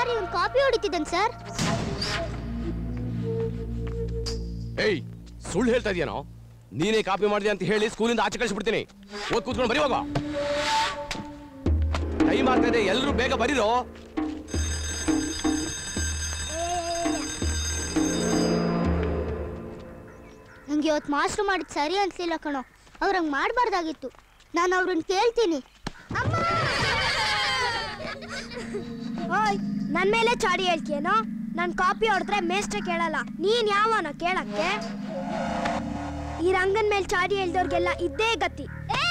Sir ಇವ್ನು copy ಹೊಡಿತಿದ್ದಾನೆ sir ಏಯ್ ಸುಳ್ಳು ಹೇಳ್ತಾ ಇದೀಯನೋ ನೀನೇ ಕಾಪಿ ಮಾಡಿದೆ ಅಂತ ಹೇಳಿ ಸ್ಕೂಲಿಂದ ಆಚೆ ಕಳಿಸ್ಬಿಡ್ತೀನಿ ಓದ್ ಕೂತ್ಕೊಂಡು ಬರೀ ಹೋಗೋ ಟೈಮ್ ಆಗ್ತಾ ಇದೆ ಎಲ್ಲರೂ ಬೇಗ ಬರೀರೋ ನಂಗೆ ಇವತ್ತು ಮಾಸ್ಟ್ರು ಮಾಡಿದ್ ಸರಿ ಅನ್ಸ್ಲಿಲ್ಲ ಕಣೋ ಅವ್ರಂಗ್ ಮಾಡಬಾರ್ದಾಗಿತ್ತು ನಾನು ಅವ್ರನ್ನ ಕೇಳ್ತೀನಿ ಓಯ್ ನನ್ ಮೇಲೆ ಚಾಡಿ ಹೇಳ್ತೀಯೇನೋ ನನ್ ಕಾಪಿ ಹೊಡೆದ್ರೆ ಮೇಷ್ಟ್ರೆ ಕೇಳಲ್ಲ ನೀನ್ ಯಾವನ ಕೇಳಕ್ಕೆ ಈ ರಂಗನ್ ಮೇಲೆ ಚಾಡಿ ಹೇಳ್ದವ್ರಿಗೆಲ್ಲ ಇದ್ದೇ ಗತಿ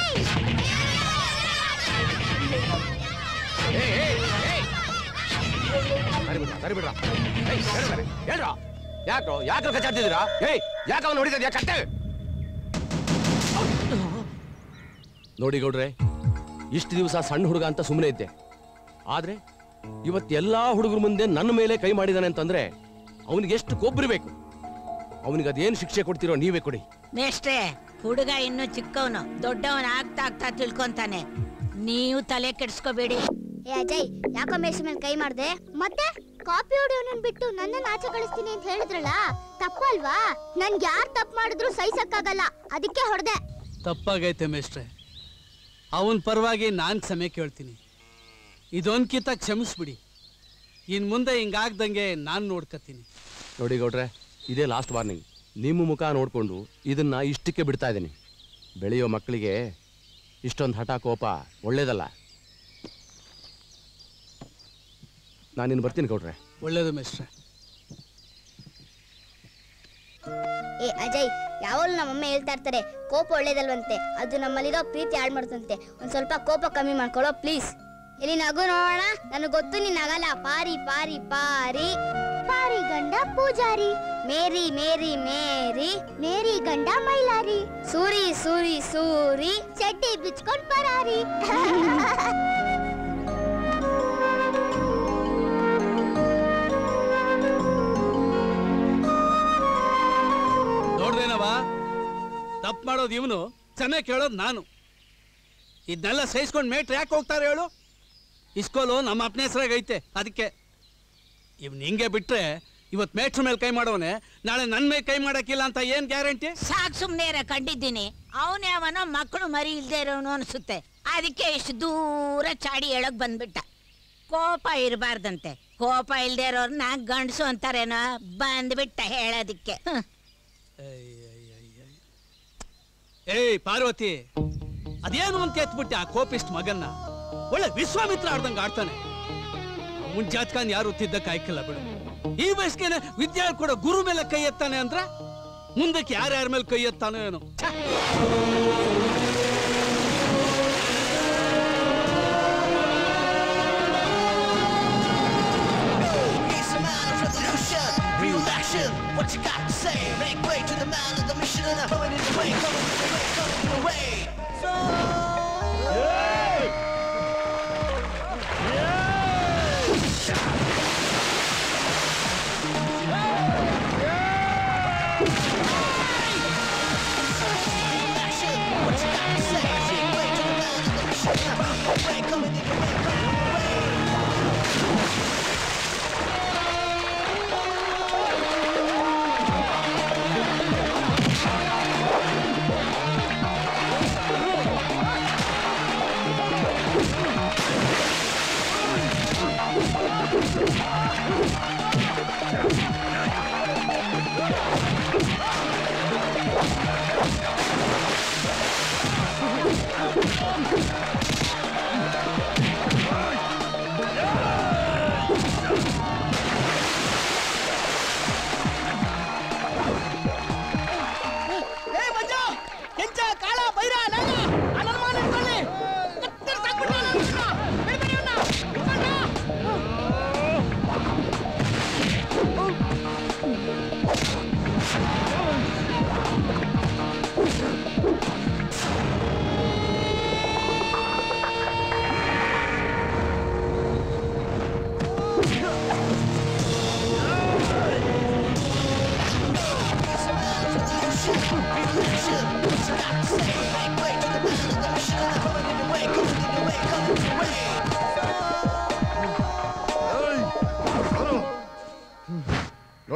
ಸರಿ ಬಿಡ್ರ ಸರಿ ಬಿಡ್ರ ಏಯ್ ಸರಿ ಸರಿ ಹೇಳ್ರ ಯಾಕೋ ಯಾಕೋ ಕಚ್ಚಾಡ್ತಿದ್ದೀರಾ ಏಯ್ ಯಾಕೆ ಅವನು ಹೊಡಿತಿದ್ಯಾ ಕತ್ತೆ ನೋಡಿ ಗೌಡ್ರೆ ಇಷ್ಟು ದಿವಸ ಸಣ್ಣ ಹುಡುಗ ಅಂತ ಸುಮ್ಮನೆ ಇದ್ದೆ ಆದ್ರೆ ಇವತ್ತು ಎಲ್ಲಾ ಹುಡುಗರ ಮುಂದೆ ನನ್ನ ಮೇಲೆ ಕೈ ಮಾಡಿದಾನೆ ಅಂತಂದ್ರೆ ಅವನಿಗೆ ಎಷ್ಟು ಕೊಬ್ಬರಿಬೇಕು ಅವನಿಗೆ ಅದೇನು ಶಿಕ್ಷೆ ಕೊಡ್ತೀರೋ ನೀವೇ ಕೊಡಿ ಮೇಷ್ಟ್ರೆ ಹುಡುಗ ಇನ್ನು ಚಿಕ್ಕವನು ದೊಡ್ಡವನ್ ಆಗ್ತಾ ಆಗ್ತಾ ತಿಳ್ಕೊಂತಾನೆ ನೀವು ತಲೆ ಕೆಡ್ಸ್ಕೋಬೇಡಿ ಏ ಅಜಯ್ ಯಾಕೋ ಮೇಷ್ಟ್ರ ಮೇಲೆ ಕೈ ಮಾಡ್ದೆ ಮತ್ತೆ ಕಾಪಿ ಹೊಡಿಯೋನನ್ ಬಿಟ್ಟು ನನ್ನನ್ನ ಆಚೆ ಕಳಿಸ್ತೀನಿ ಅಂತ ಹೇಳಿದ್ರಲ್ಲ ತಪ್ಪಲ್ವಾ ನನ್ಗೆ ಯಾರು ತಪ್ಪು ಮಾಡಿದ್ರು ಸಹಿಸಕ್ಕಾಗಲ್ಲ ಅದಕ್ಕೆ ಹೊಡೆದೆ ತಪ್ಪಾಗೈತೆ ಮೇಷ್ಟ್ರೆ ಅವನ ಪರವಾಗಿ ನಾನು ಕ್ಷಮೆ ಕೇಳ್ತೀನಿ ಇದೊಂದ್ಕಿತ ಕ್ಷಮಿಸ್ಬಿಡಿ ಇನ್ನು ಮುಂದೆ ಹಿಂಗಾಗ್ದಂಗೆ ನಾನು ನೋಡ್ಕತೀನಿ ನೋಡಿ ಗೌಡ್ರೆ ಇದೇ ಲಾಸ್ಟ್ ವಾರ್ನಿಂಗ್ ನಿಮ್ಮ ಮುಖ ನೋಡಿಕೊಂಡು ಇದನ್ನ ಇಷ್ಟಕ್ಕೆ ಬಿಡ್ತಾ ಇದ್ದೀನಿ ಬೆಳೆಯೋ ಮಕ್ಕಳಿಗೆ ಇಷ್ಟೊಂದು ಹಠ ಕೋಪ ಒಳ್ಳೇದಲ್ಲ ನಾನಿನ್ನು ಬರ್ತೀನಿ ಗೌಡ್ರೆ ಒಳ್ಳೇದು ಮೇಷ್ಟ್ರೆ ಏ ಅಜಯ್ ಯಾವಾಗಲೂ ನಮ್ಮಮ್ಮ ಹೇಳ್ತಾ ಇರ್ತಾರೆ ಕೋಪ ಒಳ್ಳೇದಲ್ವಂತೆ ಅದು ನಮ್ಮಲ್ಲಿರೋ ಪ್ರೀತಿ ಹಾಳು ಮಾಡ್ತಂತೆ ಒಂದ್ ಸ್ವಲ್ಪ ಕೋಪ ಕಮ್ಮಿ ಮಾಡ್ಕೊಳ್ಳೋ ಪ್ಲೀಸ್ ಇಲ್ಲಿ ನಗು ನೋಡೋಣ ನನಗೆ ಗೊತ್ತು ನೀನ್ ನಗಲ್ಲ ಪಾರಿ ಪಾರಿ ಪಾರಿ ಪಾರಿ ಗಂಡ ಪೂಜಾರಿ ಮೇರಿ ಮೇರಿ ಮೇರಿ ಮೇರಿ ಗಂಡ ಮೈಲಾರಿ ಸೂರಿ ಸೂರಿ ಸೂರಿ ಚಡ್ಡಿ ಬಿಚ್ಕೊಂಡ್ ಪರಾರಿ ನೋಡ್ದೇನವ ತಪ್ಪು ಮಾಡೋದು ಇವನು ಕ್ಷಮೆ ಕೇಳೋದು ನಾನು ಇದನ್ನೆಲ್ಲ ಸಹಿಸ್ಕೊಂಡು ಮೇಟ್ರ್ ಯಾಕೆ ಹೋಗ್ತಾರೆ ಹೇಳು ಇಸ್ಕೋಲು ನಮ್ಮ ಅಪ್ಪನ ಹೆಸ್ರಾಗ ಐತೆ ಅದಕ್ಕೆ ಇವ್ನು ಹಿಂಗೆ ಬಿಟ್ರೆ ಇವತ್ತು ಮೇಟ್ರ್ ಮೇಲೆ ಕೈ ಮಾಡೋನೆ ನಾಳೆ ನನ್ನ ಮೇಲೆ ಕೈ ಮಾಡೋಕ್ಕಿಲ್ಲ ಅಂತ ಏನು ಗ್ಯಾರಂಟಿ ಸಾಕ್ ಸುಮ್ನೆ ಇರ ಕಂಡಿದ್ದೀನಿ ಅವನೇ ಅವನೋ ಮಕ್ಕಳು ಮರಿ ಇಲ್ದೇ ಇರೋನು ಅನ್ಸುತ್ತೆ ಅದಕ್ಕೆ ಇಷ್ಟು ದೂರ ಚಾಡಿ ಹೇಳಕ್ ಬಂದ್ಬಿಟ್ಟ ಕೋಪ ಇರಬಾರ್ದಂತೆ ಕೋಪ ಇಲ್ದೇ ಇರೋರ್ನ ಗಂಡಸು ಅಂತಾರೇನೋ ಬಂದ್ಬಿಟ್ಟ ಹೇಳೋದಿಕ್ಕೆ ಹ್ಮ್. ಏಯ್ ಪಾರ್ವತಿ ಅದೇನು ಅಂತ ಎತ್ಬಿಟ್ಟೆ ಆ ಕೋಪಿಸ್ಟ್ ಮಗನ್ನ ಒಳ್ಳೆ ವಿಶ್ವಾಮಿತ್ರ ಆಡ್ದಂಗೆ ಆಡ್ತಾನೆ ಅವನ್ ಜಾತಕನ್ ಯಾರು ತಿದ್ದಕ್ಕೆ ಆಯ್ಕಿಲ್ಲ ಬಿಡು ಈ ವಯಸ್ಸಿಗೆ ವಿದ್ಯಾ ಕೂಡ ಗುರು ಮೇಲೆ ಕೈ ಎತ್ತಾನೆ ಅಂದ್ರೆ ಮುಂದಕ್ಕೆ ಯಾರ್ಯಾರ ಮೇಲೆ ಕೈ ಎತ್ತಾನೋ ಏನೋ ಛೆ! It's a man of revolution, real action. What you got to say? Make way to the man of the mission and I'm coming in the way, coming in the way, coming in the way. So. Action. What you got to say? Make way to the man of the mission and I'm coming in the way, coming in the way, coming in the way. ಏ ಮಂಜ ಕೆಂಚ ಕಾಳ ಬೈರ ನಾಗ ಅನನ್ಮಾನ ಇಟ್ಕೊಳ್ಳಿ ಕತ್ತರ್ ಸಾಕ್ಬಿಟ್ಟ ನನ್ನ ಬಿಡಿ ಬಿಡಿ ಅವ್ನ ಹಿಡ್ಕೊಂಡ Action!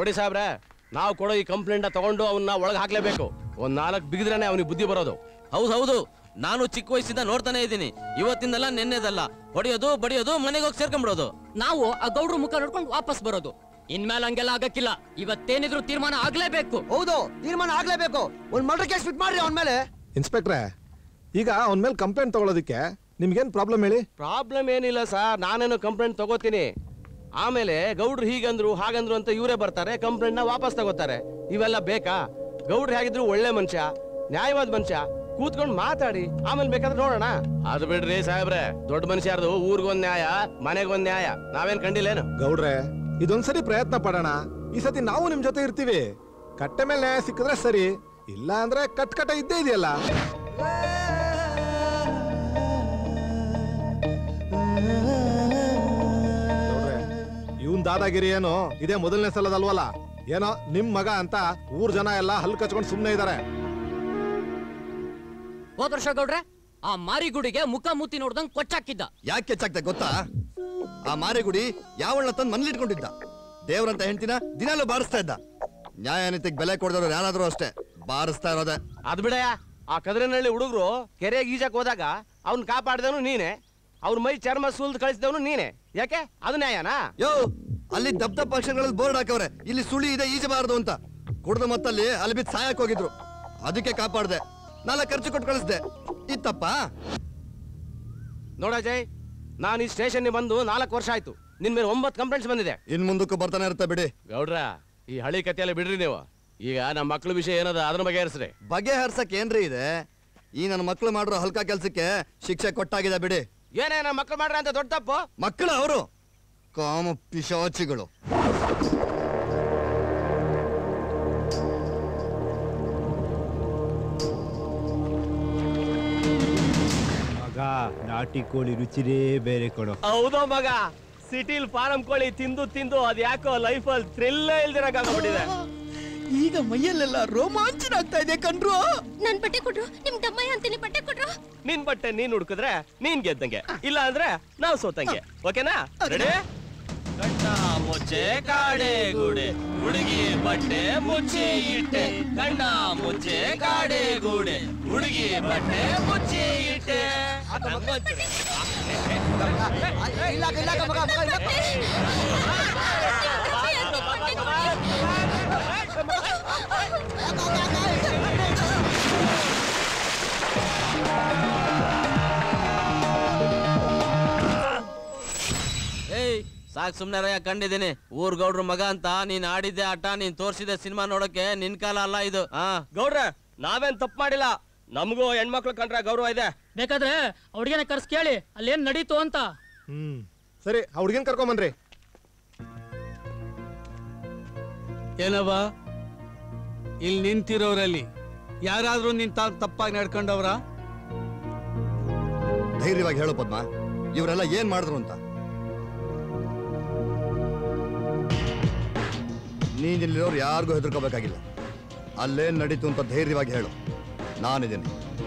ನೋಡಿ ಸಾಬ್ರೆ ನಾವು ಕೊಡೋ ಈ ಕಂಪ್ಲೇಂಟ್ ತಗೊಂಡು ಅವನ್ನ ಒಳಗೆ ಹಾಕ್ಲೇಬೇಕು ಒಂದ್ ನಾಲ್ಕು ಬಿಗಿದ್ರೇನೆ ಅವನಿಗೆ ಬುದ್ಧಿ ಬರೋದು ಹೌದು ಹೌದು ನಾನು ಚಿಕ್ಕ ವಯಸ್ಸಿಂದ ನೋಡ್ತಾನೆ ಇದ್ದೀನಿ ಇವತ್ತಿಂದಲ್ಲ ನಿನ್ನೆದಲ್ಲ ಹೊಡೆಯೋದು ಬಡಿಯೋದು ಮನೆಗೆ ಹೋಗಿ ಸೇರ್ಕೊಂಡ್ಬಿಡೋದು ನಾವು ಆ ಗೌಡ್ರ ಮುಖ ನೋಡ್ಕೊಂಡು ವಾಪಸ್ ಬರೋದು ಇನ್ಮೇಲೆ ಹಂಗೆಲ್ಲ ಆಗಕ್ಕಿಲ್ಲ ಇವತ್ತೇನಿದ್ರು ತೀರ್ಮಾನ ಆಗ್ಲೇಬೇಕು ಹೌದು ತೀರ್ಮಾನ ಆಗ್ಲೇಬೇಕು ಒಂದ್ ಮರ್ಡರ್ ಕೇಸ್ ಫಿಟ್ ಮಾಡ್ರಿ ಅವನ ಮೇಲೆ ಇನ್ಸ್ಪೆಕ್ಟ್ರೆ ಈಗ ಅವನ ಮೇಲೆ ಕಂಪ್ಲೇಂಟ್ ತಗೊಳ್ಳೋದಕ್ಕೆ ನಿಮ್ಗೇನ್ ಪ್ರಾಬ್ಲಮ್ ಹೇಳಿ ಪ್ರಾಬ್ಲಮ್ ಏನಿಲ್ಲ ಸರ್ ನಾನೇನು ಕಂಪ್ಲೇಂಟ್ ತಗೋತೀನಿ ಆಮೇಲೆ ಗೌಡ್ರು ಹೀಗಂದ್ರು ಹಾಗಂದ್ರು ಅಂತ ಇವರೇ ಬರ್ತಾರೆ ಕಂಪ್ಲೇಂಟ್ ನ ವಾಪಸ್ ತಗೋತಾರೆ ಇವೆಲ್ಲ ಬೇಕಾ ಗೌಡ್ರು ಹೇಗಿದ್ರು ಒಳ್ಳೆ ಮನುಷ್ಯ ನ್ಯಾಯವಾದ ಮನುಷ್ಯ ಕೂತ್ಕೊಂಡು ಮಾತಾಡಿ ಆಮೇಲೆ ಬೇಕಾದ್ರೆ ನೋಡೋಣ ಅದು ಬಿಡ್ರಿ ಸಾಹೇಬ್ರೆ ದೊಡ್ಡ ಮನುಷ್ಯರ್ದು ಊರಿಗೊಂದ್ ನ್ಯಾಯ ಮನೆಗೊಂದ್ ನ್ಯಾಯ ನಾವೇನ್ ಕಂಡಿಲ್ಲೇನು ಗೌಡ್ರೆ ಇದೊಂದ್ಸರಿ ಪ್ರಯತ್ನ ಪಡೋಣ ಈ ಸತಿ ನಾವು ನಿಮ್ ಜೊತೆ ಇರ್ತೀವಿ ಕಟ್ಟೆ ಮೇಲೆ ನ್ಯಾಯ ಸಿಕ್ಕಿದ್ರೆ ಸರಿ ಇಲ್ಲ ಅಂದ್ರೆ ಕಟ್ ಕಟ್ಟ ಇದ್ದೇ ಇದೆಯಲ್ಲ ಗೌಡ್ರೆ, ಇವ್ನ್ ದಾದಾಗಿರಿ ಏನು ಇದೇ ಮೊದಲನೇ ಸಲದಲ್ವಲ್ಲ ಏನೋ ನಿಮ್ ಮಗ ಅಂತ ಊರ್ ಜನ ಎಲ್ಲ ಹಲ್ಲು ಕಚ್ಕೊಂಡು ಸುಮ್ನೆ ಇದಾರೆ ಹೋದ ವರ್ಷ ಗೌಡ್ರೆ ಆ ಮಾರಿಗುಡಿಗೆ ಮುಖ ಮುತ್ತಿ ನೋಡ್ದಂಗ್ ಕೊಚ್ಚಾಕಿದ್ದ ಯಾಕೆ ಹೆಚ್ಚಾಗ್ತದೆ ಗೊತ್ತಾ ಆ ಮಾರೆಗುಡಿ ಯಾವಳ ತಂದು ಮನೇಲಿಟ್ಕೊಂಡಿದ್ದ ದೇವ್ರಂತ ಹೆಂಡ್ತಿನ ದಿನಾಲೂ ಬಾರಿಸ್ತಾ ಇದ್ದ ನ್ಯಾಯ ನೀತಿಗೆ ಬೆಲೆ ಕೊಡದವ್ರು ಯಾರಾದ್ರೂ ಅಷ್ಟೇ ಬಾರಿಸ್ತಾ ಇರೋದೆ ಅದ್ ಬಿಡಯ್ಯ ಆ ಕದ್ರನಹಳ್ಳಿ ಹುಡುಗರು ಕೆರೆಗೆ ಈಜಕ್ ಹೋದಾಗ ಅವ್ನ್ ಕಾಪಾಡಿದವನು ನೀನೆ ಅವ್ರ ಮೈ ಚರ್ಮ ಸುಲ್ದು ಕಳಿಸಿದವನು ನೀನೆ ಯಾಕೆ ಅದು ನ್ಯಾಯನಾ ಯೋ ಅಲ್ಲಿ ದಪ್ಪ ದಪ್ಪ ಅಕ್ಷರಗಳಲ್ಲಿ ಬೋರ್ಡ್ ಹಾಕವ್ರೆ ಇಲ್ಲಿ ಸುಳಿ ಇದೆ ಈಜಬಾರದು ಅಂತ ಕುಡ್ದ ಮತ್ತಲ್ಲಿ ಅಲ್ಲಿ ಬಿದ್ದು ಸಾಯಕ್ ಹೋಗಿದ್ರು ಅದಕ್ಕೆ ಕಾಪಾಡ್ದೆ ನಾಲ್ಕು ಖರ್ಚು ಕೊಟ್ಟು ಕಳಿಸ್ದೆ ಇತ್ತಪ್ಪ ನೋಡ ಅಜಯ್ ನಾನು ಈ ಸ್ಟೇಷನ್ ಬಂದು ನಾಲ್ಕು ವರ್ಷ ಆಯ್ತು ನಿನ್ ಮೇಲೆ ಒಂಬತ್ತು ಕಂಪ್ಲೇಂಟ್ಸ್ ಬಂದಿದೆ ಇನ್ ಮುಂದಕ್ಕೂ ಬರ್ತಾನೆ ಇರುತ್ತೆ ಬಿಡಿ ಗೌಡ್ರ ಈ ಹಳಿ ಕಥೆಯಲ್ಲ ಬಿಡ್ರಿ ನೀವು ಈಗ ನಮ್ಮ ಮಕ್ಳ ವಿಷಯ ಏನದ ಅದ್ರ ಬಗ್ಗೆ ಹರಿಸ್ರಿ ಬಗೆಹರ್ಸಕ್ ಏನ್ರಿ ಇದೆ ಈ ನನ್ನ ಮಕ್ಳು ಮಾಡಿರೋ ಹಲ್ಕ ಕೆಲ್ಸಕ್ಕೆ ಶಿಕ್ಷೆ ಕೊಟ್ಟಾಗಿದೆ ಬಿಡಿ ಏನೇ ನಮ್ಮ ಮಕ್ಳು ಮಾಡ್ರ ಅಂತ ದೊಡ್ಡ ತಪ್ಪು ಮಕ್ಕಳು ಅವರು ಕಾಮ ಪಿಶಾಚಿಗಳು ಮಗ ನಾಟಿ ಕೋಳಿ ರುಚಿರೇ ಬೇರೆ ಕೊಡು ಹೌದೋ ಮಗ ಸಿಟಿಲ್ ಫಾರಂ ಕೋಳಿ ತಿಂದು ತಿಂದು ಅದ್ ಯಾಕೋ ಲೈಫಲ್ಲಿ ಥ್ರಿಲ್ಲೇ ಇಲ್ದಿರಕ್ಕಾಗ್ಬಿಟ್ಟಿದೆ ಈಗ ಮೈಯಲ್ಲೆಲ್ಲ ರೋಮಾಂಚನ ಆಗ್ತಾ ಇದೆ ಕಣ್ರು ನನ್ ಬಟ್ಟೆ ಕೊಟ್ರು ನಿಮ್ ದಮ್ಮಯ್ಯ ಅಂತೀನಿ ಬಟ್ಟೆ ಕೊಟ್ರು ನಿನ್ ಬಟ್ಟೆ ನೀನ್ ಹುಡುಕಿದ್ರೆ ನೀನ್ ಗೆದ್ದಂಗೆ ಇಲ್ಲ ಅಂದ್ರೆ ನಾವ್ ಸೋತಂಗೆ ಓಕೆನಾ ರೆಡಿ ಕಣ್ಣ ಮುಚ್ಚೆ ಕಾಡೆ ಗೂಡೆ ಹುಡುಗಿ ಬಟ್ಟೆ ಮುಚ್ಚಿ ಇಟ್ಟೆ ಕಣ್ಣ ಮುಚ್ಚೆ ಕಾಡೆ ಗೂಡೆ ಹುಡುಗಿ ಬಟ್ಟೆ ಮುಚ್ಚಿ ಇಟ್ಟೆ ಏಯ್ ಸಾಕ್ ಸುಮ್ನೆ ರಯ್ಯ ಕಂಡಿದ್ದೀನಿ ಊರ್ ಗೌಡ್ರ ಮಗ ಅಂತ ನೀನ್ ಆಡಿದ್ದೆ ಆಟ ನೀನ್ ತೋರ್ಸಿದೆ ಸಿನಿಮಾ ನೋಡಕ್ಕೆ ನಿನ್ ಕಾಲ ಅಲ್ಲ ಇದು ಹಾ ಗೌಡ್ರೆ ನಾವೇನ್ ತಪ್ಪು ಮಾಡಿಲ್ಲ ನಮಗೂ ಹೆಣ್ಮಕ್ಳು ಕಂಡ್ರೆ ಗೌರವ ಇದೆ ಬೇಕಾದ್ರೆ ಅವ್ರಿಗೇನೆ ಕರ್ಸ್ ಕೇಳಿ ಅಲ್ಲೇನ್ ನಡೀತು ಅಂತ ಹ್ಮ್ ಸರಿ ಆ ಹುಡ್ಗಿನ್ ಕರ್ಕೊಂಬನ್ರಿ ಏನವ್ವ ಇಲ್ಲಿ ನಿಂತಿರೋರಲ್ಲಿ ಯಾರಾದ್ರೂ ನಿನ್ ತಾ ತಪ್ಪಾಗಿ ನಡ್ಕೊಂಡವ್ರ ಧೈರ್ಯವಾಗಿ ಹೇಳು ಪದ್ಮ ಇವರೆಲ್ಲ ಏನ್ ಮಾಡಿದ್ರು ಅಂತ ನೀನ್ ಇಲ್ಲಿರೋರು ಯಾರಿಗೂ ಹೆದರ್ಕೋಬೇಕಾಗಿಲ್ಲ ಅಲ್ಲೇನ್ ನಡೀತು ಅಂತ ಧೈರ್ಯವಾಗಿ ಹೇಳು ನಾನಿದ್ದೀನಿ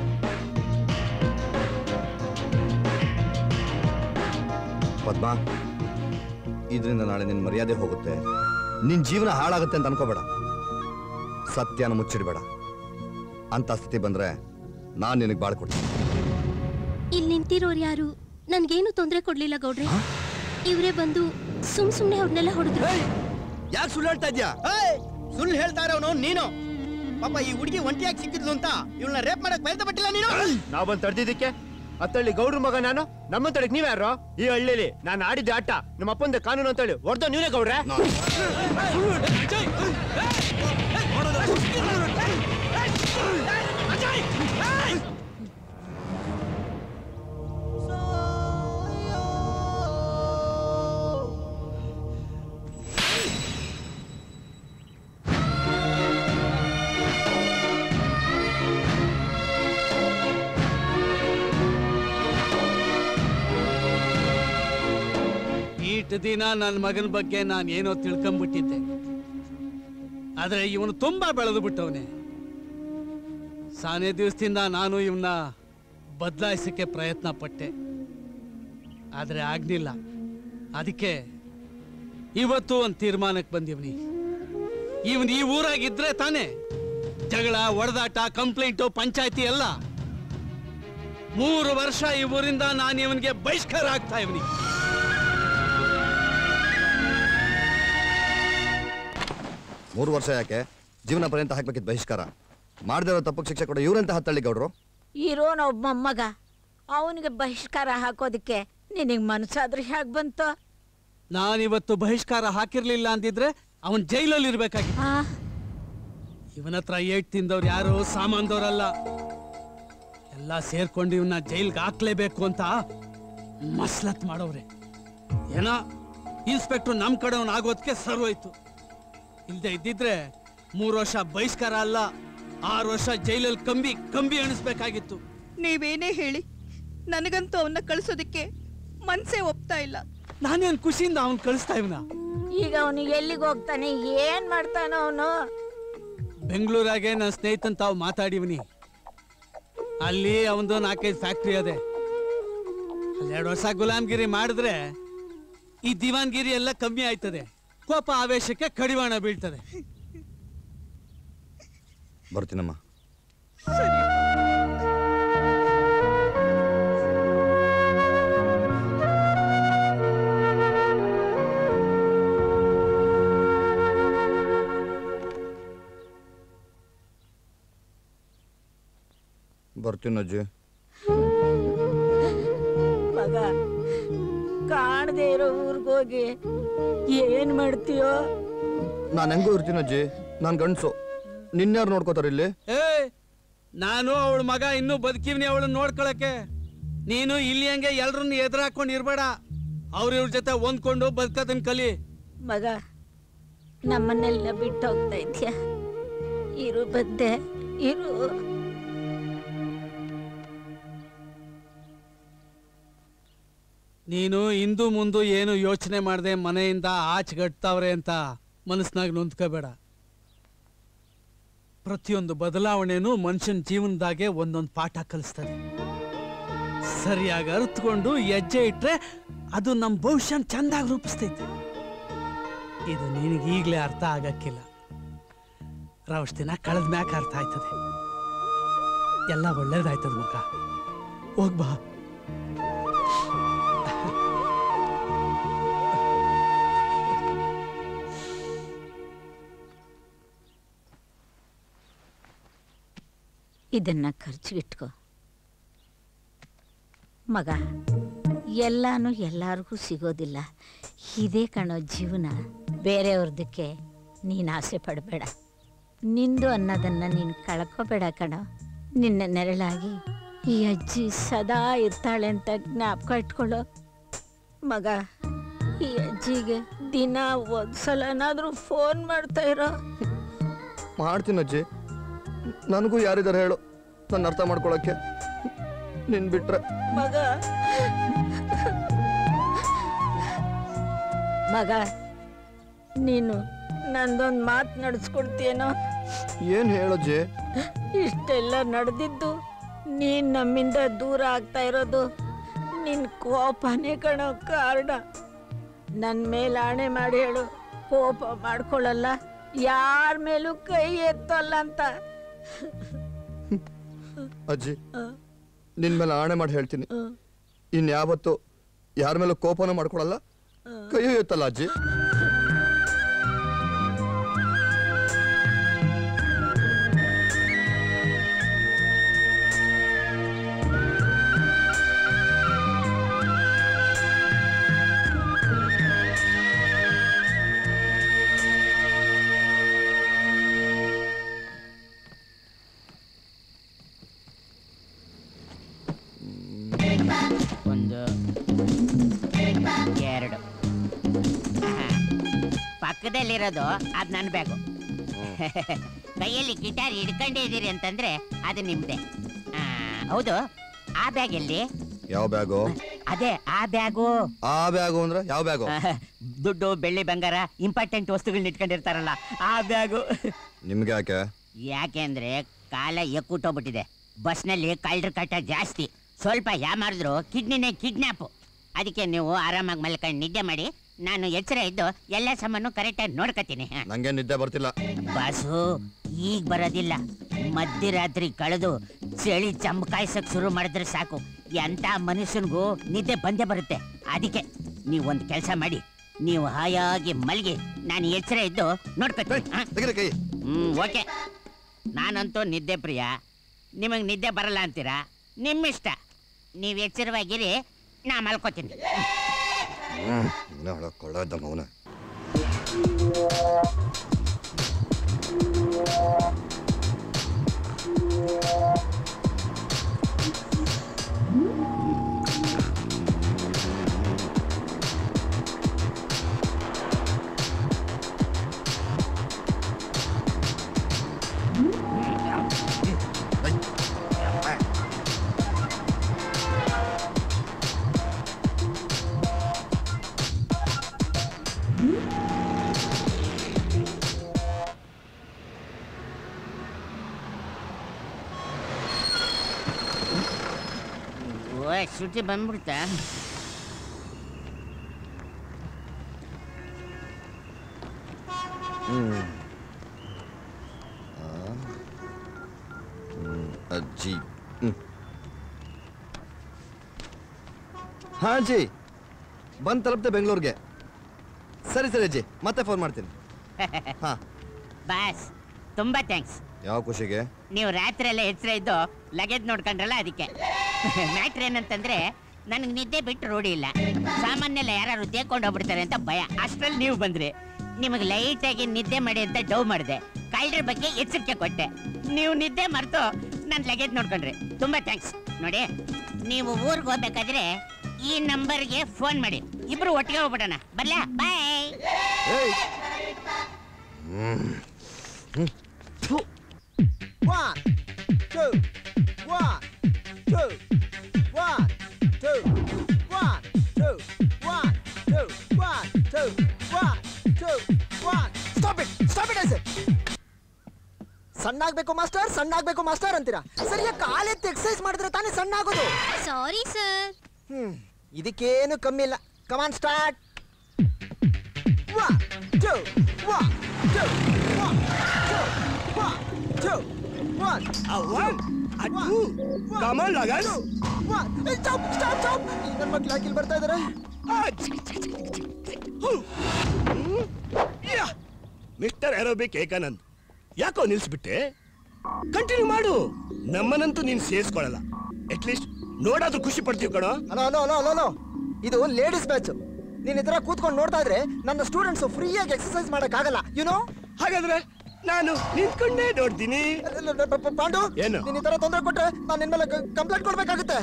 ಪದ್ಮ ಇದರಿಂದ ನಾಳೆ ನಿನ್ ಮರ್ಯಾದೆ ಹೋಗುತ್ತೆ ನಿನ್ ಜೀವನ ಹಾಳಾಗುತ್ತೆ ಅಂತ ಅನ್ಕೋಬೇಡ ಸತ್ಯನ ಮುಚ್ಚಿಡ್ಬೇಡ ಅಂತ ಸ್ಥಿತಿ ಬಂದ್ರೆ ನಾನ್ ನಿನಗೆ ಬಾಳ್ಕೊಡ್ತೀನಿ ಇಲ್ಲಿ ನಿಂತಿರೋರು ಯಾರು ನನ್ಗೇನು ತೊಂದರೆ ಕೊಡ್ಲಿಲ್ಲ ಗೌಡ್ರೆ ಇವರೇ ಬಂದು ಸುಮ್ ಸುಮ್ನೆ ಅವ್ರನ್ನೆಲ್ಲ ಹೊಡೆದ್ರು ಯಾಕೆ ಸುಳ್ಳು ಹೇಳ್ತಾ ಇದ್ಯಾ ಸುಳ್ಳು ಹೇಳ್ತಾ ಇರೋನು ನೀನು ಪಾಪ ಈ ಹುಡುಗಿ ಒಂಟಿಯಾಗಿ ಸಿಕ್ಕಿದ್ಲು ಅಂತ ಇವಳನ್ನ ರೇಪ್ ಮಾಡಕ್ ಪ್ರಯತ್ನ ಪಟ್ಟಿಲ್ಲ ನೀನು ನಾವ್ ಬಂದ್ ತಡ್ದಿದ್ದಕ್ಕೆ ಅತ್ತಳ್ಳಿ ಗೌಡ್ರ ಮಗ ನಾನು ನಮ್ಮ ತಡಕ್ ನೀವ್ ಯಾರು ಈ ಹಳ್ಳಿಲಿ ನಾನು ಆಡಿದ್ದೆ ಆಟ ನಮ್ಮ ಅಪ್ಪಂದ ಕಾನೂನು ಅಂತೇಳಿ ಹೊಡೆದ ನೀವೇ ಗೌಡ್ರೆ ಈಟ್ ದಿನ ನನ್ನ ಮಗನ ಬಗ್ಗೆ ನಾನು ಏನೋ ತಿಳ್ಕೊಂಬಿಟ್ಟಿದ್ದೆ ಆದ್ರೆ ಇವನು ತುಂಬಾ ಬೆಳೆದು ಬಿಟ್ಟವನೆ ಸಾನೇ ದಿವಸದಿಂದ ನಾನು ಇವನ್ನ ಬದಲಾಯಿಸಕ್ಕೆ ಪ್ರಯತ್ನ ಪಟ್ಟೆ ಆದ್ರೆ ಆಗ್ಲಿಲ್ಲ ಅದಕ್ಕೆ ಇವತ್ತು ಒಂದು ತೀರ್ಮಾನಕ್ಕೆ ಬಂದಿವ್ನಿ ಇವನ್ ಈ ಊರಾಗಿದ್ರೆ ತಾನೇ ಜಗಳ ಒಡೆದಾಟ ಕಂಪ್ಲೇಂಟು ಪಂಚಾಯತಿ ಎಲ್ಲ ಮೂರು ವರ್ಷ ಈ ಊರಿಂದ ನಾನು ಇವನಿಗೆ ಬಹಿಷ್ಕಾರ ಆಗ್ತಾ ಇವನಿಗೆ ಮೂರು ವರ್ಷ ಯಾಕೆ ಜೀವನ ಪರ್ಯಂತ ಹಾಕ್ಬೇಕಿತ್ತು ಬಹಿಷ್ಕಾರ ಮಾಡದಿರೋ ತಪ್ಪಕ್ಕೆ ಶಿಕ್ಷೆ ಕೊಡ ಇವರಂತ ಹತ್ತಳ್ಳಿ ಗೌಡ್ರು ಇರೋನ ಒಬ್ಬ ಮೊಮ್ಮಗ ಅವನಿಗೆ ಬಹಿಷ್ಕಾರ ಹಾಕೋದಕ್ಕೆ ನಿನಗೆ ಮನಸ್ಸಾದ್ರೆ ಹೇಗೆ ಬಂತು ನಾನಿವತ್ತು ಬಹಿಷ್ಕಾರ ಹಾಕಿರ್ಲಿಲ್ಲ ಅಂದಿದ್ರೆ ಅವನ್ ಜೈಲಲ್ಲಿ ಇರ್ಬೇಕಾಗಿತ್ತು ಆ ಇವನ ಹತ್ರ ಏಟ್ ತಿಂದವ್ರು ಯಾರು ಸಾಮಾನ್ದವ್ರಲ್ಲ ಎಲ್ಲ ಸೇರ್ಕೊಂಡು ಇವನ್ನ ಜೈಲ್ಗೆ ಹಾಕ್ಲೇಬೇಕು ಅಂತ ಮಸ್ಲತ್ ಮಾಡವ್ರೆ ಏನೋ ಇನ್ಸ್ಪೆಕ್ಟರ್ ನಮ್ ಕಡೆವನ್ ಆಗೋದಕ್ಕೆ ಸರ್ವೋಯ್ತು ಇಲ್ದೆ ಇದ್ದಿದ್ರೆ ಮೂರು ವರ್ಷ ಬಹಿಷ್ಕಾರ ಅಲ್ಲ ಆರು ವರ್ಷ ಜೈಲಲ್ಲಿ ಕಂಬಿ ಕಂಬಿ ಎಣಿಸ್ಬೇಕಾಗಿತ್ತು ನೀವೇನೇ ಹೇಳಿ ನನಗಂತೂ ಅವನ್ನ ಕಳಿಸೋದಕ್ಕೆ ಮನ್ಸೇ ಒಪ್ತಾ ಇಲ್ಲ ನಾನೇನ್ ಖುಷಿಯಿಂದ ಅವನ್ ಕಳಿಸ್ತಾ ಇವನ ಈಗ ಅವನಿಗೆ ಎಲ್ಲಿಗೆ ಹೋಗ್ತಾನೆ ಏನ್ ಮಾಡ್ತಾನೋ ಅವನು ಬೆಂಗಳೂರಾಗೆ ನನ್ನ ಸ್ನೇಹಿತನ್ ತಾವು ಮಾತಾಡಿವ್ನಿ ಅಲ್ಲಿ ಅವನದು ನಾಲ್ಕೈದು ಫ್ಯಾಕ್ಟ್ರಿ ಅದೆ ಅಲ್ಲಿ ಎರಡು ವರ್ಷ ಗುಲಾಮ್ಗಿರಿ ಮಾಡಿದ್ರೆ ಈ ದಿವಾನ್ಗಿರಿ ಎಲ್ಲ ಕಮ್ಮಿ ಆಯ್ತದೆ ಕೋಪ ಆವೇಶಕ್ಕೆ ಕಡಿವಾಣ ಬೀಳ್ತದೆ ಬರ್ತೀನಮ್ಮ ಬರ್ತೀನಿ ಅಜ್ಜಿ ಮಗ ಕಾಣದೇ ಇರೋ ಊರ್ಗೋಗಿ ಏನ್ ಮಾಡ್ತೀಯೋ ನಾನು ಹೆಂಗೂ ಇರ್ತೀನಿ ಅಜ್ಜಿ ನಾನು ಗಂಡಸು ನಿನ್ಯಾರು ನೋಡ್ಕೋತಾರೆ ಇಲ್ಲಿ ಏ ನಾನು ಅವಳ ಮಗ ಇನ್ನೂ ಬದುಕಿವ್ನಿ ಅವಳನ್ನ ನೋಡ್ಕೊಳಕ್ಕೆ ನೀನು ಇಲ್ಲಿ ಹಂಗೆ ಎಲ್ರನ್ನ ಎದುರಾಕೊಂಡು ಇರ್ಬೇಡ ಅವ್ರ ಇವ್ರ ಜೊತೆ ಹೊಂದ್ಕೊಂಡು ಬದುಕದನ್ ಕಲಿ ಮಗ ನಮ್ಮನ್ನೆಲ್ಲ ಬಿಟ್ಟು ಹೋಗ್ತಾ ಇದ್ಯಾ ಇರು ಬದ್ದೆ ಇರು ನೀನು ಇಂದು ಮುಂದು ಏನು ಯೋಚನೆ ಮಾಡದೆ ಮನೆಯಿಂದ ಆಚೆಗಟ್ತಾವ್ರೆ ಅಂತ ಮನಸ್ನಾಗ ನೊಂದ್ಕೋಬೇಡ ಪ್ರತಿಯೊಂದು ಬದಲಾವಣೆನೂ ಮನುಷ್ಯನ ಜೀವನದಾಗೆ ಒಂದೊಂದು ಪಾಠ ಕಲಿಸ್ತದೆ ಸರಿಯಾಗಿ ಅರ್ಥಕೊಂಡು ಹೆಜ್ಜೆ ಇಟ್ರೆ ಅದು ನಮ್ಮ ಭವಿಷ್ಯನ ಚಂದಾಗಿ ರೂಪಿಸ್ತೈತೆ ಇದು ನಿನಗೆ ಈಗಲೇ ಅರ್ಥ ಆಗಕ್ಕಿಲ್ಲ ರಾವಷ್ಟು ದಿನ ಕಳೆದ ಮ್ಯಾಕ ಅರ್ಥ ಆಯ್ತದೆ ಎಲ್ಲ ಒಳ್ಳೇದಾಯ್ತದ ಮಗ ಹೋಗ್ಬಾ ಇದನ್ನ ಖರ್ಚಿಗಿಟ್ಕೋ ಮಗ ಎಲ್ಲಾನು ಎಲ್ಲಾರ್ಗೂ ಸಿಗೋದಿಲ್ಲ ಇದೇ ಕಣೋ ಜೀವನ ಬೇರೆಯವ್ರದಕ್ಕೆ ನೀನು ಆಸೆ ಪಡಬೇಡ ನಿಂದು ಅನ್ನೋದನ್ನ ನೀನು ಕಳ್ಕೋಬೇಡ ಕಣೋ ನಿನ್ನ ನೆರಳಾಗಿ ಈ ಅಜ್ಜಿ ಸದಾ ಇರ್ತಾಳೆ ಅಂತ ಜ್ಞಾಪಕ ಇಟ್ಕೊಳ್ಳೋ ಮಗ ಈ ಅಜ್ಜಿಗೆ ದಿನ ಒಂದ್ಸಲನಾದ್ರೂ ಫೋನ್ ಮಾಡ್ತಾ ಇರೋ ಮಾಡ್ತೀನಿ ಅಜ್ಜಿ ನನಗೂ ಯಾರಿದ್ದಾರೆ ಹೇಳು ನನ್ನ ಅರ್ಥ ಮಾಡ್ಕೊಳಕ್ಕೆ ನಿನ್ ಬಿಟ್ರೆ ಮಗ ಮಗ ನೀನು ನಂದೊಂದು ಮಾತು ನಡೆಸ್ಕೊಡ್ತೀಯೇನೋ ಏನ್ ಹೇಳಜ್ಜಿ ಇಷ್ಟೆಲ್ಲ ನಡೆದಿದ್ದು ನೀನ್ ನಮ್ಮಿಂದ ದೂರ ಆಗ್ತಾ ಇರೋದು ನಿನ್ ಕೋಪನೇ ಕಣೋ ಕಾರಣ ನನ್ನ ಮೇಲೆ ಆಣೆ ಮಾಡಿ ಹೇಳು ಕೋಪ ಮಾಡ್ಕೊಳ್ಳಲ್ಲ ಯಾರ ಮೇಲೂ ಕೈ ಎತ್ತಲ್ಲ ಅಂತ ಅಜ್ಜಿ ನಿನ್ ಮೇಲೆ ಆಣೆ ಮಾಡಿ ಹೇಳ್ತೀನಿ ಇನ್ಯಾವತ್ತು ಯಾರ ಮೇಲೂ ಕೋಪನ ಮಾಡ್ಕೊಳಲ್ಲ ಕೈಯೂ ಎತ್ತಲ್ಲ ಅಜ್ಜಿ ಒಂದು ಎರಡು ಆಹಾ. ಪಕ್ಕದಲ್ಲಿರೋದು ಅದು ನನ್ನ ಬ್ಯಾಗು ಕೈಯಲ್ಲಿ ಗಿಟಾರ್ ಹಿಡ್ಕೊಂಡಿದ್ದೀರಿ ಅಂತಂದ್ರೆ ಅದು ನಿಮ್ದೆ ಆ, ಹೌದು ಆ ಬ್ಯಾಗ್ ಎಲ್ಲಿ ಯಾವ ಬ್ಯಾಗು ಅದೇ ಆ ಬ್ಯಾಗು ಆ ಬ್ಯಾಗು ಅಂದ್ರೆ ಯಾವ ಬ್ಯಾಗು ದುಡ್ಡು ಬೆಳ್ಳಿ ಬಂಗಾರ ಇಂಪಾರ್ಟೆಂಟ್ ವಸ್ತುಗಳನ್ನ ಇಟ್ಕೊಂಡಿರ್ತಾರಲ್ಲ ಆ ಬ್ಯಾಗು ನಿಮ್ಗೆ ಯಾಕೆ ಯಾಕೆ ಅಂದ್ರೆ ಕಾಲ ಎಕ್ಕುಟ್ಟೋಗ್ಬಿಟ್ಟಿದೆ ಬಸ್ನಲ್ಲಿ ಕಳ್ಳರ ಕಟ್ಟ ಜಾಸ್ತಿ ಸ್ವಲ್ಪ ಯಾಮಾರಿದ್ರು ಕಿಡ್ನಿನೇ ಕಿಡ್ನಾಪು ಅದಕ್ಕೆ ನೀವು ಆರಾಮಾಗಿ ಮಲ್ಕೊಂಡು ನಿದ್ದೆ ಮಾಡಿ ನಾನು ಎಚ್ಚರ ಇದ್ದು ಎಲ್ಲ ಸಾಮಾನು ಕರೆಕ್ಟಾಗಿ ನೋಡ್ಕತೀನಿ ನಂಗೆ ನಿದ್ದೆ ಬರ್ತಿಲ್ಲ ಬಾಸು ಈಗ ಬರೋದಿಲ್ಲ ಮಧ್ಯರಾತ್ರಿ ಕಳೆದು ಚಳಿ ಚಂಬಕಾಯ್ಸಕ್ ಶುರು ಮಾಡಿದ್ರೆ ಸಾಕು ಎಂತ ಮನುಷ್ಯನಿಗೂ ನಿದ್ದೆ ಬಂದೇ ಬರುತ್ತೆ ಅದಕ್ಕೆ ನೀವು ಒಂದು ಕೆಲಸ ಮಾಡಿ ನೀವು ಹಾಯಾಗಿ ಮಲಗಿ ನಾನು ಎಚ್ಚರ ಇದ್ದು ನೋಡ್ಕೊತೀನಿ ಹ್ಮ್ ಓಕೆ ನಾನಂತೂ ನಿದ್ದೆ ಪ್ರಿಯ ನಿಮಗೆ ನಿದ್ದೆ ಬರಲ್ಲ ಅಂತೀರಾ ನಿಮ್ಮಿಷ್ಟ ನೀವು ಎಚ್ಚರವಾಗಿರಿ ನಾ ಮಲ್ಕೋತೀನಿ ಹ್ಮ್ ಕೊಳ್ಳ ಇದ್ದ ಮೌನ ಓ ಸುಟಿ ಬಂದ್ಬಿಡ್ತಾ ಹ್ಮ್ ಆ. ಹ್ಮ್, ಅಜ್ಜಿ ಹ್ಮ್. ಹಾ ಅಜ್ಜಿ ಬಂದ್ ತಲುಪ್ತೆ ಬೆಂಗಳೂರಿಗೆ ಸರಿ ಸರಿ ಅಜ್ಜಿ ಮತ್ತೆ ಫೋನ್ ಮಾಡ್ತೀನಿ ಹಾ ಬಾಸ್ ತುಂಬಾ ಥ್ಯಾಂಕ್ಸ್ ಯಾವ ಖುಷಿಗೆ ನೀವು ರಾತ್ರಿ ಎಲ್ಲ ಎಚ್ಚರ ಇದ್ದು ಲಗೇಜ್ ನೋಡ್ಕೊಂಡ್ರಲ್ಲ ಅದಕ್ಕೆ ಮ್ಯಾಟ್ರ್ ಏನಂತಂದ್ರೆ ನನಗೆ ನಿದ್ದೆ ಬಿಟ್ಟು ರೂಢಿ ಇಲ್ಲ ಸಾಮಾನ್ಯಲ್ಲ ಯಾರು ತೇಕೊಂಡು ಹೋಗ್ಬಿಡ್ತಾರೆ ಅಂತ ಭಯ ಅಷ್ಟ್ರಲ್ಲಿ ನೀವು ಬಂದ್ರಿ ನಿಮಗೆ ಲೈಟಾಗಿ ನಿದ್ದೆ ಮಾಡಿ ಅಂತ ಡೌ ಮಾಡಿದೆ ಕಳ್ಳರ ಬಗ್ಗೆ ಎಚ್ಚರಿಕೆ ಕೊಟ್ಟೆ ನೀವು ನಿದ್ದೆ ಮರೆತು ನನ್ನ ಲಗೇಜ್ ನೋಡ್ಕೊಂಡ್ರಿ ತುಂಬಾ ಥ್ಯಾಂಕ್ಸ್ ನೋಡಿ ನೀವು ಊರಿಗೆ ಹೋಗ್ಬೇಕಾದ್ರೆ ಈ ನಂಬರ್ಗೆ ಫೋನ್ ಮಾಡಿ ಇಬ್ರು ಒಟ್ಟಿಗೆ ಹೋಗ್ಬಿಡೋಣ ಬರ್ಲಾ ಬಾಯ್ ಹ್ಮ್ One, two, one, two, one, two, one, two, one, two, one, two, one, two, one. Stop it! Stop it, I said. ಸಣ್ಣಾಗ್ಬೇಕು ಮಾಸ್ಟರ್ ಸಣ್ಣಾಗ್ಬೇಕು ಮಾಸ್ಟರ್ ಅಂತೀರಾ ಸರಿಯಾಗಿ ಕಾಲೆತ್ತಿ ಎಕ್ಸರ್ಸೈಸ್ ಮಾಡಿದ್ರೆ ತಾನೇ ಸಣ್ಣ ಆಗೋದು ಸಾರಿ ಸರ್ ಹ್ಮ್ ಇದಕ್ಕೇನು ಕಮ್ಮಿ ಇಲ್ಲ come on start one two one two one two one two one one two come on ಲಗನ್ ಒನ್ ಸ್ಟಾಪ್ ಸ್ಟಾಪ್ ಸ್ಟಾಪ್ ನನ್ನ ಮಕ್ಳು ಯಾಕೆ ಇಲ್ಲಿ ಬರ್ತಾ ಇದಾರೆ ಮಿಸ್ಟರ್ ಏರೋಬಿಕ್ ಏಕಾನಂದ್ ಯಾಕೋ ನಿಲ್ಸ್ಬಿಟ್ಟೆ ಕಂಟಿನ್ಯೂ ಮಾಡು ನಮ್ಮನ್ನಂತೂ ನೀನ್ ಸೇರ್ಸ್ಕೊಳಲ್ಲ ಅಟ್ಲೀಸ್ಟ್ ನೋಡಾದ್ರೂ ಖುಷಿ ಪಡ್ತೀವಿ ಕಣೋ hello hello hello hello hello ಇದು ಲೇಡೀಸ್ ಬ್ಯಾಚ್ ನೀನ್ ಇದರ ಕೂತ್ಕೊಂಡು ನೋಡ್ತಾ ಇದ್ರೆ ನನ್ನ ಸ್ಟೂಡೆಂಟ್ಸ್ ಫ್ರೀಯಾಗಿ ಎಕ್ಸರ್ಸೈಸ್ ಮಾಡಕ್ ಆಗಲ್ಲ ಯುನೋ ಹಾಗಾದ್ರೆ ನಾನು ನಿಂತ್ಕೊಂಡೇ ನೋಡ್ತೀನಿ ಪಾಂಡು ಏನು? ನೀನ್ ಈ ತರ ತೊಂದರೆ ಕೊಟ್ರೆ ನಾನು ನಿನ್ ಮೇಲೆ ಕಂಪ್ಲೇಂಟ್ ಕೊಡ್ಬೇಕಾಗುತ್ತೆ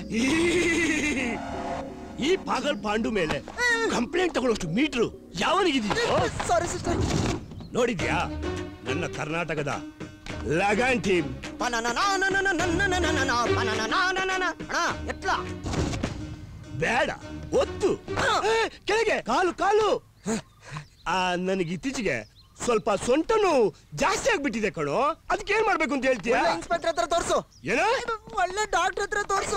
ಈ ಪಾಗಲ್ ಪಾಂಡು ಮೇಲೆ ಕಂಪ್ಲೇಂಟ್ ತಗೊಳ್ಳೋಷ್ಟು ಮೀಟ್ರು ಯಾವನಿಗಿದೆಯೋ ಸಾರಿ ಸಿಸ್ಟರ್ ನೋಡಿದ್ಯಾ ನನ್ನ ಕರ್ನಾಟಕದ ಲಗಾನ್ ಟೀಮ್ ಎತ್ಲ ಬೇಡ ಒತ್ತು ಏ, ಕೆಳಗೆ ಕಾಲು ಕಾಲು ಆ ನನಗೆ ಇತ್ತೀಚೆಗೆ ಸ್ವಲ್ಪ ಸೊಂಟ ನೋವು ಜಾಸ್ತಿ ಆಗ್ಬಿಟ್ಟಿದೆ ಕಣೋ ಅದಕ್ಕೆ ಏನ್ ಮಾಡ್ಬೇಕು ಅಂತ ಹೇಳ್ತೀಯಾ ಇನ್ಸ್ಪೆಕ್ಟರ್ ಹತ್ರ ತೋರ್ಸು ಏನೋ ಒಳ್ಳೆ ಡಾಕ್ಟರ್ ಹತ್ರ ತೋರ್ಸು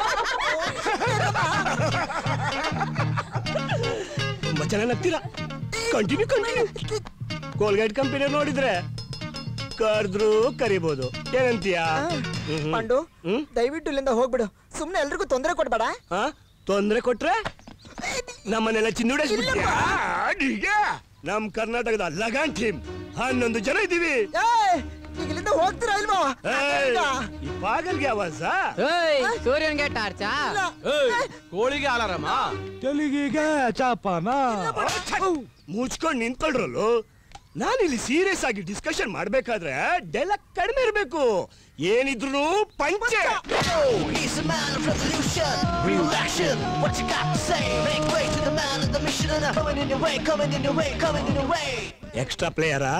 ತುಂಬಾ ಚೆನ್ನಾಗಿ ನಗ್ತೀರಾ ಕಂಟಿನ್ಯೂ ಕಂಟಿನ್ಯೂ ಕೋಲ್ಗೇಟ್ ಕಂಪನಿ ನೋಡಿದ್ರೆ ಕರೆದ್ರು ಕರಿಬಹುದು ಏನಂತೀಯಾ ಪಾಂಡು ದಯವಿಟ್ಟು ಇಲ್ಲಿಂದ ಹೋಗ್ಬಿಡು ಸುಮ್ನೆ ಎಲ್ರಿಗೂ ತೊಂದರೆ ಕೊಡ್ಬೇಡ ಹಾ ತೊಂದ್ರೆ ಕೊಟ್ರೆ ನಮ್ಮನ್ನೆಲ್ಲ ಚಿನ್ನುಡಿಸ್ಬಿಡ್ತೀಯಾ ಈಗ ನಮ್ ಕರ್ನಾಟಕದ ಲಗಾನ್ ಟೀಮ್ ಹನ್ನೊಂದು ಜನ ಇದೀವಿ ಏಯ್, ಈಗ ಇಲ್ಲಿಂದ ಹೋಗ್ತೀರಾ ಇಲ್ವಾ ಏಯ್, ಈ ಪಾಗಲ್ಗೆ ಆವಾಸ ಸೂರ್ಯನ್ಗೆ ಟಾರ್ಚಾ ಕೋಳಿಗೆ ಅಲಾರಮ್ಮ ತೆಲಿಗೆಗೆ ಚಾಪನ ಮುಚ್ಕೊಂಡು ನಿಂತ್ಕೊಳ್ರಲ್ಲು ನಾನಿಲ್ಲಿ ಸೀರಿಯಸ್ ಆಗಿ ಡಿಸ್ಕಷನ್ ಮಾಡ್ಬೇಕಾದ್ರೆ ಡೈಲಾಗ್ ಕಡಿಮೆ ಇರ್ಬೇಕು ಏನಿದ್ರು ಪಂಚೆ He's a man of revolution, real action. What you got to say? Make way to the man of the mission and I'm coming in your way, coming in your way, coming in your way. Extra ಪ್ಲೇಯರಾ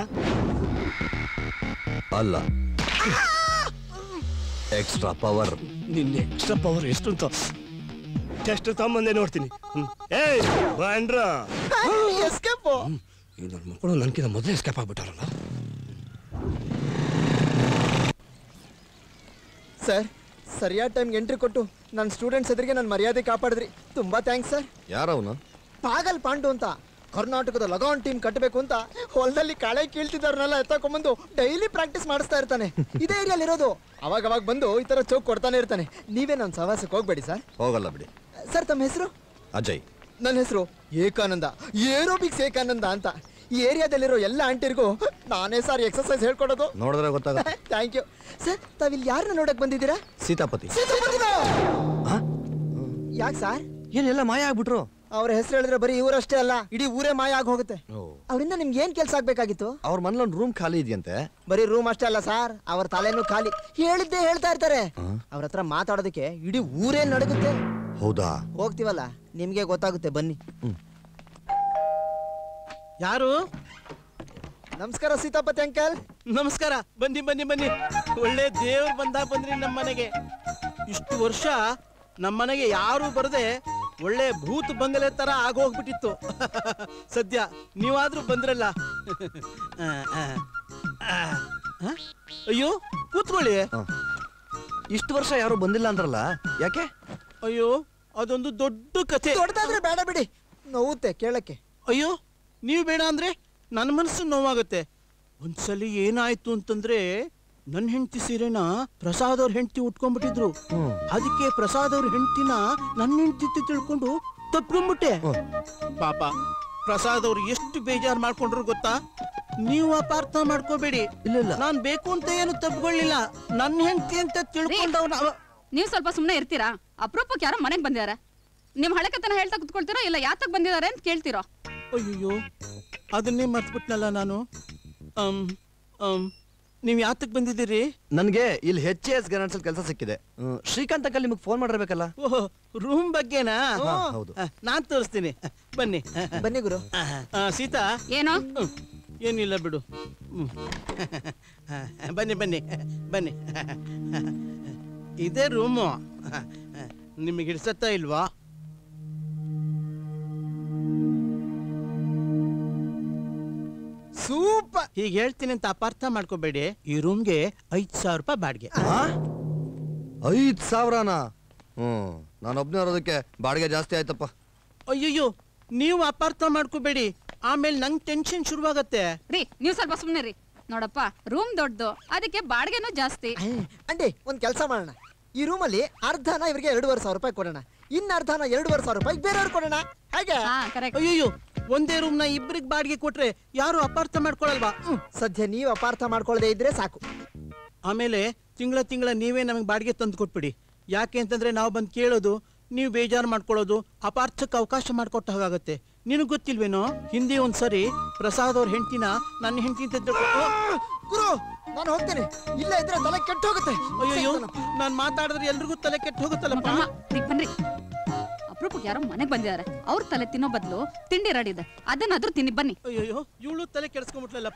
ಅಲ್ಲ extra power ನಿನ್ನ extra power ಎಷ್ಟು ಅಂತ test ತಗೊಂಬಂದೆ ನೋಡ್ತೀನಿ ಹ್ಮ್. ಏಯ್ ಬಂದ್ರ escape ಈ ನನ್ನ ಮಕ್ಕಳು ನನ್ಕಿಂತ ಮೊದಲೇ ಎಸ್ಕೇಪ್ ಆಗ್ಬಿಟ್ಟಾರಲ್ಲ ಸರ್ ಸರಿಯಾದ ಟೈಮ್ಗೆ ಎಂಟ್ರಿ ಕೊಟ್ಟು ನನ್ನ ಸ್ಟೂಡೆಂಟ್ಸ್ ಎದುರಿಗೆ ನನ್ನ ಮರ್ಯಾದೆ ಕಾಪಾಡಿದ್ರಿ ತುಂಬಾ ಥ್ಯಾಂಕ್ಸ್ ಸರ್ ಯಾರವನು ಪಾಗಲ್ ಪಾಂಡು ಅಂತ ಕರ್ನಾಟಕದ ಲಗಾನ್ ಟೀಮ್ ಕಟ್ಟಬೇಕು ಅಂತ ಹೊಲದಲ್ಲಿ ಕಳೆ ಕೀಳ್ತಿದ್ದವ್ರನ್ನೆಲ್ಲ ಎತ್ತಕೊಂಡ್ಬಂದು ಡೈಲಿ ಪ್ರಾಕ್ಟೀಸ್ ಮಾಡಿಸ್ತಾ ಇರ್ತಾನೆ ಇದೇ ಏರಿಯಲ್ಲಿ ಇರೋದು ಅವಾಗ ಅವಾಗ ಬಂದು ಈ ತರ ಚೌಕ್ ಕೊಡ್ತಾನೆ ಇರ್ತಾನೆ ನೀವೇ ನನ್ನ ಸವಾಸಕ್ಕೆ ಹೋಗ್ಬೇಡಿ ಸರ್ ಹೋಗಲ್ಲ ಬಿಡಿ ಸರ್ ತಮ್ಮ ಹೆಸರು ಅಜಯ್ ನನ್ನ ಹೆಸರು ಏಕಾನಂದ ಏರೋಬಿಕ್ಸ್ ಏಕಾನಂದ ಅಂತ ಈ ಏರಿಯಾದಲ್ಲಿರೋ ಎಲ್ಲ ಆಂಟಿರ್ಗೂ ನಾನೇ ಸರ್ ಎಕ್ಸರ್ಸೈಸ್ ಹೇಳ್ಕೊಡೋದು ನೋಡಿದ್ರೆ ಗೊತ್ತಾಗ ಥ್ಯಾಂಕ್ ಯು ಸರ್ ತಾವಿಲ್ಲಿ ಯಾರನ್ನ ನೋಡಕ್ ಬಂದಿದ್ದೀರಾ ಸೀತಾಪತಿ ಯಾಕೆ ಸರ್ ಏನೆಲ್ಲ ಮಾಯ ಆಗ್ಬಿಟ್ರು ಅವ್ರ ಹೆಸರು ಹೇಳಿದ್ರೆ ಬರೀ ಊರಷ್ಟೇ ಅಲ್ಲ ಇಡೀ ಊರೇ ಮಾಯ ಆಗಿ ಹೋಗುತ್ತೆ ಅವರಿಂದ ನಿಮ್ಗೆ ಏನ್ ಕೆಲಸ ಆಗ್ಬೇಕಾಗಿತ್ತು ಅವ್ರ ಮನೇಲಿ ಒಂದು ರೂಮ್ ಖಾಲಿ ಇದೆಯಂತೆ ಬರೀ ರೂಮ್ ಅಷ್ಟೇ ಅಲ್ಲ ಸರ್ ಅವ್ರ ತಲೆನೂ ಖಾಲಿ ಹೇಳಿದ್ದೇ ಹೇಳ್ತಾ ಇರ್ತಾರೆ ಅವ್ರ ಹತ್ರ ಮಾತಾಡೋದಕ್ಕೆ ಇಡೀ ಊರೇ ನಡುಗುತ್ತೆ ಹೌದಾ ಹೋಗ್ತೀವಲ್ಲ ನಿಮ್ಗೆ ಗೊತ್ತಾಗುತ್ತೆ ಬನ್ನಿ ಯಾರು ನಮಸ್ಕಾರ ಸೀತಾಪತಿ ಅಂಕಲ್ ನಮಸ್ಕಾರ ಬನ್ನಿ ಬನ್ನಿ ಬನ್ನಿ ಒಳ್ಳೆ ದೇವ್ರು ಬಂದಾಗ ಬಂದ್ರಿ ನಮ್ಮ ಮನೆಗೆ ಇಷ್ಟು ವರ್ಷ ನಮ್ಮ ಮನೆಗೆ ಯಾರು ಬರದೆ ಒಳ್ಳೆ ಭೂತ್ ಬಂಗಲೆ ತರ ಆಗೋಗ್ಬಿಟ್ಟಿತ್ತು ಸದ್ಯ ನೀವಾದ್ರೂ ಬಂದ್ರಲ್ಲ ಆ, ಆ, ಆ. ಆ? ಅಯ್ಯೋ ಕೂತ್ಕೊಳ್ಳಿ ಇಷ್ಟು ವರ್ಷ ಯಾರು ಬಂದಿಲ್ಲ ಅಂದ್ರಲ್ಲ ಯಾಕೆ ಅಯ್ಯೋ ಅದೊಂದು ದೊಡ್ಡ ಕಥೆ ದೊಡ್ಡದಾದ್ರೆ ಬೇಡ ಬಿಡಿ ನೋವುತ್ತೆ ಕೇಳಕ್ಕೆ ಅಯ್ಯೋ ನೀವು ಬೇಡ ಅಂದ್ರೆ ನನ್ನ ಮನಸ್ಸು ನೋವಾಗುತ್ತೆ ಒಂದ್ಸಲಿ ಏನಾಯ್ತು ಅಂತಂದ್ರೆ ನನ್ನ ಹೆಂಡತಿ ಸೀರೆನ ಪ್ರಸಾದ್ ಅವ್ರ ಹೆಂಡತಿ ಉಟ್ಕೊಂಡ್ಬಿಟ್ಟಿದ್ರು ಅದಕ್ಕೆ ಪ್ರಸಾದ್ ಅವ್ರ ಹೆಂಡತಿನ ನನ್ನ ಹೆಂಡತಿ ತಿಳ್ಕೊಂಡು ತಪ್ಕೊಂಡ್ಬಿಟ್ಟೆ ಪಾಪ ಪ್ರಸಾದ್ ಅವ್ರು ಎಷ್ಟು ಬೇಜಾರ್ ಮಾಡ್ಕೊಂಡ್ರು ಗೊತ್ತಾ ನೀವು ಅಪಾರ್ಥ ಮಾಡ್ಕೋಬೇಡಿ ಇಲ್ಲ ಇಲ್ಲ ನಾನ್ ಬೇಕು ಅಂತ ಏನು ತಪ್ಕೊಳ್ಳಿಲ್ಲ ನನ್ನ ಹೆಂಡತಿ ಅಂತ ತಿಳ್ಕೊಂಡವ್ನ ಅವ- ನೀವು ಸ್ವಲ್ಪ ಸುಮ್ಮನೆ ಇರ್ತೀರಾ ಅಪರೂಪಕ್ಕೆ ಯಾರೋ ಮನೆಗೆ ಬಂದಿದ್ದಾರೆ ನಿಮ್ ಹಳೆ ಕಥನ ಹೇಳ್ತಾ ಕುತ್ಕೊಳ್ತೀರೋ ಇಲ್ಲ ಯಾತಕ್ ಬಂದಿದ್ದಾರೆ ಅಂತ ಕೇಳ್ತೀರೋ ಅಯ್ಯೋ ಅದನ್ನೇ ಮರ್ತ್ಬಿಟ್ನಲ್ಲ ನಾನು ಅಮ್, ಅಮ್, ನೀವ್ ಯಾತಕ್ ಬಂದಿದ್ದೀರಿ ನನಗೆ ಇಲ್ಲಿ ಹೆಚ್ ಎಸ್ ಗೈಡೆನ್ಸ್ ಕೆಲಸ ಸಿಕ್ಕಿದೆ ಹ್ಮ್, ಶ್ರೀಕಾಂತ್ ಅಂಕಲ್ ನಿಮಗೆ ಫೋನ್ ಮಾಡಿರ್ಬೇಕಲ್ಲ ಓಹ್ ರೂಮ್ ಬಗ್ಗೆನಾ ಹಾ, ಹೌದು. ಆ, ನಾನ್ ತೋರಿಸ್ತೀನಿ ಬನ್ನಿ ಬನ್ನಿ ಗುರು ಆ, ಸೀತಾ ಏನೋ ಹ್ಮ್, ಏನಿಲ್ಲ ಬಿಡು ಹ್ಮ್. ಬನ್ನಿ ಬನ್ನಿ ಬನ್ನಿ ಇದೇ ರೂಮು ನಿಮಗೆ ಹಿಡ್ಸತ್ತಾ ಇಲ್ವಾ ಸೂಪರ್ ಹೀಗೆ ಹೇಳ್ತೀನಿ ಅಂತ ಅಪಾರ್ಥ ಮಾಡ್ಕೋಬೇಡಿ ಈ ರೂಮ್ಗೆ ಐದ್ ಸಾವಿರ ರೂಪಾಯಿ ಬಾಡಿಗೆ ಐದ್ ಸಾವಿರನಾ ಹ್ಮ್ ನಾನು ಒಬ್ನೇ ಇರೋದಕ್ಕೆ ಬಾಡಿಗೆ ಜಾಸ್ತಿ ಆಯ್ತಪ್ಪ ಅಯ್ಯಯ್ಯೋ ನೀವು ಅಪಾರ್ಥ ಮಾಡ್ಕೋಬೇಡಿ ಆಮೇಲೆ ನಂಗೆ ಟೆನ್ಷನ್ ಶುರುವಾಗತ್ತೆ ರೀ ನೀವು ಸ್ವಲ್ಪ ಸುಮ್ಮನೆ ರೀ ನೋಡಪ್ಪ ರೂಮ್ ದೊಡ್ಡದು ಅದಕ್ಕೆ ಬಾಡಿಗೆನೂ ಜಾಸ್ತಿ ಅಂಡಿ ಒಂದ್ ಕೆಲಸ ಮಾಡೋಣ ಈ ರೂಮಲ್ಲಿ ಅರ್ಧನ ಇವ್ರಿಗೆ ಎರಡೂವರೆ ಸಾವಿರ ರೂಪಾಯಿ ಕೊಡೋಣ ಇನ್ನ ಅರ್ಧನ ಎರಡೂವರೆ ಸಾವಿರ ರೂಪಾಯಿ ಬೇರೆಯವ್ರು ಕೊಡೋಣ ಹೇಗೆ ಅಯ್ಯಯ್ಯೋ ಒಂದೇ ರೂಮ್ನ ಇಬ್ಬರಿಗೆ ಬಾಡಿಗೆ ಕೊಟ್ರೆ ಯಾರು ಅಪಾರ್ಥ ಮಾಡ್ಕೊಳಲ್ವಾ ಹ್ಮ್. ಸದ್ಯ ನೀವು ಅಪಾರ್ಥ ಮಾಡ್ಕೊಳ್ಳದೆ ಇದ್ರೆ ಸಾಕು ಆಮೇಲೆ ತಿಂಗಳ ತಿಂಗಳ ನೀವೇ ನಮಗೆ ಬಾಡಿಗೆ ತಂದು ಕೊಟ್ಬಿಡಿ ಯಾಕೆ ಅಂತಂದ್ರೆ ನಾವು ಬಂದು ಕೇಳೋದು ನೀವು ಬೇಜಾರು ಮಾಡ್ಕೊಳ್ಳೋದು ಅಪಾರ್ಥಕ್ಕೆ ಅವಕಾಶ ಮಾಡ್ಕೊಟ್ಟ ಹಾಗಾಗತ್ತೆ ನಿನಗೆ ಗೊತ್ತಿಲ್ವೇನೋ ಹಿಂದೆ ಒಂದ್ಸರಿ ಪ್ರಸಾದ್ ಅವ್ರ ಹೆಂಡತಿನ ನನ್ನ ಹೆಂಡತಿ ಅಂತ ತಿಳ್ಕೊ- ಗುರು ನಾನು ಹೋಗ್ತೇನೆ ಇಲ್ಲ ಇದ್ರೆ ತಲೆ ಕೆಟ್ಟ ಹೋಗುತ್ತೆ ಅಯ್ಯಯ್ಯೋ ನಾನು ಮಾತಾಡಿದ್ರೆ ಎಲ್ರಿಗೂ ತಲೆ ಕೆಟ್ಟು ಹೋಗುತ್ತಲ್ಲಪ್ಪ ರೀ ಬನ್ರಿ ಅಪರೂಪಕ್ಕೆ ಯಾರೋ ಮನೆಗೆ ಬಂದಿದ್ದಾರೆ ಅವ್ರ ತಲೆ ತಿನ್ನೋ ಬದಲು ತಿಂಡಿ ರೆಡಿ ಇದೆ ಅದನ್ನಾದ್ರೂ ತಿನ್ನಿ ಬನ್ನಿ ಅಯ್ಯಯ್ಯೋ ಇವಳು ತಲೆ ಕೆಡಿಸ್ಕೊಂಡ್ಬಿಟ್ಲಲ್ಲಪ್ಪ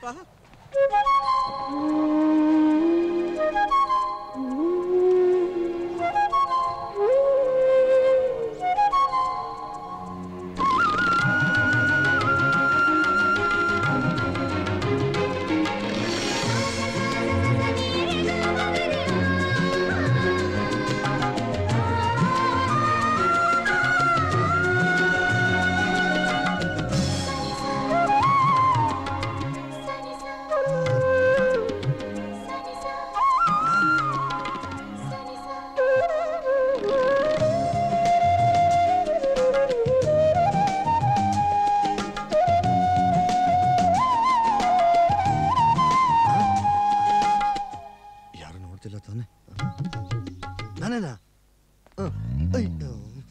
ಯಾರು ನೋಡ್ತಿಲ್ಲ ತಾನೆ ನಾನೇನಾ ಹ, ಅಯ್ಯೋ.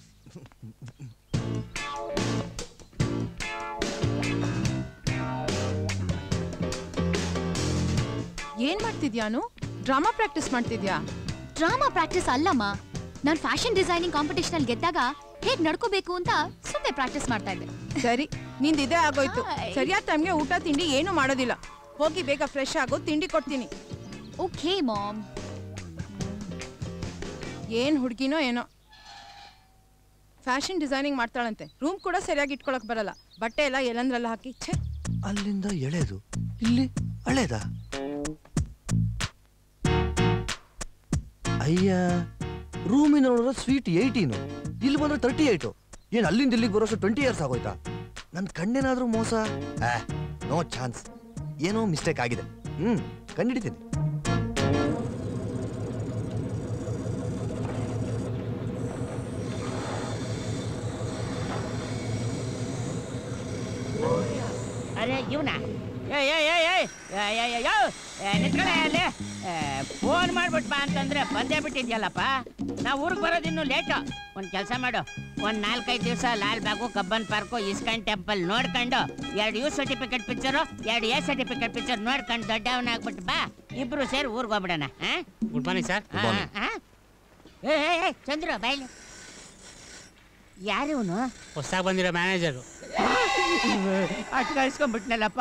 ಏನ್ ಮಾಡ್ತಿದ್ಯಾನು ಡ್ರಾಮಾ ಪ್ರಾಕ್ಟೀಸ್ ಮಾಡ್ತಿದ್ಯಾ ಡ್ರಾಮಾ ಪ್ರಾಕ್ಟೀಸ್ ಅಲ್ಲಮ್ಮ ನಾನು ಫ್ಯಾಷನ್ ಡಿಸೈನಿಂಗ್ ಕಾಂಪಿಟೇಷನ್ ಅಲ್ಲಿ ಗೆದ್ದಾಗ ಹೇಗ್ ನಡ್ಕೋಬೇಕು ಅಂತ ಸುಮ್ಮನೆ ಪ್ರಾಕ್ಟೀಸ್ ಮಾಡ್ತಾ ಇದ್ದೆ ಸರಿ ನಿಂದ ಇದೇ ಆಗೋಯ್ತು ಸರಿಯಾದ ಟೈಮ್ಗೆ ಊಟ ತಿಂಡಿ ಏನು ಮಾಡೋದಿಲ್ಲ ಹೋಗಿ ಬೇಗ ಫ್ರೆಶ್ ಆಗೋ ತಿಂಡಿ ಕೊಡ್ತೀನಿ ಓಕೆ ಮಾಮ್ ಏನ್ ಹುಡುಗಿನೋ ಏನೋ ಫ್ಯಾಷನ್ ಡಿಸೈನಿಂಗ್ ಮಾಡ್ತಾಳಂತೆ ರೂಮ್ ಕೂಡ ಸರಿಯಾಗಿ ಇಟ್ಕೊಳಕ್ ಬರಲ್ಲ ಬಟ್ಟೆ ಎಲ್ಲ ಎಲ್ಲಂದ್ರಲ್ಲ ಹಾಕಿ ಛೇ ಅಲ್ಲಿಂದ ಎಳೆದು ಇಲ್ಲಿ ಹಳೇದ ಅಯ್ಯ ರೂಮಿನ ನೋಡಿದ್ರೆ ಸ್ವೀಟ್ ಏಯ್ಟೀನು ಇಲ್ಲಿ ಬಂದ್ರೆ ತರ್ಟಿ ಏಯ್ಟು ಏನು ಅಲ್ಲಿಂದ ಇಲ್ಲಿಗೆ ಬರೋಷ್ಟು ಟ್ವೆಂಟಿ ಇಯರ್ಸ್ ಆಗೋಯ್ತಾ ನನ್ನ ಕಣ್ಣೇನಾದ್ರೂ ಮೋಸ ನೋ ಚಾನ್ಸ್ ಏನೋ ಮಿಸ್ಟೇಕ್ ಆಗಿದೆ ಹ್ಮ್ ಕಂಡಿಡಿತೀನಿ ಅರೆ ಇವನ ನಿಂತ್ಕೊಳ್ಳೆ ಅಲ್ಲಿ ಫೋನ್ ಮಾಡ್ಬಿಟ್ಟು ಬಾ ಅಂತಂದ್ರೆ ಬಂದೇ ಬಿಟ್ಟಿದ್ಯಲ್ಲಪ್ಪ ನಾವು ಊರಿಗೆ ಬರೋದಿನ್ನು ಲೇಟು ಒಂದು ಕೆಲಸ ಮಾಡು ಒಂದು ನಾಲ್ಕೈದು ದಿವಸ Lal Bagh Cubbon park ISKCON temple ನೋಡ್ಕೊಂಡು ಎರಡು ಯು ಸರ್ಟಿಫಿಕೇಟ್ ಪಿಕ್ಚರು ಎರಡು ಎ ಸರ್ಟಿಫಿಕೇಟ್ ಪಿಕ್ಚರ್ ನೋಡ್ಕೊಂಡು ದೊಡ್ಡವನಾಗ್ಬಿಟ್ಟು ಬಾ ಇಬ್ರು ಸೇರಿ ಊರಿಗೆ ಹೋಗ್ಬಿಡೋಣ ಗುಡ್ ಮಾರ್ನಿಂಗ್ ಸರ್ ಆ, ಆ, ಆ. ಏ ಏ, ಏ, ಚಂದ್ರು ಬಾಯ್ಲಿ ಯಾರು ಇವನು ಹೊಸದಾಗಿ ಬಂದಿರೋ ಮ್ಯಾನೇಜರು ಅಟ್ಕಾಯಿಸ್ಕೊಂಡ್ಬಿಟ್ನಲ್ಲಪ್ಪ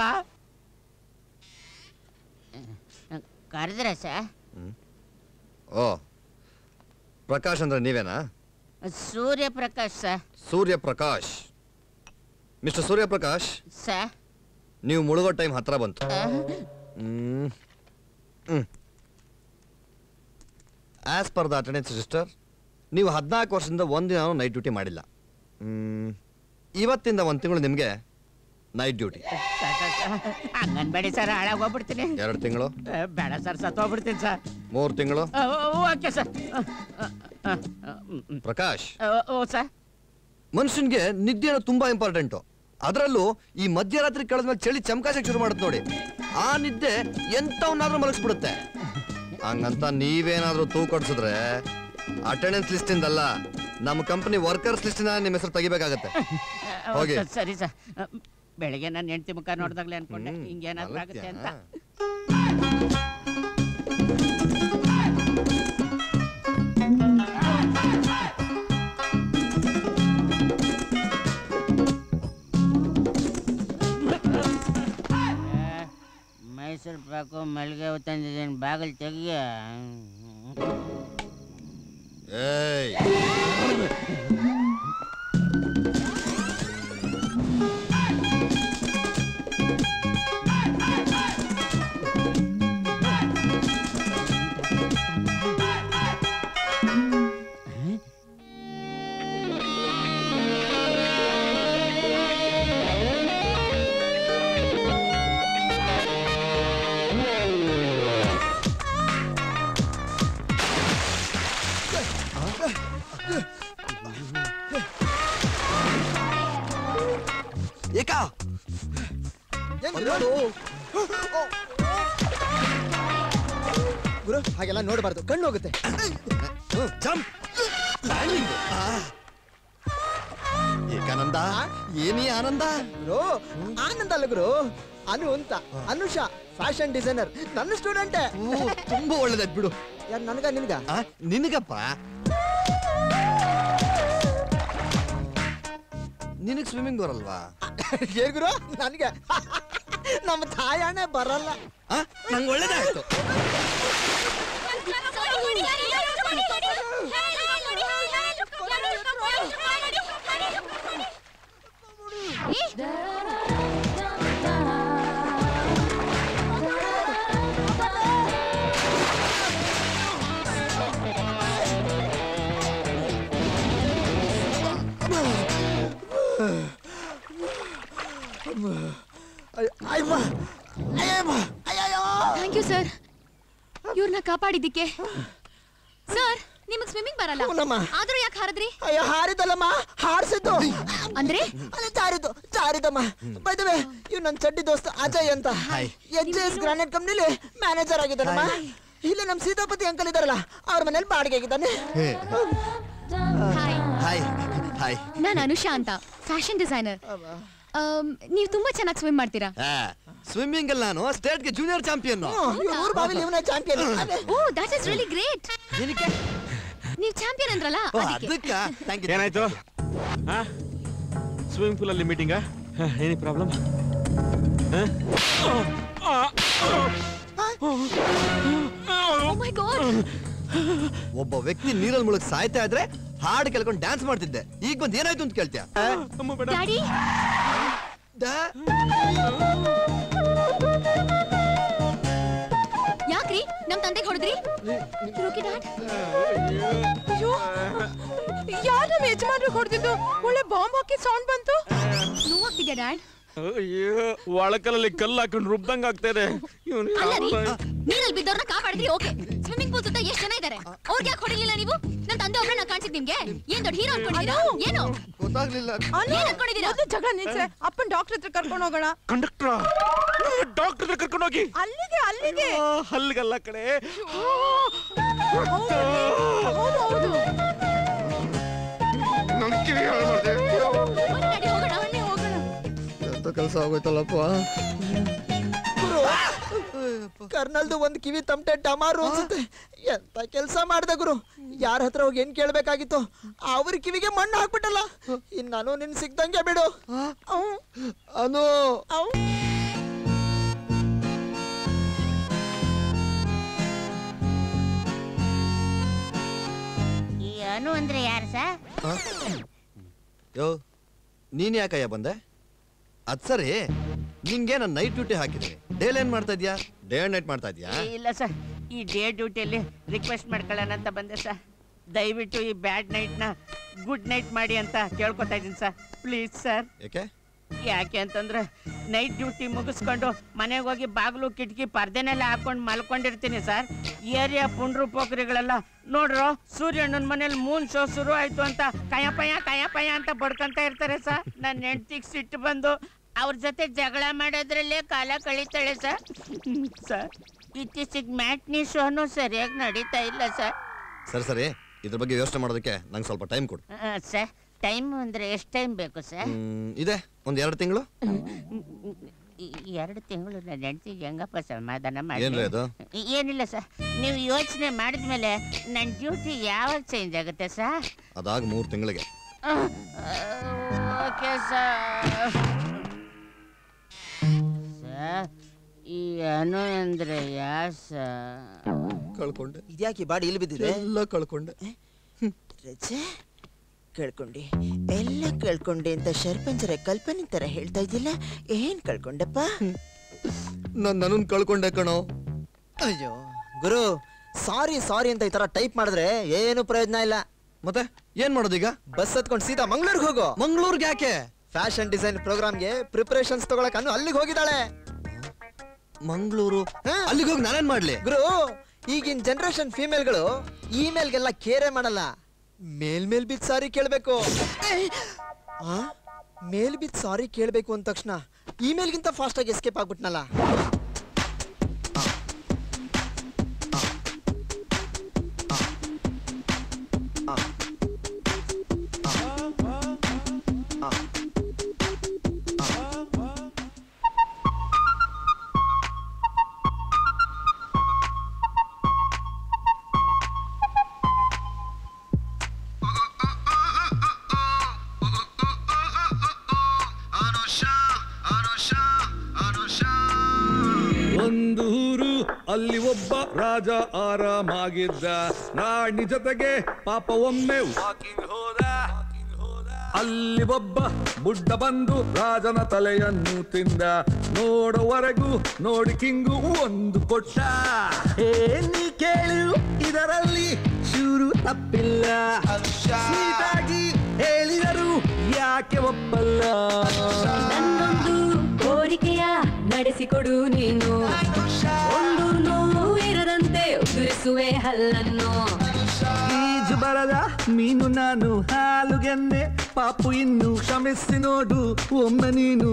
ಕರೆದ್ರ ಸರ್ ಓ ಪ್ರಕಾಶ್ ಅಂದ್ರೆ ನೀವೇನಾ Suryaprakash sir Surya Prakash mister Surya Prakash sir ನೀವು ಮುಳುಗೋ ಟೈಮ್ ಹತ್ರ ಬಂತು ಹ್ಮ್ ಹ್ಮ್ as per the attendance register ನೀವು ಹದಿನಾಲ್ಕು ವರ್ಷದಿಂದ ಒಂದಿನ ನೈಟ್ ಡ್ಯೂಟಿ ಮಾಡಿಲ್ಲ ಹ್ಮ್, ಇವತ್ತಿಂದ ಒಂದು ತಿಂಗಳು ನಿಮಗೆ ನೈಟ್ ಡ್ಯೂಟಿ ಹಂಗನ್ಬೇಡಿ ಸರ್ ಹಾಳಾಗೋಗ್ಬಿಡ್ತೀನಿ ಎರಡು ತಿಂಗಳು ಏ, ಬೇಡ ಸರ್ ಸತ್ತೋಗ್ಬಿಡ್ತೀನಿ ಸರ್ ಮೂರು ತಿಂಗಳು ಓಕೆ ಸರ್ ಪ್ರಕಾಶ್ ಓ ಸರ್ ಮನುಷ್ಯನ್ಗೆ ನಿದ್ದೆ ಅನ್ನೋದು ತುಂಬಾ ಇಂಪಾರ್ಟೆಂಟು ಅದರಲ್ಲೂ ಈ ಮಧ್ಯರಾತ್ರಿ ಕಳೆದ್ಮೇಲೆ ಚಳಿ ಚಮಕಾಸಕ್ಕೆ ಶುರು ಮಾಡುತ್ತೆ ನೋಡಿ ಆ ನಿದ್ದೆ ಎಂತವನ್ನಾದ್ರೂ ಮಲಗಿಸ್ಬಿಡುತ್ತೆ ಹಂಗಂತ ನೀವೇನಾದ್ರೂ ತೂ ಕೊಡ್ಸಿದ್ರೆ ಅಟೆಂಡೆನ್ಸ್ ಲಿಸ್ಟ್ ಇಂದಲ್ಲ ನಮ್ಮ ಕಂಪನಿ ವರ್ಕರ್ಸ್ ಲಿಸ್ಟ್ ನಿಮ್ಮ ಹೆಸರು ತೆಗಿಬೇಕಾಗತ್ತೆ ಹೋಗಿ ಸರಿ ಸರ್ ಬೆಳಿಗ್ಗೆ ನನ್ನ ಹೆಂಡತಿ ಮುಖ ನೋಡಿದಾಗ್ಲೇ ಅನ್ಕೊಂಡೆ ಹಿಂಗೇನಾದ್ರೂ ಆಗುತ್ತೆ ಅಂತ ಮೈಸೂರು ಪಾಕು ಮಲ್ಲಿಗೆ ಹೂ ತಂದಿದ್ದೀನಿ ಬಾಗಿಲು ತೆಗಿಯ ಏಯ್ ಏಕಾ ಗುರು ಹಾಗೆಲ್ಲ ನೋಡಬಾರ್ದು ಕಣ್ಣು ಹೋಗುತ್ತೆ ಜಂಪ್ ಏಕಾನಂದ ಏನಿ ಆನಂದ ಗುರು ಆನಂದ ಅಲ್ಲ ಗುರು ಅನು ಅಂತ ಅನುಷಾ ಫ್ಯಾಷನ್ ಡಿಸೈನರ್ ನನ್ನ ಸ್ಟೂಡೆಂಟೇ ತುಂಬಾ ಒಳ್ಳೇದಾಯ್ತು ಬಿಡು ಯಾರು ನನಗ ನಿನ್ಗ ಆ, ನಿನಗಪ್ಪ ನಿನಗ್ ಸ್ವಿಮ್ಮಿಂಗ್ ಬರಲ್ವಾ ಏನ್ ಗುರು ನನಗೆ ನಮ್ಮ ತಾಯಣೆ ಬರಲ್ಲ ನಂಗೆ ಒಳ್ಳೇದಾಯ್ತು ಥ್ಯಾಂಕ್ ಯು ಸರ್ ಇವ್ರನ್ನ ಕಾಪಾಡಿದ್ದಕ್ಕೆ ಸರ್ ನಿಮಗ್ ಸ್ವಿಮ್ಮಿಂಗ್ ಬರಲ್ಲ ಹೌನಮ್ಮ. ಆದ್ರೂ ಯಾಕೆ ಹಾರದ್ರಿ ಅಯ್ಯೋ ಹಾರಿದಲ್ಲಮ್ಮ ಹಾರಿಸಿದ್ದು ಅಂದ್ರೆ ಅಲ್ಲಿ ಜಾರಿದ್ದು ಜಾರಿದಮ್ಮ ಬೈದವೆ ಇವ್ ನನ್ ಚಡ್ಡಿ ದೋಸ್ತ ಅಜಯ್ ಅಂತ ಎಚ್ ಎಸ್ ಗ್ರಾನೈಟ್ ಕಂಪ್ನಿಲಿ ಮ್ಯಾನೇಜರ್ ಆಗಿದ್ದಾನಮ್ಮ ಇಲ್ಲಿ ನಮ್ ಸೀತಾಪತಿ ಅಂಕಲ್ ಇದಾರಲ್ಲ ಅವ್ರ ಮನೇಲಿ ಬಾಡಿಗೆ ಆಗಿದ್ದಾನೆ ಹಾಯ್ ಹಾಯ್ ನಾನು ಅನುಷಾ ಅಂತ ಫ್ಯಾಷನ್ ಡಿಸೈನರ್ ನೀವು ತುಂಬಾ ಚೆನ್ನಾಗಿ ಸ್ವಿಮ್ ಮಾಡ್ತೀರಾ ಸ್ವಿಮ್ಮಿಂಗ್ ಅಲ್ಲಿ ನಾನು ಸ್ಟೇಟ್ಗೆ ಜೂನಿಯರ್ ಚಾಂಪಿಯನ್ ಊರ್ ಬಾವಿಲಿ ಇವನೇ champion oh that is really great ನೀವು ಚಾಂಪಿಯನ್ ಅಂದ್ರಲ್ಲ ಅದಕ್ಕೆ ಏನಾಯ್ತು ಸ್ವಿಮ್ಮಿಂಗ್ ಪೂಲ್ ಅಲ್ಲಿ ಮೀಟಿಂಗಾ ಏನಿ ಪ್ರಾಬ್ಲಮ್ ಓ ಮೈ ಗಾಡ್ ಒಬ್ಬ ವ್ಯಕ್ತಿ ನೀರಲ್ಲಿ ಮುಳುಗ್ ಸಾಯ್ತಾ ಇದ್ರೆ ಹಾಡು ಕೇಳ್ಕೊಂಡು ಡ್ಯಾನ್ಸ್ ಮಾಡ್ತಿದ್ದೆ ಈಗ ಬಂದ್ ಏನಾಯ್ತು ಅಂತ ಕೇಳ್ತೀಯ ಡ್ಯಾಡಿ ಯಾಕ್ರಿ ನಮ್ ತಂದೆಗೆ ಹೊಡೆದ್ರಿ ಅಯ್ಯೋ ಯಾರು ನಮ್ಮ ಯಜಮಾನ್ರು ಹೊಡೆದಿದ್ದು ಒಳ್ಳೆ ಬಾಂಬ್ ಹಾಕಿ ಸೌಂಡ್ ಬಂತು ನೋವಾಗ್ತಿದ್ಯಾ ಡ್ಯಾಡ್ ಅಯ್ಯೋ ಒಳಕಲಲ್ಲಿ ಕಲ್ಲು ಹಾಕೊಂಡು ರುಬ್ದಂಗ್ ಆಗ್ತದೆ ಇವ್ನು ಅಲ್ಲ ರೀ ಯಾವ- ನೀರಲ್ಲಿ ಬಿದ್ದವ್ರನ್ನ ಕಾಪಾಡಿದ್ರಿ ಓಕೆ ಸ್ವಿಮ್ಮಿಂಗ್ ಪೂಲ್ ಸುತ್ತ ಎಷ್ಟು ಜನ ಇದ್ದಾರೆ ಅವ್ರಿಗೆ ಯಾಕೆ ಹೊಡಿಲಿಲ್ಲ ನೀವು ನನ್ನ ತಂದೆ ಒಬ್ಬರನ್ನ ಕಾಣಿಸಿದ್ ನಿಮ್ಗೆ ಏನ್ ದೊಡ್ಡ ಹೀರೋ ಅನ್ಕೊಂಡಿದ್ದೀರಾ ಏನು ಗೊತ್ತಾಗ್ಲಿಲ್ಲ ಏನ್ ಅನ್ಕೊಂಡಿದ್ದೀರಾ ಮೊದ್ಲು ಜಗಳ ನಿಲ್ಸೆ ಅಪ್ಪನ್ ಡಾಕ್ಟರ್ ಹತ್ರ ಕರ್ಕೊಂಡು ಹೋಗೋಣ ಕಂಡಕ್ಟ್ರ ಡಾಕ್ಟರ್ ಕರ್ಕೊಂಡು ಹೋಗಿ ಅಲ್ಲಿಗೆ ಅಲ್ಲಿಗೆ ಹಲ್ಗಲ್ಲ ಕಡೆ ಹೌದು ಹೌದು ನನ್ ಕಿವಿ ಹಾಳು ಮಾಡ್ದೆ. ನಡಿ ಹೋಗೋಣ ಬನ್ನಿ ಹೋಗೋಣ ಎಂತ ಕೆಲಸ ಆಗೋಯ್ತಲ್ಲಪ್ಪ ಗುರು ಕರ್ನಲ್ದು ಒಂದ್ ಕಿವಿ ತಮಟೆ ಡಮಾರು ಅನ್ಸುತ್ತೆ ಎಂತ ಕೆಲಸ ಮಾಡ್ದೆ ಗುರು ಯಾರ ಹತ್ರ ಹೋಗಿ ಏನ್ ಕೇಳ್ಬೇಕಾಗಿತ್ತು ಅವ್ರ ಕಿವಿಗೆ ಮಣ್ಣು ಹಾಕ್ಬಿಟ್ಟಲ್ಲ ಇನ್ ನಾನು ನಿನ್ ಸಿಗ್ದಂಗೆ ಬಿಡು ಅನು ಈ ಅನು ಅಂದ್ರೆ ಯಾರು ಸರ್ ಯೋ ನೀನ್ ಯಾಕಯ್ಯ ಬಂದೆ ಅದ್ ಸರಿ ನಿಂಗೆ ನಾನು ನೈಟ್ ಡ್ಯೂಟಿ ಹಾಕಿದ್ದೀನಿ ಡೇಲ್ ಏನ್ ಮಾಡ್ತಾ ಇದ್ಯಾ ಡೇ ಅಂಡ್ ನೈಟ್ ಮಾಡ್ತಾ ಇದ್ಯಾ ಇಲ್ಲ ಸರ್ ಈ ಡೇ ಡ್ಯೂಟಿಯಲ್ಲಿ ರಿಕ್ವೆಸ್ಟ್ ಮಾಡ್ಕೊಳ್ಳೋಣ ಅಂತ ಬಂದೆ ಸರ್ ದಯವಿಟ್ಟು ಈ ಬ್ಯಾಡ್ ನೈಟ್ನ ಗುಡ್ ನೈಟ್ ಮಾಡಿ ಅಂತ ಕೇಳ್ಕೊತಾ ಇದ್ದೀನಿ ಸರ್ ಪ್ಲೀಸ್ ಸರ್ ಯಾಕೆ ಯಾಕೆ ಅಂತಂದ್ರೆ ನೈಟ್ ಡ್ಯೂಟಿ ಮುಗಿಸ್ಕೊಂಡು ಮನೆಗೆ ಹೋಗಿ ಬಾಗಿಲು ಕಿಟಕಿ ಪರ್ದೆನೆಲ್ಲ ಹಾಕೊಂಡು ಮಲ್ಕೊಂಡಿರ್ತೀನಿ ಸರ್ ಏರಿಯಾ ಪುಂಡ್ರು ಪೋಖ್ರಿಗಳೆಲ್ಲ ನೋಡ್ರೋ ಸೂರ್ಯಣ್ಣನ ಮನೇಲಿ ಮೂನ್ ಶೋ ಶುರು ಆಯ್ತು ಅಂತ ಕಯಪಯ ಕಯಪಯ ಅಂತ ಬಡ್ಕೊಂತ ಇರ್ತಾರೆ ಸರ್ ನನ್ನ ಹೆಂಡ್ತಿಗೆ ಸಿಟ್ಟು ಬಂದು ಅವ್ರ ಜೊತೆ ಜಗಳ ಮಾಡೋದ್ರಲ್ಲೇ ಕಾಲ ಕಳೀತಾಳೆ ಸರ್ ಸರ್ ಇತ್ತೀಚೆಗೆ ಮ್ಯಾಟ್ನಿ ಶೋನು ಸರಿಯಾಗಿ ನಡೀತಾ ಇಲ್ಲ ಸರ್ ಸರಿ ಸರಿ ಇದ್ರ ಬಗ್ಗೆ ಯೋಚನೆ ಮಾಡೋದಕ್ಕೆ ನಂಗೆ ಸ್ವಲ್ಪ ಟೈಮ್ ಕೊಡು ಸರ್ ಟೈಮ್ ಅಂದ್ರೆ ಎಷ್ಟು ಟೈಮ್ ಬೇಕು ಸರ್ ಹ್ಮ್, ಇದೆ ಒಂದ್ ಎರಡು ತಿಂಗಳು ಈ ಎರಡು ತಿಂಗಳು ನನ್ನ ಹೆಂಡತಿಗೆ ಹೆಂಗಪ್ಪ ಸಮಾಧಾನ ಏನ್ರಿ ಅದು? ಮಾಡಿ ಏನಿಲ್ಲ ಸರ್ ನೀವು ಯೋಚನೆ ಮಾಡಿದ್ಮೇಲೆ ನನ್ನ ಡ್ಯೂಟಿ ಯಾವಾಗ ಚೇಂಜ್ ಆಗುತ್ತೆ ಸರ್ ಅದಾಗ ಮೂರು ತಿಂಗಳಿಗೆ ಓಕೆ ಸರ್ ಸರ್ ಈ ಅನು ಅಂದ್ರೆ ಯಾರು ಸರ್ ಕಳ್ಕೊಂಡೆ ಇದ್ಯಾಕೆ ಬಾಡಿ ಇಲ್ಲಿ ಬಿದ್ದಿದೆ ಎಲ್ಲ ಕಳ್ಕೊಂಡೆ ರಜೆ ಕಳ್ಕೊಂಡೆ ಎಲ್ಲ ಕಳ್ಕೊಂಡೆ ಅಂತ ಶರ್ಪಂಜರ ಕಲ್ಪನೆ ತರ ಹೇಳ್ತಾ ಇದ್ದಿಲ್ಲ ಏನ್ ಕಳ್ಕೊಂಡಪ್ಪ ನಾನು ನನ್ನ ಕಳ್ಕೊಂಡೆ ಕಣೋ ಅಯ್ಯೋ ಗುರು ಸಾರಿ ಸಾರಿ ಅಂತ ಈ ತರ ಟೈಪ್ ಮಾಡಿದ್ರೆ ಏನು ಪ್ರಯೋಜನ ಇಲ್ಲ ಮತ್ತೆ ಏನ್ ಮಾಡೋದೀಗ ಬಸ್ ಹತ್ಕೊಂಡು ಸೀದಾ ಮಂಗ್ಳೂರ್ಗೆ ಹೋಗು ಮಂಗ್ಳೂರ್ಗೆ ಯಾಕೆ ಫ್ಯಾಷನ್ ಡಿಸೈನ್ ಪ್ರೋಗ್ರಾಮ್ಗೆ ಪ್ರಿಪರೇಷನ್ಸ್ ತಗೊಳಕ್ ಅನ್ನು ಅಲ್ಲಿಗೆ ಹೋಗಿದ್ದಾಳೆ ಮಂಗಳೂರು ಅಲ್ಲಿಗೆ ಹೋಗಿ ನಾನೇನ್ ಮಾಡ್ಲಿ ಗುರು ಈಗಿನ ಜನರೇಷನ್ ಫಿಮೇಲ್ಗಳು ಇಮೇಲ್ಗೆಲ್ಲ ಕೇರೆ ಮಾಡಲ್ಲ ಮೇಲ್ ಮೇಲ್ ಬಿದ್ದು ಸಾರಿ ಕೇಳಬೇಕು ಮೇಲ್ ಬಿದ್ದು ಸಾರಿ ಕೇಳಬೇಕು ಅಂದ ತಕ್ಷಣ ಇಮೇಲ್ಗಿಂತ ಫಾಸ್ಟ್ ಆಗಿ ಎಸ್ಕೇಪ್ ಆಗ್ಬಿಟ್ನಲ್ಲ ಒಂದು ಊರು ಅಲ್ಲಿ ಒಬ್ಬ ರಾಜ ಆರಾಮಾಗಿದ್ದ ರಾಣಿ ಜೊತೆಗೆ ಪಾಪ ಒಮ್ಮೆ ವಾಕಿಂಗ್ ಹೋದ ಅಲ್ಲಿ ಒಬ್ಬ ಬುಡ್ಡ ಬಂದು ರಾಜನ ತಲೆಯನ್ನು ತಿಂದ ನೋಡುವರೆಗೂ ನೋಡಿ ಕಿಂಗು ಒಂದು ಕೊಟ್ಟ ಏ ನೀ ಕೇಳು ಇದರಲ್ಲಿ ಶೂರು ತಪ್ಪಿಲ್ಲ ಸ್ವೀಟಾಗಿ ಹೇಳಿದರು ಯಾಕೆ ಒಪ್ಪಲ್ಲ ನನ್ನೊಂದು ಕೋರಿಕೆಯ ನಡೆಸಿಕೊಡು ನೀನು ಒಂದು ನೋವು ಇರದಂತೆ ಉದುರಿಸುವೆ ಹಲ್ಲನ್ನು ಈಜು ಬರದ ಮೀನು ನಾನು ಹಾಲುಗೆನ್ನೆ ಪಾಪು ಇನ್ನು ಕ್ಷಮಿಸಿ ನೋಡು ಒಮ್ಮೆ ನೀನು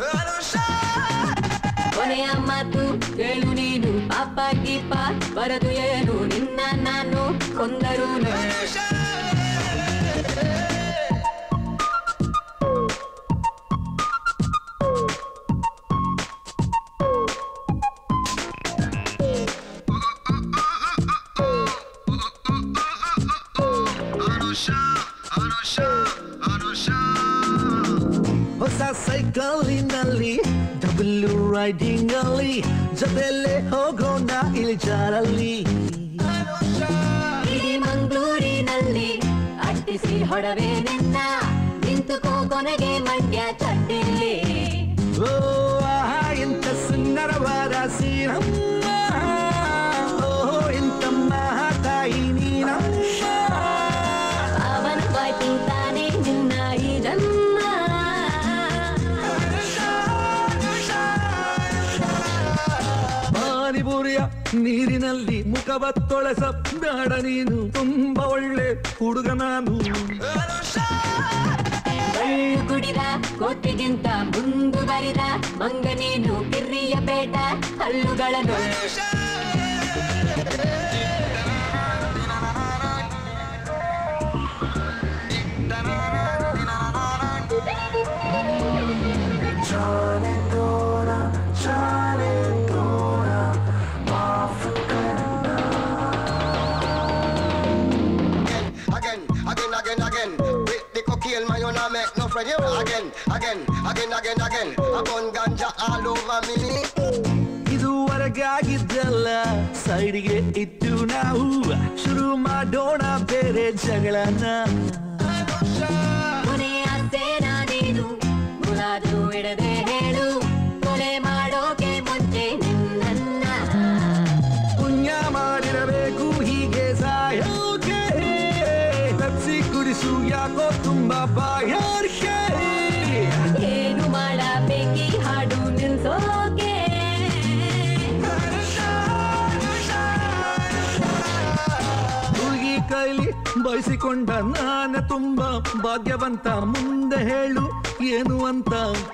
ಕೊನೆಯ ಮಾತು ಕೇಳು ನೀನು ಪಾಪ ಗೀಪ ಬರದು ಏನು ನಿನ್ನ ನಾನು ಕೊಂದರು ಹೊಸ ಸೈಕಲಿನಲ್ಲಿ ಡಬಲ್ ರೈಡಿಂಗ್ ಅಲ್ಲಿ ಜೊತೆಲೆ ಹೋಗೋಣ ಇಳಿಜಾರಲ್ಲಿ ಇಡೀ ಮಂಗಳೂರಿನಲ್ಲಿ ಅಟ್ಟಿಸಿ ಹೊಡವೆ ನಿನ್ನ ನಿಂತುಕೋ ಕೊನೆಗೆ ಮಂಡ್ಯ ಚಟ್ಟಿಲ್ಲಿ ಓ ಆಹಾ ಎಂತ ಸುಂದರವಾದ ಸೀನಮ್ಮ ಓ ಎಂತ ನೀರಿನಲ್ಲಿ ಮುಖವ ತೊಳೆಸ ಬೇಡ ನೀನು ತುಂಬಾ ಒಳ್ಳೆ ಹುಡುಗ ನಾನು ಕಳ್ಳು ಕುಡಿದ ಕೋತಿಗಿಂತ ಮುಂದುವರಿದ ಮಂಗ ನೀನು ಕಿರಿಯ ಬೇಡ ಹಲ್ಲುಗಳನ್ನು again, again, again, again. With the cocaine, man, you not make no friend. You again, again, again, again, again. A gun ganja all over me. ಇದುವರೆಗೆ ಆಗಿದ್ದಲ್ಲ ಸೈಡ್ಗೆ ಇಟ್ಟು ನಾವು ಶುರು ಮಾಡೋಣ ಬೇರೆ ಜಗಳನ ಕೊನೆಯ ಸೇನ ನೀನು ಮುಲಾದು ಇಡದೆ ಹೇಳು ಕೊಲೆ ಮಾಡೋಕೆ ಮುಂಚೆ ನಿನ್ನ ಪುಣ್ಯ ಮಾಡಿರಬೇಕು ಹೀಗೆ ಸಾಯೋಕೆ ಪೆಪ್ಸಿ ಕುಡಿಸು ಯಾಕೋ ತುಂಬಾ ಬಾಯಾರಿಕೆ ಏನು ಮಾಡಬೇಕಿ ಹಾಡು ನಿಲ್ಸೋಕೆ ಹುಡುಗಿ ಕೈಲಿ ಬಯಸಿಕೊಂಡ ನಾನ ತುಂಬಾ ಭಾಗ್ಯವಂತ ಮುಂದೆ ಹೇಳು ಏನು ಅಂತ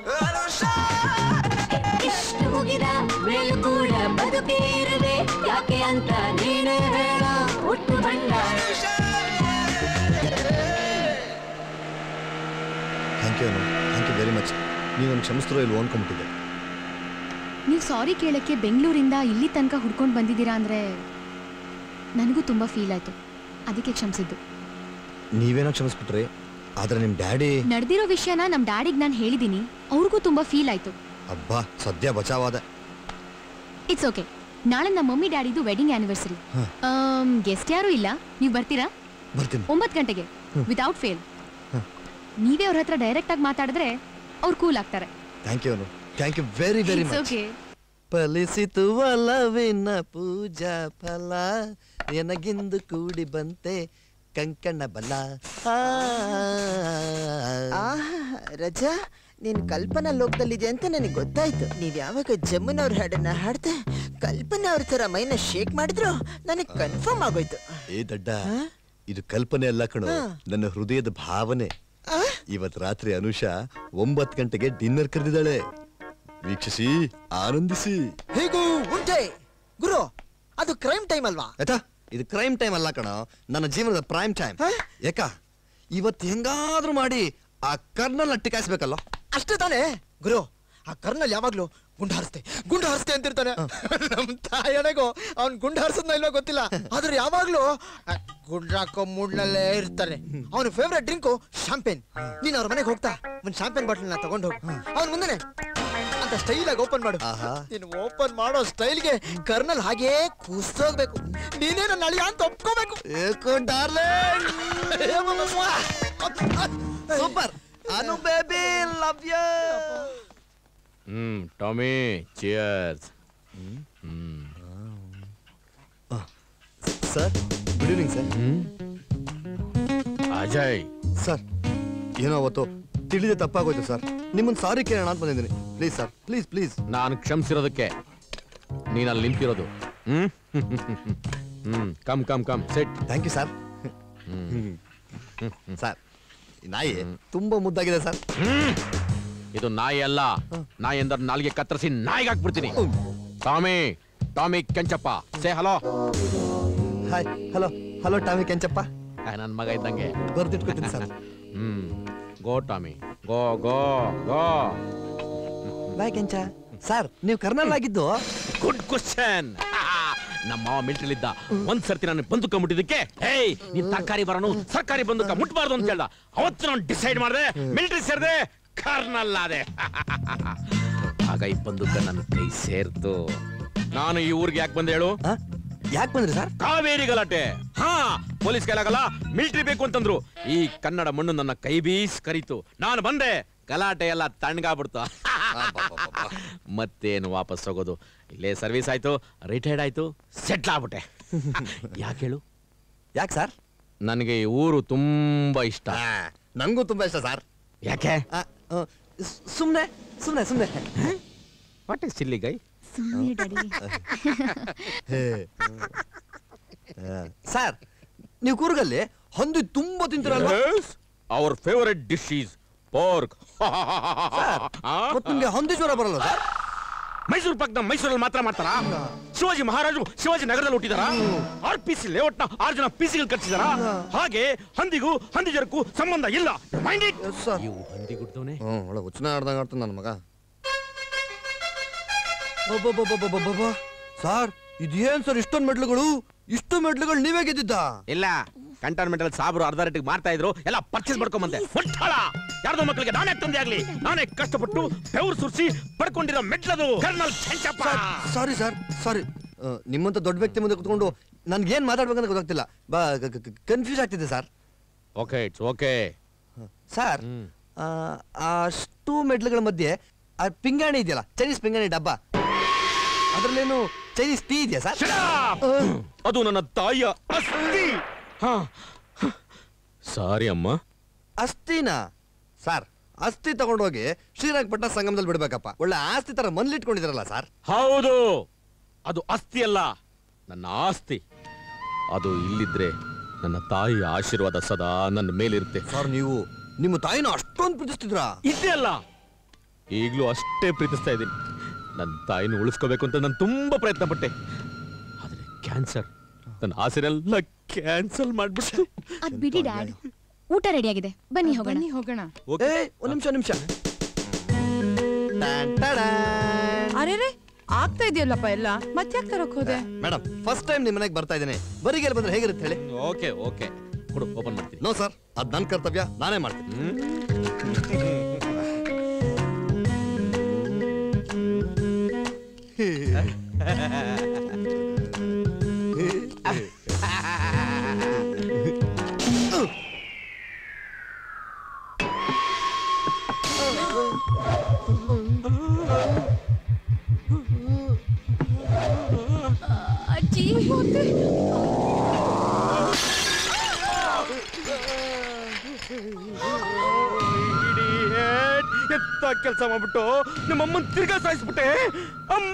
ಇಷ್ಟು ಮುಗಿದ ಮೇಲೂ ಕೂಡ ಬದುಕೇ ಇರದೆ ಯಾಕೆ ಅಂತ ನೀನೇ ಹೇಳ ಒಟ್ಟು ಬಂಡ thank you Anu thank you very much ನೀವು ನನ್ನ ಕ್ಷಮಿಸ್ತಿರೋ ಇಲ್ವೋ ಅನ್ಕೊಂಬಿಟ್ಟಿದ್ದೆ ನೀವು ಸಾರಿ ಕೇಳಕ್ಕೆ ಬೆಂಗಳೂರಿಂದ ಇಲ್ಲಿ ತನಕ ಹುಡ್ಕೊಂಡು ಬಂದಿದ್ದೀರಾ ಅಂದ್ರೆ ನನಗೂ ತುಂಬಾ ಫೀಲ್ ಆಯ್ತು ಅದಕ್ಕೆ ಕ್ಷಮಿಸಿದ್ದು ನೀವೇನೋ ಕ್ಷಮಿಸ್ಬಿಟ್ರಿ ಆದ್ರೆ ನಿಮ್ಮ ಡ್ಯಾಡಿ ನಡೆದಿರೋ ವಿಷಯನ ನಮ್ಮ ಡ್ಯಾಡಿಗೆ ನಾನು ಹೇಳಿದ್ದೀನಿ ಅವ್ರಿಗೂ ತುಂಬಾ ಫೀಲ್ ಆಯ್ತು ಅಬ್ಬಾ ಸದ್ಯ ಬಚಾವಾದೆ ಇಟ್ಸ್ ಓಕೆ ನಾಳೆ ನಮ್ಮ ಮಮ್ಮಿ ಡ್ಯಾಡಿದು ವೆಡ್ಡಿಂಗ್ ಆನಿವರ್ಸರಿ ಹ. ಗೆಸ್ಟ್ ಯಾರು ಇಲ್ಲ ನೀವು ಬರ್ತೀರಾ ಬರ್ತೀನಿ ಒಂಬತ್ತು ಗಂಟೆಗೆ ಹ್ಮ್. ವಿತೌಟ್ ಫೇಲ್ ಹ. ನೀವೇ ಅವ್ರ ಹತ್ರ ಡೈರೆಕ್ಟ್ ಆಗಿ ಮಾತಾಡಿದ್ರೆ ಅವ್ರು ಕೂಲ್ ಆಗ್ತಾರೆ thank you Anu thank you very very it's much okay ಫಲಿಸಿತು ಒಲವಿನ ಪೂಜಾ ಫಲ ಎನಗಿಂದು ಕೂಡಿ ಬಂತೆ ಕಂಕಣ ಬಲ ಆಹಾ ರಜಾ ನೀನ್ ಕಲ್ಪನಾ ಲೋಕದಲ್ಲಿದೆ ಅಂತ ನನಗೆ ಗೊತ್ತಾಯ್ತು ನೀವ್ ಯಾವಾಗ ಜಮ್ಮುನವ್ರ ಹಾಡನ್ನ ಹಾಡ್ದೆ ಕಲ್ಪನಾ ಅವ್ರ ತರ ಮೈನ ಶೇಕ್ ಮಾಡಿದ್ರು ನನಗೆ ಕನ್ಫರ್ಮ್ ಆಗೋಯ್ತು ಏ ದಡ್ಡ ಇದು ಕಲ್ಪನೆ ಅಲ್ಲ ಕಣೋ ಹಾ. ನನ್ನ ಹೃದಯದ ಭಾವನೆ ಇವತ್ ರಾತ್ರಿ ಅನುಷಾ ಒಂಬತ್ ಗಂಟೆಗೆ ಡಿನ್ನರ್ ಕರೆದಿದ್ದಾಳೆ ವೀಕ್ಷಿಸಿ ಆನಂದಿಸಿ ಹೇಗೂ ಉಂಟೆ ಗುರು ಅದು ಕ್ರೈಮ್ ಟೈಮ್ ಅಲ್ವಾ ಆಯ್ತಾ ಇದು ಕ್ರೈಮ್ ಟೈಮ್ ಅಲ್ಲ ಕಣ ನನ್ನ ಜೀವನದ ಪ್ರೈಮ್ ಟೈಮ್ ಯಾಕ ಇವತ್ತು ಹೆಂಗಾದ್ರೂ ಮಾಡಿ ಆ ಕರ್ನಲ್ ಟಿಕಾಯಿಸ್ಬೇಕಲ್ಲ ಅಷ್ಟೇ ತಾನೇ ಗುರು ಆ ಕರ್ನಲ್ ಯಾವಾಗ್ಲೂ ಗುಂಡು ಹಾರಿಸ್ತೆ ಗುಂಡು ಹಾರಿಸ್ತೆ ಅಂತಿರ್ತಾನೆ ನಮ್ ತಾಯಣೆಗೂ ಅವ್ನ್ ಗುಂಡು ಹಾರಿಸದ್ನ ಇಲ್ವೋ ಗೊತ್ತಿಲ್ಲ ಆದ್ರೆ ಯಾವಾಗ್ಲೂ ಆ, ಗುಂಡ್ರಾಕೋ ಮೂಡ್ನಲ್ಲೇ ಇರ್ತಾನೆ ಅವನ ಫೇವ್ರೆಟ್ ಡ್ರಿಂಕು ಶಾಂಪೇನ್ ನೀನ್ ಅವ್ರ ಮನೆಗೆ ಹೋಗ್ತಾ ಒಂದ್ ಶಾಂಪೇನ್ ಬಾಟಲ್ ತಗೊಂಡು ಹೋಗು ಅವ್ನ ಮುಂದೆನೆ ಅಂತ ಸ್ಟೈಲ್ ಆಗಿ ಓಪನ್ ಮಾಡು ನೀನು ಓಪನ್ ಮಾಡೋ ಸ್ಟೈಲ್ಗೆ ಕರ್ನಲ್ ಹಾಗೇ ಕೂಸ್ತೋಗ್ಬೇಕು ನೀನೇ ನನ್ನ ಅಳಿಯ ಅಂತ ಒಪ್ಕೋಬೇಕು super Anu baby love you hmm Tommy cheers hmm sir good evening sir Ajay sir ಏನೋ ಅವತ್ತು ತಿಳಿದೆ ತಪ್ಪಾಗೋಯ್ತು ಸರ್ ನಿಮ್ಮನ್ನ ಸಾರಿ ಕೇಳೋಣ ಅಂತ ಬಂದಿದ್ದೀನಿ ಪ್ಲೀಸ್ ಸರ್ ಪ್ಲೀಸ್ ಪ್ಲೀಸ್ ನಾನು ಕ್ಷಮಿಸಿರೋದಕ್ಕೆ ನೀನು ಅಲ್ಲಿ ನಿಂತಿರೋದು hmm hmm come come come set thank you sir sir ಈ ನಾಯಿ ತುಂಬಾ ಮುದ್ದಾಗಿದೆ ಸರ್ ಇದು ನಾಯಿ ಅಲ್ಲ ನಾಯಿ ಎಂದ್ರೆ ನಾಲ್ಗೆ ಕತ್ತರಿಸಿ ನಾಯಿಗೆ ಹಾಕ್ಬಿಡ್ತೀನಿ Tommy Tommy Kenchappa say hello hi hello hello Tommy Kenchappa ನನ್ನ ಮಗ ಇದ್ದಂಗೆ ಬರ್ದಿಟ್ಕೊತೀನಿ sir hmm go Tommy go go go bye Kencha sir ನೀವು ಕರ್ನಲ್ ಆಗಿದ್ದು ಗುಡ್ ಕ್ವಶನ್ ನಮ್ಮ ಮಾವ ಮಿಲ್ಟ್ರಿಲಿದ್ದ ಒಂದ್ ಸರ್ತಿ ನಾನು ಬಂದೂಕ ಮುಟ್ಟಿದ್ದಕ್ಕೆ ಹೇಯ್ ನೀನ್ ತರಕಾರಿ ಬರೋನು ಸರ್ಕಾರಿ ಬಂದೂಕ ಮುಟ್ಬಾರ್ದು ಅಂತ ಹೇಳ್ದ ಅವತ್ತು ನಾನು ಡಿಸೈಡ್ ಮಾಡಿದೆ ಮಿಲಿಟರಿ ಸೇರ್ದೆ ಕರ್ನಲ್ ಆದೆ ಆಗ ಈ ಬಂದೂಕ ನನ್ನ ಕೈ ಸೇರ್ತು ನಾನು ಈ ಊರಿಗೆ ಯಾಕೆ ಬಂದೆ ಹೇಳು ಯಾಕೆ ಬಂದ್ರಿ ಸರ್ ಕಾವೇರಿ ಗಲಾಟೆ ಹಾ ಪೊಲೀಸ್ ಕೈಲಾಗಲ್ಲ ಮಿಲಿಟರಿ ಬೇಕು ಅಂತಂದ್ರು ಈ ಕನ್ನಡ ಮಣ್ಣು ನನ್ನ ಕೈ ಬೀಸ್ ಕರೀತು ನಾನು ಬಂದೆ ಗಲಾಟೆ ಎಲ್ಲ ತಣ್ಣಗಾಗ್ಬಿಡ್ತು ಮತ್ತೇನು ವಾಪಸ್ ಹೋಗೋದು ಇಲ್ಲೇ ಸರ್ವಿಸ್ ಆಯ್ತು ರಿಟೈರ್ಡ್ ಆಯ್ತು ಸೆಟ್ಲ್ ಆಗ್ಬಿಟ್ಟೆ ಯಾಕೆ ಹೇಳು ಯಾಕೆ ಸರ್ ನನಗೆ ಈ ಊರು ತುಂಬಾ ಇಷ್ಟ ನಂಗೂ ತುಂಬಾ ಇಷ್ಟ ಸರ್ ಯಾಕೆ ಸುಮ್ನೆ ಸುಮ್ನೆ ಸುಮ್ನೆ ವಾಟ್ ಇಸ್ ಸಿಲ್ಲಿ ಗೈ ಸುಮ್ಮನೆ ಡ್ಯಾಡಿ ಸರ್ ನೀವು ಕೂರ್ಗಲ್ಲಿ ಹಂದಿ ತುಂಬಾ ತಿಂತೀರಲ್ವಾ our favourite dish is pork ಮತ್ತ್ ನಿಮ್ಗೆ ಹಂದಿ ಜ್ವರ ಬರಲ್ಲ ಸರ್ ಮೈಸೂರು ಪಾಕ್ನ ಮೈಸೂರಲ್ಲಿ ಮಾತ್ರ ಮಾಡ್ತಾರಾ ಶಿವಾಜಿ ಮಹಾರಾಜರು ಶಿವಾಜಿ ನಗರದಲ್ಲಿ ಹುಟ್ಟಿದಾರ ಆರ್ ಪಿ ಸಿ ಲೇಔಟ್ನ ಆರು ಜನ ಪಿ ಸಿಗಳು ಕಟ್ಸಿದಾರ ಹಾಗೆ ಹಂದಿಗೂ ಹಂದಿ ಜ್ವರಕ್ಕೂ ಸಂಬಂಧ ಇಲ್ಲ ಮೈಂಡ್ ಇಟ್ ಇವು ಹಂದಿ ಗುಡ್ದವನೇ ಹ್ಞೂ ಒಳ್ಳೆ ಹುಚ್ಚನ ಆಡ್ದಂಗೆ ಆಡ್ತಾನೆ ನನ್ನ ಮಗ ಅಬ್ಬಬ್ಬಬ್ಬಬ್ಬಬ್ಬಬ್ಬ. ಸರ್ ಇದೇನ್ ಸರ್ ಇಷ್ಟೊಂದು ಮೆಡ್ಲುಗಳು ಇಷ್ಟು ಮೆಡ್ಲುಗಳು ನೀವೇ ಗೆದ್ದಿದ್ದ ಇಲ್ಲ ಕಂಟೋನ್ಮೆಂಟ್ ಅಲ್ಲಿ ಸಾಬ್ರು ಅರ್ಧ ರೇಟಿಗೆ ಮಾರ್ತಾ ಇದ್ರು ಎಲ್ಲ ಪರ್ಚೇಸ್ ಮಾಡ್ಕೊಂಬಂದೆ ಒಟ್ಟಾಳ ಯಾರ್ದೋ ಮಕ್ಕಳಿಗೆ ನಾನೇ ತಂದೆ ಆಗ್ಲಿ ನಾನೇ ಕಷ್ಟಪಟ್ಟು ಬೆವರು ಸುರಿಸಿ ಪಡ್ಕೊಂಡಿರೋ ಮೆಟ್ಲದು ಕರ್ನಲ್ ಚೆಂಚಪ್ಪ ಸಾರಿ ಸರ್ ಸಾರಿ ನಿಮ್ಮಂತ ದೊಡ್ಡ ವ್ಯಕ್ತಿ ಮುಂದೆ ಕುತ್ಕೊಂಡು ನನ್ಗೆ ಏನ್ ಮಾತಾಡ್ಬೇಕಂತ ಗೊತ್ತಾಗ್ತಿಲ್ಲ ಬಾ ಕನ್ಫ್ಯೂಸ್ ಆಗ್ತಿದೆ sir okay it's okay sir ಅಷ್ಟು ಮೆಡ್ಲುಗಳ ಮಧ್ಯೆ ಆ ಪಿಂಗಾಣಿ ಇದೆಯಲ್ಲ ಚೈನೀಸ್ ಪಿಂಗಾಣಿ ಡಬ್ಬ ಅದ್ರಲ್ಲೇನು ಚೈನೀಸ್ ಟೀ ಇದೆಯಾ ಸರ್ ಅದು ನನ್ನ ತಾಯಿಯ ಅಸ್ಥಿ ಹಾ. ಸಾರಿ ಅಮ್ಮ ಅಸ್ಥಿನಾ ಸರ್ ಅಸ್ಥಿ ತಗೊಂಡೋಗಿ ಶ್ರೀರಂಗಪಟ್ಟ ಸಂಗಮದಲ್ಲಿ ಬಿಡ್ಬೇಕಪ್ಪ ಒಳ್ಳೆ ಆಸ್ತಿ ತರ ಮನ್ಲಿಟ್ಕೊಂಡಿದ್ರಲ್ಲ ಸರ್ ಹೌದು ಅದು ಅಸ್ಥಿ ಅಲ್ಲ ನನ್ನ ಆಸ್ತಿ ಅದು ಇಲ್ಲಿದ್ರೆ ನನ್ನ ತಾಯಿಯ ಆಶೀರ್ವಾದ ಸದಾ ನನ್ನ ಮೇಲಿರುತ್ತೆ ಸರ್ ನೀವು ನಿಮ್ಮ ತಾಯಿನ ಅಷ್ಟೊಂದು ಪ್ರೀತಿಸ್ತಿದ್ರಾ ಇದ್ದೇ ಅಲ್ಲ ಈಗಲೂ ಅಷ್ಟೇ ಪ್ರೀತಿಸ್ತಾ ಇದ್ದೀನಿ ನನ್ನ ತಾಯಿನ ಉಳಿಸ್ಕೋಬೇಕು ಅಂತ ನಾನು ತುಂಬಾ ಪ್ರಯತ್ನ ಪಟ್ಟೆ ಆದ್ರೆ ಕ್ಯಾನ್ಸರ್ ನನ್ನ ಆಸೆನೆಲ್ಲ ಕ್ಯಾನ್ಸಲ್ ಮಾಡ್ಬಿಟ್ಟು ಅದ್ ಬಿಡಿ ಡ್ಯಾಡ್ ಊಟ ರೆಡಿ ಆಗಿದೆ ಬನ್ನಿ ಹೋಗೋಣ ಬನ್ನಿ ಹೋಗೋಣ ಏ ಒಂದ್ ನಿಮಿಷ ನಿಮಿಷ ಅರೆ ಆಗ್ತಾ ಇದೆಯಲ್ಲಪ್ಪ ಎಲ್ಲ ಮತ್ತ್ಯಾಕ್ ತರಕ್ ಹೋದೆ ಮೇಡಮ್ ಫಸ್ಟ್ ಟೈಮ್ ನಿಮ್ಮ ಮನೆಗೆ ಬರ್ತಾ ಇದ್ದೇನೆ ಬರಿಗೆ ಬಂದ್ರೆ ಹೇಗಿರುತ್ತೆ ಹೇಳಿ ಓಕೆ ಓಕೆ ಕೊಡು ಓಪನ್ ಮಾಡ್ತೀನಿ ನೋ ಸರ್ ಅದ್ ನನ್ನ ಕರ್ತವ್ಯ ನಾನೇ ಮಾಡ್ತೀನಿ ಅಜ್ಜಿ ಎತ್ತ ಕೆಲಸ ಮಾಡ್ಬಿಟ್ಟು ನಿಮ್ಮಮ್ಮನ್ ತಿರ್ಗಾ ಸಾಯಿಸ್ಬಿಟ್ಟೆ ಅಮ್ಮ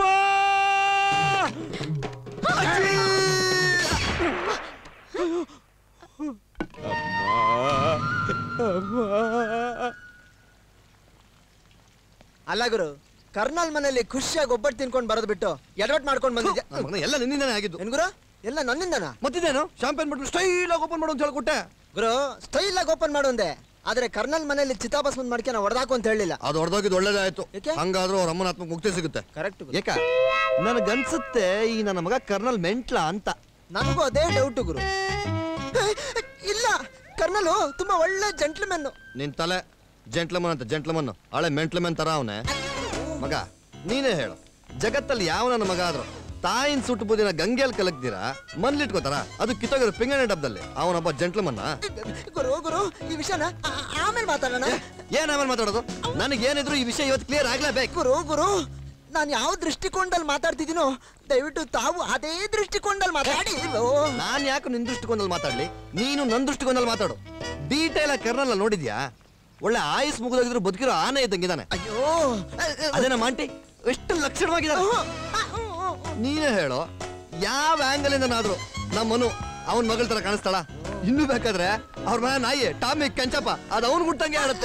ಅಲ್ಲ ಗುರು ಕರ್ನಲ್ ಮನೇಲಿ ಖುಷಿಯಾಗಿ ಒಬ್ಬಟ್ಟು ತಿನ್ಕೊಂಡು ಬರೋದು ಬಿಟ್ಟು ಎಡವಟ್ ಮಾಡ್ಕೊಂಡು ಬಂದಿದ್ಯಾ ನನ್ನ ಮಗನ ಎಲ್ಲ ನಿನ್ನಿಂದಾನೇ ಆಗಿದ್ದು ಏನ್ ಗುರು ಎಲ್ಲ ನನ್ನಿಂದನಾ ಮತ್ತಿದೇನು ಶಾಂಪೇನ್ ಬಿಟ್ಟು ಸ್ಟೈಲ್ ಆಗಿ ಓಪನ್ ಮಾಡು ಅಂತ ಹೇಳ್ಕೊಟ್ಟೆ ಗುರು ಸ್ಟೈಲ್ ಆಗಿ ಓಪನ್ ಮಾಡು ಅಂದೆ ಆದ್ರೆ ಕರ್ನಲ್ ಮನೇಲಿ ಚಿತಾಭಸ್ಮನ್ ಮಾಡ್ಕೆ ನಾವು ಹೊಡೆದಾಕು ಅಂತ ಹೇಳಿಲ್ಲ ಅದು ಹೊಡೆದೋಗಿದ್ದು ಒಳ್ಳೇದಾಯ್ತು ಹಂಗಾದ್ರೂ ಅವ್ರ ಅಮ್ಮನ ಆತ್ಮಕ್ಕೆ ಮುಕ್ತಿ ಸಿಗುತ್ತೆ ಕರೆಕ್ಟ್ ಏಕ ನನಗನ್ಸುತ್ತೆ ಈ ನನ್ನ ಮಗ ಕರ್ನಲ್ ಮೆಂಟ್ಲ ಅಂತ ನನಗೂ ಅದೇ ಡೌಟ್ ಗುರು ಇಲ್ಲ ಕರ್ನಲು ತುಂಬಾ ಒಳ್ಳೆ ಜೆಂಟ್ಲ್ಮೆನ್ ನಿನ್ ತಲೆ ಜೆಂಟ್ಲಮನ್ ಅಂತ ಜೆಂಟ್ಲಮನ್ ಹಳೆ ಮೆಂಟ್ಲಮನ್ ತರ ಅವನೇ ಮಗ ನೀನೇ ಹೇಳು ಜಗತ್ತಲ್ಲಿ ಯಾವ ನನ್ನ ಮಗ ಆದ್ರು ತಾಯಿನ ಸುಟ್ಟು ಬುದಿನ ಗಂಗೆಯಲ್ಲಿ ಕಲಕ್ದಿರಾ ಮನ್ಲಿಟ್ಕೋತಾರ ಅದು ಕಿತ್ತೋಗಿರೋ ಪಿಂಗಣಿ ಡಬ್ಬದಲ್ಲಿ ಅವನೊಬ್ಬ ಜೆಂಟ್ಲಮನ್ನ ಗುರು ಗುರು ಈ ವಿಷಯನ ಆ- ಆಮೇಲೆ ಮಾತಾಡೋಣ ಏನ್ ಆಮೇಲೆ ಮಾತಾಡೋದು ನನಗೇನಿದ್ರು ಈ ವಿಷಯ ಇವತ್ತು ಕ್ಲಿಯರ್ ಆಗ್ಲೇಬೇಕು ಗುರು ಗುರು ನಾನು ಯಾವ ದೃಷ್ಟಿಕೋನದಲ್ಲಿ ಮಾತಾಡ್ತಿದ್ದೀನೋ ದಯವಿಟ್ಟು ತಾವು ಅದೇ ದೃಷ್ಟಿಕೋನದಲ್ಲಿ ಮಾತಾಡಿ ಓ. ನಾನ್ ಯಾಕೆ ನಿನ್ ದೃಷ್ಟಿಕೋನದಲ್ಲಿ ಮಾತಾಡ್ಲಿ ನೀನು ನನ್ ದೃಷ್ಟಿಕೋನದಲ್ಲಿ ಮಾತಾಡು ಡೀಟೇಲ್ ಆಗಿ ಕರ್ನಲ್ ನೋಡಿದ್ಯಾ ಒಳ್ಳೆ ಆಯುಸ್ ಮುಗಿದೋಗಿದ್ರು ಬದುಕಿರೋ ಆನೆ ಇದ್ದಂಗಿದಾನೆ ಅಯ್ಯೋ ಅದೇ ನಮ್ಮ ಆಂಟಿ ಎಷ್ಟು ಲಕ್ಷಣವಾಗಿದ್ದಾನೆ ನೀನೇ ಹೇಳು ಯಾವ ಆಂಗಲ್ ಇಂದನಾದ್ರು ನಮ್ಮ ಮನು ಅವನ್ ಮಗಳ ತರ ಕಾಣಿಸ್ತಾಳ ಇನ್ನು ಬೇಕಾದ್ರೆ ಅವ್ರ ಮನೆ ನಾಯಿ ಟಾಮಿ ಕೆಂಚಪ್ಪ ಅದು ಅವ್ನು ಮುಟ್ಟಂಗೆ ಆಡುತ್ತೆ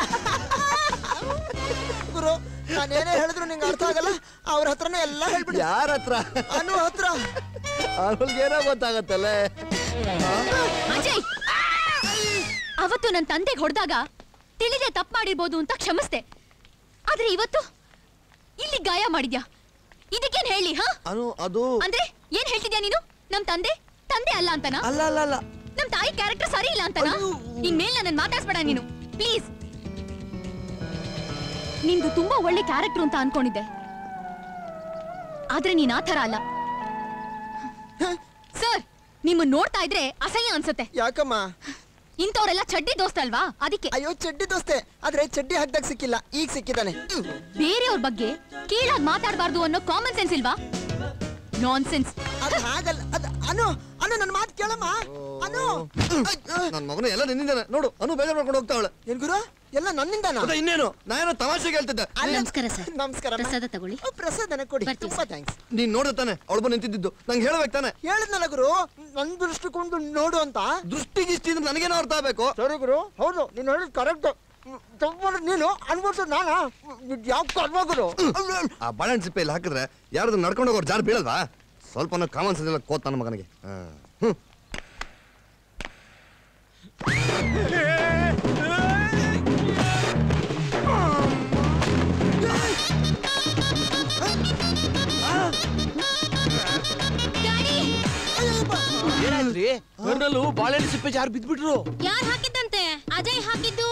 ಗುರು ನಾನೇನೇ ಹೇಳಿದ್ರು ನಿಂಗೆ ಅರ್ಥ ಆಗಲ್ಲ ಅವ್ರ ಹತ್ರನೇ ಎಲ್ಲ ಹೇಳ್ಬಿಡಿ ಯಾರ ಹತ್ರ ಅನು ಹತ್ರ ಅವ್ರಿಗೇನೋ ಗೊತ್ತಾಗತ್ತಲ್ಲ ಅಜಯ್ ಅವತ್ತು ನನ್ನ ತಂದೆಗೆ ಹೊಡೆದಾಗ ತಿಳಿದೆ ತಪ್ಪು ಮಾಡಿರ್ಬೋದು ಅಂತ ಕ್ಷಮಿಸ್ದೆ ಆದ್ರೆ ಇವತ್ತು ಇಲ್ಲಿ ಗಾಯ ಮಾಡಿದ್ಯಾ ಇದಕ್ಕೇನ್ ಹೇಳಿ ಹಾ ಅನು ಅದು ಅಂದ್ರೆ ಏನ್ ಹೇಳ್ತಿದ್ಯಾ ನೀನು ನಮ್ ತಂದೆ ತಂದೆ ಅಲ್ಲ ಅಂತನಾ ಅಲ್ಲ ಅಲ್ಲ ಅಲ್ಲ ನಮ್ ತಾಯಿ ಕ್ಯಾರೆಕ್ಟರ್ ಸರಿ ಇಲ್ಲ ಅಂತನಾ ಇನ್ಮೇಲೆ ನನ್ನ ಮಾತಾಡ್ಸ್ಬೇಡ ನೀನು ಪ್ಲೀಸ್ ನಿಂದು ತುಂಬಾ ಒಳ್ಳೆ ಕ್ಯಾರೆಕ್ಟರ್ ಅಂತ ಅನ್ಕೊಂಡಿದ್ದೆ ಆದ್ರೆ ನೀನ್ ಆ ಥರ ಅಲ್ಲ ಸರ್ ನಿಮ್ಮನ್ನ ನೋಡ್ತಾ ಇದ್ರೆ ಅಸಹ್ಯ ಅನ್ಸುತ್ತೆ ಯಾಕಮ್ಮ ಇಂಥವ್ರೆಲ್ಲ ಚಡ್ಡಿ ದೋಸ್ತ ಅಲ್ವಾ ಅದಕ್ಕೆ ಅಯ್ಯೋ ಚಡ್ಡಿ ದೋಸ್ತೆ ಆದ್ರೆ ಚಡ್ಡಿ ಹಾಕ್ದಾಗ ಸಿಕ್ಕಿಲ್ಲ ಈಗ ಸಿಕ್ಕಿದಾನೆ ಬೇರೆಯವ್ರ ಬಗ್ಗೆ ಕೀಳಾಗಿ ಮಾತಾಡಬಾರ್ದು ಅನ್ನೋ ಕಾಮನ್ ಸೆನ್ಸ್ ಇಲ್ವಾ ನಾನ್ ಸೆನ್ಸ್ ಅದು ಹಾಗಲ್ಲ ಅದು ಅನು ಅನು ನನ್ನ ಮಾತು ಕೇಳಮ್ಮ ಅನು ನನ್ನ ಮಗನು ಎಲ್ಲ ನಿನ್ನಿಂದಾನೆ ನೋಡು ಅನು ಬೇಜಾರ್ ಮಾಡ್ಕೊಂಡು ಹೋಗ್ತಾವಳೆ ಏನ್ ಗುರು ಎಲ್ಲ ನನ್ನಿಂದನಾ ಮತ್ತೆ ಇನ್ನೇನು ನಾನೇನೋ ತಮಾಷೆಗೆ ಹೇಳ್ತಿದ್ದೆ ನಮಸ್ಕಾರ ಸರ್ ನಮಸ್ಕಾರ ಪ್ರಸಾದ ತಗೊಳ್ಳಿ ಪ್ರಸಾದನ ಕೊಡಿ ತುಂಬಾ ಥ್ಯಾಂಕ್ಸ್ ನೀನ್ ನೋಡ್ದೆ ತಾನೆ ಅವಳು ಬಂದು ನಿಂತಿದ್ದು ನಂಗೆ ಹೇಳ್ಬೇಕು ತಾನೆ ಹೇಳಿದ್ನಲ್ಲ ಗುರು ನನ್ ದೃಷ್ಟಿಕೊಂಡು ನೋಡು ಅಂತ ದೃಷ್ಟಿಗಿಷ್ಟಿ ಅಂದ್ರೆ ನನಗೇನೋ ಅರ್ಥ ಆಗ್ಬೇಕು ಸರಿ ಗುರು ಹೌದು ನೀನು ಹೇಳಿದ್ ಕರೆಕ್ಟ್ ನೀನು ಅನ್ಬೋದು ನಾನಾ ಯಾವ ಕರ್ಮ ಗುರು ಆ ಬಾಳೆಹಣ್ಣು ಸಿಪ್ಪೆಯಲ್ಲಿ ಹಾಕಿದ್ರೆ ಯಾರಾದ್ರೂ ನಡ್ಕೊಂಡು ಹೋಗೋರು ಜಾರು ಬೀಳಲ್ವಾ ಸ್ವಲ್ಪ ಕಾಮನ್ ಸೆನ್ಸ್ ಇಲ್ಲ ಕೋತ್ ನನ್ನ ಮಗನಿಗೆ ಹಾ. ಹ್ಮ್. ಏನಾಯ್ತ್ರಿ ಕರ್ನಲ್ಲು ಬಾಳೆಹಣ್ಣು ಸಿಪ್ಪೆ ಜಾರು ಬಿದ್ಬಿಟ್ರು ಯಾರು ಹಾಕಿದ್ದಂತೆ ಅಜಯ್ ಹಾಕಿದ್ದು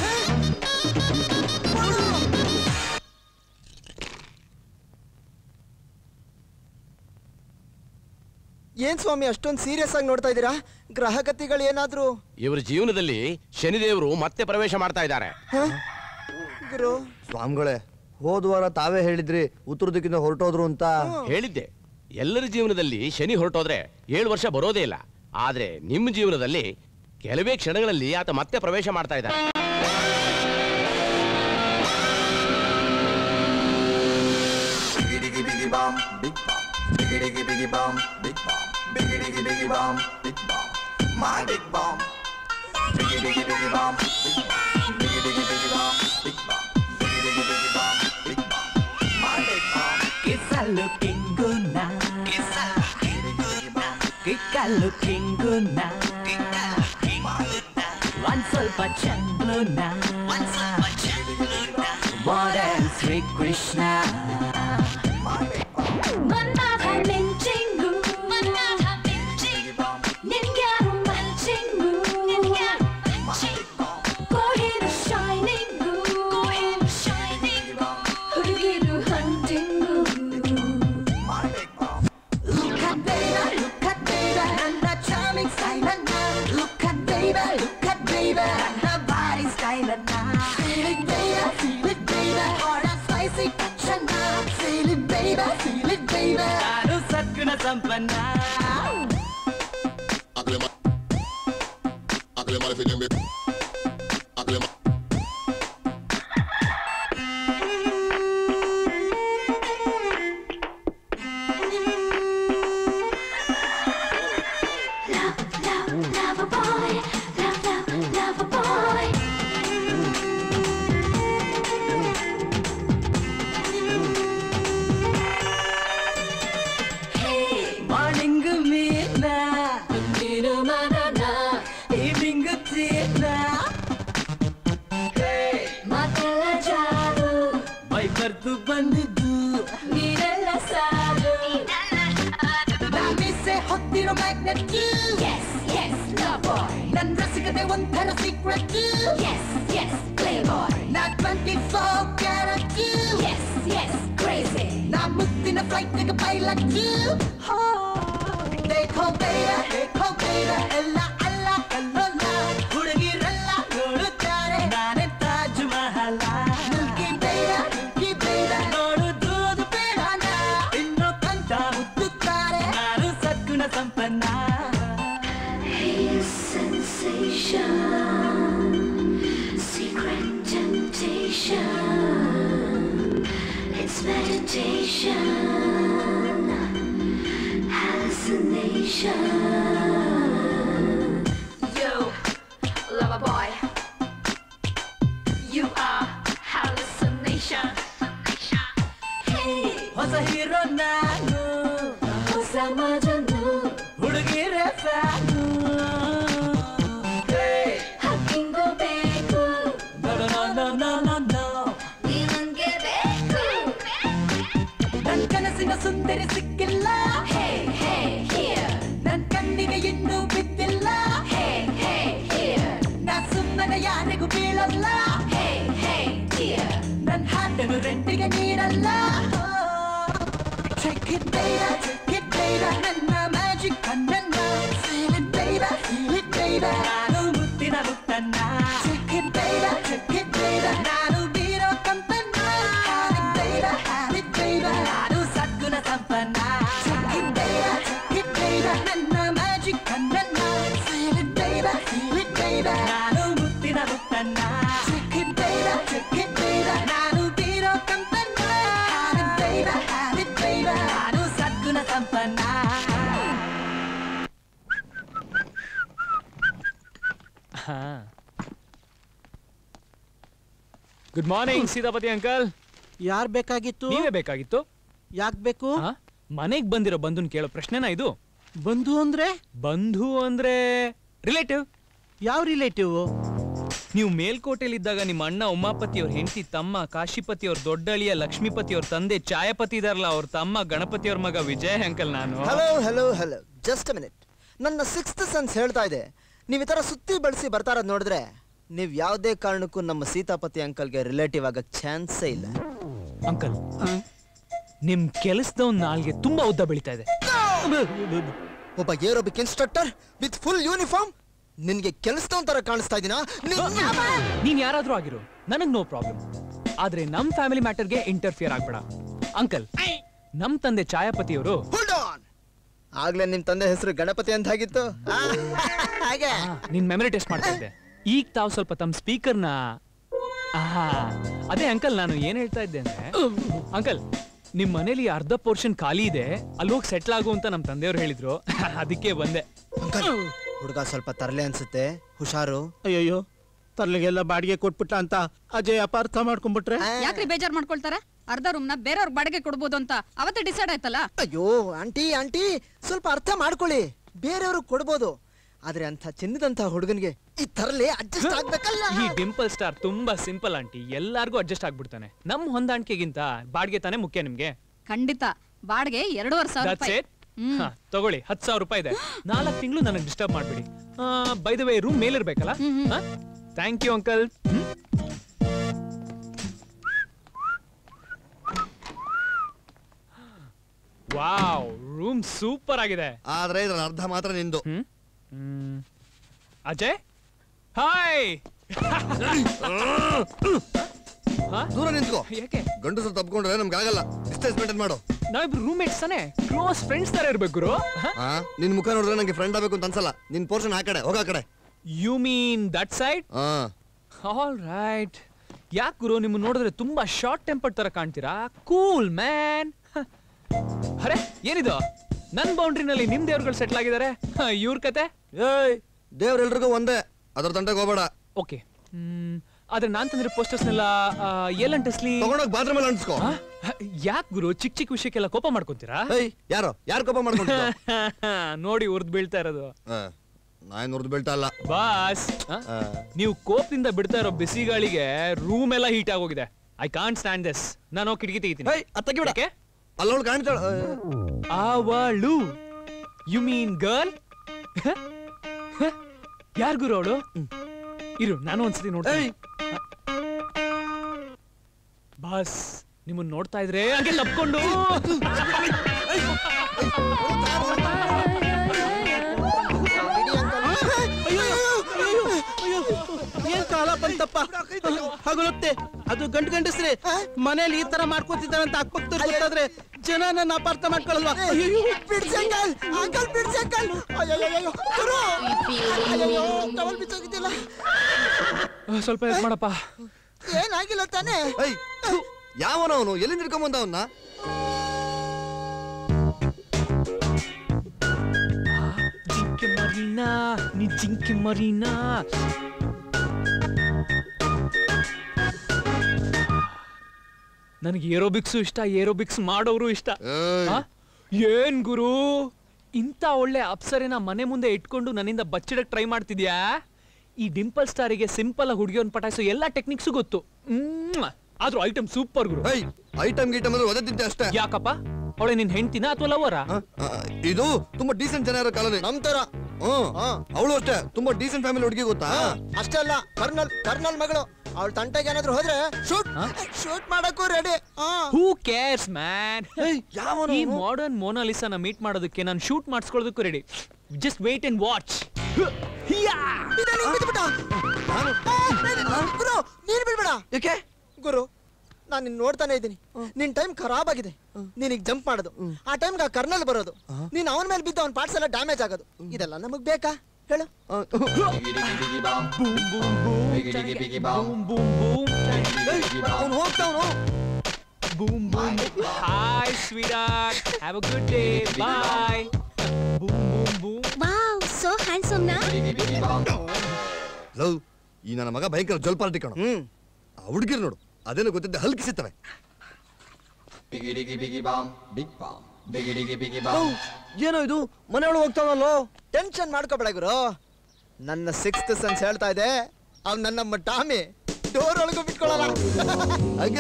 ಏನ್ ಸ್ವಾಮಿ ಅಷ್ಟೊಂದು ಸೀರಿಯಸ್ ಆಗಿ ನೋಡ್ತಾ ಇದ್ದೀರಾ ಗ್ರಹಗತಿಗಳು ಏನಾದ್ರು ಇವ್ರ ಜೀವನದಲ್ಲಿ ಶನಿದೇವರು ಮತ್ತೆ ಪ್ರವೇಶ ಮಾಡ್ತಾ ಇದ್ದಾರೆ ಗುರು ಸ್ವಾಮಿಗಳೇ ಹೋದ ವಾರ ತಾವೇ ಹೇಳಿದ್ರಿ ಉತ್ತರ ದಿಕ್ಕಿಂದ ಹೊರಟೋದ್ರು ಅಂತ ಹೇಳಿದ್ದೆ ಎಲ್ಲರ ಜೀವನದಲ್ಲಿ ಶನಿ ಹೊರಟೋದ್ರೆ ಏಳು ವರ್ಷ ಬರೋದೇ ಇಲ್ಲ ಆದ್ರೆ ನಿಮ್ಮ ಜೀವನದಲ್ಲಿ ಕೆಲವೇ ಕ್ಷಣಗಳಲ್ಲಿ ಆತ ಮತ್ತೆ ಪ್ರವೇಶ ಮಾಡ್ತಾ ಇದ್ದಾನೆ Biggie diggy biggie bomb, big bomb. Biggie diggy biggie bomb, big bomb. Biggie diggy biggie bomb, big bomb. My big bomb. Biggie diggy biggie bomb, big bomb. Biggie diggy biggie bomb, big bomb. Biggie diggy biggie bomb, big bomb. My big bomb. Kisa looking good now. Kisa Kika looking good now. One ಸ್ವಲ್ಪ Chandru One ಸ್ವಲ್ಪ Chandru More than Sri Krishna. ಮನ್ನಾಥ ಮಿಂಚಿಂಗು ಮನ್ನಾಥ ಮಿಂಚಿಂಗು ನಿನ್ಗ್ಯಾರು munching ನಿನ್ಗ್ಯಾರು munching ಕೋಹಿರು shining ಕೋಹಿರು ಶೈನಿಂಗು ಹುಡುಗಿರು hunting Look at baby, look at baby, ನನ್ನ charming style ಅನ್ನ. Look at baby, look at baby, ನನ್ನ body style ಅನ್ನ. Feel it baby, feel it baby, or a spicy touch ಅನ್ನ. Feel it baby, feel it baby, ನಾನು ಸದ್ಗುಣ ಸಂಪನ್ನ Love a boy, love, love, love a boy. Morning ಮೀನ ನೀನು ಮನನ evening ತೀರ್ನ ಮಾತೆಲ್ಲ ಜಾರು ಬೈ ಬರ್ದು ಬಂದಿದ್ದು ನೀನೆಲ್ಲ ಸಾರು ನಾಮಿಸೆ ಹೊತ್ತಿರೋ magnet Yes, yes, love boy. ನನ್ ರಸಿಕತೆ ಒಂಥರ ಸೀಕ್ರೆಟ್ Yes, yes, playboy. ನಾ twenty four carat Yes, yes, crazy. ನಾ ಮುತ್ತಿನ ಫ್ಲೈಟ್ ನಿಗ ಪೈಲಟ್ ದೇಖೋ ಬೇಡ ದೇಖೋ ಬೇಡ ಎಲ್ಲ ಅಲ್ಲ ಕಲ್ಲಲ್ಲ ಹುಡುಗಿರೆಲ್ಲ ನೋಡುತ್ತಾರೆ ನಾನೇ ತಾಜ್ ಮಹಲ ನುಗ್ಗಿ ಬೇಡ ನುಗ್ಗಿ ಬೇಡ ನೋಡುವುದು ಬೇಡ ಇನ್ನು ಕಂತ ಮುತ್ತುತ್ತಾರೆ ನಾನು ಸದ್ಗುಣ ಸಂಪನ್ನ His sensation, secret temptation. It's meditation, hallucination. Yo, lover boy, you are hallucination. Hey, ಹೊಸ ಹೀರೋ ನಾನು ಹೊಸ ಮಜನು ಹುಡುಗಿರೆ ಫ್ಯಾನು ಹಕ್ಕಿಂಗು ಬೇಕು No, no, no, no, no, no. ನೀ ನಂಗೆ ಬೇಕು ನನ್ ಕನಸಿನ ಸುಂದರಿ ಸಿಕ್ಕಿಲ್ಲ Hey, hey, here. ನನ್ ಕಣ್ಣಿಗೆ ಇನ್ನೂ ಬಿದ್ದಿಲ್ಲ Hey, hey, here. ನಾ ಸುಮ್ಮನೆ ಯಾರಿಗೂ ಬೀಳಲ್ಲ Hey, hey, dear. ನನ್ ಹಾಡನ್ನು ರೆಂಟಿಗೆ ನೀಡಲ್ಲ Check it baby, check it baby ನನ್ನ ಮ್ಯಾಜಿಕ್ ಕಣ್ಣನ್ನ Feel it baby, feel it baby ನಾನು ಮುತ್ತಿನ ಮುತ್ತನ್ನ Check it baby, check it baby ನಾನು ಬೀರೋ ಕಂಪನ್ನ Have it baby, have it baby ನಾನು ಸದ್ಗುಣ ಸಂಪನ್ನ Check it baby, check it baby ನನ್ನ ಮ್ಯಾಜಿಕ್ ಕಣ್ಣನ್ನ Feel it baby, feel it baby ನಾನು ಮುತ್ತಿನ ಮುತ್ತನ್ನ Check it good morning Seethapathi uncle ಯಾರ್ ಬೇಕಾಗಿತ್ತು ನೀವೇ ಬೇಕಾಗಿತ್ತು ಯಾಕ್ ಬೇಕು ಮನೆಗ್ ಬಂದಿರೋ ಬಂಧುನ್ ಕೇಳೋ ಪ್ರಶ್ನೆನಾ ಇದು ಬಂಧು ಅಂದ್ರೆ ಬಂಧು ಅಂದ್ರೆ ರಿಲೇಟಿವ್ ಯಾವ ರಿಲೇಟಿವ್ ನೀವು ಮೇಲ್ಕೋಟೆಯಲ್ಲಿ ಇದ್ದಾಗ ನಿಮ್ಮ ಅಣ್ಣ ಉಮಾಪತಿ ಅವ್ರ ಹೆಂಡತಿ ತಮ್ಮ ಕಾಶಿಪತಿ ಅವ್ರ ದೊಡ್ಡ ಅಳಿಯ ಲಕ್ಷ್ಮೀಪತಿ ಅವ್ರ ತಂದೆ ಛಾಯಾಪತಿ ಇದಾರಲ್ಲ ಅವ್ರ ತಮ್ಮ ಗಣಪತಿ ಅವ್ರ ಮಗ ವಿಜಯ್ ಅಂಕಲ್ ನಾನು hello hello hello just minute ನನ್ನ ಸಿಕ್ಸ್ತ್ ಸೆನ್ಸ್ ಹೇಳ್ತಾ ಇದೆ ನೀವು ಈ ಥರ ಸುತ್ತಿ ಬಳಸಿ ಬರ್ತಾ ಇರೋದು ನೋಡಿದ್ರೆ ನೀವು ಯಾವುದೇ ಕಾರಣಕ್ಕೂ ನಮ್ಮ ಸೀತಾಪತಿ ಅಂಕಲ್ಗೆ ರಿಲೇಟಿವ್ ಆಗಕ್ ಚಾನ್ಸೇ ಇಲ್ಲ ಅಂಕಲ್ ನಿಮ್ ಕೆಲಸದವ್ ನಾಲ್ಗೆ ತುಂಬಾ ಉದ್ದ ಬೆಳಿತಾ ಇದೆ ಒಬ್ಬ aerobic instructor with full uniform ನಿನ್ಗೆ ಕೆಲಸದವನ್ ತರ ಕಾಣಿಸ್ತಾ ಇದೀನಾ ನೀನ್ ಯಾರಾದ್ರೂ ಆಗಿರೋ ನನಗ್ ನೋ ಪ್ರಾಬ್ಲಮ್ ಆದ್ರೆ ನಮ್ ಫ್ಯಾಮಿಲಿ ಮ್ಯಾಟರ್ಗೆ ಇಂಟರ್ಫಿಯರ್ ಆಗ್ಬೇಡ ಅಂಕಲ್ ನಮ್ ತಂದೆ ಛಾಯಾಪತಿ ಅವರು ಆಗ್ಲೇ ನಿಮ್ ತಂದೆ ಹೆಸರು ಗಣಪತಿ ಅಂತ ಆಗಿತ್ತು ಆ, ಹಾಗೆ ನಿನ್ ಮೆಮರಿ ಟೆಸ್ಟ್ ಮಾಡ್ತಾ ಇದ್ದೆ ಈಗ ತಾವ್ ಸ್ವಲ್ಪ ತಮ್ಮ ಸ್ಪೀಕರ್ನ ಆಹಾ ಅದೇ ಅಂಕಲ್ ನಾನು ಏನ್ ಹೇಳ್ತಾ ಇದ್ದೆ ಅಂದ್ರೆ ಅಂಕಲ್ ನಿಮ್ ಮನೇಲಿ ಅರ್ಧ ಪೋರ್ಷನ್ ಖಾಲಿ ಇದೆ ಅಲ್ಲಿ ಹೋಗಿ ಸೆಟ್ಲ್ ಆಗು ಅಂತ ನಮ್ ತಂದೆಯವ್ರು ಹೇಳಿದ್ರು ಅದಕ್ಕೆ ಬಂದೆ ಹುಡುಗ ಸ್ವಲ್ಪ ತರಲೆ ಅನ್ಸುತ್ತೆ ಹುಷಾರು ಅಯ್ಯಯ್ಯೋ ತರ್ಲಿಗೆಲ್ಲ ಬಾಡಿಗೆ ಕೊಟ್ಬಿಟ್ಟ ಅಂತ ಅಜಯ್ ಅಪಾರ್ಥ ಮಾಡ್ಕೊಂಡ್ಬಿಟ್ರೆ ಯಾಕ್ರಿ ಬೇಜಾರ್ ಮಾಡ್ಕೊಳ್ತಾರೆ ಅರ್ಧ ರೂಮ್ನ ಬೇರೆಯವ್ರ ಬಾಡಿಗೆ ಕೊಡ್ಬೋದು ಅಂತ ಅವತ್ತೇ ಡಿಸೈಡ್ ಆಯ್ತಲ್ಲ ಅಯ್ಯೋ ಆಂಟಿ ಆಂಟಿ ಸ್ವಲ್ಪ ಅರ್ಥ ಮಾಡ್ಕೊಳ್ಳಿ ಬೇರೆಯವರು ಕೊಡ್ಬೋದು ಆದ್ರೆ ಅಂತ ಚಿನ್ನದಂತ ಹುಡುಗನಿಗೆ ಈ ತರಲೆ ಅಡ್ಜಸ್ಟ್ ಆಗ್ಬೇಕಲ್ಲ ಈ ಡಿಂಪಲ್ ಸ್ಟಾರ್ ತುಂಬಾ ಸಿಂಪಲ್ ಆಂಟಿ ಎಲ್ಲಾರ್ಗೂ ಅಡ್ಜಸ್ಟ್ ಆಗ್ಬಿಡ್ತಾನೆ ನಮ್ ಹೊಂದಾಣಿಕೆಗಿಂತ ಬಾಡಿಗೆ ತಾನೇ ಮುಖ್ಯ ನಿಮ್ಗೆ ಖಂಡಿತ ಬಾಡಿಗೆ ಎರಡೂವರೆ ಸಾವಿರ That's ರೂಪಾಯಿ it? ಹಾ, ತಗೊಳ್ಳಿ ಹತ್ತು ಸಾವಿರ ರೂಪಾಯಿ ಇದೆ ನಾಲ್ಕು ತಿಂಗಳು ನನಗೆ ಡಿಸ್ಟರ್ಬ್ ಮಾಡ್ಬಿಡಿ ಬೈ ದ ವೇ ರೂಮ್ ಮೇಲಿರ್ಬೇಕಲ್ಲ thank you uncle wow room super ಆಗಿದೆ ಆದ್ರೆ ಇದ್ರ ಅರ್ಧ ಮಾತ್ರ ನಿಂದು ಅಜಯ್ ಹಾಯ್ ದೂರ ನಿಂತ್ಕೋ ಯಾಕೆ ಗಂಡಸರು ತಪ್ಕೊಂಡ್ರೆ ನಮ್ಗೆ ಆಗಲ್ಲ ಡಿಸ್ಟೆನ್ಸ್ ಮೇಂಟೈನ್ ಮಾಡು ನಾವಿಬ್ರು ರೂಮ್ಮೇಟ್ಸ್ ತಾನೆ ಕ್ಲೋಸ್ ಫ್ರೆಂಡ್ಸ್ ತರ ಇರ್ಬೇಕು ಗುರು ಆ, ನಿನ್ ಮುಖ ನೋಡಿದ್ರೆ ನಂಗೆ ಫ್ರೆಂಡ್ ಆಗ್ಬೇಕು ಅಂತ ಅನ್ಸಲ್ಲ ನಿನ್ ಪೋರ್ಷನ್ ಆ ಕಡೆ ಹೋಗ ಆ ಕಡೆ you mean that side all right ಯಾಕೆ ಗುರು ನಿಮ್ಮ ನೋಡಿದ್ರೆ ತುಂಬಾ ಶಾರ್ಟ್ ಟೆಂಪರ್ ತರ ಕಾಣ್ತೀರಾ ಕೂಲ್ ಮ್ಯಾನ್ ಅರೆ ಏನಿದು ನನ್ ಬೌಂಡ್ರಿನಲ್ಲಿ ನಿಮ್ ದೇವ್ರುಗಳು ಸೆಟ್ಲ್ ಆಗಿದ್ದಾರೆ ಇವ್ರ ಕತೆ ಏಯ್ ದೇವ್ರೆಲ್ರಿಗೂ ಒಂದೇ ಅದ್ರ ತಂಟೆಗೆ ಹೋಗ್ಬೇಡ ಓಕೆ ಆದ್ರೆ ನಾನ್ ತಂದ್ರೆ ಪೋಸ್ಟರ್ಸ್ನೆಲ್ಲ ಎಲ್ ಅಂಟಿಸ್ಲಿ ತಗೊಂಡೋಗ್ ಬಾತ್ರೂಮ್ ಅಲ್ಲಿ ಅಂಟಿಸ್ಕೋ ಯಾಕೆ ಗುರು ಚಿಕ್ಕ ಚಿಕ್ಕ ವಿಷಯಕ್ಕೆಲ್ಲ ಕೋಪ ಮಾಡ್ಕೊಂತೀರಾ ಏಯ್ ಯಾರೋ ಯಾರು ಕೋಪ ಮಾಡ್ಕೊಂಡಿದ್ದು ನೋಡಿ ಉರ್ದ್ ಬೀಳ್ತಾ ಇರೋದು ನಾನ್ ಉರ್ದು ಬೀಳ್ತಾ ಇಲ್ಲ ಬಾಸ್ ನೀವು ಕೋಪದಿಂದ ಬಿಡ್ತಾ ಇರೋ ಬಿಸಿ ಗಾಳಿಗೆ ರೂಮ್ ಎಲ್ಲ ಹೀಟ್ ಆಗೋಗಿದೆ ಐ ಕಾಂಟ್ ಸ್ಟ್ಯಾಂಡ್ ದಿಸ್ ನಾನು ಹೋಗ್ ಕಿಟಕಿ ತೆಗಿತೀನಿ ಅತ್ತಕ್ಕೆ ಬಿಡ ಅಲ್ಲವಳು ಕಾಣ್ತಾಳ ಅವಳು ಯು ಮೀನ್ ಗರ್ಲ್ ಯಾರ್ ಗುರು ಅವಳು ಇರು ನಾನು ಒಂದ್ಸತಿ ನೋಡ್ತೀನಿ ಬಾಸ್ ನಿಮ್ಮನ್ನ ನೋಡ್ತಾ ಇದ್ರೆ ಹಂಗೆ ತಪ್ಕೊಂಡು ಏನ್ ಕಾಲ ಬಂತಪ್ಪ ಹಗಲುತ್ತೆ ಅದು ಗಂಡು ಗಂಡಸ್ರೆ ಮನೇಲಿ ಈ ತರ ಮಾಡ್ಕೋತಿದ್ದಾರೆ ಅಂತ ಅಕ್ಕಪಕ್ಕದವ್ರು ಗೊತ್ತಾದ್ರೆ ಜನ ನನ್ನ ಅಪಾರ್ಥ ಮಾಡ್ಕೊಳ್ಳಲ್ವಾ ಅಯ್ಯೋ ಬಿಡ್ಸಿ ಅಂಕಲ್ ಅಂಕಲ್ ಬಿಡ್ಸಿ ಅಂಕಲ್ ಅಯ್ಯಯ್ಯಯ್ಯೋ ಗುರು ಅಯ್ಯಯ್ಯೋ ಟವಲ್ ಬಿಚ್ಚೋಗಿದ್ದಿಲ್ಲ ಸ್ವಲ್ಪ ಹೆಲ್ಪ್ ಮಾಡಪ್ಪ ಏನಾಗಿಲ್ಲ ತಾನೇ ಯಾವನವನು ಎಲ್ಲಿಂದ ಹಿಡ್ಕೊಂಬಂದ ಅವನ್ನ ಜಿಂಕೆ ಮರೀನಾ ನೀ ಜಿಂಕೆ ಮರೀನಾ ನನಗೆ ಏರೋಬಿಕ್ಸು ಇಷ್ಟ ಏರೋಬಿಕ್ಸ್ ಮಾಡೋರು ಇಷ್ಟ ಆ? ಏನ್ ಗುರು ಇಂಥ ಒಳ್ಳೆ ಅಪ್ಸರೆನ ಮನೆ ಮುಂದೆ ಇಟ್ಕೊಂಡು ನನ್ನಿಂದ ಬಚ್ಚಿಡಕ್ ಟ್ರೈ ಮಾಡ್ತಿದ್ಯಾ ಈ ಡಿಂಪಲ್ ಸ್ಟಾರಿಗೆ ಸಿಂಪಲ್ ಆಗಿ ಹುಡುಗಿಯನ್ ಪಟಾಯಿಸೋ ಎಲ್ಲಾ ಟೆಕ್ನಿಕ್ಸು ಗೊತ್ತು ಮ್ಮ್. ಆದ್ರೂ ಐಟಮ್ ಸೂಪರ್ ಗುರು ಐಟಮ್ ಗೀಟಮ್ ಅಂದ್ರೆ ಒದತಿದ್ದೆ ಅಷ್ಟೇ ಯಾಕಪ್ಪ ಅವಳೆ ನಿನ್ ಹೆಂಡ್ತಿನ ಅಥವಾ ಲವರ ಇದು ತುಂಬಾ ಡೀಸೆಂಟ್ ಜನ ಇರೋ ಕಾಲೋನಿ ನಮ್ ತರ ಹ್ಮ್ ಅವಳು ಅಷ್ಟೇ ತುಂಬಾ ಡೀಸೆಂಟ್ ಫ್ಯಾಮಿಲಿ ಹುಡುಗಿ ಗೊತ್ತಾ ಅಷ್ಟೇ ಅಲ್ಲ ಕರ್ನಲ್ ಕರ್ನಲ್ ಮಗಳು ಅವಳ ತಂಟೆಗೆ ಏನಾದ್ರು ಹೋದ್ರೆ ಶೂಟ್ ಶೂಟ್ ಮಾಡಕ್ಕೂ ರೆಡಿ ಹೂ ಕೇರ್ಸ್ ಮ್ಯಾನ್ ಈ ಮಾಡರ್ನ್ ಮೋನಾಲಿಸಾನ ಮೀಟ್ ಮಾಡೋದಕ್ಕೆ ನಾನು ಶೂಟ್ ಮಾಡಿಸ್ಕೊಳ್ಳೋದಕ್ಕೂ ready just wait and watch ಗುರು ನೀನ್ ಬಿಡ್ಬೇಡ ಯಾಕೆ ಗುರು ನಾನು ನಿನ್ ನೋಡ್ತಾನೆ ಇದ್ದೀನಿ ನಿನ್ ಟೈಮ್ ಖರಾಬ್ ಆಗಿದೆ ನೀನೀಗ ಜಂಪ್ ಮಾಡೋದು ಆ ಟೈಮ್ಗೆ ಆ ಕರ್ನಲ್ ಬರೋದು ನೀನ್ ಅವನ ಮೇಲೆ ಬಿದ್ದು ಅವನ ಪಾರ್ಟ್ಸ್ ಎಲ್ಲ ಡ್ಯಾಮೇಜ್ ಆಗೋದು ಇದೆಲ್ಲ ನಮಗ್ ಬೇಕಾ ಹೇಳು ಅವ್ನು ಹೋಗ್ತಾವನು boom boom hi sweetheart have a good day boy boom boom boom wow so handsome ನಾ ಲವ್ ಈ ನನ್ನ ಮಗ ಭಯಂಕರ ಜೋಲ್ ಪಾರ್ಟಿ ಕಣ ಆ ಹುಡುಗಿರ್ ನೋಡು ಅದೇನು ಗೊತ್ತಿದ್ದೆ ಹಲ್ಕಿಸುತ್ತವೆ Biggie diggy biggie bomb, big bomb. Biggie diggy biggie bomb. ಏನೋ ಇದು ಮನೆ ಒಳಗೆ ಹೋಗ್ತಾವಲ್ಲೋ ಟೆನ್ಷನ್ ಮಾಡ್ಕೋಬೇಡ ಗುರು ನನ್ನ ಸಿಕ್ಸ್ತ್ ಸೆನ್ಸ್ ಹೇಳ್ತಾ ಇದೆ ಅವ್ ನನ್ನ ನಮ್ಮ ಟಾಮಿ ಡೋರ್ ಒಳಗೂ ಬಿಟ್ಕೊಳ್ಳಲ್ಲ ಹಂಗೆ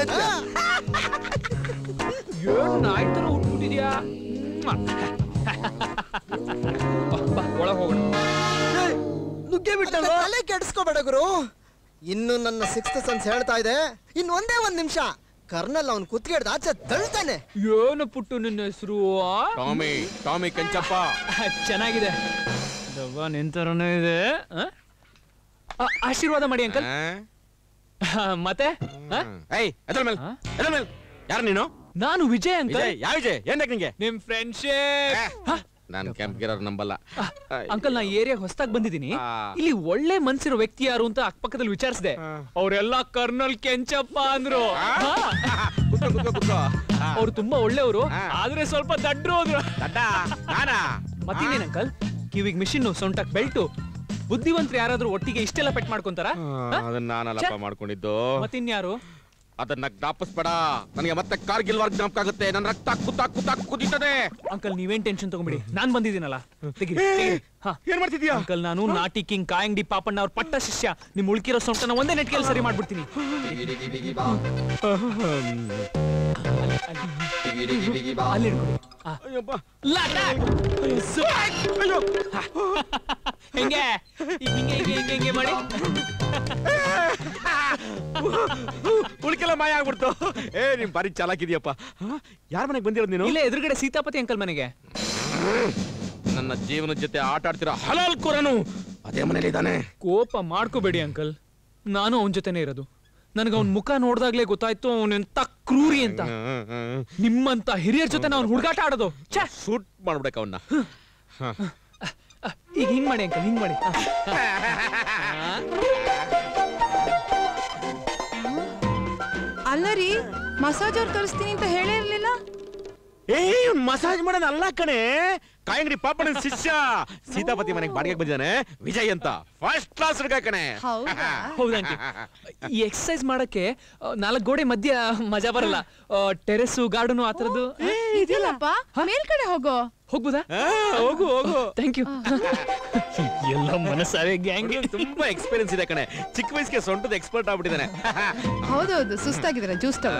ಏನ್ ನಾಯಿ ತರ ಉಟ್ಬಿಟ್ಟಿದ್ಯಾ ಒಳಗೆ ಹೋಗೋಣ ನುಗ್ಗೆ ಬಿಟ್ಟಲ್ಲ ತಲೆ ಕೆಡಿಸ್ಕೋಬೇಡ ಗುರು ಇನ್ನು ನನ್ನ ಸಿಕ್ಸ್ತ್ ಸೆನ್ಸ್ ಹೇಳ್ತಾ ಇದೆ ಇನ್ನು ಒಂದೇ ಒಂದ್ ನಿಮಿಷ ಕರ್ನಲ್ ಅವ್ನ್ ಕುತ್ತಿಗೆ ಆಚೆ ತಳ್ತಾನೆ ಏನು ಪುಟ್ಟು ನಿನ್ನ ಹೆಸರು ಟಾಮಿ ಟಾಮಿ ಕೆಂಚಪ್ಪ ಚೆನ್ನಾಗಿದೆ ದವ್ವ ನಿಂತರನೇ ಇದೆ ಆ? ಆ, ಆಶೀರ್ವಾದ ಮಾಡಿ ಅಂಕಲ್ ಮತ್ತೆ ಆ? ಏಯ್ ಎದ್ರ ಮೇಲೆ ಎದ್ರ ಮೇಲೆ ಯಾರು ನೀನು ನಾನು ವಿಜಯ್ ಅಂಕಲ್ ವಿಜಯ್ ಯಾವ ವಿಜಯ್ ಏನ್ ಬೇಕು ನಿಂಗೆ ನಿಮ್ ಫ್ರೆಂಡ್ಶಿಪ್ ನಾನು ಕೆಂಪ್ಗಿರೋರು ನಂಬಲ್ಲ ಅಂಕಲ್ ನಾ ಏರಿಯಾ ಹೊಸದಾಗಿ ಬಂದಿದ್ದೀನಿ ಇಲ್ಲಿ ಒಳ್ಳೆ ಮನ್ಸಿರೋ ವ್ಯಕ್ತಿ ಯಾರು ಅಂತ ಅಕ್ಕಪಕ್ಕದಲ್ಲಿ ವಿಚಾರಿಸಿದೆ ಅವರೆಲ್ಲ ಕರ್ನಲ್ ಕೆಂಚಪ್ಪ ಅಂದ್ರು ಅವ್ರು ತುಂಬಾ ಒಳ್ಳೆಯವರು ಆದ್ರೆ ಸ್ವಲ್ಪ ದಡ್ರು ಹೋದ್ರು ಮತ್ತಿನ್ನೇನ್ ಅಂಕಲ್ ಕಿವಿಗ್ ಮಿಷಿನ್ ಸೊಂಟಕ್ ಬೆಲ್ಟು ಬುದ್ಧಿವಂತರು ಯಾರಾದ್ರೂ ಒಟ್ಟಿಗೆ ಇಷ್ಟೆಲ್ಲ ಪೆಟ್ ಮಾಡ್ಕೊಂತಾರ ಅದನ್ನ ನಾನಲ್ಲಪ್ಪ ಮಾಡ್ಕೊಂಡಿದ್ದು ಮತ್ತಿನ್ಯಾರು ಅದನ್ನ ಜ್ಞಾಪಿಸ್ಬೇಡ ನನಗೆ ಮತ್ತೆ ಕಾರ್ಗಿಲ್ ವರ್ಗ ಜ್ಞಾಪಕ ಆಗುತ್ತೆ ನನ್ನ ರಕ್ತ ಕುತ್ತ ಕುತ್ತ ಕುದೀತದೆ ಅಂಕಲ್ ನೀವೇನ್ ಟೆನ್ಷನ್ ತಗೊಂಬಿಡಿ ನಾನ್ ಬಂದಿದ್ದೀನಲ್ಲ ತೆಗೀರಿ, ಏ, ತೆಗೀರಿ. ಹಾ. ಏನ್ ಮಾಡ್ತಿದ್ಯಾ ಅಂಕಲ್ ನಾನು ನಾಟಿ ಕಿಂಗ್ ಕಾಯಂಗ್ಡಿ ಪಾಪಣ್ಣ ಅವ್ರ ಪಟ್ಟ ಶಿಷ್ಯ ನಿಮ್ ಉಳ್ಕಿರೋ ಸೊಂಟನ ಒಂದೇ ನೆಟ್ಗೆಲ್ ಸರಿ ಮಾಡ್ಬಿಡ್ತೀನಿ Biggie diggy biggie bomb. Biggie diggy biggie bomb. ಅಲ್ಲಿ ಇಟ್ಕೊಳ್ಳಿ. ಆ. ಲಟಾಕ್! ಸುಪಾಕ್! ಹೆಂಗೆ ಈಗ ಹಿಂಗೆ ಹಿಂಗೆ ಹಿಂಗೆ ಹಿಂಗೆ ಮಾಡಿ ಉಳ್ಕೆಲ್ಲ ಮಾಯ ಆಗ್ಬಿಡ್ತು ಏ ನಿಮ್ ಬಾರಿ ಚಾಲಾಕಿದ್ಯಪ್ಪ ಯಾರ ಮನೆಗೆ ಬಂದಿರೋದು ನೀನು ಇಲ್ಲೇ ಎದುರುಗಡೆ ಸೀತಾಪತಿ ಅಂಕಲ್ ಮನೆಗೆ ನನ್ನ ಜೀವನದ ಜೊತೆ ಆಟ ಆಡ್ತಿರೋ ಹಲಾಲ್ ಕೂರನು ಅದೇ ಮನೇಲಿ ಇದ್ದಾನೆ ಕೋಪ ಮಾಡ್ಕೋಬೇಡಿ ಅಂಕಲ್ ನಾನು ಅವನ ಜೊತೆನೇ ಇರೋದು ನನಗೆ ಅವನ ಮುಖ ನೋಡ್ದಾಗ್ಲೇ ಗೊತ್ತಾಯ್ತು ಅವನು ಎಂತ ಕ್ರೂರಿ ಅಂತ ನಿಮ್ಮಂತ ಹಿರಿಯರ ಜೊತೆ ನಾವು ಹುಡುಗಾಟ ಆಡೋದು ಛೆ! ಶೂಟ್ ಮಾಡ್ಬಿಡಕ್ಕೆ ಅವನ್ನ ಈಗ ಹಿಂಗ್ ಮಾಡಿ ಅಂಕಲ್ ಹಿಂಗ್ ಮಾಡಿ ಅಲ್ಲ ರೀ ಮಸಾಜ್ ಅವ್ರು ತರಿಸ್ತೀನಿ ಅಂತ ಹೇಳೇ ಇರ್ಲಿಲ್ಲ ಏ ಮಸಾಜ್ ಮಾಡೋದು ಅಲ್ಲ ಕಣೆ ಕಾಯಂಗಡಿ ಪಾಪಣ ಶಿಷ್ಯ ಸೀತಾಪತಿ ಮನೆಗೆ ಬಾಡಿಗೆಗೆ ಬಂದಿದ್ದಾನೆ ವಿಜಯ್ ಅಂತ ಫಸ್ಟ್ ಕ್ಲಾಸ್ ಹುಡುಗ ಕಣೆ ಹೌದಂಟಿ ಈ ಎಕ್ಸರ್ಸೈಸ್ ಮಾಡಕ್ಕೆ ಆ, ನಾಲ್ಕು ಗೋಡೆ ಮಧ್ಯ ಮಜಾ ಬರಲ್ಲ ಟೆರೆಸ್ ಗಾರ್ಡನ್ ಆ ಥರದ್ದು ಇದೆಯಲ್ಲಪ್ಪ ಮೇಲ್ಗಡೆ ಹೋಗೋ ಹೋಗ್ಬೋದಾ ಹೋಗು ಹೋಗು ಥ್ಯಾಂಕ್ ಯು ಎಲ್ಲ ಮನಸ್ಸಾರೆ ಗ್ಯಾಂಗ್ ತುಂಬಾ ಎಕ್ಸ್ಪೀರಿಯನ್ಸ್ ಇದೆ ಕಣೆ ಚಿಕ್ಕ ವಯಸ್ಸಿಗೆ ಸೊಂಟದ ಎಕ್ಸ್ಪರ್ಟ್ ಆಗ್ಬಿಟ್ಟಿದ್ದಾನೆ ಹೌದೌದು ಸುಸ್ತಾಗಿದ್ದಾರೆ ಜ್ಯೂಸ್ ತಗೋ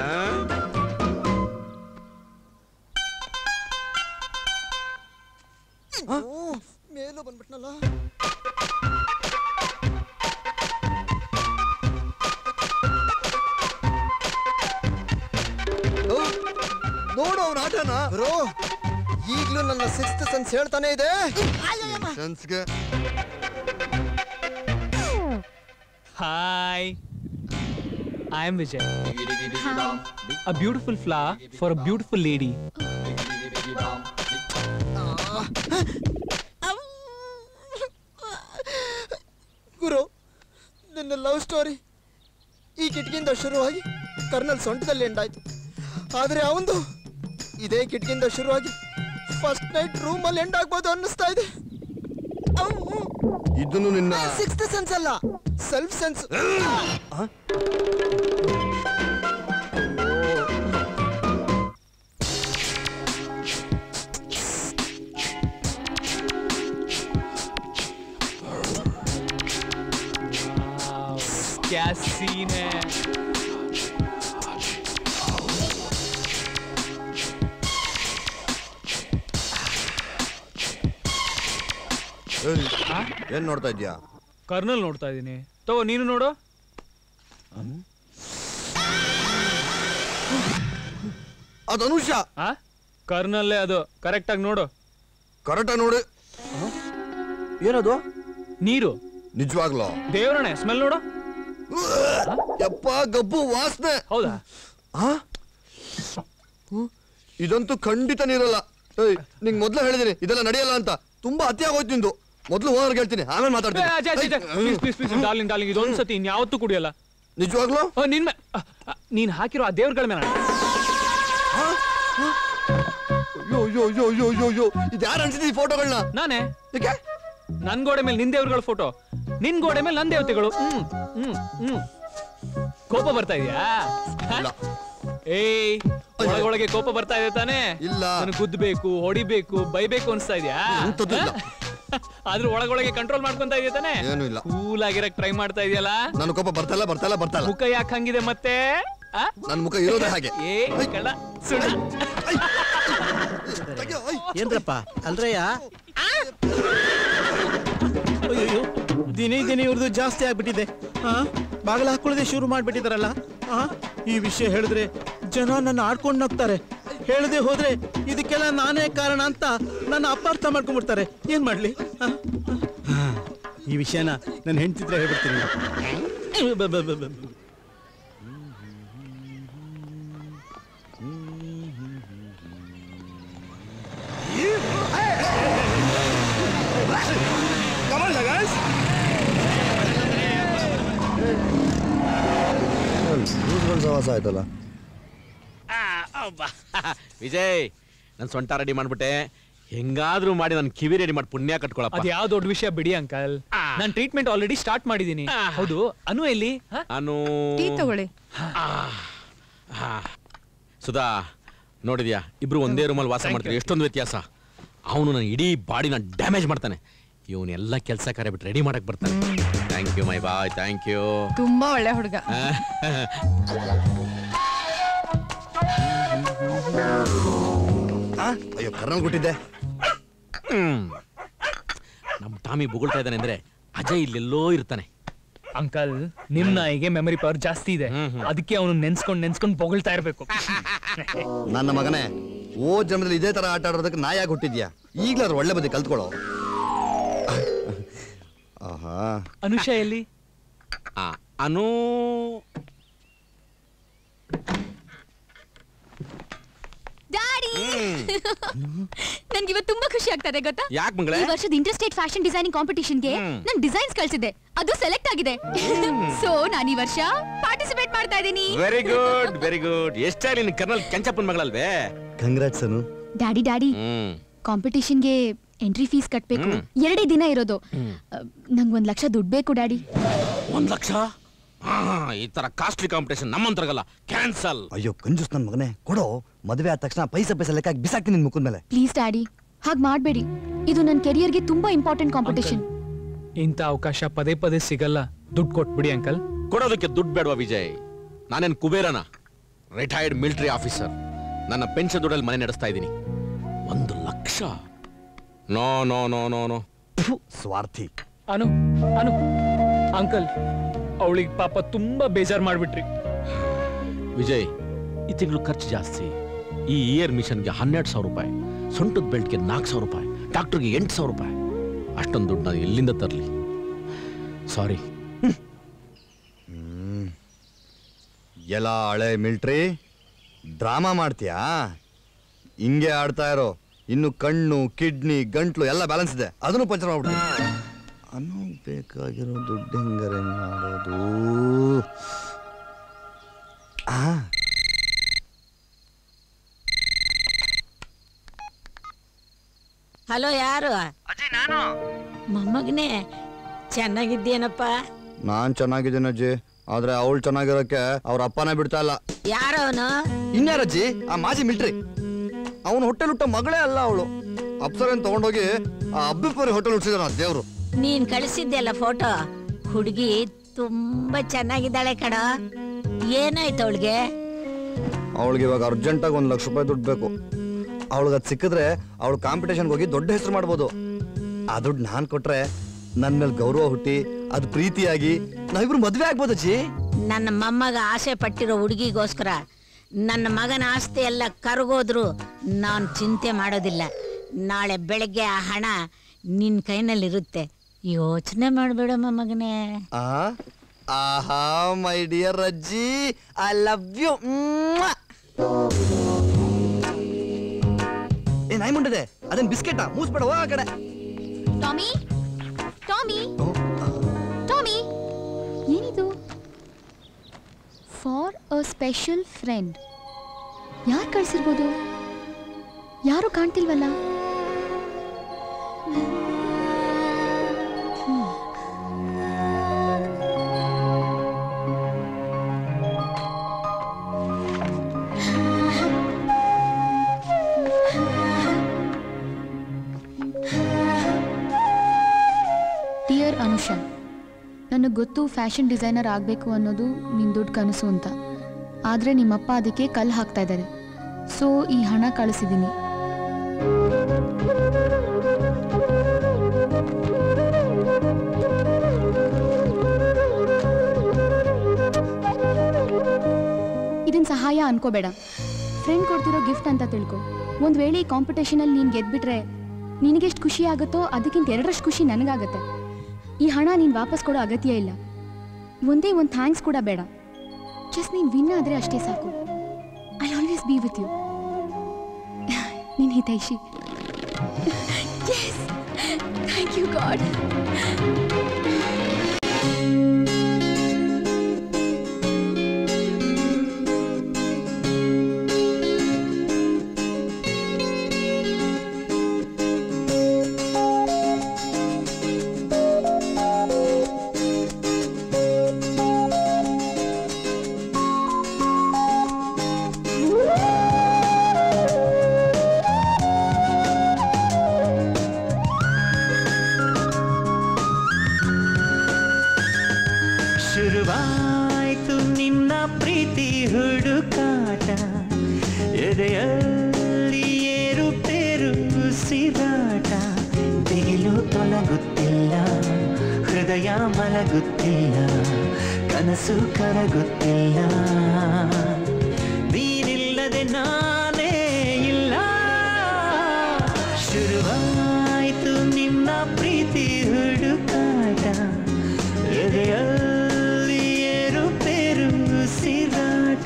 ಮೇಲೂ ಬಂದ್ಬಿಟ್ನಲ್ಲ ನೋಡು ಅವನ ಆಟನ ಬ್ರೋ ಈಗ್ಲೂ ನನ್ನ ಸಿಕ್ಸ್ತ್ ಸೆನ್ಸ್ ಹೇಳ್ತಾನೆ ಇದೆ ಸೆನ್ಸ್ಗೆ hi I am Vijay a beautiful flower for a beautiful lady ಗುರು ನಿನ್ನ ಲವ್ ಸ್ಟೋರಿ ಈ ಕಿಟಕಿಯಿಂದ ಶುರುವಾಗಿ ಕರ್ನಲ್ ಸೊಂಟದಲ್ಲಿ ಎಂಡಾಯ್ತು ಆದ್ರೆ ಅವಂದು ಇದೇ ಕಿಟಕಿಯಿಂದ ಶುರುವಾಗಿ ಫಸ್ಟ್ ನೈಟ್ ರೂಮಲ್ಲಿ ಎಂಡ್ ಆಗ್ಬೋದು ಅನ್ನಿಸ್ತಾ ಇದೆ ಇದನ್ನು ನಿನ್ನ ಸಿಕ್ಸ್ತ್ ಸೆನ್ಸ್ ಅಲ್ಲ ಸೆಲ್ಫ್ ಸೆನ್ಸ್ क्या सीन है ಏಯ್, ಏನ್ ನೋಡ್ತಾ ಇದ್ಯಾ ಕರ್ನಲ್ ನೋಡ್ತಾ ಇದ್ದೀನಿ ತಗೋ ನೀನು ನೋಡು ಅದು ಅನುಷ ಆ ಕರ್ನಲ್ಲೇ ಅದು ಕರೆಕ್ಟ್ ಆಗಿ ನೋಡು ಕರೆಕ್ಟ್ ನೋಡಿ ಏನದು ನೀರು ನಿಜವಾಗ್ಲೋ ದೇವ್ರಣೆ ಸ್ಮೆಲ್ ನೋಡು ಯಪ್ಪ ಗಬ್ಬು ವಾಸನೆ ಹೌದಾ ಇದಂತೂ ಖಂಡಿತ ನೀರಲ್ಲ ಏಯ್ ನಿಂಗ್ ಮೊದ್ಲು ಹೇಳಿದೀನಿ ಇದೆಲ್ಲ ನಡೆಯಲ್ಲ ಅಂತ ತುಂಬಾ ಅತಿ ಆಗೋಯ್ತು ನಿಂದು ಮೊದ್ಲು ಓನರ್ ಹೇಳ್ತೀನಿ ಆಮೇಲೆ ಮಾತಾಡ್ತೀನಿ please please please darling darling ಇದೊಂದ್ಸತಿ ಇನ್ಯಾವತ್ತೂ ಕುಡಿಯಲ್ಲ ನಿಜವಾಗ್ಲೂ ನಿನ್ ಮೇ- ಆ, ಆ, ನೀನ್ ಹಾಕಿರೋ ಆ ದೇವ್ರಗಳ ಮೇಲೆ ಯೋ ಯೋ ಯೋ ಯೋ ಯೋ ಯೋ ಇದು ಯಾರು ಅನ್ಸಿದ್ವಿ ಫೋಟೋಗಳನ್ನ ನಾನೇ ನನ್ ಗೋಡೆ ಮೇಲೆ ನಿನ್ ದೇವ್ರಗಳ ಫೋಟೋ ನಿನ್ ಗೋಡೆ ಮೇಲೆ ನನ್ ದೇವತೆಗಳು ಹ್ಮ್ ಹ್ಮ್ ಹ್ಮ್ ಕೋಪ ಬರ್ತಾ ಇದೆಯಾ ಏಯ್ ಒಳಗೊಳಗೆ ಕೋಪ ಬರ್ತಾ ಇದೆ ತಾನೇ ಇಲ್ಲ ನನಗೆ ಗುದ್ದಬೇಕು ಹೊಡಿಬೇಕು ಬೈಬೇಕು ಅನ್ಸ್ತಾ ಇದೆಯಾ ಎಂತದೂ ಇಲ್ಲ. ಆದ್ರೂ ಒಳಗೊಳಗೆ ಕಂಟ್ರೋಲ್ ಮಾಡ್ಕೊಂತ ಇದೆಯಾ ತಾನೇ ಏನೂ ಇಲ್ಲ ಕೂಲ್ ಆಗಿರಕ್ ಟ್ರೈ ಮಾಡ್ತಾ ಇದೆಯಲ್ಲ ನನ್ನ ಕೋಪ ಬರ್ತಲ್ಲ ಬರ್ತಲ್ಲ ಬರ್ತಲ್ಲ ಮುಖ ಯಾಕೆ ಹಂಗಿದೆ ಮತ್ತೆ ಆ? ನನ್ನ ಮುಖ ಇರೋದೇ ಹಾಗೆ ಏ ಕಳ್ಳ ಸುಳ್ಳ ಏನ್ರಪ್ಪ ಅಲ್ರಯ್ಯ ಅಯ್ಯೋ ದಿನೇ ದಿನೇ ಇವ್ರದ್ದು ಜಾಸ್ತಿ ಆಗ್ಬಿಟ್ಟಿದೆ ಹಾ ಬಾಗಿಲು ಹಾಕೊಳ್ಳದೆ ಶುರು ಮಾಡ್ಬಿಟ್ಟಿದಾರಲ್ಲ ಹಾ ಈ ವಿಷಯ ಹೇಳಿದ್ರೆ ಜನ ನನ್ನ ಆಡ್ಕೊಂಡು ನಗ್ತಾರೆ ಹೇಳದೆ ಹೋದ್ರೆ ಇದಕ್ಕೆಲ್ಲ ನಾನೇ ಕಾರಣ ಅಂತ ನನ್ನ ಅಪಾರ್ಥ ಮಾಡ್ಕೊಂಡ್ಬಿಡ್ತಾರೆ ಏನ್ ಮಾಡ್ಲಿ ಆ? ಆ. ಈ ವಿಷಯನ ನನ್ನ ಹೆಂಡ್ತಿದ್ರೆ ಹೇಳ್ಬಿಡ್ತೀನಿ ಬ- ಬ- ಬ- ಬ- ಬ- Come on, guys. ರೂಲ್ಸ್ಗಳ ಸವಾಸ ಆಯ್ತಲ್ಲ ವಿಜಯ್ ನನ್ ಸೊಂಟ ರೆಡಿ ಮಾಡ್ಬಿಟ್ಟೆ ಹೆಂಗಾದ್ರೂ ಮಾಡಿ ನನ್ ಕಿವಿ ರೆಡಿ ಮಾಡಿ ಪುಣ್ಯ ಕಟ್ಕೊಳಪ್ಪ ಅದ್ ಯಾವ ದೊಡ್ಡ ವಿಷಯ ಬಿಡಿ ಅಂಕಲ್ ನಾನ್ ಟ್ರೀಟ್ಮೆಂಟ್ ಆಲ್ರೆಡಿ ಸ್ಟಾರ್ಟ್ ಮಾಡಿದೀನಿ ಹೌದು ಅನು ಎಲ್ಲಿ ಹ? ನಾನು ಟೀ ತಗೊಳ್ಳಿ ಆ, ಸುಧಾ ನೋಡಿದ್ಯಾ ಇಬ್ರು ಒಂದೇ ರೂಮಲ್ಲಿ ವಾಸ Thank ಮಾಡ್ತೀವಿ you. ಎಷ್ಟೊಂದು ವ್ಯತ್ಯಾಸ ಅವನು ನನ್ನ ಇಡೀ ಬಾಡಿನ ಡ್ಯಾಮೇಜ್ ಮಾಡ್ತಾನೆ ಇವನೆಲ್ಲ ಕೆಲಸ ಕಾರ್ಯ ಬಿಟ್ಟು ರೆಡಿ ಮಾಡಕ್ ಬರ್ತಾನೆ thank you my boy thank you ತುಂಬಾ ಒಳ್ಳೆ ಹುಡುಗ ಅಯ್ಯೋ ಕರ್ನಲ್ ಕೊಟ್ಟಿದ್ದೆ ನಮ್ಮ ಟಾಮಿ ಬುಗುಳ್ತಾ ಇದ್ದಾನೆ ಅಂದ್ರೆ ಅಜಯ್ ಇಲ್ಲೆಲ್ಲೋ ಇರ್ತಾನೆ ಅಂಕಲ್ ನಿಮ್ ನಾಯಿಗೆ ಮೆಮರಿ ಪವರ್ ಜಾಸ್ತಿ ಇದೆ ಅದಕ್ಕೆ ಅವನು ನೆನ್ಸ್ಕೊಂಡ್ ನೆನ್ಸ್ಕೊಂಡ್ ಬೊಗಳ್ತಾ ಇರ್ಬೇಕು ನನ್ನ ಮಗನೇ ಓ ಜನ್ಮದಲ್ಲಿ ಇದೇ ತರ ಆಟ ಆಡೋದಕ್ಕೆ ನಾ ಯಾಕೆ ಹುಟ್ಟಿದ್ಯಾ ಈಗ್ಲಾದ್ರೂ ಒಳ್ಳೆ ಬದಿ ಕಲ್ತ್ಕೊಳ್ಳೋ ಆಹಾ ಅನುಷಾ ಎಲ್ಲಿ ಆ, ಅನು ಡ್ಯಾಡಿ ನನ್ಗೆ ಇವತ್ತು ತುಂಬಾ ಖುಷಿ ಆಗ್ತದೆ ಗೊತ್ತಾ ಯಾಕ್ ಮಂಗಳೇ? ಈ ವರ್ಷದ ಇಂಟರ್ಸ್ಟೇಟ್ ಫ್ಯಾಷನ್ ಡಿಸೈನಿಂಗ್ ಕಾಂಪಿಟಿಷನ್ಗೆ ಹ್ಮ್. ನನ್ ಡಿಸೈನ್ಸ್ ಕಳ್ಸಿದ್ದೆ ಅದು ಸೆಲೆಕ್ಟ್ ಆಗಿದೆ ಸೊ ನಾನು ಈ ವರ್ಷ ಪಾರ್ಟಿಸಿಪೇಟ್ ಮಾಡ್ತಾ ಇದ್ದೀನಿ ವೆರಿ ಗುಡ್ ವೆರಿ ಗುಡ್ ಎಷ್ಟೇ ನಿನ್ ಕರ್ನಲ್ ಕೆಂಚಪ್ಪನ ಮಗಳಲ್ವೇ ಕಂಗ್ರಾಟ್ಸ್ ಅನು ಡ್ಯಾಡಿ ಡ್ಯಾಡಿ ಹ್ಮ್ ಕಾಂಪಿಟಿಷನ್ಗೆ ಎಂಟ್ರಿ ಫೀಸ್ ಕಟ್ಬೇಕು ಹ್ಮ್. ಎರಡೇ ದಿನ ಇರೋದು ನಂಗೆ ಒಂದ್ ಲಕ್ಷ ದುಡ್ಡು ಬೇಕು ಡ್ಯಾಡಿ ಒಂದ್ ಲಕ್ಷ ಆ, ಈ ತರ ಕಾಸ್ಟ್ಲಿ ಕಾಂಪಿಟೇಷನ್ ನಮ್ಮಂತರಗಲ್ಲ ಕ್ಯಾನ್ಸಲ್ ಅಯ್ಯೋ ಕಂಜೂಸ್ ನನ್ನ ಮಗನೇ ಕೊಡೋ ಮದುವೆ ಆದ ತಕ್ಷಣ ಪೈಸಾ ಪೈಸಾ ಲೆಕ್ಕ ಹಾಕಿ ಬಿಸಾಕ್ತೀನಿ ನಿನ್ ಮುಖದ ಮೇಲೆ ಪ್ಲೀಸ್ ಡ್ಯಾಡಿ ಹಾಗೆ ಮಾಡಬೇಡಿ ಇದು ನನ್ನ ಕೆರಿಯರ್ಗೆ ತುಂಬಾ ಇಂಪಾರ್ಟೆಂಟ್ ಕಾಂಪಿಟಿಷನ್ ಇಂಥ ಅವಕಾಶ ಪದೇ ಪದೇ ಸಿಗಲ್ಲ ದುಡ್ಡು ಕೊಟ್ಬಿಡಿ ಅಂಕಲ್ ಕೊಡೋದಕ್ಕೆ ದುಡ್ಡು ಬೇಡವಾ ವಿಜಯ್ ನಾನೇನ್ ಕುಬೇರನ ರಿಟೈರ್ಡ್ ಮಿಲಿಟರಿ ಆಫೀಸರ್ ನನ್ನ ಪೆನ್ಷನ್ ದುಡ್ಡಲ್ಲಿ ಮನೆ ನಡೆಸ್ತಾ ಇದ್ದೀನಿ ಒಂದು lakh no no no no no ಸ್ವಾರ್ಥಿ ಅನು ಅನು ಅಂಕಲ್ ಅವಳಿಗೆ ಪಾಪ ತುಂಬಾ ಬೇಜಾರ್ ಮಾಡ್ಬಿಟ್ರಿ ವಿಜಯ್ ಈ ತಿಂಗಳು ಖರ್ಚು ಜಾಸ್ತಿ ಈ ಇಯರ್ ಮಿಷನ್ಗೆ ಹನ್ನೆರಡು ಸಾವಿರ ರೂಪಾಯಿ ಸೊಂಟದ ಬೆಲ್ಟ್ಗೆ ನಾಲ್ಕು ಸಾವಿರ ರೂಪಾಯಿ ಡಾಕ್ಟರ್ಗೆ ಎಂಟು ಸಾವಿರ ರೂಪಾಯಿ ಅಷ್ಟೊಂದು ದುಡ್ಡು ನಾನು ಎಲ್ಲಿಂದ ತರಲಿ ಸಾರಿ ಎಲ್ಲ ಹಳೆ ಮಿಲ್ಟ್ರಿ ಡ್ರಾಮಾ ಮಾಡ್ತೀಯಾ ಹಿಂಗೆ ಆಡ್ತಾ ಇರೋ ಇನ್ನು ಕಣ್ಣು ಕಿಡ್ನಿ ಗಂಟ್ಲು ಎಲ್ಲ ಬ್ಯಾಲೆನ್ಸ್ ಇದೆ ಅದನ್ನು ಪಂಚರ್ ಮಾಡ್ಬಿಡ್ತೀನಿ ಅನ್ನು ಬೇಕಾಗಿರೋ ದುಡ್ಡು ಹೆಂಗಾರೆ ಮಾಡೋದು ಆ ಹಲೋ ಯಾರು ಅಜಯ್ ನಾನು ಮೊಮ್ಮಗನೇ ಚೆನ್ನಾಗಿದ್ದೀನಪ್ಪ ನಾನ್ ಚೆನ್ನಾಗಿದ್ದೀನಿ ಅಜ್ಜಿ ಆದ್ರೆ ಅವಳು ಚೆನ್ನಾಗಿರೋಕೆ ಅವ್ರ ಅಪ್ಪನೇ ಬಿಡ್ತಾ ಇಲ್ಲ ಯಾರವನು ಇನ್ಯಾರಜ್ಜಿ ಆ ಮಾಜಿ ಮಿಲ್ಟ್ರಿ ಅವನು ಹೊಟ್ಟೆಲ್ ಹುಟ್ಟ ಮಗಳೇ ಅಲ್ಲ ಅವಳು ಅಪ್ಸರನ್ ತಗೊಂಡೋಗಿ ಆ ಅಬ್ಬಿಪುರಿ ಹೋಟೆಲ್ ಹುಟ್ಟಿಸಿದಾರ ದೇವ್ರು ನೀನ್ ಕಳಿಸಿದ್ದೆಲ್ಲ ಫೋಟೋ ಹುಡುಗಿ ತುಂಬಾ ಚೆನ್ನಾಗಿದ್ದಾಳೆ ಕಣ ಏನಾಯ್ತು ಅವಳಿಗೆ ಅವಳಿಗೆ ಇವಾಗ ಅರ್ಜೆಂಟಾಗಿ ಒಂದು ಲಕ್ಷ ರೂಪಾಯಿ ದುಡ್ಡು ಬೇಕು ಅವಳಿಗೆ ಅದು ಸಿಕ್ಕಿದ್ರೆ ಅವಳು ಕಾಂಪಿಟೇಷನ್ಗೆ ಹೋಗಿ ದೊಡ್ಡ ಹೆಸರು ಮಾಡ್ಬೋದು ಆ ದುಡ್ಡು ನಾನು ಕೊಟ್ರೆ ನನ್ನ ಮೇಲೆ ಗೌರವ ಹುಟ್ಟಿ ಅದು ಪ್ರೀತಿಯಾಗಿ ನಾವಿಬ್ರು ಮದ್ವೆ ಆಗ್ಬೋದು ಅಜ್ಜಿ ನನ್ನ ಮೊಮ್ಮಗ ಆಸೆ ಪಟ್ಟಿರೋ ಹುಡುಗಿಗೋಸ್ಕರ ನನ್ನ ಮಗನ ಆಸ್ತಿ ಎಲ್ಲ ಕರಗೋದ್ರು ನಾನು ಚಿಂತೆ ಮಾಡೋದಿಲ್ಲ ನಾಳೆ ಬೆಳಗ್ಗೆ ಆ ಹಣ ನಿನ್ನ ಕೈನಲ್ಲಿರುತ್ತೆ ಯೋಚನೆ ಮಾಡಬೇಡ ಮೊಮ್ಮಗನೇ ಆ ಆಹಾ ಮೈ ಡಿಯರ್ ಅಜ್ಜಿ ಐ ಲವ್ ಯು ಏ ನಾಯಿ ಮುಂಡಿದೆ ಅದೇನ್ ಬಿಸ್ಕೆಟಾ ಮೂಸ್ಬೇಡ ಹೋಗ ಆ ಕಡೆ ಟಾಮಿ ಟಾಮಿ ಟಾಮಿ ಏನಿದು ಫಾರ್ ಅ ಸ್ಪೆಷಲ್ ಫ್ರೆಂಡ್ ಯಾರು ಕಳ್ಸಿರ್ಬೋದು ಯಾರು ಕಾಣ್ತಿಲ್ವಲ್ಲ ಹ್ಮ್. ಮನುಷ್ಯ ನನಗೆ ಗೊತ್ತು ಫ್ಯಾಷನ್ ಡಿಸೈನರ್ ಆಗಬೇಕು ಅನ್ನೋದು ನಿನ್ನ ದೊಡ್ಡ ಕನಸು ಅಂತ ಆದರೆ ನಿಮ್ಮಪ್ಪ ಅದಕ್ಕೆ ಕಲ್ಲು ಹಾಕ್ತಾ ಇದ್ದಾರೆ ಸೊ ಈ ಹಣ ಕಳಿಸಿದ್ದೀನಿ ಇದನ್ನ ಸಹಾಯ ಅನ್ಕೋಬೇಡ ಫ್ರೆಂಡ್ ಕೊಡ್ತಿರೋ ಗಿಫ್ಟ್ ಅಂತ ತಿಳ್ಕೊ ಒಂದು ವೇಳೆ ಈ ಕಾಂಪಿಟೇಷನಲ್ಲಿ ನೀನು ಗೆದ್ಬಿಟ್ರೆ ನಿನಗೆಷ್ಟು ಖುಷಿ ಆಗುತ್ತೋ ಅದಕ್ಕಿಂತ ಎರಡರಷ್ಟು ಖುಷಿ ನನಗಾಗತ್ತೆ ಈ ಹಣ ನೀನು ವಾಪಸ್ ಕೊಡೋ ಅಗತ್ಯ ಇಲ್ಲ ಒಂದೇ ಒಂದು ಥ್ಯಾಂಕ್ಸ್ ಕೂಡ ಬೇಡ ಜಸ್ಟ್ ನೀನು ವಿನ್ ಆದರೆ ಅಷ್ಟೇ ಸಾಕು I always be with you ನಿನ್ನ ಹಿತೈಷಿ ಥ್ಯಾಂಕ್ ಯು ಗಾಡ್ ಶುರುವಾಯ್ತು ನಿನ್ನ ಪ್ರೀತಿ ಹುಡುಕಾಟ ಎದೆಯಲ್ಲಿ ಏರುಪೇರು ಸಿರಾಟ ದಿಗಿಲು ತೊಲಗುತ್ತಿಲ್ಲ ಹೃದಯ ಮಲಗುತ್ತಿಲ್ಲ ಕನಸು ಕರಗುತ್ತಿಲ್ಲ ನೀನಿಲ್ಲದೆ ನಾನೇ ಇಲ್ಲ ಶುರುವಾಯ್ತು ನಿನ್ನ ಪ್ರೀತಿ ಹುಡುಕಾಟ ಎದೆಯಲ್ಲಿ ಏರುಪೇರು ಸಿರಾಟ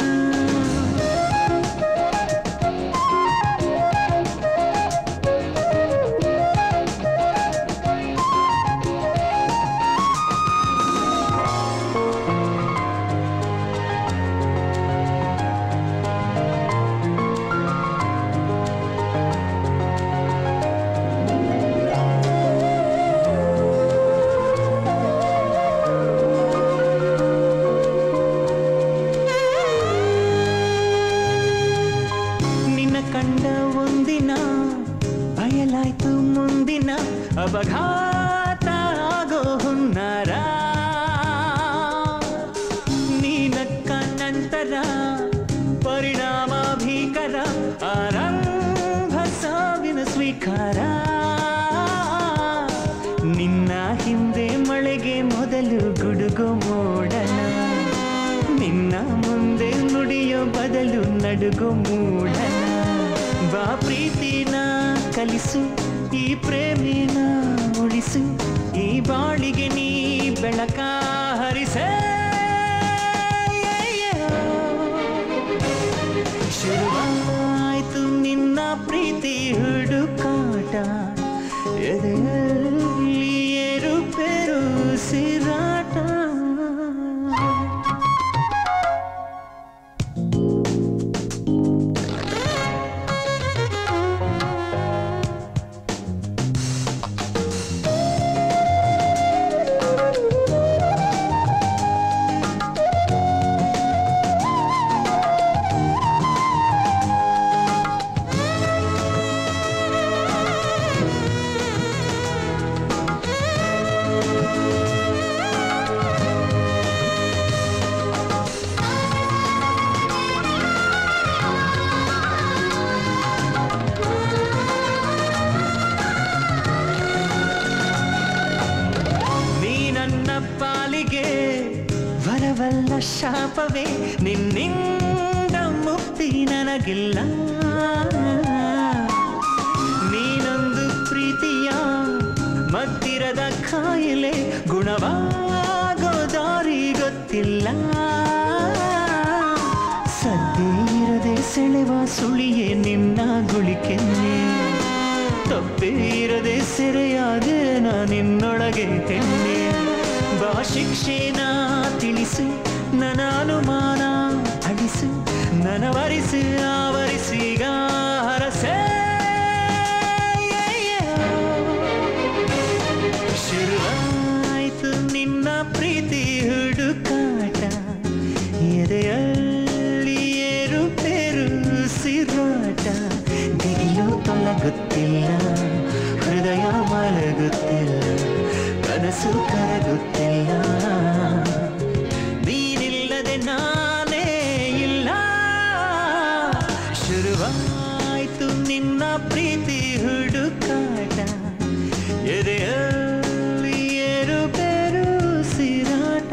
ನಿನ್ನ ಕಂಡ ಒಂದಿನ ಬಯಲಾಯ್ತು ಮುಂದಿನ ಅಪಘಾತ ಆಗೋ ಹುನ್ನಾರ ನೀನಕ್ಕ ನಂತರ ಪರಿಣಾಮ ಭೀಕರ ಆರಂಭ ಸಾವಿನ ಸ್ವೀಕಾರ ನಿನ್ನ ಹಿಂದೆ ಮಳೆಗೆ ಮೊದಲು ಗುಡುಗು ಮೋಡನ ನಿನ್ನ ಮುಂದೆ ನುಡಿಯೋ ಬದಲು ನಡುಗು ಮೂಡನ ಬಾ ಪ್ರೀತಿನ ಕಲಿಸು ಈ ಪ್ರೇಮಿನ ಉಳಿಸು ಈ ಬಾಳಿಗೆ ನೀ ಬೆಳಕ ಹರಿಸೇ ಶುರುವಾಯ್ತು ನಿನ್ನ ಪ್ರೀತಿ ಹುಡುಕಾಟ ಎದೆಯಲ್ಲಿ ಏರುಪೇರು ಸಿರಾಟ ನೀ ನನ್ನ ಪಾಲಿಗೆ ವರವಲ್ಲ ಶಾಪವೇ ನಿನ್ನಿಂದ ಮುಕ್ತಿ ನನಗಿಲ್ಲ ನೀನೊಂದು ಪ್ರೀತಿಯ ಮತ್ತಿರದ ಕಾಯಿಲೆ ಗುಣವಾಗೋ ದಾರಿ ಗೊತ್ತಿಲ್ಲ ಸದ್ದೇ ಇರದೆ ಸೆಳೆವ ಸುಳಿಯೇ ನಿನ್ನ ಗುಳಿಕೆನ್ನೆ ತಪ್ಪೇ ಇರದೆ ಸೆರೆಯಾದೆ ನಾ ನಿನ್ನೊಳಗೆ ಹೆಣ್ಣೆ ಬಾ ಶಿಕ್ಷೆನ ತಿಳಿಸು ನನ್ನ ಅನುಮಾನ ಅಳಿಸು ನನವರಿಸಿ ಆವರಿಸಿಗ ಹರಸೆ ಶುರುವಾಯ್ತು ನಿನ್ನ ಪ್ರೀತಿ ಹುಡುಕಾಟ ಎದೆಯಲ್ಲಿ ಏರುಪೇರು ಸಿರಾಟ ದಿಗಿಲು ತೊಲಗುತ್ತಿಲ್ಲ ಹೃದಯ ಮಲಗುತ್ತಿಲ್ಲ ಕನಸು ಮನಸ್ಸು ಕರಗುತ್ತಿಲ್ಲ ನೀನಿಲ್ಲದೆ ನಾನೇ ಇಲ್ಲ ಶುರುವಾಯ್ತು ನಿನ್ನ ಪ್ರೀತಿ ಹುಡುಕಾಟ ಎದೆಯಲ್ಲಿ ಏರುಪೇರು ಸಿರಾಟ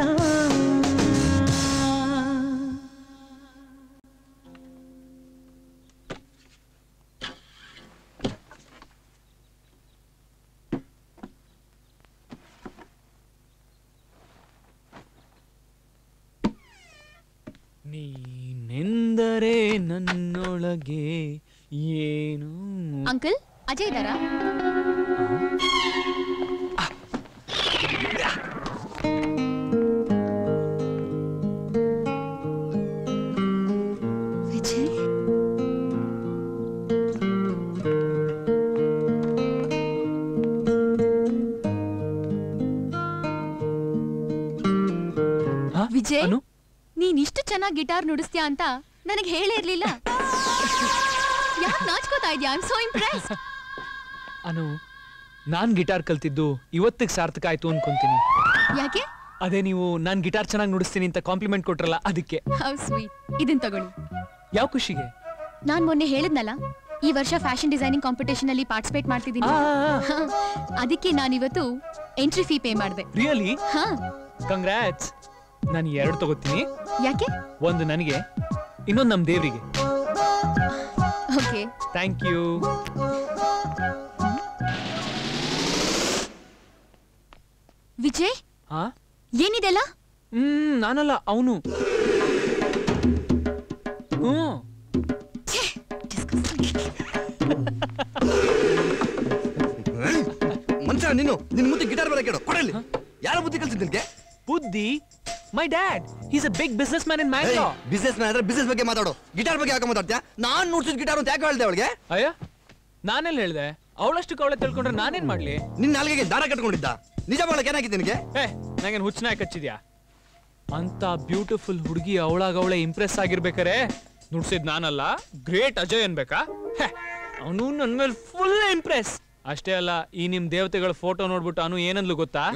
ನೀನೆಂದರೆ ನನ್ನೊಳಗೆ ಏನು ಅಂಕಲ್ ಅಜಯ್ ಇದ್ದಾರಾ ವಿಜಯ್ ವಿಜಯ್ ನೀನ್ ಇಷ್ಟು ಚೆನ್ನಾಗಿ ಗಿಟಾರ್ ನುಡಿಸ್ತೀಯ ಅಂತ ನನಗೆ ಹೇಳೇ ಇರ್ಲಿಲ್ಲ ಯಾಕೆ ನಾಚ್ಕೋತಾ ಇದ್ಯಾ ಐ ಸೋ ಇಂಪ್ರೆಸ್ ಅನು ನಾನ್ ಗಿಟಾರ್ ಕಲ್ತಿದ್ದು ಇವತ್ತಿಗೆ ಸಾರ್ಥಕ ಆಯ್ತು ಅನ್ಕೊಂತೀನಿ ಯಾಕೆ ಅದೇ ನೀವು ನಾನ್ ಗಿಟಾರ್ ಚೆನ್ನಾಗಿ ನುಡಿಸ್ತೀನಿ ಅಂತ ಕಾಂಪ್ಲಿಮೆಂಟ್ ಕೊಟ್ರಲ್ಲ ಅದಕ್ಕೆ ಹೌ ಸ್ವೀಟ್ ಇದನ್ ತಗೊಳ್ಳಿ ಯಾವ ಖುಷಿಗೆ ನಾನ್ ಮೊನ್ನೆ ಹೇಳಿದ್ನಲ್ಲ ಈ ವರ್ಷ ಫ್ಯಾಷನ್ ಡಿಸೈನಿಂಗ್ ಕಾಂಪಿಟೇಷನ್ ಅಲ್ಲಿ ಪಾರ್ಟಿಸಿಪೇಟ್ ಮಾಡ್ತಿದ್ದೀನಿ ಹಾ, ಅದಕ್ಕೆ ನಾನಿವತ್ತು ಎಂಟ್ರಿ ಫೀ ಪೇ ಮಾಡಿದೆ ರಿಯಲಿ ಹಾ ಕಂಗ್ರಾಟ್ಸ್ ನಾನು ಎರಡು ತಗೋತೀನಿ ಯಾಕೆ ಒಂದು ನನಗೆ ಇನ್ನೊಂದು ನಮ್ಮ ದೇವರಿಗೆ ಓಕೆ ಥ್ಯಾಂಕ್ ಯು ವಿಜಯ್ ಹಾ ಏನಿದೆಲ್ಲ ಹ್ಮ್ ನಾನಲ್ಲ ಅವನು ಹ್ಮ್ ಮನುಷ್ಯ ನೀನು ನಿನ್ ಮುಂದೆ ಗಿಟಾರ್ ಬರ ಕೇಳು ಕೊಡಲಿ ಯಾರ ಬುದ್ಧಿ ಕಲ್ಸಿದ್ ನಿನ್ಗೆ ಬುದ್ಧಿ my dad is a big businessman in Mangalore businessman ಅಂದ್ರೆ ಬಿಸ್ನೆಸ್ ಬಗ್ಗೆ ಮಾತಾಡು ಗಿಟಾರ್ ಬಗ್ಗೆ ಯಾಕೆ ಮಾತಾಡ್ತೀಯಾ ನಾನ್ ನೋಡ್ಸಿದ್ ಗಿಟಾರ್ ಅಂತ ಯಾಕೆ ಹೇಳ್ದೆ ಅವಳಿಗೆ ಅಯ್ಯ ನಾನೆಲ್ಲ ಹೇಳ್ದೆ ಅವಳಷ್ಟು ಅವಳೆ ತಿಳ್ಕೊಂಡ್ರೆ ನಾನೇನ್ ಮಾಡ್ಲಿ ನಿನ್ನ ನಾಲ್ಗೆಗೆ ದಾರ ಕಟ್ಕೊಂಡಿದ್ದ ನಿಜ ಮಾಡಕ್ಕೆ ಏನಾಗಿತ್ತು ನಿನಗೆ ಏ ನಂಗೇನ್ ಹುಚ್ಚನಾಯಕ್ ಹಚ್ಚಿದ್ಯಾ ಅಂತ ಬ್ಯೂಟಿಫುಲ್ ಹುಡುಗಿ ಅವಳಾಗ ಅವಳೆ ಇಂಪ್ರೆಸ್ ಆಗಿರ್ಬೇಕಾರೆ ನುಡ್ಸಿದ್ ನಾನಲ್ಲ ಗ್ರೇಟ್ ಅಜಯ್ ಅನ್ಬೇಕಾ ಅವನು ನನ್ ಮೇಲೆ ಫುಲ್ ಇಂಪ್ರೆಸ್ ಅಷ್ಟೇ ಅಲ್ಲ ಈ ನಿಮ್ ದೇವತೆಗಳ ಫೋಟೋ ನೋಡ್ಬಿಟ್ಟು ಅವನು ಏನಂದ್ಲು ಗೊತ್ತಾ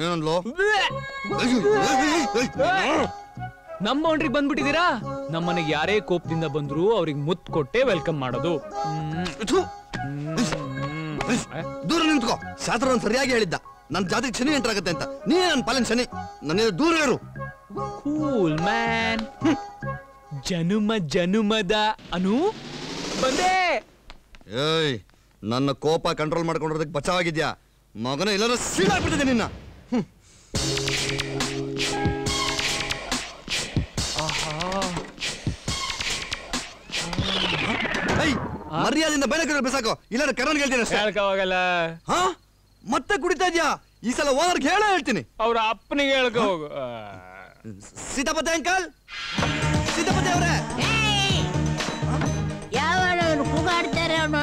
ನಮ್ಮ ಬೌಂಡ್ರಿಗೆ ಬಂದ್ಬಿಟ್ಟಿದೀರಾ ನಮ್ಮನೆಗೆ ಯಾರೇ ಕೋಪದಿಂದ ಬಂದ್ರು ಅವ್ರಿಗೆ ಮುತ್ ಕೊಟ್ಟೆ ವೆಲ್ಕಮ್ ಮಾಡೋದು ದೂರ ನಿಂತ್ಕೋ ಶಾಸ್ತ್ರ ಸರಿಯಾಗಿ ಹೇಳಿದ್ದ ನನ್ನ ಜಾತಿಗೆ ಶನಿ ಎಂಟ್ರಾಗತ್ತೆ ಅಂತ ನೀನೇ ನನ್ನ ಪಾಲನ್ ಶನಿ ನನ್ನ ದೂರ ಇರು ಕೂಲ್ ಮ್ಯಾನ್ ಜನುಮ ಜನುಮದ ಅನು ಬಂದೆ ಏಯ್ ನನ್ನ ಕೋಪ ಕಂಟ್ರೋಲ್ ಮಾಡ್ಕೊಂಡಿರೋದಕ್ಕೆ ಬಚಾವಾಗಿದ್ಯಾ ಮಗನ ಎಲ್ಲರೂ ಸೀಳಾಗ್ಬಿಟ್ಟಿದೆ ನಿನ್ನ ಹ್ಮ್. ಏಯ್, ಮರ್ಯಾದೆಯಿಂದ ಬೇರೆ ಕಡೆ ಬೆಸಾಕೋ ಇಲ್ಲ ಕರಣ್ ಹೇಳ್ತೀನಿ ಅಷ್ಟೇ ಹೇಳ್ಕೋವಾಗಲ್ಲ ಹಾ ಮತ್ತೆ ಕುಡಿತಾ ಇದ್ಯಾ ಈ ಸಲ ಓನರ್ಗೆ ಹೇಳ ಹೇಳ್ತೀನಿ ಅವ್ರ ಅಪ್ಪನಿಗೆ ಹೇಳ್ಕೊ ಹೋಗು ಸೀತಾಪತಿ ಅಂಕಲ್ ಸೀತಾಪತಿ ಅವರೇ ಯಾವ ಕೂಗಾಡ್ತಾರೆ ಅವನು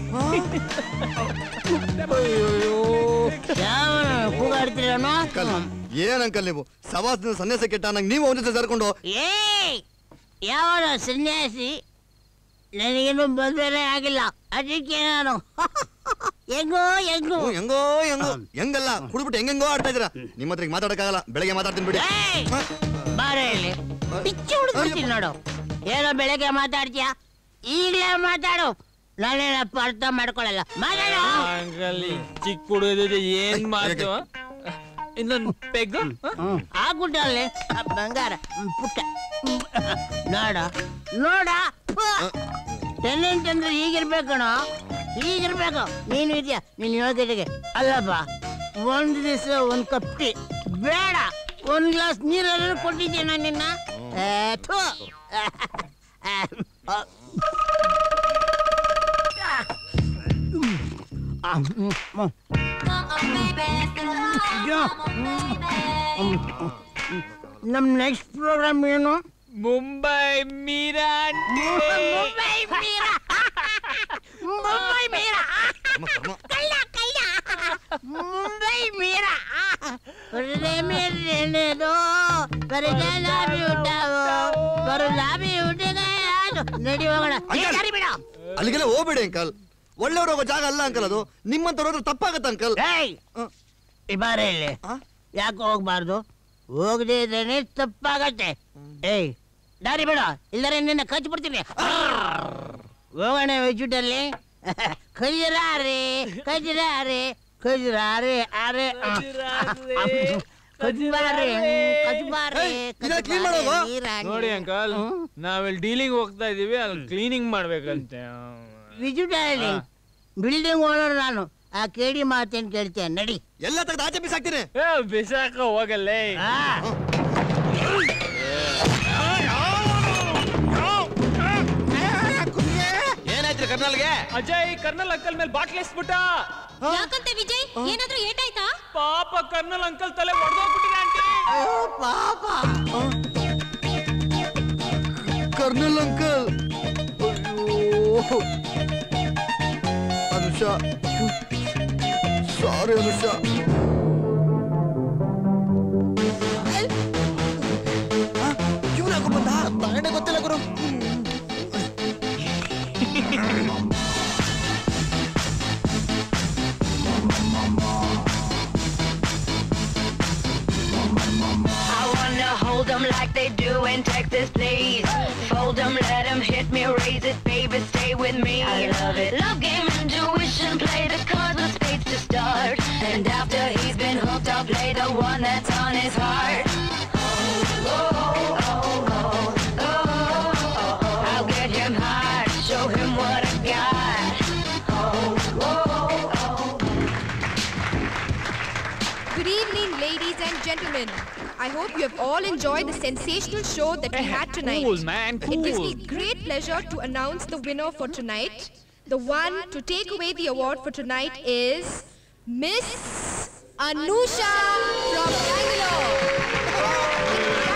ಯಾವ ಕೂಗಾಡ್ತೀರ ಅವನು ಅಂಕಲ್ ಏನ್ ಅಂಕಲ್ ನೀವು ಸವಾಸದಿಂದ ಸನ್ಯಾಸ ಕೆಟ್ಟ ನಂಗೆ ನೀವು ಅವನ ಜೊತೆ ಸೇರ್ಕೊಂಡು ಏಯ್ ಯಾವ ಸನ್ಯಾಸಿ ನನಗೇನು ಮದುವೆ ಆಗಿಲ್ಲ ಅದಕ್ಕೆ ನಾನು ಹೆಂಗೋ ಹೆಂಗೋ ಹ್ಞೂ, ಹೆಂಗೋ ಹೆಂಗೋ ಹೆಂಗಲ್ಲ ಕುಡ್ಬಿಟ್ಟು ಹೆಂಗೆಂಗೋ ಆಡ್ತಾ ಇದ್ದೀರಾ ನಿಮ್ಮ ಹತ್ರ ಈಗ ಮಾತಾಡಕ್ಕಾಗಲ್ಲ ಬೆಳಗ್ಗೆ ಮಾತಾಡ್ತೀನಿ ಬಿಡಿ ಬಾರ ಇಲ್ಲಿ ಪಿಚ್ಚಿ ಹುಡುಕ್ಬಿಡ್ತೀನಿ ನೋಡು ಏನೋ ಬೆಳಗ್ಗೆ ಮಾತಾಡ್ತೀಯ ಈಗಲೇ ಮಾತಾಡು ನಾನೇನಪ್ಪ ಅರ್ಥ ಮಾಡ್ಕೊಳಲ್ಲ ಮಾತಾಡು ಅಂಕಲ್ ಈ ಚಿಕ್ಕ ಹುಡುಗದ ಏನ್ ಮಾತು ಇನ್ನೊಂದು ಪೆಗ್ ಆಗ್ಬಿಟ್ಟಲ್ಲಿ ಬಂಗಾರ ಹ್ಮ್, ಪುಟ್ಟ ಹ್ಮ್, ನೋಡ ನೋಡ ಟೆನೆಂಟ್ ಅಂದ್ರೆ ಹೀಗಿರ್ಬೇಕಣ ಹೀಗಿರ್ಬೇಕು ನೀನು ಇದೆಯಾ ನೀನು ಯೋಗ್ಯತೆಗೆ ಅಲ್ಲಪ್ಪ ಒಂದು ದಿವಸ ಒಂದು ಕಪ್ ಟೀ ಬೇಡ ಒಂದು ಗ್ಲಾಸ್ ನೀರೆಲ್ಲ ಕೊಟ್ಟಿದ್ದೆ ನಾನು ನಿನ್ನ ಏ, ಥು. ಆ, ಹ್ಮ್, ಹ್ಮ್. ಅಯ್ಯೋ. ನಮ್ ನೆಕ್ಸ್ಟ್ ಪ್ರೋಗ್ರಾಮ್ ಏನು ಮುಂಬೈ ಮೀರಾ ಮುಂಬೈ ಮೀರಾ ಮುಂಬೈ ಮೀರಾ ಕಳ್ಳ ಕಳ್ಳ ಮುಂಬೈ ಮೀರಾ ಹೊರದೆ ಮೇಲೇನೇದು ಬರದೆ ಲಾಬಿ ಊಟವು ಬರು ಲಾಬಿ ಊಟದ ನಡಿ ಹೋಗೋಣ ಏ, ದಾರಿ ಬಿಡು ಅಲ್ಲಿಗೆಲ್ಲ ಹೋಗ್ಬೇಡಿ ಅಂಕಲ್ ಒಳ್ಳೆಯವ್ರು ಹೋಗೋ ಜಾಗ ಅಲ್ಲ ಅಂಕಲ್ ಅದು ನಿಮ್ಮಂತವ್ರು ಹೋದ್ರೆ ತಪ್ಪಾಗತ್ತೆ ಅಂಕಲ್ ಏಯ್ ಇಬಾರೆ ಇಲ್ಲಿ ಯಾಕೆ ಹೋಗ್ಬಾರ್ದು ಹೋಗದೆ ಇದ್ರೇನೆ ತಪ್ಪಾಗತ್ತೆ ಏಯ್ ದಾರಿ ಬೇಡ ಇಲ್ಲರೆ ನಿನ್ನ ಕಚ್ಬಿಡ್ತೀನಿ ಹೋಗೋಣ ವೆಜ್ಜುಟಲ್ಲಿ ಖಜರಾರೆ ಖಜರಾರೆ ಖಜರಾರೆ ಅರೆ ಕಜ್ಬಾರೆ ಕಜ್ಬಾರೆ ನೋಡಿ ಅಂಕಲ್ ನಾವಿಲ್ಲಿ ಡೀಲಿಂಗ್ ಹೋಗ್ತಾ ಇದೀವಿ ಅಲ್ಲಿ ಕ್ಲೀನಿಂಗ್ ಮಾಡ್ಬೇಕಂತೆ ವಿಜುಟಲ್ಲಿ ಬಿಲ್ಡಿಂಗ್ ಓನರ್ ನಾನು ಆ ಕೇಳಿ ಮಾತೇನ್ ಕೇಳ್ತೇನೆ ನಡಿ ಎಲ್ಲ ತೆಗೆದು ಆಚೆ ಬಿಸಾಕ್ತೀನಿ ಬಿಸಾಕ ಹೋಗಲ್ಲೇ ಏನಾಯ್ತ್ರಿ ಕರ್ನಲ್ಗೆ ಅಜಯ್ ಕರ್ನಲ್ ಅಂಕಲ್ ಮೇಲೆ ಬಾಟ್ಲ್ ಎಸ್ಬಿಟ್ಟ ಯಾಕಂತೆ ವಿಜಯ್ ಏನಾದ್ರೂ ಏಟಾಯ್ತಾ ಪಾಪ ಕರ್ನಲ್ ಅಂಕಲ್ ತಲೆ ಹೊಡೆದೋಗ್ಬಿಟ್ಟಿದೆ ಆಂಟಿ ಪಾಪ colonel uncle Anusha sorry Anusha ಇವನು ಯಾಕೋ ಬಂದ ತಗಡೆ ಗೊತ್ತಿಲ್ಲ ಗುರು I wanna hold them like they do in Texas, please. Fold them, let them hit me, raise it, baby, stay with me. I love it. Love game, intuition, play the cards with spades to start. And after he's been hooked, I'll play the one that's on his heart. Oh, oh, oh, oh, oh, oh, oh. I'll get him hard, show him what I got. Oh, oh, oh. Good evening, ladies and gentlemen. I hope you have all enjoyed the sensational show that we had tonight. cool, man, It gives me cool. great pleasure to announce the winner for tonight. The one to take away the award for tonight is Miss Anusha from Bangalore.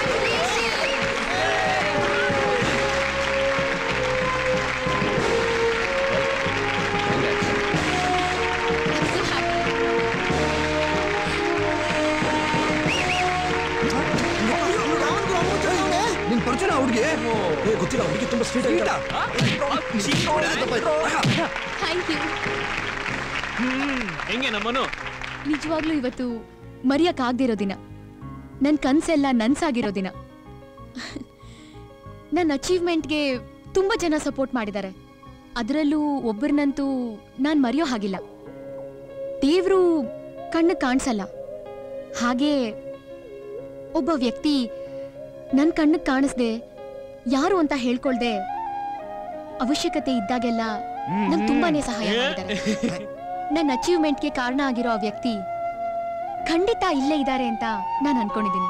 ನಿನ್ ಪರಿಚಯ ಹುಡುಗಿ ಏ ಗೊತ್ತಿಲ್ಲ ಹುಡುಗಿ ತುಂಬಾ sweet thank you ಹೆಂಗೆ ನಮ್ಮನು ನಿಜವಾಗ್ಲೂ ಇವತ್ತು ಮರೆಯಕ್ಕಾಗ್ದಿರೋ ದಿನ ನನ್ನ ಕನ್ಸೆಲ್ಲ ನನ್ಸಾಗಿರೋ ದಿನ ನನ್ನ ಅಚೀವ್ಮೆಂಟ್ಗೆ ತುಂಬ ಜನ ಸಪೋರ್ಟ್ ಮಾಡಿದ್ದಾರೆ ಅದರಲ್ಲೂ ಒಬ್ಬರನ್ನಂತೂ ನಾನು ಮರೆಯೋ ಹಾಗಿಲ್ಲ ದೇವರು ಕಣ್ಣು ಕಾಣಿಸಲ್ಲ ಹಾಗೆ ಒಬ್ಬ ವ್ಯಕ್ತಿ ನನ್ನ ಕಣ್ಣಿಗೆ ಕಾಣಿಸ್ದೆ ಯಾರು ಅಂತ ಹೇಳ್ಕೊಳ್ದೆ ಅವಶ್ಯಕತೆ ಇದ್ದಾಗೆಲ್ಲ ನಂಗೆ ತುಂಬಾನೇ ಸಹಾಯ ಮಾಡಿದ್ದಾರೆ ನನ್ನ ಅಚೀವ್ಮೆಂಟ್ಗೆ ಕಾರಣ ಆಗಿರೋ ಆ ವ್ಯಕ್ತಿ ಖಂಡಿತ ಇಲ್ಲೇ ಇದ್ದಾರೆ ಅಂತ ನಾನು ಅನ್ಕೊಂಡಿದ್ದೀನಿ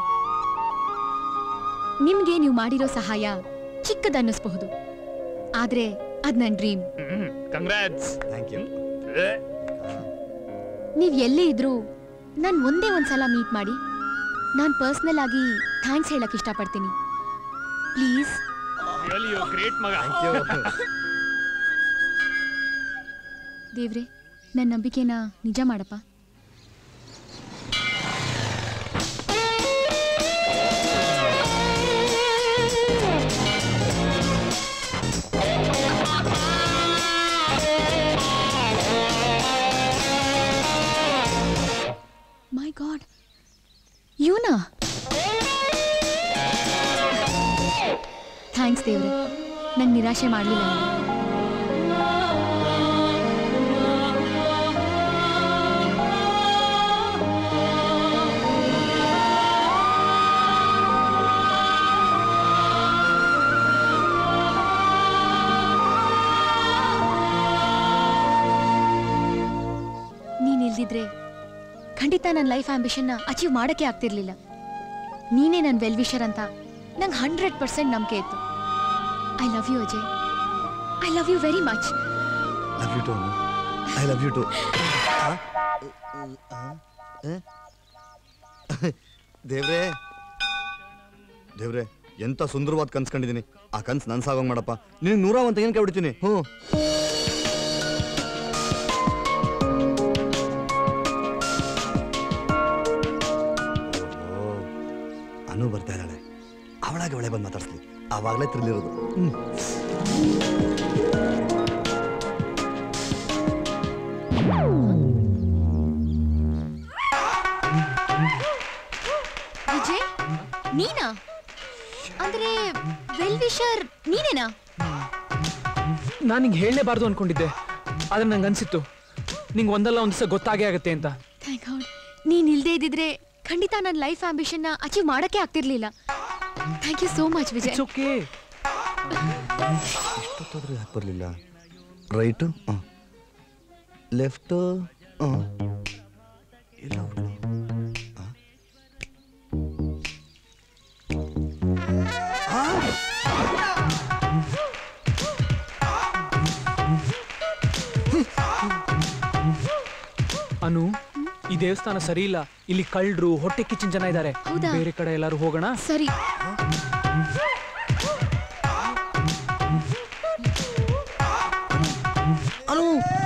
ನಿಮ್ಗೆ ನೀವು ಮಾಡಿರೋ ಸಹಾಯ ಚಿಕ್ಕದನ್ನಿಸ್ಬಹುದು ಆದ್ರೆ ಅದ್ ನನ್ನ ಡ್ರೀಮ್ ಕಂಗ್ರಾಟ್ಸ್ ಥ್ಯಾಂಕ್ ಯು ನೀವ್ ಎಲ್ಲೇ ಇದ್ರೂ ನಾನು ಒಂದೇ ಒಂದ್ಸಲ ಮೀಟ್ ಮಾಡಿ ನಾನು ಪರ್ಸ್ನಲ್ ಆಗಿ ಥ್ಯಾಂಕ್ಸ್ ಹೇಳಕ್ ಇಷ್ಟಪಡ್ತೀನಿ ಪ್ಲೀಸ್ ಗ್ರೇಟ್ ಮಗ ದೇವ್ರೆ ನನ್ನ ನಂಬಿಕೆನ ನಿಜ ಮಾಡಪ್ಪ ಮೈ ಗಾಡ್ ಇವನಾ ಥ್ಯಾಂಕ್ಸ್ ದೇವ್ರೆ ನಂಗೆ ನಿರಾಶೆ ಮಾಡಲಿಲ್ಲ ನೀನ್ ಇಲ್ದಿದ್ರೆ ಖಂಡಿತ ನನ್ನ ಲೈಫ್ ಆಂಬಿಷನ್ನ ಅಚೀವ್ ಮಾಡಕ್ಕೆ ಆಗ್ತಿರ್ಲಿಲ್ಲ ನೀನೇ ನನ್ನ ವೆಲ್ ವಿಷರ್ ಅಂತ ನಂಗೆ ಹಂಡ್ರೆಡ್ ಪರ್ಸೆಂಟ್ ನಂಬಿಕೆ ಇತ್ತು I love you Ajay I love you very much love you too I love you too ದೇವ್ರೇ ದೇವ್ರೆ ಎಂತ ಸುಂದರವಾದ ಕನ್ಸ್ ಕಂಡಿದ್ದೀನಿ ಆ ಕನ್ಸ್ ನನ್ ಸಾಗೋಂಗ್ ಮಾಡಪ್ಪ ನಿನಗೆ ನೂರ ಒಂದು ತೆಂಗಿನಕಾಯಿ ಹೊಡಿತೀನಿ ಹ್ಞೂ ಓ, ಅನು ಬರ್ತಾ ಇದ್ದಾಳೆ ಅವಳಾಗೆ ಒಳ್ಳೆ ಬಂದು ಮಾತಾಡ್ಸ್ಲಿ ಆವಾಗಲೇ ಥ್ರಿಲ್ ಹ್ಮ್ ನೀನಾ ಅಂದ್ರೆ ವೆಲ್ ವಿಶರ್ ನೀನೇನಾ ನಾನು ನಿಂಗೆ ಹೇಳಲೇಬಾರ್ದು ಅನ್ಕೊಂಡಿದ್ದೆ ಆದ್ರೆ ನಂಗೆ ಅನ್ಸಿತ್ತು ನಿಂಗೆ ಒಂದಲ್ಲ ಒಂದು ದಿವಸ ಗೊತ್ತಾಗೇ ಆಗತ್ತೆ ಅಂತ ಥ್ಯಾಂಕ್ ಗಾಡ್ ನೀನ್ ಇಲ್ದೇ ಇದ್ದಿದ್ರೆ ಖಂಡಿತ ನನ್ನ ಲೈಫ್ ಆಂಬಿಷನ್ ನ ಅಚೀವ್ ಮಾಡಕ್ಕೆ ಆಗ್ತಿರ್ಲಿಲ್ಲ thank you so much Vijay okay ಎಷ್ಟೊತ್ತಾದ್ರೂ ಯಾಕೆ ಬರಲಿಲ್ಲ ರೈಟು ಲೆಫ್ಟು ಇಲ್ಲ ಹುಡ್ಗ. ಆ? ಅನು ಈ ದೇವಸ್ಥಾನ ಸರಿ ಇಲ್ಲ ಇಲ್ಲಿ ಕಳ್ಳರು ಹೊಟ್ಟೆ ಕಿಚ್ಚಿನ ಜನ ಇದ್ದಾರೆ ಹೌದಾ? ಬೇರೆ ಕಡೆ ಎಲ್ಲಾರು ಹೋಗೋಣ ಸರಿ ಅನು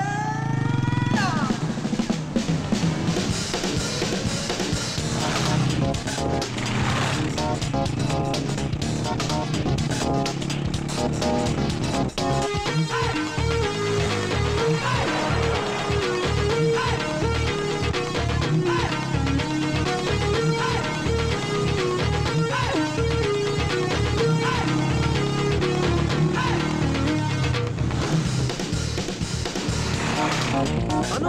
ಅನು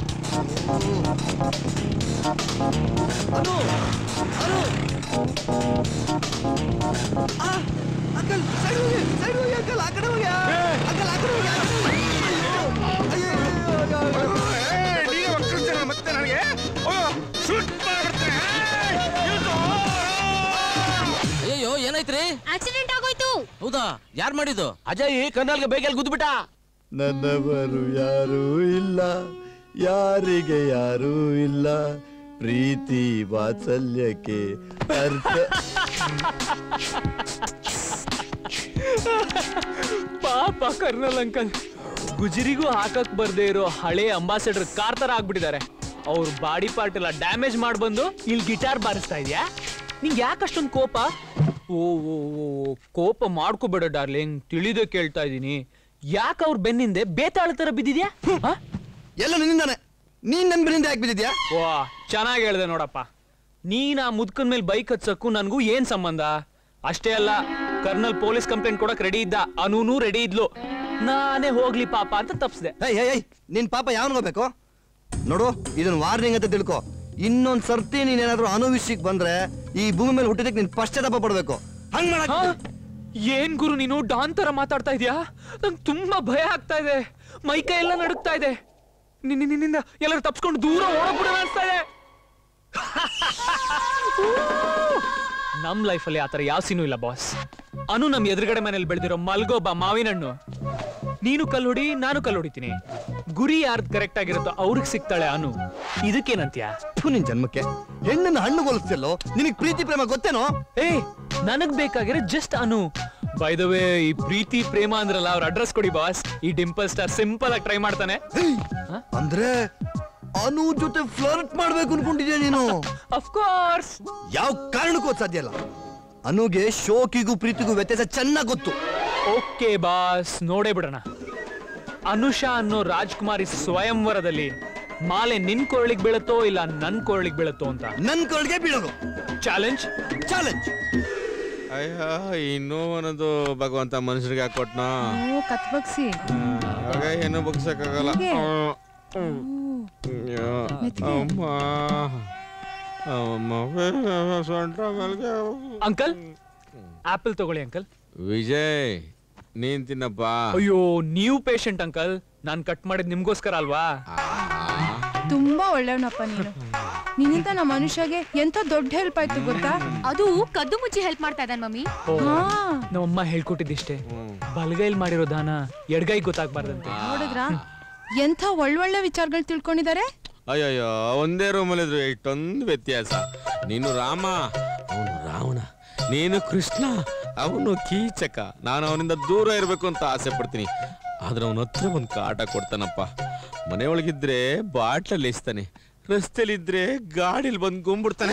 ಅನು ಅನು ಆ, ಅಂಕಲ್ ಸೈಡ್ ಹೋಗಿ ಸೈಡ್ ಹೋಗಿ ಅಂಕಲ್ ಆ ಕಡೆ ಹೋಗಿ ಅಂಕಲ್ ಆ ಕಡೆ ಹೋಗಿ ಮತ್ತೆ ನನಗೆ ಅಯ್ಯೋ ಏನಾಯ್ತ್ರಿ ಆಕ್ಸಿಡೆಂಟ್ ಆಗೋಯ್ತು ಹೌದಾ ಯಾರು ಮಾಡಿದ್ದು ಅಜಯ್ ಕರ್ನಾಲ್ಗೆ ಬೇಗಲ್ಲಿ ಗುದ್ಬಿಟ್ಟ ನನ್ನವರು ಯಾರೂ ಇಲ್ಲ ಯಾರಿಗೆ ಯಾರೂ ಇಲ್ಲ ಪ್ರೀತಿ ವಾತ್ಸಲ್ಯಕ್ಕೆ ಅರ್ಥ ಪಾಪ ಕರ್ನಲ್ ಅಂಕಲ್ ಗುಜರಿಗೂ ಹಾಕಕ್ ಬರ್ದೇ ಇರೋ ಹಳೆ ಅಂಬಾಸಡರ್ ಕಾರ್ ತರ ಆಗ್ಬಿಟ್ಟಿದ್ದಾರೆ ಅವ್ರ ಬಾಡಿ ಪಾರ್ಟ್ ಎಲ್ಲ ಡ್ಯಾಮೇಜ್ ಮಾಡಿ ಬಂದು ಇಲ್ಲಿ ಗಿಟಾರ್ ಬಾರಿಸ್ತಾ ಇದೆಯಾ ನಿಂಗೆ ಯಾಕೆ ಅಷ್ಟೊಂದು ಕೋಪ ಓ ಓ ಓ ಓ, ಕೋಪ ಮಾಡ್ಕೋಬೇಡ ಡಾರ್ಲಿಂಗ್ ತಿಳಿದೇ ಕೇಳ್ತಾ ಇದ್ದೀನಿ ಯಾಕೆ ಅವ್ರ ಬೆನ್ನಿಂದೆ ಬೇತಾಳ ತರ ಬಿದ್ದಿದ್ಯಾ ಹ? ಎಲ್ಲ ನಿನ್ನಿಂದಾನೆ ನೀನ್ ನನ್ ಬೆನ್ನಿಂದ ಯಾಕೆ ಬಿದ್ದಿದ್ಯಾ ವಾ ಚೆನ್ನಾಗಿ ಹೇಳ್ದೆ ನೋಡಪ್ಪ ನೀನ್ ಆ ಮುದ್ಕನ್ ಮೇಲೆ ಬೈಕ್ ಹಚ್ಚಕ್ಕೂ ನನಗೂ ಏನ್ ಸಂಬಂಧ ಅಷ್ಟೇ ಅಲ್ಲ ಕರ್ನಲ್ ಪೊಲೀಸ್ ಕಂಪ್ಲೇಂಟ್ ಕೊಡಕ್ ರೆಡಿ ಇದ್ದ ಅನೂನು ರೆಡಿ ಇದ್ಲು ನಾನೇ ಹೋಗ್ಲಿ ಪಾಪ ಅಂತ ತಪ್ಸ್ದೆ ಏಯ್ ಏಯ್ ಏಯ್ ನಿನ್ ಪಾಪ ಯಾವನ್ಗೋಬೇಕು ನೋಡು ಇದನ್ನ ವಾರ್ನಿಂಗ್ ಅಂತ ತಿಳ್ಕೊ ಇನ್ನೊಂದ್ ಸರ್ತಿ ನೀನೇನಾದ್ರೂ ಅನು ವಿಷಯಕ್ಕೆ ಬಂದ್ರೆ ಈ ಭೂಮಿ ಮೇಲೆ ಹುಟ್ಟಿದಕ್ಕೆ ನೀನ್ ಪಶ್ಚಾತ್ತಾಪ ಪಡ್ಬೇಕು ಹಂಗ್ ಮಾಡಕ್ ಹಾ? ಏನ್ ಗುರು ನೀನು ಡಾನ್ ತರ ಮಾತಾಡ್ತಾ ಇದೀಯಾ ನಂಗೆ ತುಂಬಾ ಭಯ ಆಗ್ತಾ ಇದೆ ಮೈಕೈ ಎಲ್ಲ ನಡುಗ್ತಾ ಇದೆ ನಿನ್ನ ನಿನ್ನಿಂದ ಎಲ್ಲರೂ ತಪ್ಸ್ಕೊಂಡು ದೂರ ಓಡೋಗ್ಬಿಡೋಣ ಅನ್ಸ್ತಾ ಇದೆ ನಮ್ ಲೈಫಲ್ಲಿ ಆತರ ಯಾವ ಸೀನು ಇಲ್ಲ ಬಾಸ್ ಅನು ನಮ್ ಎದುರುಗಡೆ ಮನೇಲಿ ಬೆಳೆದಿರೋ ಮಲ್ಗೋಬ ಮಾವಿನ ಹಣ್ಣು ನೀನು ಕಲ್ಲು ಹೊಡಿ ನಾನು ಕಲ್ಲು ಹೊಡಿತೀನಿ ಗುರಿ ಯಾರ್ದು ಕರೆಕ್ಟ್ ಆಗಿರುತ್ತೋ ಅವ್ರಿಗೆ ಸಿಗ್ತಾಳೆ ಅನು ಇದಕ್ಕೇನಂತ್ಯ ಥು, ನಿನ್ ಜನ್ಮಕ್ಕೆ ಹೆಣ್ಣನ್ನ ಹಣ್ಣು ಹೋಲಿಸ್ತಿಲ್ಲೋ ನಿನಗ್ ಪ್ರೀತಿ ಪ್ರೇಮ ಗೊತ್ತೇನೋ ಏ ನನಗ್ ಬೇಕಾಗಿರೋ just Anu by the way ಈ ಪ್ರೀತಿ ಪ್ರೇಮ ಅಂದ್ರಲ್ಲ ಅವ್ರ ಅಡ್ರೆಸ್ ಕೊಡಿ ಬಾಸ್ ಈ ಡಿಂಪಲ್ ಸ್ಟಾರ್ ಸಿಂಪಲ್ ಆಗಿ ಟ್ರೈ ಮಾಡ್ತಾನೆ ಅಂದ್ರೆ ಅನು ಜೊತೆ ಫ್ಲರ್ಟ್ ಮಾಡ್ಬೇಕು ಅನ್ಕೊಂಡಿದ್ಯಾ ನೀನು ಅಫ್ಕೋರ್ಸ್ ಯಾವ ಕಾರಣಕ್ಕೂ ಅದ್ ಸಾಧ್ಯ ಇಲ್ಲ ಅನುಗೆ ಶೋಕಿಗೂ ಪ್ರೀತಿಗೂ ವ್ಯತ್ಯಾಸ ಚೆನ್ನಾಗ್ ಗೊತ್ತು ಓಕೆ ಬಾಸ್ ನೋಡೇ ಬಿಡೋಣ ಅನುಷಾ ಅನ್ನೋ ರಾಜ್ಕುಮಾರಿ ಸ್ವಯಂವರದಲ್ಲಿ ಮಾಲೆ ನಿನ್ ಕೊರಳಿಗೆ ಬೀಳತ್ತೋ ಇಲ್ಲ ನನ್ ಕೊರಳಿಗೆ ಬೀಳತ್ತೋ ಅಂತ ನನ್ ಕೊರಳಿಗೆ ಬೀಳೋದು ಚಾಲೆಂಜ್ ಚಾಲೆಂಜ್ ಅಯ್ಯೋ ಇನ್ನೂ ಅನ್ನೋದು ಭಗವಂತ ಮನುಷ್ಯರಿಗೆ ಹಾಕೊಟ್ನ ಓ ಕತ್ ಬಗ್ಸಿ ಆಗ ಏನು ಬಗ್ಸಕ್ಕಾಗಲ್ಲ ಹೀಗೆ? ಅಯ್ಯೋ, ಅಮ್ಮ ಅಮ್ಮ ಸೊಂಟ ಮೇಲ್ಗೆ ಅಂಕಲ್ ಆಪಲ್ ತಗೊಳ್ಳಿ ಅಂಕಲ್ ವಿಜಯ್ ನೀನ್ ತಿನ್ನಪ್ಪ ಅಯ್ಯೋ ನೀವು ಪೇಷಂಟ್ ಅಂಕಲ್ ನಾನ್ ಕಟ್ ಮಾಡಿದ್ ನಿಮ್ಗೋಸ್ಕರ ಅಲ್ವಾ ತುಂಬಾ ಒಳ್ಳೆಯವನಪ್ಪ ನೀನು ನಿನ್ನಿಂದ ನಮ್ಮ ಮನುಷ್ಯಗೆ ಎಂತ ದೊಡ್ಡ ಹೆಲ್ಪ್ ಆಯ್ತು ಗೊತ್ತಾ ಅದು ಕದ್ದು ಮುಚ್ಚಿ ಹೆಲ್ಪ್ ಮಾಡ್ತಾ ಇದ್ದಾನೆ ಮಮ್ಮಿ ಓ, ಹಾ. ನಮ್ಮಮ್ಮ ಹೇಳ್ಕೊಟ್ಟಿದ್ದಿಷ್ಟೇ ಬಲಗೈಲ್ ಮಾಡಿರೋ ದಾನ ಎಡಗೈ ಗೊತ್ತಾಗ್ಬಾರ್ದಂತೆ ನೋಡಿದ್ರಾ ಎಂಥ ಒಳ್ಳೊಳ್ಳೆ ವಿಚಾರಗಳು ತಿಳ್ಕೊಂಡಿದ್ದಾರೆ ಅಯ್ಯಯ್ಯೋ ಒಂದೇ ರೂಮಲ್ಲಿ ಇದ್ರು ಇಷ್ಟೊಂದು ವ್ಯತ್ಯಾಸ ನೀನು ರಾಮ ಅವನು ರಾವಣ ನೀನು ಕೃಷ್ಣ ಅವನು ಕೀಚಕ ನಾನು ಅವನಿಂದ ದೂರ ಇರಬೇಕು ಅಂತ ಆಸೆ ಪಡ್ತೀನಿ ಆದ್ರೆ ಅವನ ಹತ್ರ ಒಂದು ಕಾಟ ಕೊಡ್ತಾನಪ್ಪ ಮನೆಯೊಳಗಿದ್ರೆ ಬಾಟ್ಲಲ್ಲಿ ಎಸ್ತಾನೆ ರಸ್ತೆಲಿದ್ರೆ ಗಾಡಿಲಿ ಬಂದು ಗುಂಬಿಡ್ತಾನೆ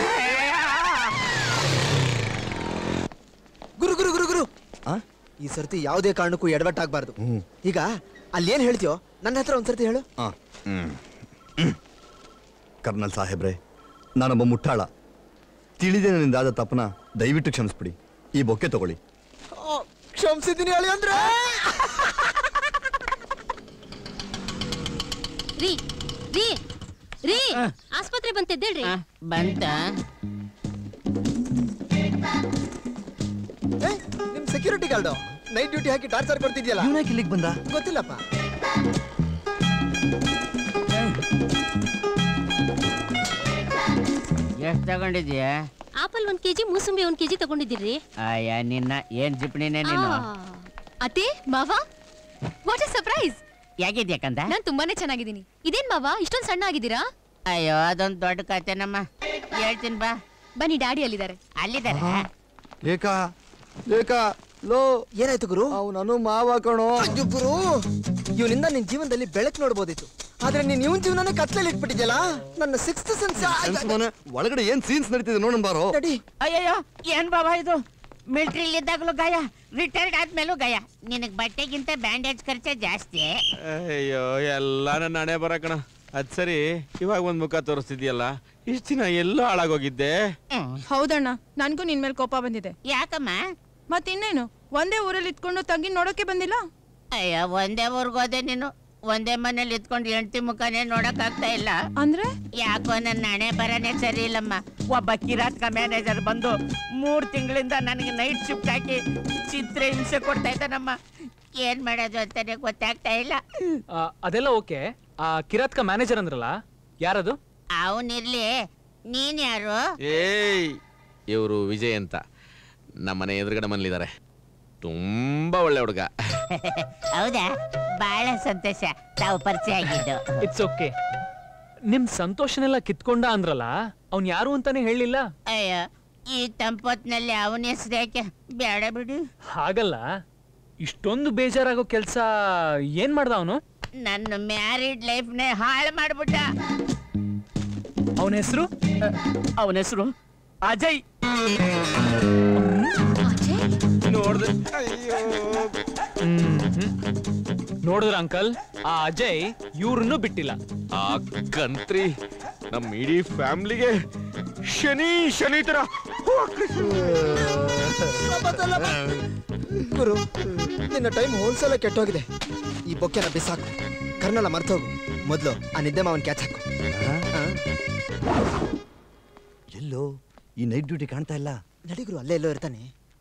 ಗುರು ಗುರು ಗುರು ಗುರು ಈ ಸರ್ತಿ ಯಾವುದೇ ಕಾರಣಕ್ಕೂ ಎಡವಟ್ಟಾಗಬಾರ್ದು ಈಗ ಅಲ್ಲಿ ಏನ್ ಹೇಳ್ತೀಯೋ ನನ್ನ ಹತ್ರ ಒಂದ್ಸರ್ತಿ ಹೇಳು ಆ, ಹ್ಮ್. ಹ್ಮ್. ಕರ್ನಲ್ ಸಾಹೇಬ್ರೆ ನಾನೊಬ್ಬ ಮುಟ್ಟಾಳ ತಿಳಿದೇ ನನ್ನಿಂದಾದ ತಪ್ಪನ ದಯವಿಟ್ಟು ಕ್ಷಮಿಸ್ಬಿಡಿ ಈ ಬೊಕ್ಕೆ ತಗೊಳ್ಳಿ ಕ್ಷಮಿಸಿದ್ದೀನಿ ಹೇಳಿ ಅಂದ್ರೆ ರೀ ರೀ ರೀ ಆಸ್ಪತ್ರೆ ಬಂತೆದ್ದೇಳ್ರಿ ಬಂತ ನಿಮ್ ಸೆಕ್ಯೂರಿಟಿ ಗಾರ್ಡು ನೈಟ್ ಡ್ಯೂಟಿ ಹಾಕಿ ಟಾರ್ಚರ್ ಕೊಡ್ತಿದ್ಯಲ್ಲ ಇವನಾಕೆ ಇಲ್ಲಿಗೆ ಬಂದ ಗೊತ್ತಿಲ್ಲಪ್ಪ ಎಷ್ಟು ತಗೊಂಡಿದ್ಯಾ ಆಪಲ್ ಒಂದ್ ಕೆಜಿ ಮೂಸಂಬಿ ಒಂದ್ ಕೆಜಿ ತಗೊಂಡಿದ್ದೀರಿ ಅಯ್ಯ ನಿನ್ನ ಏನ್ ಜಿಪ್ಣಿನೇ ನೀನು ಅತ್ತೆ ಮಾವ ವಾಟ್ ಇಸ್ ಸರ್ಪ್ರೈಸ್ ಯಾಕಿದ್ಯಾಕಂದ ನಾನ್ ತುಂಬಾನೇ ಚೆನ್ನಾಗಿದ್ದೀನಿ ಇದೇನ್ ಮಾವ ಇಷ್ಟೊಂದ್ ಸಣ್ಣ ಆಗಿದ್ದೀರಾ ಅಯ್ಯೋ ಅದೊಂದು ದೊಡ್ಡ ಕತೆನಮ್ಮ ಹೇಳ್ತೀನಿ ಬಾ ಬನ್ನಿ ಡ್ಯಾಡಿ ಅಲ್ಲಿದ್ದಾರೆ ಅಲ್ಲಿದ್ದಾರೆ ಏಕಾ ಏಕಾ ಲೋ ಏನಾಯ್ತು ಗುರು ಅವನನು ಮಾವ ಕಣೋ ಅಯ್ಯೋ ಗುರು ಇವನಿಂದ ನಿನ್ ಜೀವನದಲ್ಲಿ ಬೆಳಕು ನೋಡ್ಬೋದಿತ್ತು ಆದ್ರೆ ನೀನ್ ಇವನ್ ಜೀವನನೇ ಕತ್ಲಲ್ಲಿ ಇಟ್ಬಿಟ್ಟಿದ್ಯಲ್ಲ ನನ್ನ ಸಿಕ್ಸ್ತ್ ಸೆನ್ಸ್ ಸೆನ್ಸ್ ಮನೆ ಒಳಗಡೆ ಏನ್ ಸೀನ್ಸ್ ನಡೀತಿದೆ ನೋಡೋಣ ಬಾರೋ ಅಯ್ಯಯ್ಯೋ ಏನ್ ಬಾಬಾ ಇದು ಮಿಲ್ಟ್ರಿಲಿ ಇದ್ದಾಗಲೂ ಗಾಯ ರಿಟೈರ್ಡ್ ಆದ್ಮೇಲೂ ಗಾಯ ನಿನಗ್ ಬಟ್ಟೆಗಿಂತ ಬ್ಯಾಂಡೇಜ್ ಖರ್ಚೆ ಜಾಸ್ತಿ ಅಯ್ಯೋ ಎಲ್ಲ ನನ್ನ ಹಣೆ ಬರ ಕಣ ಅದ್ ಸರಿ ಇವಾಗ ಒಂದ್ ಮುಖ ತೋರಿಸ್ತಿದ್ಯಲ್ಲ ಇಷ್ಟ ದಿನ ಎಲ್ಲೋ ಹಾಳಾಗೋಗಿದ್ದೆ ಹೌದಣ್ಣ ನನ್ಗೂ ನಿನ್ ಮೇಲೆ ಕೋಪ ಬಂದಿದೆ ಯಾಕಮ್ಮ ಮತ್ತಿನ್ನೇನು ಒಂದೇ ಊರಲ್ಲಿ ಇಟ್ಕೊಂಡು ತಂಗಿ ನೋಡೋಕೆ ಬಂದಿಲ್ಲ ಅಯ್ಯ ಒಂದೇ ಊರ್ಗೋದೆ ನೀನು ಒಂದೇ ಮನೇಲಿ ಇದ್ಕೊಂಡು ಹೆಂಡತಿ ಮುಖನೇ ನೋಡಕ್ ಆಗ್ತಾ ಇಲ್ಲ ಅಂದ್ರೆ ಯಾಕೋ ನನ್ನ ಹಣೆ ಬರನೇ ಸರಿ ಇಲ್ಲಮ್ಮ ಒಬ್ಬ ಕಿರಾತ್ಕ ಮ್ಯಾನೇಜರ್ ಬಂದು ಮೂರ್ ತಿಂಗಳಿಂದ ನನಗೆ ನೈಟ್ ಶಿಫ್ಟ್ ಹಾಕಿ ಚಿತ್ರ ಹಿಂಸೆ ಕೊಡ್ತಾ ಇದ್ದಾನಮ್ಮ ಏನ್ ಮಾಡೋದು ಅಂತಾನೆ ಗೊತ್ತಾಗ್ತಾ ಇಲ್ಲ ಆ, ಅದೆಲ್ಲ ಓಕೆ ಆ ಕಿರಾತ್ಕ ಮ್ಯಾನೇಜರ್ ಅಂದ್ರಲ್ಲ ಯಾರದು ಅವನಿರ್ಲಿ ನೀನ್ ಯಾರು ಏಯ್ ಇವರು ವಿಜಯ್ ಅಂತ ನಮ್ಮನೆ ಎದುರುಗಡೆ ಮನೇಲಿದ್ದಾರೆ ತುಂಬಾ ಒಳ್ಳೆ ಹುಡುಗ ಹೌದಾ ಬಹಳ ಸಂತೋಷ ತಾವು ಪರಿಚಯ ಆಗಿದ್ದು ಇಟ್ಸ್ ಓಕೆ ನಿಮ್ ಸಂತೋಷನೆಲ್ಲ ಕಿತ್ಕೊಂಡ ಅಂದ್ರಲ್ಲ ಅವ್ನ್ ಯಾರು ಅಂತಾನೆ ಹೇಳಿಲ್ಲ ಅಯ್ಯ ಈ ತಂಪೊತ್ನಲ್ಲಿ ಅವನ ಹೆಸರು ಯಾಕೆ ಬೇಡ ಬಿಡಿ ಹಾಗಲ್ಲ ಇಷ್ಟೊಂದು ಬೇಜಾರಾಗೋ ಕೆಲ್ಸ ಏನ್ ಮಾಡ್ದ ಅವನು ನನ್ನ ಮ್ಯಾರಿಡ್ ಲೈಫ್ನೇ ಹಾಳು ಮಾಡ್ಬಿಟ್ಟ ಅವನ ಹೆಸರು ಅವನ ಹೆಸರು ಅಜಯ್ ನೋಡ್ದೆ ನೋಡಿದ್ರ ಅಂಕಲ್ ಆ ಅಜಯ್ ಇವ್ರನ್ನು ಬಿಟ್ಟಿಲ್ಲ ಆ ಕಂತ್ರಿ ನಮ್ಮ ಇಡೀ ಫ್ಯಾಮ್ಲಿಗೆ ಶನಿ ಶನಿ ತರ ಗುರು ನಿನ್ನ ಟೈಮ್ ಹೋಲ್ಸಲ ಕೆಟ್ಟೋಗಿದೆ ಈ ಬೊಕ್ಕೆನ ಬಿಸಾಕು ಕರ್ನಲ್ಲ ಮರ್ತೋಗು ಮೊದ್ಲು ಆ ನಿದ್ದೆ ಮಾವನ್ ಕ್ಯಾಚ್ ಹಾಕು ಎಲ್ಲೋ ಈ ನೈಟ್ ಡ್ಯೂಟಿ ಕಾಣ್ತಾ ಇಲ್ಲ ನಡಿ ಗುರು ಅಲ್ಲೇ ಎಲ್ಲೋ ಇರ್ತಾನೆ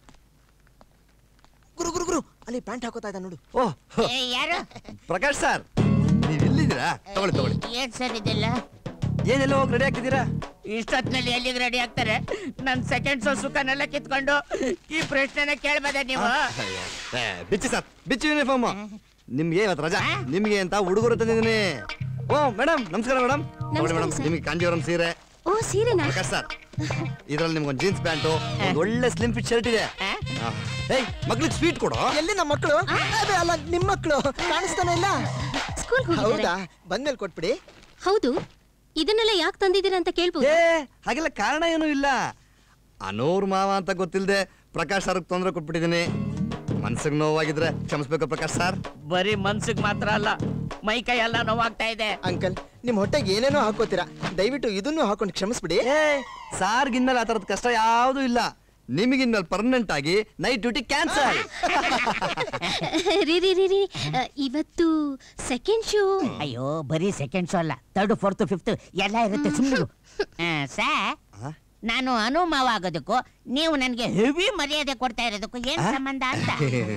ಗುರು ಗುರು ಗುರು ಅಲ್ಲಿ ಪ್ಯಾಂಟ್ ಹಾಕೋತಾ ಇದ್ದ ನೋಡು ಓಹ್ ಏ, ಯಾರು ಪ್ರಕಾಶ್ ಸರ್ ನೀವ್ ಇಲ್ಲಿದ್ದೀರಾ ತಗೊಳ್ಳಿ ತಗೊಳ್ಳಿ ಏನ್ ಸರ್ ಇದೆಲ್ಲ ಏನೆಲ್ಲ ಹೋಗಿ ರೆಡಿ ಆಗ್ತಿದ್ದೀರಾ ಇಷ್ಟೊತ್ತಿನಲ್ಲಿ ಎಲ್ಲಿಗೆ ರೆಡಿ ಆಗ್ತಾರೆ ನನ್ ಸೆಕೆಂಡ್ ಶೋ ಸುಖನೆಲ್ಲ ಕಿತ್ಕೊಂಡು ಈ ಪ್ರಶ್ನೆನ ಕೇಳ್ಬೋದ ನೀವು ಏ, ಬಿಚ್ಚಿ ಸರ್ ಬಿಚ್ಚಿ ಯೂನಿಫಾರ್ಮ್ ನಿಮ್ಗೆ ಇವತ್ತು ರಜಾ ನಿಮ್ಗೆ ಅಂತ ಹುಡುಗರು ತಂದಿದ್ದೀನಿ ಓ ಮೇಡಮ್ ನಮಸ್ಕಾರ ಮೇಡಮ್ ನೋಡಿ ಮೇಡಮ್ ನಿಮ್ಗೆ ಕಾಂಜೀವರಂ ಸೀರೆ ಓ ಸೀರೆನಾ ಪ್ರಕಾಶ್ ಸರ್ ಇದ್ರಲ್ಲಿ ನಿಮ್ಗೊಂದು ಜೀನ್ಸ್ ಪ್ಯಾಂಟು ಒಂದು ಒಳ್ಳೆ ಸ್ಲಿಮ್ ಫಿಟ್ ಶರ್ಟ್ ಇದೆ ಆ, ಏಯ್ ಮಕ್ಳಿಗೆ ಸ್ವೀಟ್ ಕೊಡು ಎಲ್ಲಿ ನಮ್ಮ ಮಕ್ಕಳು ಅದೇ ಅಲ್ಲ ನಿಮ್ಮ ಮಕ್ಕಳು ಕಾಣಿಸ್ತಾನೆ ಇಲ್ಲ ಸ್ಕೂಲ್ ಹೌದಾ ಬಂದ್ಮೇಲೆ ಕೊಟ್ಬಿಡಿ ಹೌದು ಇದನ್ನೆಲ್ಲ ಯಾಕೆ ತಂದಿದ್ದೀರಾ ಅಂತ ಕೇಳ್ಬೋದು ಏ ಹಾಗೆಲ್ಲ ಕಾರಣ ಏನೂ ಇಲ್ಲ ಅನೋರ್ ಮಾವ ಅಂತ ಗೊತ್ತಿಲ್ಲದೆ ಪ್ರಕಾಶ್ ಸರ್ಗೆ ತೊಂದರೆ ಕೊಟ್ಬಿಟ್ಟಿದ್ದೀನಿ ಮನ್ಸಿಗೆ ನೋವಾಗಿದ್ರೆ ಕ್ಷಮಿಸ್ಬೇಕು ಪ್ರಕಾಶ್ ಸರ್ ಬರೀ ಮನ್ಸಿಗೆ ಮಾತ್ರ ಅಲ್ಲ ಮೈ ಕೈ ಎಲ್ಲ ನೋವಾಗ್ತಾ ಇದೆ ಅಂಕಲ್ ನಿಮ್ ಹೊಟ್ಟೆಗೆ ಏನೇನೋ ಹಾಕೋತೀರಾ ದಯವಿಟ್ಟು ಇದನ್ನು ಹಾಕೊಂಡು ಕ್ಷಮಿಸ್ಬಿಡಿ ಏ ಸಾರ್ಗಿನ್ಮೇಲೆ ಆ ಥರದ ಕಷ್ಟ ಯಾವುದೂ ಇಲ್ಲ ನಿಮಗಿನ್ಮೇಲೆ ಪರ್ಮನೆಂಟ್ ಆಗಿ ನೈಟ್ ಡ್ಯೂಟಿ ಕ್ಯಾನ್ಸಲ್ ರೀ ರೀ ರೀ ರೀ ಆ, ಇವತ್ತು ಸೆಕೆಂಡ್ ಶೋ ಅಯ್ಯೋ ಬರೀ ಸೆಕೆಂಡ್ ಶೋ ಅಲ್ಲ ಥರ್ಡ್ ಫೋರ್ತ್ ಫಿಫ್ತ್ ಎಲ್ಲ ಇರುತ್ತೆ ಸುಮ್ಮನೆ ಸರ್ ನಾನು ಅನುಮಾವ ಆಗೋದಕ್ಕೂ ನೀವು ನನಗೆ ಹೆವಿ ಮರ್ಯಾದೆ ಕೊಡ್ತಾ ಇರೋದಕ್ಕೂ ಏನ್ ಸಂಬಂಧ ಅಂತ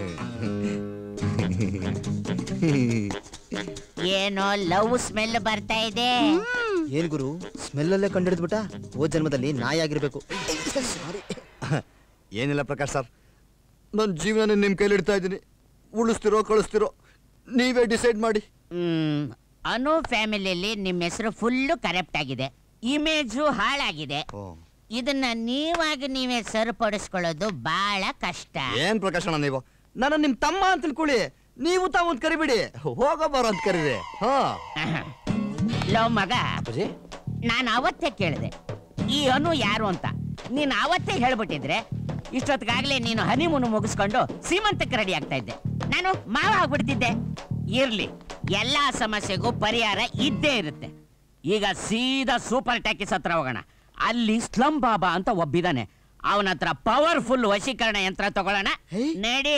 ಏನೋ ಲವ್ ಸ್ಮೆಲ್ ಬರ್ತಾ ಇದೆ ಏನ್ ಗುರು ಸ್ಮೆಲ್ ಅಲ್ಲೇ ಕಂಡಿಡ್ದ್ಬಿಟ್ಟ ಓ ಜನ್ಮದಲ್ಲಿ ನಾಯಿ ಆಗಿರ್ಬೇಕು ಸಾರಿ ಏನಿಲ್ಲ ಪ್ರಕಾಶ್ ಸರ್ ನನ್ನ ಜೀವನ ನಿಮ್ಮ ಕೈಲಿ ಇಡ್ತಾ ಇದ್ದೀನಿ ಉಳಿಸ್ತಿರೋ ಕಳಿಸ್ತಿರೋ ನೀವೇ ಡಿಸೈಡ್ ಮಾಡಿ ಹ್ಮ್ ಅನು ಫ್ಯಾಮಿಲಿಯಲ್ಲಿ ನಿಮ್ಮ ಹೆಸರು ಫುಲ್ಲು ಕರೆಕ್ಟ್ ಆಗಿದೆ ಇಮೇಜು ಹಾಳಾಗಿದೆ ಇದನ್ನ ನೀವಾಗಿ ನೀವೇ ಸರಿಪಡಿಸ್ಕೊಳ್ಳೋದು ಬಹಳ ಕಷ್ಟ ಏನ್ ಪ್ರಕಾಶ್ ಅಣ್ಣ ನೀವು ನಾನು ನಿಮ್ ತಮ್ಮ ಅಂತ ತಿಳ್ಕೊಳ್ಳಿ ನೀವು ತಾವು ಅಂತ ಕರಿಬಿಡಿ ಹೋಗೋ ಬರೋ ಅಂತ ಕರೀರಿ ಹಾ ಲವ್ ಮಗ ನಾನು ಅವತ್ತೇ ಕೇಳಿದೆ ಈ ಅನು ಯಾರು ಅಂತ ನೀನು ಅವತ್ತೇ ಹೇಳ್ಬಿಟ್ಟಿದ್ರೆ ಇಷ್ಟೊತ್ತಿಗಾಗ್ಲೇ ನೀನು ಹನಿಮೂನು ಮುಗಿಸ್ಕೊಂಡು ಸೀಮಂತಕ್ಕೆ ರೆಡಿ ಆಗ್ತಾ ಇದ್ದೆ ನಾನು ಮಾವ ಆಗ್ಬಿಡ್ತಿದ್ದೆ ಇರ್ಲಿ ಎಲ್ಲಾ ಸಮಸ್ಯೆಗೂ ಪರಿಹಾರ ಇದ್ದೇ ಇರುತ್ತೆ ಈಗ ಸೀದಾ ಸೂಪರ್ ಟ್ಯಾಕಿಸ್ ಹತ್ರ ಹೋಗೋಣ ಅಲ್ಲಿ ಸ್ಲಂ ಬಾಬಾ ಅಂತ ಒಬ್ಬಿದಾನೆ ಅವನ ಹತ್ರ ಪವರ್ಫುಲ್ ವಶೀಕರಣ ಯಂತ್ರ ತಗೊಳ್ಳೋಣ ನಡಿ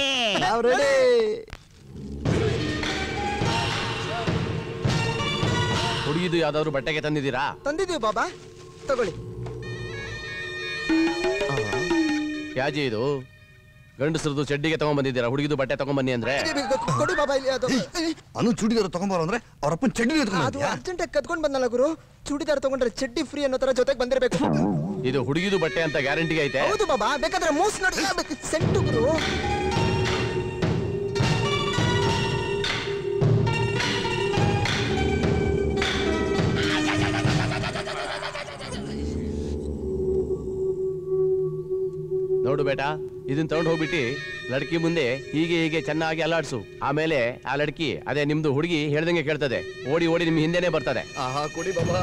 ಹುಡುಗಿದು ಯಾವ್ದಾದ್ರು ಬಟ್ಟೆಗೆ ತಂದಿದ್ದೀರಾ ತಂದಿದೀವಿ ಬಾಬಾ ತಗೊಳ್ಳಿ ಯಾಜಿ ಇದು ಗಂಡಸರದು ಚಡ್ಡಿಗೆ ತಗೊಂಡ್ ಬಂದಿದ್ದೀರಾ ಹುಡುಗಿದು ಬಟ್ಟೆ ತಗೊಂಡ್ ಬನ್ನಿ ಅಂದ್ರೆ ಕೊಡಿ ಬಾಬಾ ಇಲ್ಲಿ ಅದು ಅನು ಚೂಡಿದಾರ ತಗೊಂಬಾರ ಅಂದ್ರೆ ಅವ್ರ ಅಪ್ಪನ ಚಡ್ಡಿ ಅದು ಅರ್ಜೆಂಟ್ ಆಗಿ ಕದ್ಕೊಂಡ್ ಬಂದಲ್ಲ ಗುರು ಚೂಡಿದಾರ್ ತಗೊಂಡ್ರೆ ಚಡ್ಡಿ ಫ್ರೀ ಅನ್ನೋ ತರ ಜೊತೆಗೆ ಬಂದಿರಬೇಕು ಇದು ಹುಡುಗಿದು ಬಟ್ಟೆ ಅಂತ ಗ್ಯಾರಂಟಿಗೆ ಐತೆ ಹೌದು ಬಾಬಾ ಬೇಕಾದ್ರೆ ಮೂಸ್ ನೋಡಿ ಸೆಂಟು ಗುರು ನೋಡು ಬೇಟ ಇದನ್ನ ತಗೊಂಡು ಹೋಗ್ಬಿಟ್ಟು ಲಡ್ಕಿ ಮುಂದೆ ಹೀಗೆ ಹೀಗೆ ಚೆನ್ನಾಗಿ ಅಲ್ಲಾಡ್ಸು ಆಮೇಲೆ ಆ ಲಡ್ಕಿ ಅದೇ ನಿಮ್ದು ಹುಡುಗಿ ಹೇಳ್ದಂಗೆ ಕೇಳ್ತದೆ ಓಡಿ ಓಡಿ ನಿಮ್ ಹಿಂದೆನೆ ಬರ್ತದೆ ಆಹಾ ಕೊಡಿ ಬಾಬಾ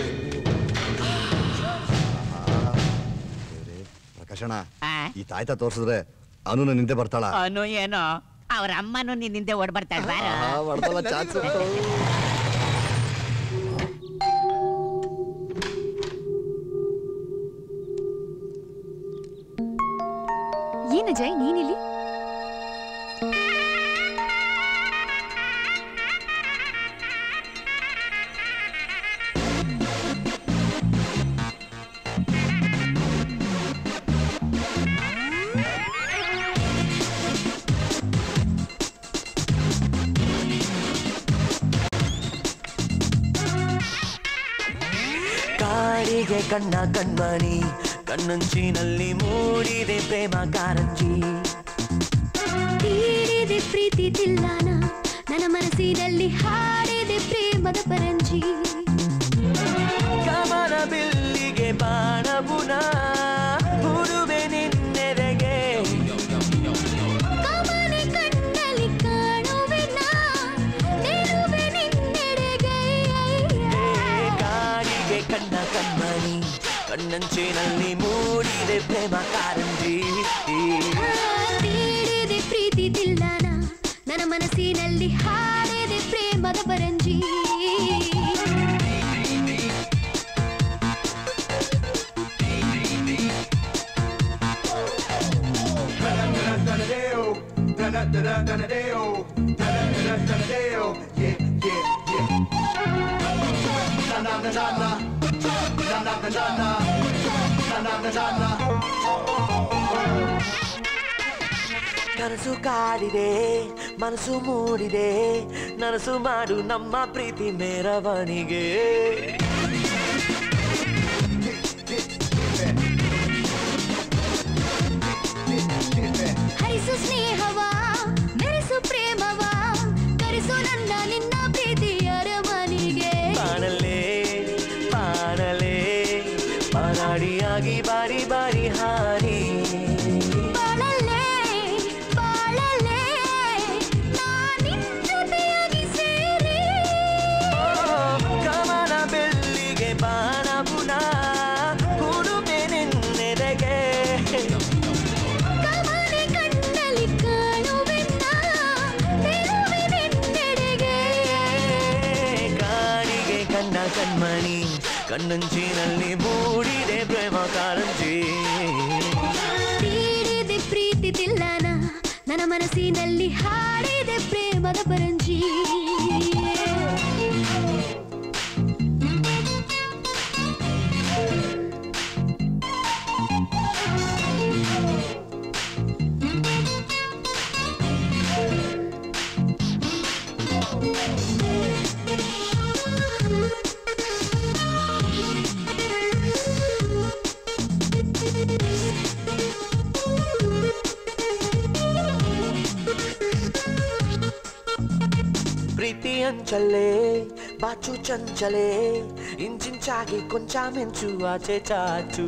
ಪ್ರಕಾಶಣ ಈ ತಾಯ್ತ ತೋರ್ಸಿದ್ರೆ ಅನುನ ನಿಂದೆ ಬರ್ತಾಳ ಅವನು ಏನೋ ಅವ್ರ ಅಮ್ಮನು ನಿನ್ನಿಂದೆ ಓಡ್ ಬರ್ತಾಳೆ ಬಾರ ಆಹಾ, ಹೊಡ್ದಲ್ಲ ಚಾನ್ಸ್ ಇತ್ತು. ಏನ್ ಅಜಯ್ ನೀನಿಲ್ಲಿ ಕಾಡಿಗೆ ಕಣ್ಣ ಕಣ್ಮಣಿ ಕಣ್ಣಂಚಿನಲ್ಲಿ ಮೂಡಿದೆ ಪ್ರೇಮ ಕಾರಂಜಿ ತೀರಿದೆ ಪ್ರೀತಿ ತಿಲ್ಲಾನ ನನ್ನ ಮನಸ್ಸಿನಲ್ಲಿ ಹಾಡಿದೆ ಪ್ರೇಮದ ಪರಂಜಿ ಕಮಲ ಬಿಲ್ಲಿಗೆ ಬಾಣಬುನ ಹುಡುವೆ ನಿನ್ನೆರೆಗೆ ಕಮಲೆ ಕಣ್ಣಲ್ಲಿ ಕಾಣುವೆ ನಾ, ನಿಲುವೆ ನಿನ್ನೆಡೆಗೆ. ಕಾಡಿಗೆ ಕಣ್ಣ ಕಣ್ಮಣಿ ಕಣ್ಣಂಚಿನಲ್ಲಿ ಮೂಡಿದೆ ಪ್ರೇಮ ಕಾರಂಜಿ ತೀರಿದೆ ಪ್ರೀತಿ ತಿಲ್ಲಾನ ನನ್ನ ಮನಸ್ಸಿನಲ್ಲಿ ಹಾಡಿದೆ ಪ್ರೇಮದ ಪರಂಜಿ ಕನಸು ಕಾಡಿದೆ ಮನಸ್ಸು ಮೂಡಿದೆ ನನಸು ಮಾಡು ನಮ್ಮ ಪ್ರೀತಿ ಮೆರವಣಿಗೆ ಹರಿಸು ಸ್ನೇಹವ ಮೆರೆಸು ಪ್ರೇಮವ ಕರೆಸು ನನ್ನ ನಿನ್ನ ಪ್ರೀತಿ ಅರಮನೆಗೆ ಬಾಣಲೆ ಬಾಣಲೆ ಬಾನಾಡಿಯಾಗಿ ಬಾರಿ ಬಾರಿ ಹಾರಿ ಬಾಳಲೆ ಬಾಳಲೆ ನಾನಿನ್ ಜೊತೆಯಾಗಿ ಸೇರಿ ಕಮಲ ಬೆಳ್ಳಿಗೆ ಬಾಣ ಪುನಃ ಹುಡುಗೆ ನಿನ್ನೆಡೆಗೆ ಕಮಲೆ ಕಣ್ಣಲ್ಲಿ ಕಾಣುವೆ ನಾ, ನಿಲುವೆ ನಿನ್ನೆಡೆಗೆ. ಕಾಡಿಗೆ ಕಣ್ಣ ಕಣ್ಮಣಿ ಕಣ್ಣಂಚಿನಲ್ಲಿ ಮೂಡಿದೆ ಪ್ರೇಮ ಕಾರಂಜಿ ತೀರಿದೆ ಪ್ರೀತಿ ತಿಲ್ಲಾನ ನನ್ನ ಮನಸ್ಸಿನಲ್ಲಿ ಹಾಡಿದೆ ಪ್ರೇಮದ ಪರಂಜಿ ಪ್ರೀತಿ ಅಂಚಲ್ಲೇ ಬಾಚು ಚಂಚಲೆ ಇಂಚಿಂಚಾಗಿ ಕೊಂಚ ಮಿಂಚು ಆಚೆ ಚಾಚು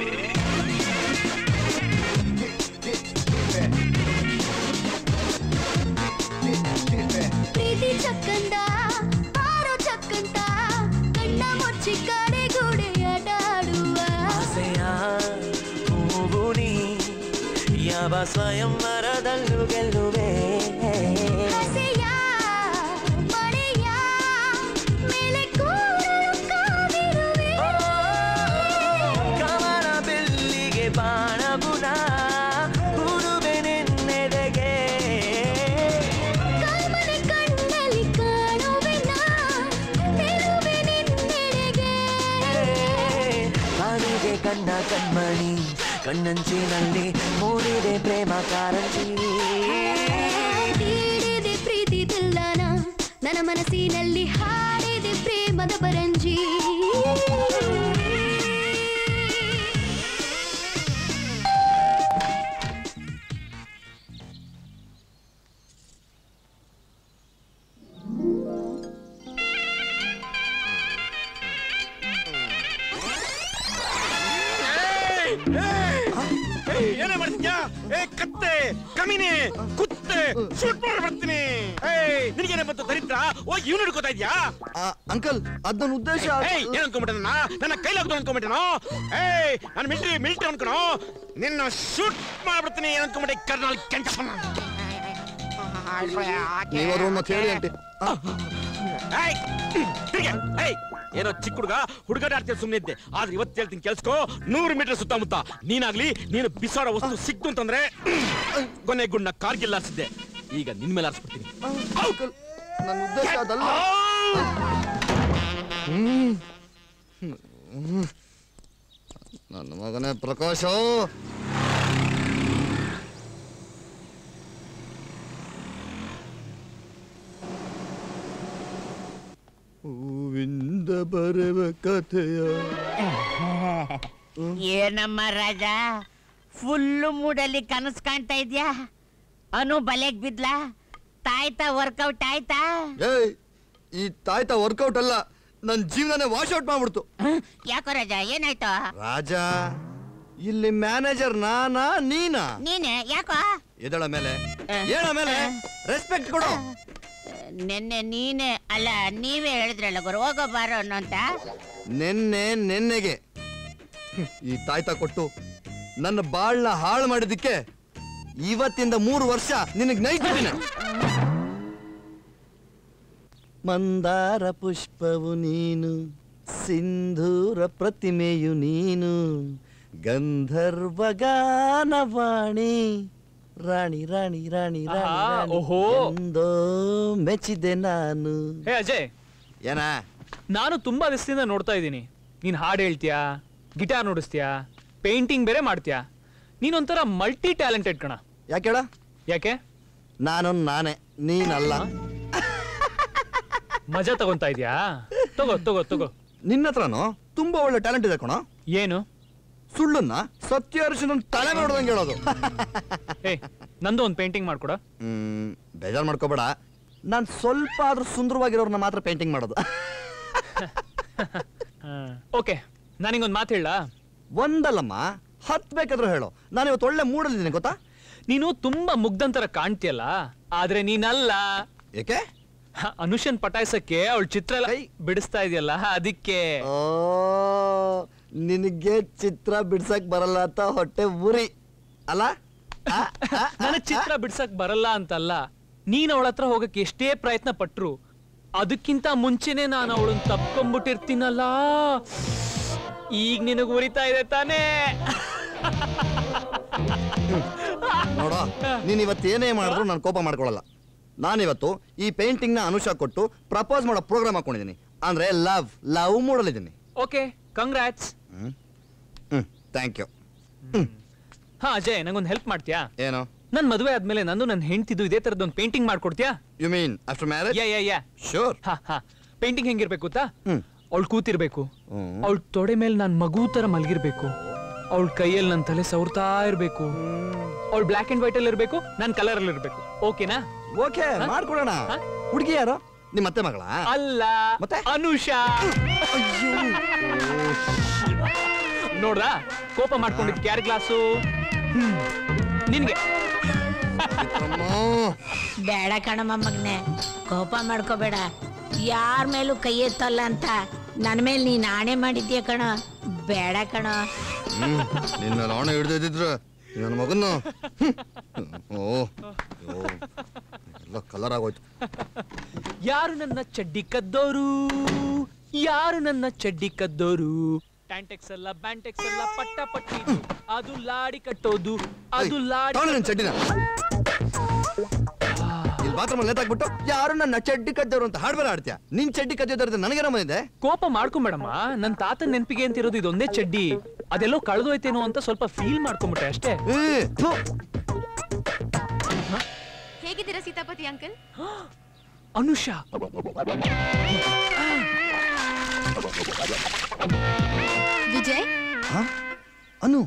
ಪ್ರೀತಿ ಚಕ್ಕಂದ ಬಾರೋ ಚಕ್ಕಂತ ಕಣ್ಣ ಮುಚ್ಚಿ ಕಡೆಗೂಡೆ ಆಟ ಆಡುವ ಆಸೆಯ ಹೂವು ನೀ ಯಾವ ಸ್ವಯಂವರದಲ್ಲೂ ಗೆಲ್ಲುವೆ ಹಸೆಯ ಮಳೆಯ ಮೇಲೆ ಕೂರಲು ಕಾದಿರುವೆ ಕಮಲ ಬೆಳ್ಳಿಗೆ ಬಾಣ ಕಣ್ಣ ಕಣ್ಮಣಿ ಕಣ್ಣಂಚಿನಲ್ಲಿ ಮೂಡಿದೆ ಪ್ರೇಮ ಕಾರಂಜಿ ತೀಡಿದೆ ಪ್ರೀತಿ ತಿಲ್ಲನ ನನ್ನ ಮನಸ್ಸಿನಲ್ಲಿ ಹಾಡಿದೆ ಪ್ರೇಮದ ಪರಂಜಿ ಏನೇ ಮಾಡ್ತಿದ್ಯಾ ಏ ಕತ್ತೆ ಕಮಿನೆ ಕುತ್ತೆ ಶೂಟ್ ಮಾಡಿ ಬರ್ತೀನಿ ಏಯ್ ನಿನಗೇನೆ ಬಂತು ದರಿದ್ರ ಹೋಗಿ ಇವ್ನು ಹಿಡ್ಕೋತಾ ಇದ್ಯಾ ಅಂಕಲ್ ಅದ್ ನನ್ನ ಉದ್ದೇಶ ಏಯ್ ಏನ್ ಅನ್ಕೊಂಬಿಟ್ಟೆ ನನ್ನ ನನ್ನ ಕೈಲಾಗ್ದು ಅನ್ಕೊಂಬಿಟ್ಟೆನೋ ಏಯ್ ನಾನು ಮಿಲ್ಟ್ರಿ ಮಿಲ್ಟ್ರಿ ಅನ್ಕೊಣೋ ನಿನ್ನ ಶೂಟ್ ಮಾಡ್ಬಿಡ್ತೀನಿ ಏನ್ ಅನ್ಕೊಂಬಿಟ್ಟೆ ಕರ್ನಾಲ್ ಕೆಂಚಪ್ಪನ ನೀವರು ಮತ್ತೆ ಹೇಳಿ ಆಂಟಿ ಏಯ್ ತಿರ್ಗೆ, ಏಯ್ ಏನೋ ಚಿಕ್ಕ ಹುಡುಗ ಹುಡುಗಾಟ ಆಡ್ತೀಯ ಸುಮ್ಮನೆ ಇದ್ದೆ ಆದ್ರೆ ಇವತ್ತು ಹೇಳ್ತೀನಿ ಕೆಲ್ಸ್ಕೋ ನೂರು ಮೀಟರ್ ಸುತ್ತಮುತ್ತ ನೀನಾಗ್ಲಿ ನೀನು ಬಿಸಾಡೋ ವಸ್ತು ಸಿಕ್ತು ಅಂತಂದ್ರೆ ಕೊನೆ ಗುಣ್ಣ ಕಾರ್ಗಿಲ್ಲ ಅರ್ಸಿದ್ದೆ ಈಗ ನಿನ್ ಮೇಲೆ ಆರಿಸ್ಬಿಡ್ತೀನಿ ನನ್ನ ಉದ್ದೇಶ ಅದಲ್ಲ ಹ್ಮ್. ಹ್ಮ್. ನನ್ನ ಮಗನೇ ಪ್ರಕಾಶ ಹೂವಿಂದ ಬರೆವ ಕಥೆಯ ಏನಮ್ಮ ರಾಜ ಫುಲ್ಲು ಮೂಡಲ್ಲಿ ಕನಸು ಕಾಣ್ತಾ ಇದ್ಯಾ ಅನು ಬಲೆಗ್ ಬಿದ್ಲಾ ತಾಯ್ತಾ ವರ್ಕೌಟ್ ಆಯ್ತಾ ಏಯ್ ಈ ತಾಯ್ತ ವರ್ಕೌಟ್ ಅಲ್ಲ ನನ್ನ ಜೀವನನೇ ವಾಶ್ ಔಟ್ ಮಾಡ್ಬಿಡ್ತು ಯಾಕೋ ರಾಜ ಏನಾಯ್ತು ರಾಜ ಇಲ್ಲಿ ಮ್ಯಾನೇಜರ್ ನಾನಾ ನೀನಾ ನೀನೆ ಯಾಕೋ ಎದಳ ಮೇಲೆ ಏಳ ಮೇಲೆ ರೆಸ್ಪೆಕ್ಟ್ ಕೊಡು ನಿನ್ನೆ ನೀನೆ ಅಲ್ಲ ನೀವೇ ಹೇಳಿದ್ರಲ್ಲ ಗುರು ಹೋಗೋ ಬಾರೋ ಅನ್ನೋ ಅಂತ ನೆನ್ನೆ ನೆನ್ನೆಗೆ ಹ್ಮ್, ಈ ತಾಯ್ತ ಕೊಟ್ಟು ನನ್ನ ಬಾಳ್ನ ಹಾಳು ಮಾಡಿದ್ದಕ್ಕೆ ಇವತ್ತಿಂದ ಮೂರು ವರ್ಷ ನಿನಗೆ ನೈಟ್ ಮಂದಾರ ಪುಷ್ಪವು ನೀನು ಸಿಂಧೂರ ಪ್ರತಿಮೆಯು ನೀನು ಗಂಧರ್ವ ಗಾನವಾಣಿ ರಾಣಿ ರಾಣಿ ರಾಣಿ ರಾಣಿ ಆಹಾ, ರಾಣಿ ಓಹೋ. ಎಂದೋ ಮೆಚ್ಚಿದೆ ನಾನು ಹೇ ಅಜಯ್ ಏನ ನಾನು ತುಂಬಾ ದಿವಸದಿಂದ ನೋಡ್ತಾ ಇದ್ದೀನಿ ನೀನ್ ಹಾಡು ಹೇಳ್ತೀಯಾ ಗಿಟಾರ್ ನುಡಿಸ್ತೀಯಾ ಪೇಂಟಿಂಗ್ ಬೇರೆ ಮಾಡ್ತೀಯಾ ನೀನೊಂಥರ ಮಲ್ಟಿ ಟ್ಯಾಲೆಂಟೆಡ್ ಕಣ ಯಾಕೆ ಹೇಳ ಯಾಕೆ ನಾನು ನಾನೇ ನೀನಲ್ಲ ಮಜಾ ತಗೊಂತಾ ಇದ್ಯಾ ತಗೋ ತಗೋ ತಗೋ ನಿನ್ನ ಹತ್ರನೂ ತುಂಬಾ ಒಳ್ಳೆ ಟ್ಯಾಲೆಂಟ್ ಇದೆ ಕಣ ಏನು ಸುಳ್ಳನ್ನ ಸತ್ಯ ಹರಿಸಿನ ತಲೆ ನೋಡ್ದಂಗೆ ಹೇಳೋದು ಏ ನಂದು ಒಂದು ಪೇಂಟಿಂಗ್ ಮಾಡ್ಕೊಡ ಹ್ಮ್ ಬೇಜಾರ್ ಮಾಡ್ಕೋಬೇಡ ನಾನ್ ಸ್ವಲ್ಪ ಆದ್ರೂ ಸುಂದರವಾಗಿರೋರ್ನ ಮಾತ್ರ ಪೇಂಟಿಂಗ್ ಮಾಡೋದು ಓಕೆ ನಾನಿಗೊಂದು ಮಾತು ಹೇಳ ಒಂದಲ್ಲಮ್ಮ ಹತ್ ಬೇಕಾದ್ರೂ ಹೇಳು ನಾನು ಇವತ್ತು ಒಳ್ಳೆ ಮೂಡಲ್ಲಿದ್ದೀನಿ ಗೊತ್ತಾ ನೀನು ತುಂಬಾ ಮುಗ್ದಂತರ ಕಾಣ್ತೀಯಲ್ಲ ಆದ್ರೆ ನೀನಲ್ಲ ಏಕೆ ಅನುಷನ್ ಪಟಾಯಿಸಕ್ಕೆ ಅವಳ ಚಿತ್ರ ಎಲ್ಲ ಬಿಡಿಸ್ತಾ ಇದೆಯಲ್ಲ ಅದಕ್ಕೆ ಓ ನಿನಗೆ ಚಿತ್ರ ಬಿಡ್ಸಕ್ ಬರಲ್ಲ ಅಂತ ಹೊಟ್ಟೆ ಉರಿ ಅಲ್ಲ ನನಗ್ ಚಿತ್ರ ಬಿಡ್ಸಕ್ ಬರಲ್ಲ ಅಂತಲ್ಲ ನೀನ್ ಅವಳ ಹತ್ರ ಹೋಗಕ್ಕೆ ಎಷ್ಟೇ ಪ್ರಯತ್ನ ಪಟ್ರು ಅದಕ್ಕಿಂತ ಮುಂಚೆನೆ ನಾನು ಅವಳನ್ನ ತಪ್ಕೊಂಡ್ಬಿಟ್ಟಿರ್ತೀನಲ್ಲ ಈಗ ನಿನಗ್ ಉರಿತಾ ಇದೆ ತಾನೇ ನೋಡೋ ನೀನ್ ಇವತ್ತು ಏನೇ ಮಾಡಿದ್ರು ನಾನು ಕೋಪ ಮಾಡ್ಕೊಳಲ್ಲ ನಾನಿವತ್ತು ಈ ಪೇಂಟಿಂಗ್ ನ ಅನುಷ ಕೊಟ್ಟು ಪ್ರಪೋಸ್ ಮಾಡೋ ಪ್ರೋಗ್ರಾಮ್ ಹಾಕೊಂಡಿದ್ದೀನಿ ಅಂದ್ರೆ ಲವ್ ಲವ್ ಮೂಡಲಿದ್ದೀನಿ ಓಕೆ ಕಂಗ್ರಾಟ್ಸ್ ಹ್ಮ್ ಹ್ಮ್ ಥ್ಯಾಂಕ್ ಯು ಹಾ ಅಜಯ್ ನಂಗೊಂದು ಹೆಲ್ಪ್ ಮಾಡ್ತೀಯಾ ಏನು ನನ್ ಮದುವೆ ಆದ್ಮೇಲೆ ನಂದು ನನ್ನ ಹೆಂಡ್ತಿದ್ದು ಇದೇ ತರದೊಂದು ಪೇಂಟಿಂಗ್ ಮಾಡ್ಕೊಡ್ತೀಯಾ you mean after marriage yeah yeah yeah sure ಹಾ ಹಾ ಪೇಂಟಿಂಗ್ ಹೆಂಗಿರ್ಬೇಕು ಗೊತ್ತಾ ಹ್ಮ್. ಅವಳು ಕೂತಿರ್ಬೇಕು ಅವಳ ತೊಡೆ ಮೇಲೆ ನಾನ್ ಮಗು ತರ ಮಲಗಿರ್ಬೇಕು ಅವಳ ಕೈಯಲ್ಲಿ ನನ್ನ ತಲೆ ಸವರ್ತಾ ಇರ್ಬೇಕು ಅವಳು ಬ್ಲಾಕ್ ಅಂಡ್ ವೈಟ್ ಅಲ್ಲಿ ಇರ್ಬೇಕು ನಾನ್ ಕಲರ್ ಅಲ್ಲಿ ಇರ್ಬೇಕು ಓಕೆನಾ ಓಕೆ ಮಾಡ್ಕೊಡೋಣ ಹುಡುಗಿ ಯಾರು ನಿಮ್ಮ ಅತ್ತೆ ಮಗಳ ಅಲ್ಲ ಮತ್ತೆ ಅನುಷಾ ನೋಡ್ರಾ ಕೋಪ ಮಾಡ್ಕೊಂಡಿದ್ ಯಾರ ಗ್ಲಾಸು ನಿನ್ಗೆ ಬೇಡ ಕಣಮ್ಮ ಮಗ್ನೆ ಕೋಪ ಮಾಡ್ಕೋಬೇಡ ಯಾರ ಮೇಲೂ ಕೈ ಎತ್ತಲ್ಲ ಅಂತ ನನ್ನ ಮೇಲೆ ನೀನ್ ಆಣೆ ಮಾಡಿದ್ಯಾ ಕಣ ಬೇಡ ಕಣ ಹ್ಮ್ ನಿನ್ನ ಲಾಣ ಹಿಡ್ದಿದ್ರು ನನ್ನ ಮಗನ್ನು ಹ್ಮ್. ಓ ಅಯ್ಯೋ, ಎಲ್ಲ ಕಲರ್ ಆಗೋಯ್ತು ಯಾರು ನನ್ನ ಚಡ್ಡಿ ಕದ್ದೋರು ಯಾರು ನನ್ನ ಚಡ್ಡಿ ಕದ್ದೋರು ಟ್ಯಾಂಟೆಕ್ಸ್ ಅಲ್ಲ ಬ್ಯಾಂಟೆಕ್ಸ್ ಅಲ್ಲ ಪಟ್ಟ ಪಟ್ಟಿ ಅದು ಲಾಡಿ ಕಟ್ಟೋದು ಅದು ಲಾಡಿ ತಗೊಳ್ಳಿ ನನ್ನ ಚಡ್ಡಿನ ಇಲ್ಲಿ ಬಾತ್ರೂಮ್ ಲೇಟ್ ಆಗ್ಬಿಟ್ಟು ಯಾರು ನನ್ನ ಚಡ್ಡಿ ಕದ್ದವ್ರು ಅಂತ ಹಾಡ್ಬೇಡ ಆಡ್ತೀಯ ನಿನ್ ಚಡ್ಡಿ ಕದ್ದಿದ್ದಾರೆ ನನಗೇನ ಬಂದಿದೆ ಕೋಪ ಮಾಡ್ಕೊಂಬೇಡಮ್ಮ ನನ್ ತಾತನ ನೆನಪಿಗೆ ಅಂತ ಇರೋದು ಇದೊಂದೇ ಚಡ್ಡಿ ಅದೆಲ್ಲೋ ಕಳೆದೋಯ್ತೇನೋ ಅಂತ ಸ್ವಲ್ಪ ಫೀಲ್ ಮಾಡ್ಕೊಂಬಿಟ್ಟೆ ಅಷ್ಟೇ ಹೇಗಿದ್ದೀರಾ ಸೀತಾಪತಿ ಅಂಕಲ್ ಅನುಷಾ ವಿಜಯ್ ಅನು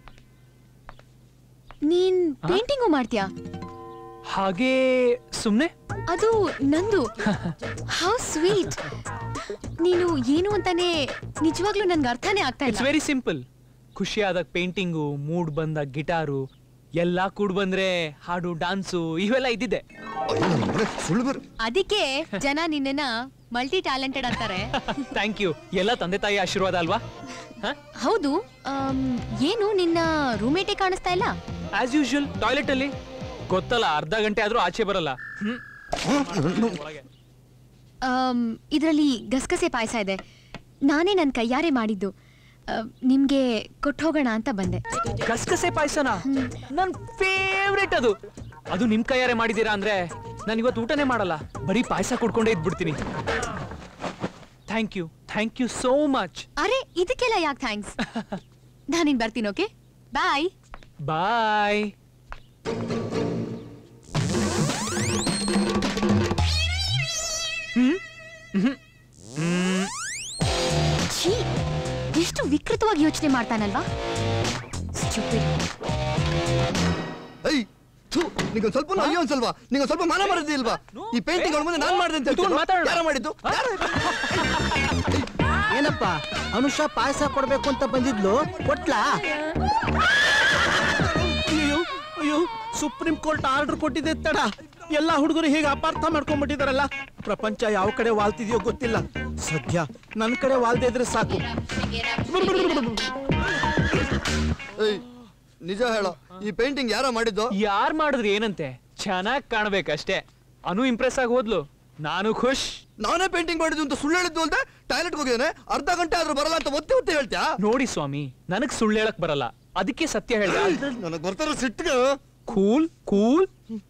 ನೀನ್ ಪೇಂಟಿಂಗು ಮಾಡ್ತೀಯಾ ಹಾಗೆ ಸುಮ್ನೆ ಅದು ನಂದು ಹೌ ಸ್ವೀಟ್ ನೀನು ಏನು ಅಂತಾನೆ ನಿಜವಾಗ್ಲೂ ನನ್ಗೆ ಅರ್ಥನೇ ಆಗ್ತಾ ಇಟ್ಸ್ ಇಲ್ಲ ವೆರಿ ಸಿಂಪಲ್ ಖುಷಿ ಆದಾಗ ಪೇಂಟಿಂಗು ಮೂಡ್ ಬಂದಾಗ ಗಿಟಾರು ಎಲ್ಲ ಕೂಡ್ ಬಂದ್ರೆ ಹಾಡು ಡಾನ್ಸು ಇವೆಲ್ಲ ಇದ್ದಿದೆ ಅದಕ್ಕೆ ಜನ ನಿನ್ನನ್ನ ಮಲ್ಟಿ ಟ್ಯಾಲೆಂಟೆಡ್ ಅಂತಾರೆ ಥ್ಯಾಂಕ್ ಯು ಎಲ್ಲ ತಂದೆ ತಾಯಿ ಆಶೀರ್ವಾದ ಅಲ್ವಾ ಹೌದು ಆಮ್, ಏನು ನಿನ್ನ ರೂಮೇಟೇ ಕಾಣಿಸ್ತಾ ಇಲ್ಲ ಆಸ್ ಯೂಶುವಲ್ ಟಾಯ್ಲೆಟ್ ಅಲ್ಲಿ ಗೊತ್ತಲ್ಲ ಅರ್ಧ ಗಂಟೆ ಆದ್ರೂ ಆಚೆ ಬರಲ್ಲ ಹ್ಮ್ ಇದರಲ್ಲಿ ಗಸಗಸೆ ಪಾಯಸ ಇದೆ ನಾನೇ ನನ್ನ ಕೈಯಾರೆ ಮಾಡಿದ್ದು ಆ, ನಿಮ್ಗೆ ಕೊಟ್ಟು ಹೋಗೋಣ ಅಂತ ಬಂದೆ ಗಸಗಸೆ ಪಾಯಸನ ನನ್ ಫೇವ್ರೇಟ್ ಅದು ಅದು ನಿಮ್ ಕೈಯಾರೆ ಮಾಡಿದೀರಾ ಅಂದ್ರೆ ನಾನು ಇವತ್ತು ಊಟನೇ ಮಾಡಲ್ಲ ಬರೀ ಪಾಯಸ ಕುಡ್ಕೊಂಡೇ ಇದ್ಬಿಡ್ತೀನಿ thank you thank you so much ಅರೆ ಇದಕ್ಕೆಲ್ಲ ಯಾಕೆ ಥ್ಯಾಂಕ್ಸ್ ನಾನಿನ್ ಬರ್ತೀನಿ ಓಕೆ ಬಾಯ್ ಬಾಯ್ ಛೀ ಎಷ್ಟು ವಿಕೃತವಾಗಿ ಯೋಚನೆ ಮಾಡ್ತಾನಲ್ವಾ Stupid. ಐ ಥು ನಿಂಗೊಂದ್ ಸ್ವಲ್ಪ ಅಯ್ಯೋ ಅನ್ಸಲ್ವಾ ನಿಂಗೊಂದ್ ಸ್ವಲ್ಪ ಮಾನ ಮರದಿ ಇಲ್ವಾ ಈ ಪೇಂಟಿಂಗ್ ಮುಂದೆ ನಾನ್ ಮಾಡಿದೆ ಅಂತ ಹೇಳ್ತೀಯ ಯಾರ ಮಾಡಿದ್ದು ಯಾರು ಏನಪ್ಪ ಅನುಷಾ ಪಾಯಸ ಕೊಡ್ಬೇಕು ಅಂತ ಬಂದಿದ್ಲು ಕೊಟ್ಲಾ ಅಯ್ಯೋ ಅಯ್ಯೋ ಸುಪ್ರೀಂ ಕೋರ್ಟ್ ಆರ್ಡರ್ ಕೊಟ್ಟಿದೆ ತಡ ಎಲ್ಲ ಹುಡುಗರು ಹೀಗೆ ಅಪಾರ್ಥ ಮಾಡ್ಕೊಂಡ್ಬಿಟ್ಟಿದಾರಲ್ಲ ಪ್ರಪಂಚ ಯಾವ ಕಡೆ ವಾಲ್ತಿದ್ಯೋ ಗೊತ್ತಿಲ್ಲ ಸದ್ಯ ನನ್ ಕಡೆ ವಾಲ್ದೇ ಇದ್ರೆ ಸಾಕು ಏಯ್ ನಿಜ ಹೇಳೋ ಈ ಪೇಂಟಿಂಗ್ ಯಾರ ಮಾಡಿದ್ದು ಯಾರ್ ಮಾಡಿದ್ರೆ ಏನಂತೆ ಚೆನ್ನಾಗ್ ಕಾಣ್ಬೇಕಷ್ಟೇ ಅನು ಇಂಪ್ರೆಸ್ ಆಗಿ ಹೋದ್ಲು ನಾನು ಖುಷ್ ನಾನೇ ಪೇಂಟಿಂಗ್ ಮಾಡಿದ್ದು ಅಂತ ಸುಳ್ಳು ಹೇಳಿದ್ದು ಅಂತ ಟಾಯ್ಲೆಟ್ ಹೋಗಿದ್ದಾನೆ ಅರ್ಧ ಗಂಟೆ ಆದ್ರೂ ಬರಲ್ಲ ಅಂತ ಒತ್ತಿ ಒತ್ತಿ ಹೇಳ್ತೀಯಾ ನೋಡಿ ಸ್ವಾಮಿ ನನಗ್ ಸುಳ್ಳು ಹೇಳಕ್ ಬರಲ್ಲ ಅದಕ್ಕೆ ಸತ್ಯ ಹೇಳ್ದೆ ನನಗ್ ಬರ್ತಾರ ಸಿಟ್ಟಿಗೆ ಕೂಲ್ ಕೂಲ್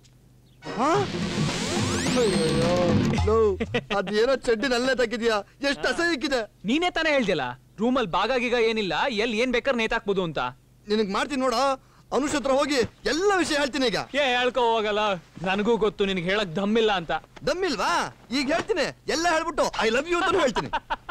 ಅದೇನೋ ಚಡ್ಡಿ ನಲ್ಲೇ ತೆಗಿದ್ಯಾ ಎಷ್ಟು ಅಸಹ್ಯಕ್ಕಿದೆ ನೀನೇ ತಾನೇ ಹೇಳ್ದಿಲ್ಲ ರೂಮಲ್ಲಿ ಬಾಗಾಗೀಗ ಏನಿಲ್ಲ ಎಲ್ಲಿ ಏನ್ ಬೇಕಾದ್ರೆ ನೇತಾಕ್ಬೋದು ಅಂತ ನಿನಗ್ ಮಾಡ್ತೀನಿ ನೋಡ ಅನುಷ್ ಹತ್ರ ಹೋಗಿ ಎಲ್ಲ ವಿಷಯ ಹೇಳ್ತೀನಿ ಈಗ ಏ ಹೇಳ್ಕೊ ಹೋಗಲ್ಲ ನನಗೂ ಗೊತ್ತು ನಿನಗೆ ಹೇಳಕ್ ದಮ್ಮಿಲ್ಲ ಅಂತ ದಮ್ಮಿಲ್ವಾ ಈಗ ಹೇಳ್ತೀನಿ ಎಲ್ಲ ಹೇಳ್ಬಿಟ್ಟು ಐ ಲವ್ ಯು ಅಂತ ಹೇಳ್ತೀನಿ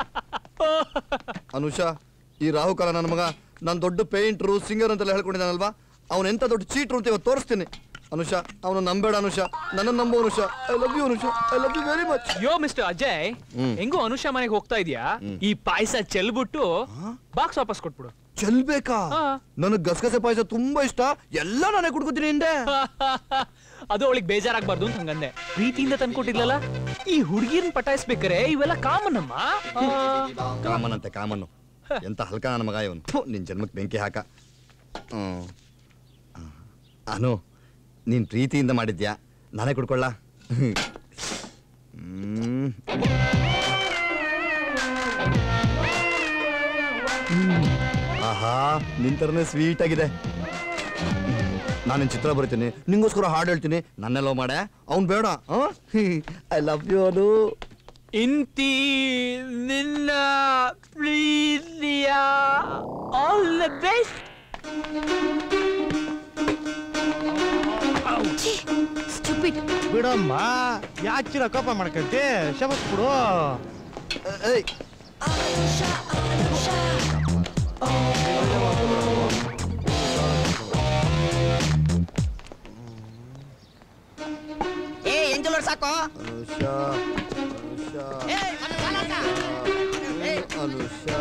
ಅನುಷಾ ಈ ರಾಹುಕಾಲ ನನ್ನ ಮಗ ನಾನು ದೊಡ್ಡ ಪೇಂಟ್ರು ಸಿಂಗರ್ ಅಂತೆಲ್ಲ ಹೇಳ್ಕೊಂಡಿದ್ದಾನಲ್ವಾ ಅವನು ಎಂತ ದೊಡ್ಡ ಚೀಟ್ರು ಅಂತ ಇವತ್ತು ತೋರಿಸ್ತೀನಿ ಅನುಷಾ ಅವನು ನಂಬೇಡ ಅನುಷಾ ನನ್ನ ನಂಬು Anusha I love you Anusha I love you very much yo mister Ajay ಹ್ಮ್. ಹೆಂಗೋ ಅನುಷಾ ಮನೆಗೆ ಹೋಗ್ತಾ ಇದೀಯಾ ಈ ಪಾಯಸ ಚೆಲ್ಬಿಟ್ಟು ಬಾಕ್ಸ್ ವಾಪಸ್ ಕೊಟ್ಬಿಡು ಚೆಲ್ಬೇಕಾ ನನಗ್ ಗಸಗಸೆ ಪಾಯಸ ತುಂಬಾ ಇಷ್ಟ ಎಲ್ಲ ನಾನೇ ಕುಡ್ಕೋತೀನಿ ಹಿಂದೆ ಅದು ಅವಳಿಗೆ ಬೇಜಾರಾಗ್ಬಾರ್ದು ಅಂತ ಹಂಗಂದೆ ಪ್ರೀತಿಯಿಂದ ತಂದ್ಕೊಟ್ಟಿದ್ಲಲ್ಲ ಈ ಹುಡುಗಿರ್ನ ಪಟಾಯಿಸ್ಬೇಕಾರೆ ಇವೆಲ್ಲ ಕಾಮನ್ ಅಮ್ಮ ಆ, ಕಾಮನ್ ಅಂತೆ ಕಾಮನ್ನು ಎಂತ ಹಲ್ಕ ನನ್ನ ಮಗ ಇವನು ಥು, ನಿನ್ ಜನ್ಮಕ್ಕೆ ಬೆಂಕಿ ಹಾಕ ಹ್ಮ್. ಆ, ಅನು ನೀನ್ ಪ್ರೀತಿಯಿಂದ ಮಾಡಿದ್ಯಾ ನಾನೇ ಕುಡ್ಕೊಳ್ಳ ಹ್ಮ್ ಆಹಾ ನಿನ್ ಥರನೇ ಸ್ವೀಟ್ ಆಗಿದೆ ನಾನು ಚಿತ್ರ ಬರಿತೀನಿ ನಿಂಗೋಸ್ಕರ ಹಾಡು ಹೇಳ್ತೀನಿ ನನ್ನೆಲ್ಲೋ ಮಾಡೆ ಅವ್ನ್ ಬೇಡ ಐ ಲವ್ ಯು ಅದು ಇಂತಿ ನಿನ್ನ ಪ್ರೀತಿಯ ಆಲ್ ದ ಬೆಸ್ಟ್ ಬಿಡಮ್ಮ ಯಾಚಿರ ಕೋಪ ಮಾಡ್ಕಂತೆ ಶಬಸ್ ಬಿಡು ಏಯ್ ಏ ಎಂಜಲ್ ಸಾಕು ಅನುಷಾ ಅನುಷಾ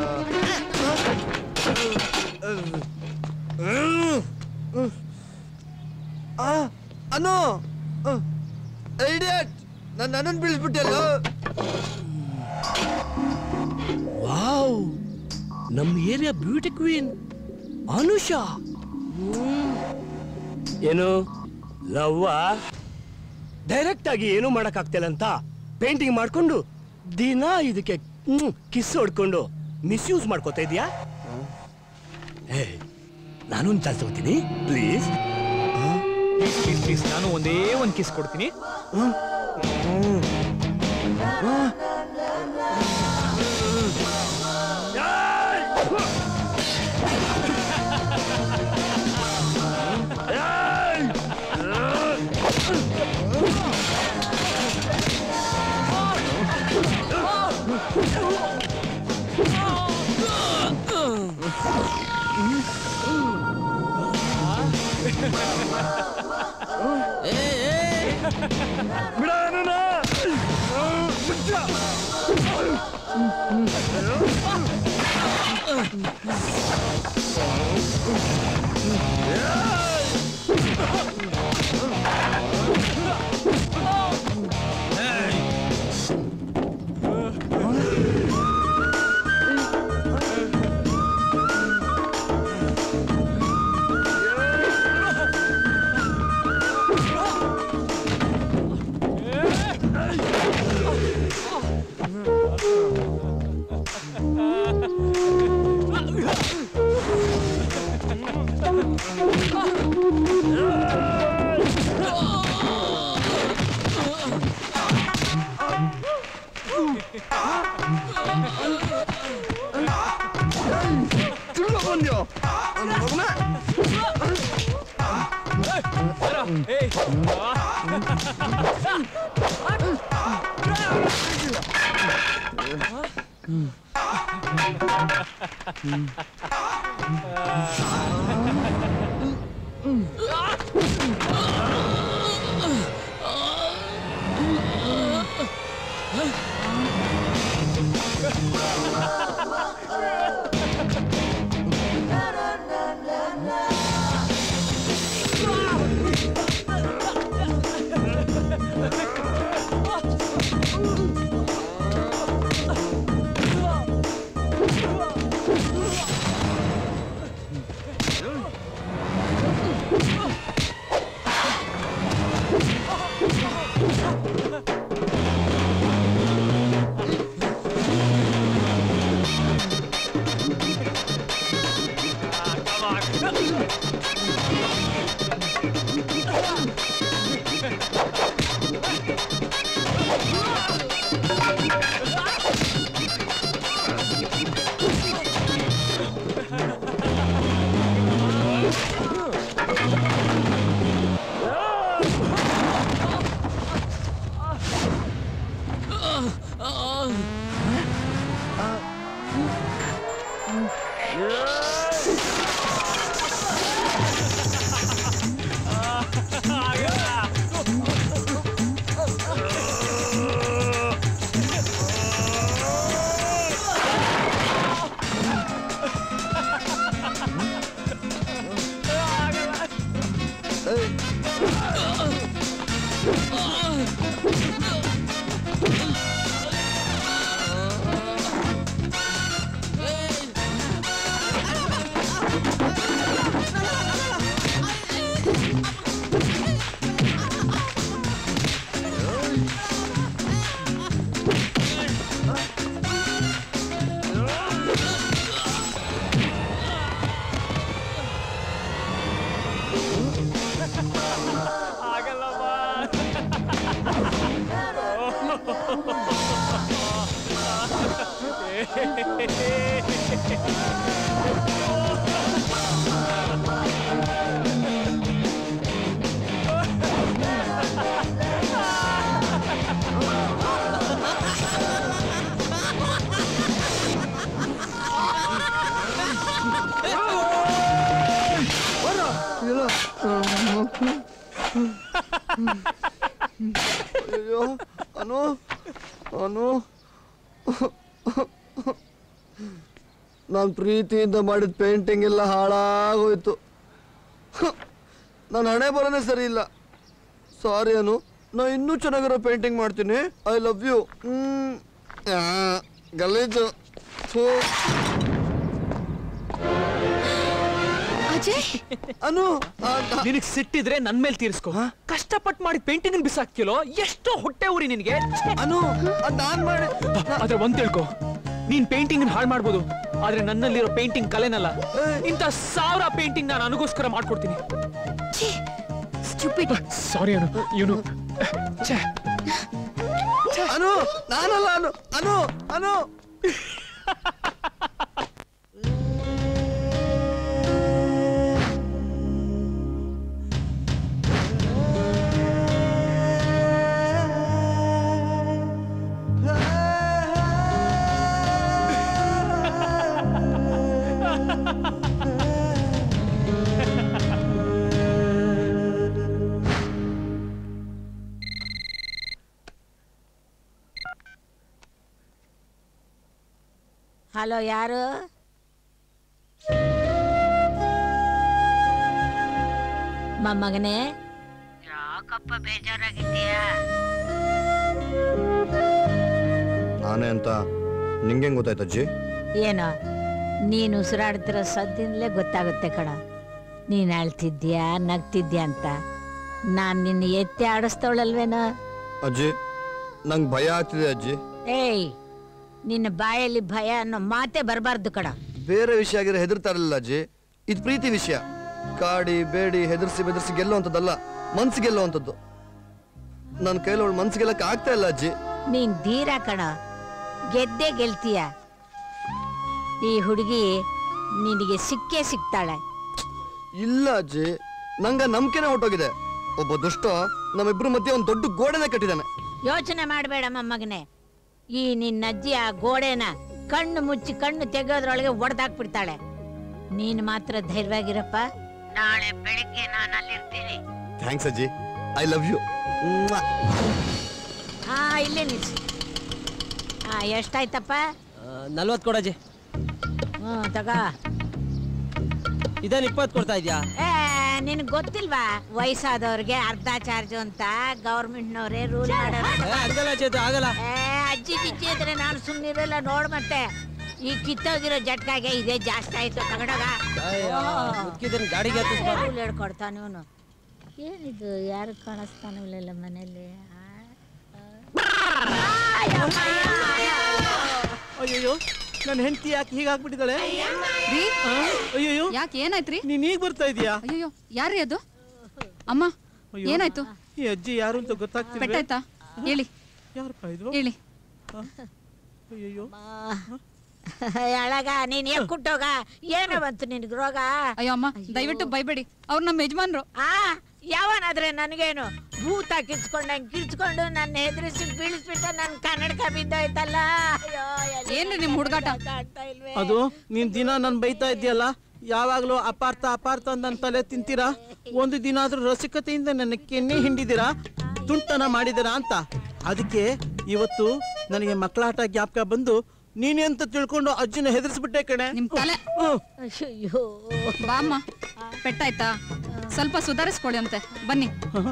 ಆ, ಅನು ಐಡಿಯಟ್ ನನ್ನ ಅನನ್ ಬೀಳಿಸ್ಬಿಟ್ಟಲ್ಲ ವಾವ್ ನಮ್ಮ ಏರಿಯಾ ಬ್ಯೂಟಿ ಕ್ವೀನ್ ಅನುಷಾ ಏನು ಲವ್ವ ಡೈರೆಕ್ಟ್ ಆಗಿ ಏನು ಮಾಡಕ್ಕಾಗ್ತಿಲ್ಲ ಅಂತ ಪೇಂಟಿಂಗ್ ಮಾಡ್ಕೊಂಡು ದಿನ ಇದಕ್ಕೆ ಕಿಸ್ ಹೊಡ್ಕೊಂಡು ಮಿಸ್ಯೂಸ್ ಮಾಡ್ಕೋತಾ ಇದೀಯಾ ಹೇ ನಾನೊಂದು ಚಾನ್ಸ್ ತಗೋತೀನಿ ಪ್ಲೀಸ್ ಪ್ಲೀಸ್ ಪ್ಲೀಸ್ ಪ್ಲೀಸ್ ನಾನು ಒಂದೇ ಒಂದು ಕಿಸ್ ಕೊಡ್ತೀನಿ ಅಯ್ಯೋ ಅನು ಅನು ನಾನು ಪ್ರೀತಿಯಿಂದ ಮಾಡಿದ ಪೇಂಟಿಂಗ್ ಎಲ್ಲ ಹಾಳಾಗೋಯ್ತು ನನ್ನ ಹಣೆ ಬರೋನೇ ಸರಿ ಇಲ್ಲ ಸಾರಿ ಅನು ನಾ ಇನ್ನೂ ಚೆನ್ನಾಗಿರೋ ಪೇಂಟಿಂಗ್ ಮಾಡ್ತೀನಿ ಐ ಲವ್ ಯು ಗಲೀಜು ಥೂ. ಅಜಯ್ ಅನು ನಿನಗ್ ಸಿಟ್ಟಿದ್ರೆ ನನ್ ಮೇಲೆ ತೀರ್ಸ್ಕೊ ಕಷ್ಟಪಟ್ಟು ಮಾಡಿ ಪೇಂಟಿಂಗ್ ಬಿಸಾಕ್ತಿಲೋ ಎಷ್ಟೋ ಹೊಟ್ಟೆ ಊರಿ ನಿನಗೆ ಅನು ನಾನ್ ಮಾಡಿ ಆದ್ರೆ ಒಂದ್ ತಿಳ್ಕೊ ನೀನ್ ಪೇಂಟಿಂಗ್ ಹಾಳು ಮಾಡ್ಬೋದು ಆದ್ರೆ ನನ್ನಲ್ಲಿರೋ ಪೇಂಟಿಂಗ್ ಕಲೆನಲ್ಲ ಇಂಥ ಸಾವಿರ ಪೇಂಟಿಂಗ್ ನಾನು ನನಗೋಸ್ಕರ ಮಾಡ್ಕೊಡ್ತೀನಿ ಸಾರಿ ಅನು ಇವನು ಅನು ನಾನಲ್ಲ ಅನು ಅನು ಅನು ಹಲೋ ಯಾರು ಮೊಮ್ಮಗನೇ ಯಾಕಪ್ಪ ಬೇಜಾರಾಗಿದ್ದೀಯಾ ನಾನೇ ಅಂತ ನಿಂಗೆ ಗೊತ್ತಾಯ್ತು ಅಜ್ಜಿ ಏನೋ ನೀನು ಉಸಿರಾಡ್ತಿರೋ ಸದ್ದಿಂದಲೇ ಗೊತ್ತಾಗುತ್ತೆ ಕಣ ನೀನು ಅಳ್ತಿದ್ಯಾ ನಗ್ತಿದ್ಯಾ ಅಂತ ನಾನು ನಿನ್ನ ಎತ್ತಿ ಆಡಿಸ್ತವಳಲ್ವೇನೋ ಅಜ್ಜಿ ನಂಗೆ ಭಯ ಆಗ್ತಿದೆ ಅಜ್ಜಿ ಏಯ್ ನಿನ್ನ ಬಾಯಲ್ಲಿ ಭಯ ಅನ್ನೋ ಮಾತೇ ಬರಬಾರ್ದು ಕಣ ಬೇರೆ ವಿಷಯ ಆಗಿದ್ರೆ ಹೆದರ್ತಾ ಇರಲಿಲ್ಲ ಅಜ್ಜಿ ಇದು ಪ್ರೀತಿ ವಿಷಯ ಕಾಡಿ ಬೇಡಿ ಹೆದರ್ಸಿ ಬೆದರ್ಸಿ ಗೆಲ್ಲುವಂಥದ್ದಲ್ಲ ಮನ್ಸು ಗೆಲ್ಲುವಂಥದ್ದು ನನ್ನ ಕೈಲಿ ಅವಳು ಮನ್ಸು ಗೆಲ್ಲಕ್ಕೆ ಆಗ್ತಾ ಇಲ್ಲ ಅಜ್ಜಿ ನೀನ್ ಧೀರ ಕಣ ಗೆದ್ದೆ ಗೆಲ್ತೀಯ ಈ ಹುಡುಗಿ ನಿನಗೆ ಸಿಕ್ಕೇ ಸಿಗ್ತಾಳೆ ಇಲ್ಲ ಅಜ್ಜಿ ನಂಗ ನಂಬಿಕೆನೇ ಹೊಟ್ಟೋಗಿದೆ ಒಬ್ಬ ದುಷ್ಟ ನಮ್ಮಿಬ್ರ ಮಧ್ಯೆ ಒಂದು ದೊಡ್ಡ ಗೋಡೆನೇ ಕಟ್ಟಿದಾನೆ ಯೋಚನೆ ಮಾಡಬೇಡ ಮೊಮ್ಮಗನೆ ಈ ನಿನ್ನ ಅಜ್ಜಿ ಆ ಗೋಡೆನ ಕಣ್ಣು ಮುಚ್ಚಿ ಕಣ್ಣು ತೆಗೆಯೋದ್ರೊಳಗೆ ಒಡೆದಾಕ್ಬಿಡ್ತಾಳೆ ನೀನು ಮಾತ್ರ ಧೈರ್ಯವಾಗಿರಪ್ಪ ನಾಳೆ ಬೆಳಿಗ್ಗೆ ನಾನು ಅಲ್ಲಿರ್ತೀನಿ ಥ್ಯಾಂಕ್ಸ್ ಅಜ್ಜಿ ಐ ಲವ್ ಯು ಹಾ ಇಲ್ಲೇ ನಿಲ್ಸಿ ಹಾ ಎಷ್ಟಾಯ್ತಪ್ಪ ನಲ್ವತ್ತು ಕೊಡಜ್ಜಿ ಹ್ಞೂ ತಗ ಇದೇನು ಇಪ್ಪತ್ತು ಕೊಡ್ತಾ ಇದ್ಯಾ ಏ ನಿನಗೆ ಗೊತ್ತಿಲ್ವಾ ವಯಸ್ಸಾದವ್ರಿಗೆ ಅರ್ಧ ಚಾರ್ಜ್ ಅಂತ ಗೌರ್ಮೆಂಟ್ನವರೇ ರೂಲ್ ಮಾಡೋರು ಹಂಗಲ್ಲ ಚೇತು ಆಗಲ್ಲ ಏ ಅಜ್ಜಿ ಗಿಜ್ಜಿ ಇದ್ರೆ ನಾನು ಸುಮ್ಮನಿರಲ್ಲ ನೋಡ್ ಮತ್ತೆ ಈ ಕಿತ್ತೋಗಿರೋ ಜಟ್ಕಾಗೆ ಇದೇ ಜಾಸ್ತಿ ಆಯ್ತು ತಗೊಂಡೋಗ ಮುದ್ಕಿದನ್ ಗಾಡಿಗೆ ಹತ್ತಿಸ್ಬಾರ್ದು. ರೂಲ್ ಹೇಳ್ಕೊಡ್ತಾನೆ ಇವನು ಏನಿದು ಯಾರು ಕಾಣಿಸ್ತಾನಿಲ್ಲ ಮನೇಲಿ ಅಯ್ಯೋ ನನ್ನ ಹೆಂಡತಿ ಯಾಕೆ ಹೀಗಾಗ್ಬಿಟ್ಟಿದ್ದಾಳೆ ಅಯ್ಯೋ ಯಾಕೆ ಏನಾಯ್ತ್ರಿ ನೀನ್ ಈಗ ಬರ್ತಾ ಇದೀಯಾ ಅಯ್ಯೋ ಯಾರ್ರೀ ಅದು ಅಮ್ಮ ಅಯ್ಯೋ. ಏನಾಯ್ತು ಈ ಅಜ್ಜಿ ಯಾರು ಅಂತ ಗೊತ್ತಾಗ್ತಿಲ್ಲ ಪೆಟ್ಟಾಯ್ತಾ ಹೇಳಿ ಯಾರಪ್ಪ ಇದು ಹೇಳಿ ಅಯ್ಯೋ ಎಳಗ ನೀನ್ ಎಕ್ಕುಟ್ಟೋಗ ಏನೋ ಬಂತು ನಿನ್ಗೆ ರೋಗ ಅಯ್ಯೋ ಅಮ್ಮ ದಯವಿಟ್ಟು ಬೈಬೇಡಿ ಅವ್ರು ನಮ್ಮ ಯಜಮಾನ್ರು ಆ ಯಾವನಾದ್ರೆ ನನಗೇನು ಭೂತ ಕಿರ್ಚ್ಕೊಂಡಂಗ್ ಕಿರ್ಚ್ಕೊಂಡು ನನ್ನ ಹೆದರಿಸಿ ಬೀಳಿಸ್ಬಿಟ್ಟ ನನ್ ಕನ್ನಡಕ ಬಿದ್ದೋಯ್ತಲ್ಲ ಅಯ್ಯೋ, ಎಲ್ಲಿ ಏನ್ರಿ ನಿಮ್ ಹುಡುಗಾಟ ಕಾಣ್ತಾ ಇಲ್ವೇ? ಅದು ನೀನ್ ದಿನ ನನ್ ಬೈತಾ ಇದೆಯಲ್ಲ ಯಾವಾಗ್ಲೂ ಅಪಾರ್ಥ ಅಪಾರ್ಥ ಅಂತ ನನ್ ತಲೆ ತಿಂತೀರಾ ಒಂದು ದಿನ ಆದ್ರೂ ರಸಿಕತೆಯಿಂದ ನನ್ನ ಕೆನ್ನೆ ಹಿಂಡಿದ್ದೀರಾ ತುಂಟನ ಮಾಡಿದಿರಾ ಅಂತ ಅದಕ್ಕೆ ಇವತ್ತು ನನಗೆ ಮಕ್ಕಳಾಟ ಜ್ಞಾಪಕ ಬಂದು ನೀನೇ ಅಂತ ತಿಳ್ಕೊಂಡು ಅಜ್ಜಿನ ಹೆದರ್ಸ್ಬಿಟ್ಟೆ ಕಣೆ ನಿಮ್ ತಲೆ ಅಯ್ಯೋ ಬಾ ಅಮ್ಮ ಪೆಟ್ಟಾಯ್ತಾ ಸ್ವಲ್ಪ ಸುಧಾರಿಸ್ಕೊಳ್ಳಿ ಅಂತೆ ಬನ್ನಿ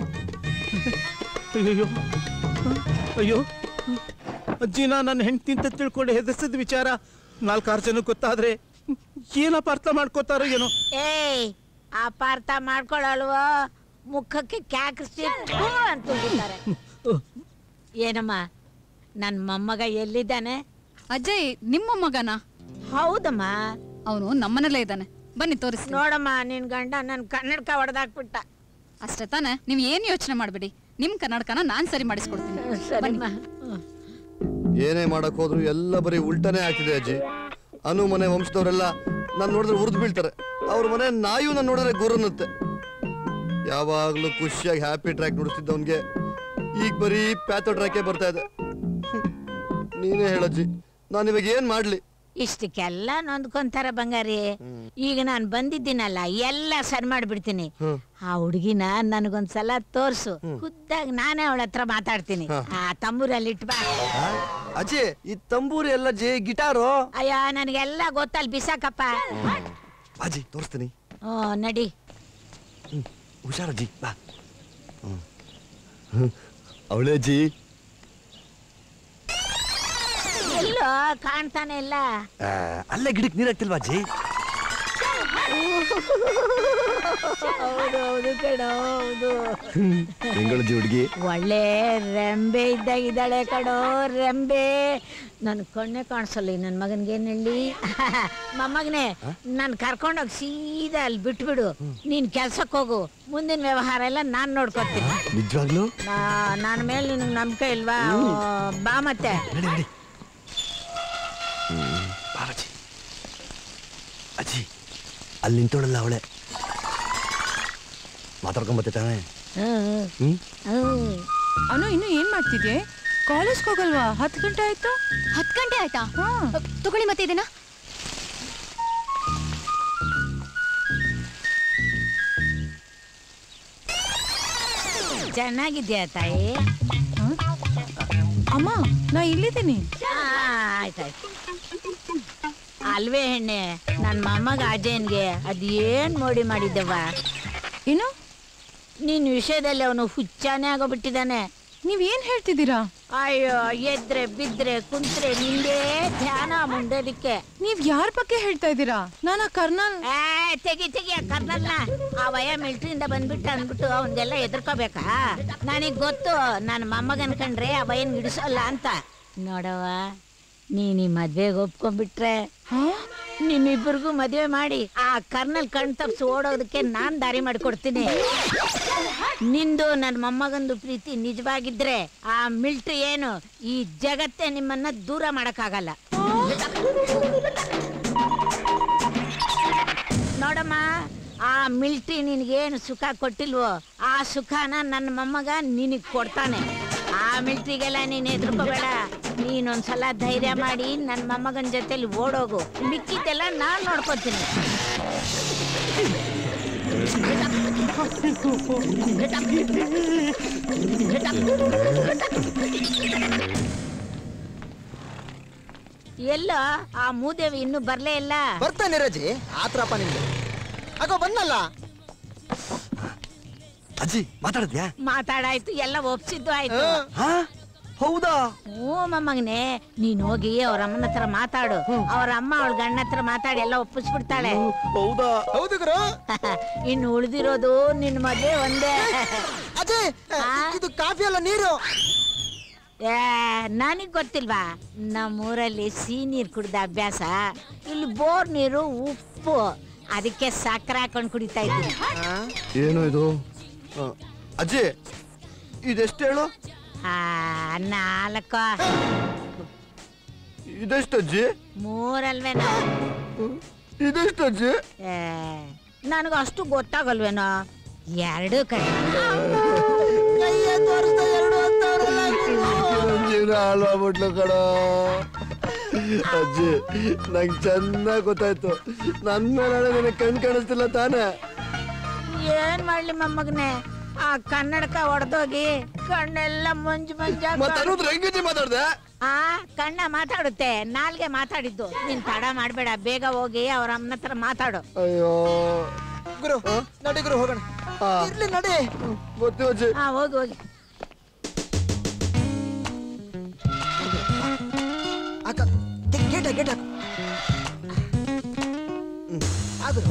ಅಯ್ಯೋ ಅಯ್ಯೋ ಅಜ್ಜಿನ ನನ್ನ ಹೆಂಡತಿ ಅಂತ ತಿಳ್ಕೊಂಡು ಹೆದರ್ಸಿದ ವಿಚಾರ ನಾಲ್ಕಾರು ಜನ ಗೊತ್ತಾದ್ರೆ ಏನಪ್ಪ ಅರ್ಥ ಮಾಡ್ಕೋತಾರೋ ಏನೋ ಏಯ್ ಅಪಾರ್ಥ ಮಾಡ್ಕೊಳ್ಳಲ್ವೋ ಮುಖಕ್ಕೆ ಕ್ಯಾಕ್ರಿಸಿ ಅಂತ ಉಗಿತಾರೆ. ಏನಮ್ಮ ನನ್ನ ಮೊಮ್ಮಗ ಎಲ್ಲಿದ್ದಾನೆ ಅಜಯ್ ನಿಮ್ಮ ಮಗನ ಹೌದಮ್ಮ ಅವನು ನಮ್ಮನೇಲೇ ಇದ್ದಾನೆ ಬನ್ನಿ ತೋರಿಸಿ ನೋಡಮ್ಮ ನಿನ್ ಗಂಡ ನನ್ ಕನ್ನಡಕ ಹೊಡೆದಾಕ್ಬಿಟ್ಟ ಅಷ್ಟೇ ತಾನೆ ನೀವು ಏನು ಯೋಚನೆ ಮಾಡಬೇಡಿ ನಿಮ್ ಕನ್ನಡಕನ ನಾನ್ ಸರಿ ಮಾಡಿಸ್ಕೊಡ್ತೀನಿ ಸರಿಮ್ಮ ಏನೇ ಮಾಡಕ್ ಹೋದ್ರು ಎಲ್ಲ ಬರೀ ಉಲ್ಟನೇ ಆಗ್ತಿದೆ ಅಜ್ಜಿ ಅನು ಮನೆ ವಂಶದವರೆಲ್ಲ ನಾನು ನೋಡಿದ್ರೆ ಉರಿದು ಬೀಳ್ತಾರೆ ಅವ್ರ ಮನೆ ನಾಯು ನಾನು ನೋಡಿದ್ರೆ ಗುರುನತ್ತೆ ಯಾವಾಗ್ಲೂ ಖುಷಿಯಾಗಿ ಹ್ಯಾಪಿ ಟ್ರ್ಯಾಕ್ ನುಡಿಸ್ತಿದ್ದವನ್ಗೆ ಈಗ ಬರೀ ಪ್ಯಾಥೋ ಟ್ರ್ಯಾಕೇ ಬರ್ತಾ ಇದೆ ಹ್ಮ್. ನೀನೇ ಹೇಳಜ್ಜಿ ನಾನು ಇವಾಗ ಏನ್ ಮಾಡ್ಲಿ ಇಷ್ಟಕ್ಕೆಲ್ಲ ನೊಂದ್ಕೊಂತಾರ ಬಂಗಾರಿ ಈಗ ನಾನು ಬಂದಿದ್ದೀನಲ್ಲ ಎಲ್ಲ ಸರಿ ಮಾಡ್ಬಿಡ್ತೀನಿ ಹ್ಮ್. ಆ ಹುಡುಗಿನ ನನಗೊಂದ್ಸಲ ತೋರ್ಸು ಖುದ್ದಾಗಿ ನಾನೇ ಅವಳ ಹತ್ರ ಮಾತಾಡ್ತೀನಿ ಆ ತಂಬೂರಲ್ಲಿ ಇಟ್ಬಾ ಅಜ್ಜಿ ಈ ತಂಬೂರಿ ಎಲ್ಲ ಜಿ ಗಿಟಾರು ಅಯ್ಯ ನನಗೆಲ್ಲ ಗೊತ್ತಲ್ಲಿ ಬಿಸಾಕಪ್ಪ ಅಜ್ಜಿ ತೋರಿಸ್ತೀನಿ ಓ ನಡಿ ಹುಷಾರಜ್ಜಿ ಬಾ ಅವಳೇ ಅಜ್ಜಿ ಎಲ್ಲೋ ಕಾಣ್ತಾನೆ ಇಲ್ಲ ಆ, ಅಲ್ಲೇ ಗಿಡಕ್ಕೆ ನೀರ್ ಹಾಕ್ತಿಲ್ವಾ ಅಜ್ಜಿ ಹೌದು ಹೌದು ಕಣೋ ಹೌದು ಹೆಂಗಳಜ್ಜಿ ಹುಡುಗಿ ಒಳ್ಳೆ ರೆಂಬೆ ಇದ್ದಾಗಿದ್ದಾಳೆ ಕಣೋ ರೆಂಬೆ ನನ್ನ ಕಣ್ಣೆ ಕಾಣಿಸಲ್ಲ ನನ್ನ ಮಗನಿಗೆ ಏನ್ ಹೇಳಿ ಮೊಮ್ಮಗನೇ ನಾನು ಕರ್ಕೊಂಡೋಗಿ ಸೀದಾ ಅಲ್ಲಿ ಬಿಟ್ಬಿಡು ನೀನ್ ಕೆಲ್ಸಕ್ಕೆ ಹೋಗು ಮುಂದಿನ ವ್ಯವಹಾರ ಎಲ್ಲ ನಾನು ನೋಡ್ಕೊತೀನಿ ನಿಜವಾಗ್ಲೂ ನನ್ನ ಮೇಲೆ ನಿನಗೆ ನಂಬಿಕೆ ಇಲ್ವಾ ಬಾ ಮತ್ತೆ ಅಜ್ಜಿ ಅಲ್ಲಿ ನಿಂತೋಳಲ್ಲ ಅವಳೆ ಮಾತಾಡ್ಕೊಂಬತ್ತೆ ತಾನೆ ಹ್ಮ್ ಅನು ಇನ್ನು ಏನ್ ಮಾಡ್ತಿದ್ಯೆ ಕಾಲೇಜ್ಗೆ ಹೋಗಲ್ವಾ ಹತ್ತು ಗಂಟೆ ಆಯ್ತು ಹತ್ತು ಗಂಟೆ ಆಯ್ತಾ ತಗೊಳ್ಳಿ ಮತ್ತೆ ಇದನ್ನ ಚೆನ್ನಾಗಿದ್ಯಾ ತಾಯಿ ಅಮ್ಮ ನಾ ಇಲ್ಲಿದ್ದೀನಿ ಆ, ಆಯ್ತಾಯ್ತು ಅಲ್ವೇ ಹೆಣ್ಣೆ ನನ್ನ ಮೊಮ್ಮಗ ಅಜಯನ್ಗೆ ಅದೇನ್ ಮೋಡಿ ಮಾಡಿದ್ದವ ಏನು ನಿನ್ ವಿಷಯದಲ್ಲಿ ಅವನು ಹುಚ್ಚಾನೆ ಆಗೋಬಿಟ್ಟಿದ್ದಾನೆ ನೀವೇನ್ ಹೇಳ್ತಿದ್ದೀರಾ ಅಯ್ಯೋ ಎದ್ರೆ ಬಿದ್ರೆ ಕುಂತ್ರೆ ನಿಂದೇ ಧ್ಯಾನ ಮುಂಡೋದಿಕ್ಕೆ ನೀವ್ ಯಾರ ಬಗ್ಗೆ ಹೇಳ್ತಾ ಇದ್ದೀರಾ ನಾನು ಕರ್ನಲ್ ಏ ತೆಗಿ ತೆಗಿ ಆ ಕರ್ನಲ್ನ ಆ ವಯ ಮಿಲ್ಟ್ರಿಯಿಂದ ಬಂದ್ಬಿಟ್ಟು ಅಂದ್ಬಿಟ್ಟು ಅವನ್ಗೆಲ್ಲ ಎದುರ್ಕೋಬೇಕಾ ನನಗ್ ಗೊತ್ತು ನನ್ನ ಮೊಮ್ಮಗನ್ ಕಂಡ್ರೆ ಆ ವಯನ್ ಹಿಡಿಸೋಲ್ಲ ಅಂತ ನೋಡವ ನೀನ್ ಈ ಮದ್ವೆಗೆ ಒಪ್ಕೊಂಡ್ಬಿಟ್ರೆ ನಿಮ್ಮಿಬ್ಬರಿಗೂ ಮದ್ವೆ ಮಾಡಿ ಆ ಕರ್ನಲ್ ಕಣ್ ತಪ್ಸಿ ಓಡೋದಕ್ಕೆ ನಾನ್ ದಾರಿ ಮಾಡಿಕೊಡ್ತೀನಿ ನಿಂದು ನನ್ನ ಮೊಮ್ಮಗಂದು ಪ್ರೀತಿ ನಿಜವಾಗಿದ್ರೆ ಆ ಮಿಲ್ಟ್ರಿ ಏನು ಈ ಜಗತ್ತೇ ನಿಮ್ಮನ್ನ ದೂರ ಮಾಡಕ್ಕಾಗಲ್ಲ ನೋಡಮ್ಮ ಆ ಮಿಲ್ಟ್ರಿ ನಿನಗೇನು ಸುಖ ಕೊಟ್ಟಿಲ್ವೋ ಆ ಸುಖನ ನನ್ನ ಮೊಮ್ಮಗ ನಿನಗೆ ಕೊಡ್ತಾನೆ ಆ ಮಿಲ್ಟ್ರಿಗೆಲ್ಲ ನೀನು ಎದುರ್ಕೋಬೇಡ ನೀನೊಂದ್ಸಲ ಧೈರ್ಯ ಮಾಡಿ ನನ್ನ ಮೊಮ್ಮಗನ ಜೊತೆಲಿ ಓಡೋಗು ಮಿಕ್ಕಿದ್ದೆಲ್ಲ ನಾನು ನೋಡ್ಕೊತೀನಿ ಎಲ್ಲ ಆ ಮೂದೇವಿ ಇನ್ನೂ ಬರ್ಲೇ ಇಲ್ಲ ಬರ್ತಾನೆ ರಜೆ ಆತ್ರಪ್ಪ ನಿಮ್ಗೆ ಅಗೋ ಬಂದಲ್ಲ ಅಜ್ಜಿ ಮಾತಾಡಿದ್ಯಾ ಮಾತಾಡಾಯ್ತು ಎಲ್ಲ ಒಪ್ಸಿದ್ದು ಆಯ್ತು ಹೌದಾ ಹ್ಞೂ ಮೊಮ್ಮಗನೆ ನೀನ್ ಹೋಗಿ ಅವ್ರ ಅಮ್ಮನ ಹತ್ರ ಮಾತಾಡು ಅವ್ರ ಅಮ್ಮ ಅವಳ ಗಂಡ ಹತ್ರ ಮಾತಾಡಿ ಎಲ್ಲ ಒಪ್ಪಿಸ್ಬಿಡ್ತಾಳೆ ಹೌದಾ ಹೌದು ಗುರು ಇನ್ನು ಉಳಿದಿರೋದು ನಿನ್ ಮದ್ವೆ ಒಂದೇ ಅಜಯ್ ಇದು ಕಾಫಿ ಅಲ್ಲ ನೀರು ಏ ನನಗ್ ಗೊತ್ತಿಲ್ವಾ ನಮ್ಮೂರಲ್ಲಿ ಸಿಹಿ ನೀರು ಕುಡ್ದ ಅಭ್ಯಾಸ ಇಲ್ಲಿ ಬೋರ್ ನೀರು ಉಪ್ಪು ಅದಕ್ಕೆ ಸಕ್ಕರೆ ಹಾಕೊಂಡು ಕುಡಿತಾ ಇದ್ದೀನಿ ಏನು ಇದು ಆ, ಅಜ್ಜಿ ಇದೆಷ್ಟು ಹೇಳು ಆ, ನಾಲ್ಕು ಇದೆಷ್ಟು ಅಜ್ಜಿ ಮೂರಲ್ವೇನೋ ಇದೆಷ್ಟು ಅಜ್ಜಿ ಏ ನನಗೆ ಅಷ್ಟು ಗೊತ್ತಾಗಲ್ವೇನೋ ಎರಡು ಕಡೆ ಜೀವನ ಹಾಳಾಗ್ಬಿಟ್ಲು ಕಣ ಅಜ್ಜಿ ನಂಗೆ ಚೆನ್ನಾಗಿ ಗೊತ್ತಾಯ್ತು ನನ್ನ ಮೇಲೆ ನನಗೆ ಕಣ್ ಕಾಣಿಸ್ತಿಲ್ಲ ತಾನೇ ಏನ್ ಮಾಡ್ಲಿ ಮೊಮ್ಮಗನೆ ಆ ಕನ್ನಡಕ ಹೊಡೆದೋಗಿ ಕಣ್ಣೆಲ್ಲ ಮಂಜು ಮತ್ತೆ ಅನ್ನೋದು ಮಂಜು ಹೆಂಗಜ್ಜಿ ಮಾತಾಡ್ದೆ ಆ ಕಣ್ಣ ಮಾತಾಡುತ್ತೆ ನಾಲ್ಗೆ ಮಾತಾಡಿದ್ದು ನೀನ್ ತಡ ಮಾಡ್ಬೇಡ ಬೇಗ ಹೋಗಿ ಅವ್ರ ಅಮ್ಮನ ಹತ್ರ ಮಾತಾಡು ಅಯ್ಯೋ ಗುರು ನಡಿ ಗುರು ಹೋಗೋಣ ಇರ್ಲಿ ನಡಿ ಗೊತ್ತು ಅಜ್ಜಿ ಹಾ ಹೋಗಿ ಹೋಗಿ ಅಕ್ಕ ಗೇಟ್ ಗೇಟ್ ಹಾಕು ಅದು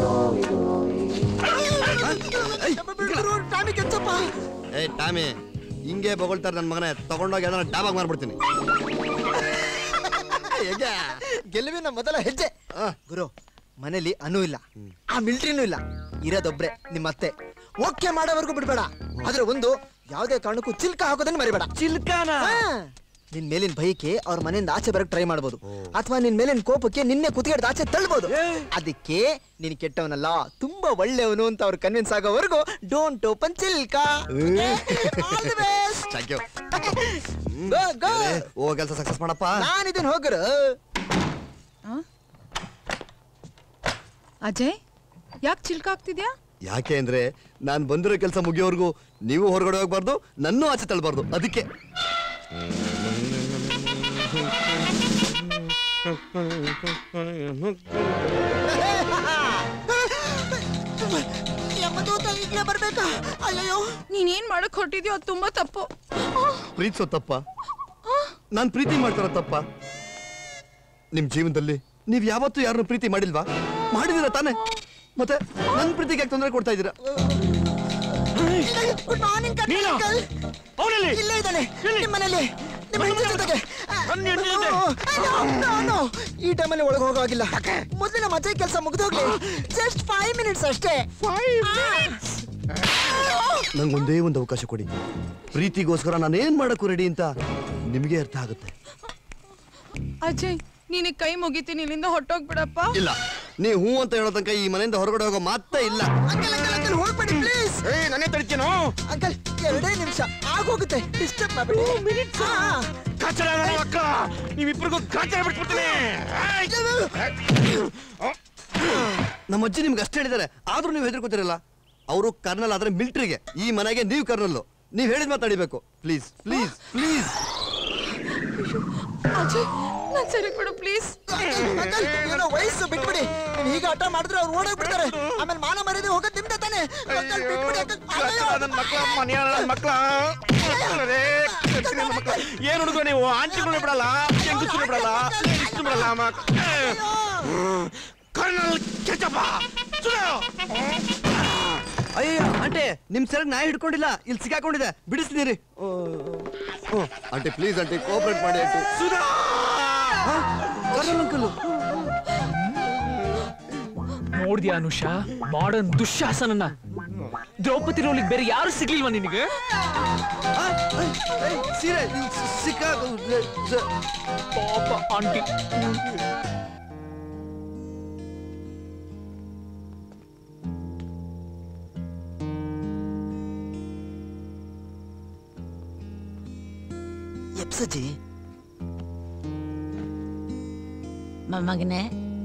ಟಾಮಿ ಕೆಚ್ಚಪ್ಪ ಏ ಟಾಮಿ ಹಿಂಗೆ ಬೊಗಳ್ತಾರೆ ನನ್ನ ಮಗನೇ ತಗೊಂಡೋಗಿ ಅದನ್ನ ಡಾಬಾಗ್ ಮಾರ್ಬಿಡ್ತೀನಿ ಹೇಗೆ ಗೆಲುವಿನ ಮೊದಲ ಹೆಜ್ಜೆ ಗುರು ಮನೇಲಿ ಅನು ಇಲ್ಲ ಆ ಮಿಲ್ಟ್ರಿನೂ ಇಲ್ಲ ಇರೋದೊಬ್ರೆ ನಿಮ್ಮ ಅತ್ತೆ ಓಕೆ ಮಾಡೋವರೆಗೂ ಬಿಡ್ಬೇಡ ಆದ್ರೆ ಒಂದು ಯಾವುದೇ ಕಾರಣಕ್ಕೂ ಚಿಲ್ಕ ಹಾಕೋದನ್ನ ಮರಿಬೇಡ ಚಿಲ್ಕಾನ ನಿನ್ ಮೇಲಿನ ಭಯಕ್ಕೆ ಅವ್ರ ಮನೆಯಿಂದ ಆಚೆ ಬರಕ್ ಟ್ರೈ ಮಾಡ್ಬೋದು ಅಥವಾ ನಿನ್ ಮೇಲಿನ ಕೋಪಕ್ಕೆ ನಿನ್ನೆ ಕುತ್ತಿಗೆ ಆಚೆ ತಳ್ಬೋದು ಅದಕ್ಕೆ ನೀನ್ ಕೆಟ್ಟವನಲ್ಲ ತುಂಬಾ ಒಳ್ಳೆಯವನು ಅಂತ ಅವ್ರು ಕನ್ವಿನ್ಸ್ ಆಗೋವರೆಗೂ ಡೋಂಟ್ ಓಪನ್ ಚಿಲ್ಕ Thank you. ಏ, ಓ ಕೆಲಸ ಸಕ್ಸಸ್ ಮಾಡಪ್ಪ ನಾನಿದ್ದೀನಿ ಹೋಗರು ಅಜಯ್ ಯಾಕೆ ಚಿಲ್ಕ ಆಗ್ತಿದ್ಯಾ ಯಾಕೆ ಅಂದ್ರೆ ನಾನ್ ಬಂದಿರೋ ಕೆಲಸ ಮುಗಿಯೋವರೆಗೂ ನೀವು ಹೊರಗಡೆ ಹೋಗ್ಬಾರ್ದು ನನ್ನೂ ಆಚೆ ತಳ್ಬಾರ್ದು ಅದಕ್ಕೆ ಈಗಲೇ ಬರ್ಬೇಕಾ ಅಯ್ಯೋ ನೀನೇನ್ ಮಾಡಕ್ ಹೊರಟಿದ್ಯೋ ಅದು ತುಂಬಾ ತಪ್ಪು ಪ್ರೀತಿಸೋ ತಪ್ಪ ನಾನ್ ಪ್ರೀತಿ ಮಾಡ್ತಾರೋ ತಪ್ಪ ನಿಮ್ ಜೀವನದಲ್ಲಿ ನೀವ್ ಯಾವತ್ತೂ ಯಾರನ್ನು ಪ್ರೀತಿ ಮಾಡಿಲ್ವಾ ಮಾಡಿದಿರ ತಾನೆ ಮತ್ತೆ ನನ್ ಪ್ರೀತಿಗೆ ಯಾಕೆ ತೊಂದರೆ ಕೊಡ್ತಾ ಇದ್ದೀರಾ ಗುಡ್ ಮಾರ್ನಿಂಗ್ ನೀನು? ಅವ್ನಲ್ಲಿ? ಇಲ್ಲೇ ಇದ್ದಾನೆ ನಿಮ್ಮ ಮನೇಲಿ ನಿಮ್ಮ ಹೆಂಡತಿ ಜೊತೆಗೆ ನನ್ನ ಹೆಂಡ್ತಿ ಜೊತೆ? No, no, no. ಈ ಟೈಮಲ್ಲಿ ಒಳಗೆ ಹೋಗೋಗಿಲ್ಲ ಮೊದಲಿನ ಮಜೆ ಕೆಲಸ ಮುಗಿದೋಗ್ಲಿ ಜಸ್ಟ್ ಫೈವ್ ಮಿನಿಟ್ಸ್ ಅಷ್ಟೇ ನಂಗೊಂದೇ ಒಂದು ಅವಕಾಶ ಕೊಡಿ ಪ್ರೀತಿಗೋಸ್ಕರ ನಾನು ಏನ್ ಮಾಡಕ್ಕೂ ರೆಡಿ ಅಂತ ನಿಮಗೆ ಅರ್ಥ ಆಗುತ್ತೆ ಅಜಯ್ ನೀನಿಗೆ ಕೈ ಮುಗಿತೀನಿ ಇಲ್ಲಿಂದ ಹೊಟ್ಟೋಗ್ಬಿಡಪ್ಪ ಇಲ್ಲ ನೀ ಹೂ ಅಂತ ಹೇಳೋ ತನಕ ಈ ಮನೆಯಿಂದ ಹೊರಗಡೆ ಹೋಗೋ ಮಾತೇ ಇಲ್ಲ ಅಂಕಲ್ ಅಂಕಲ್ ಅಂಕಲ್ ಹೋಗ್ಬೇಡಿ ಪ್ಲೀಸ್ ಏ ನನ್ನೇ ತಡಿತೀನೋ ಅಂಕಲ್ ಎರಡೇ ನಿಮಿಷ ಆಗೋಗುತ್ತೆ ಡಿಸ್ಟರ್ಬ್ ಮಾಡ್ಬೇಡಿ ಕಾಚರ ನನ್ನ ಮಕ್ಕಳ ನೀವಿಬ್ರಿಗೂ ಕಾಚರ ಬಿಟ್ಬಿಡ್ತೀನಿ ನಮ್ಮ ಅಜ್ಜಿ ನಿಮ್ಗೆ ಅಷ್ಟೇ ಹೇಳಿದ್ದಾರೆ ಆದ್ರೂ ನೀವು ಹೆದರ್ಕೋತಿರಲ್ಲ ಅವರು ಕರ್ನಲ್ ಆದ್ರೆ ಮಿಲಿಟರಿಗೆ ಈ ಮನೆಗೆ ನೀವು ಕರ್ನಲ್ಲು ನೀವು ಹೇಳಿದ ಮಾತಾಡಿಬೇಕು ಪ್ಲೀಸ್ ಪ್ಲೀಸ್ ಪ್ಲೀಸ್ ಅಜಯ್ ನನ್ ಸರಿ ಕೊಡು ಪ್ಲೀಸ್ ಅಂಕಲ್ ಏನೋ ವಯಸ್ಸು ಬಿಟ್ಬಿಡಿ ನೀವು ಹೀಗೆ ಹಠ ಮಾಡಿದ್ರೆ ಅವ್ರು ಓಡೋಗ್ಬಿಡ್ತಾರೆ ಆಮೇಲೆ ಮಾನ ಮರ್ಯಾದೆ ಹೋಗೋದು ನಿಮ್ದೆ ತಾನೆ ಅಂಕಲ್ ಬಿಟ್ಬಿಡಿ ಅಂಕಲ್ ಅಯ್ಯೋ. ನನ್ನ ಮಕ್ಕಳ ಮನೆಯ ನನ್ನ ಮಕ್ಕಳ ಏನ್ ಹುಡುಗ ನೀವು ಆಂಟಿಗಳು ಬಿಡಲ್ಲ ಹೆಂಗಸರು ಬಿಡಲ್ಲ ಇಷ್ಟು ಬಿಡಲ್ಲ ಮಕ್ ಕರ್ನಲ್ ಕೆಚಪ್ಪ ಅಯ್ಯೋ ಆಂಟೆ ನಿಮ್ ಸೆರಗ್ ನಾಯಿ ಹಿಡ್ಕೊಂಡಿಲ್ಲ ಇಲ್ಲಿ ಸಿಕ್ಕಾಕೊಂಡಿದೆ ಬಿಡಿಸ್ತೀರಿ ಆಂಟಿ ಪ್ಲೀಸ್ ಆಂಟಿ ಕೋಆಪರೇಟ್ ಮಾಡಿ ಆಂಟಿ ಸುಧಾ ಅಂಕಲ್ ನೋಡ್ದ್ಯಾ ಅನುಷಾ ಮಾಡರ್ನ್ ದುಶ್ಯಾಸನನ್ನ ದ್ರೌಪದಿ ರೋಲಿಗೆ ಬೇರೆ ಯಾರು ಸಿಗ್ಲಿಲ್ವಾ ನಿನಗೆ ಸೀರೆ ಸಿಕ್ಕಾಗ ಪಾಪ ಆಂಟಿ ಎಪ್ಸಜ್ಜಿ ಮೊಮ್ಮಗನೇ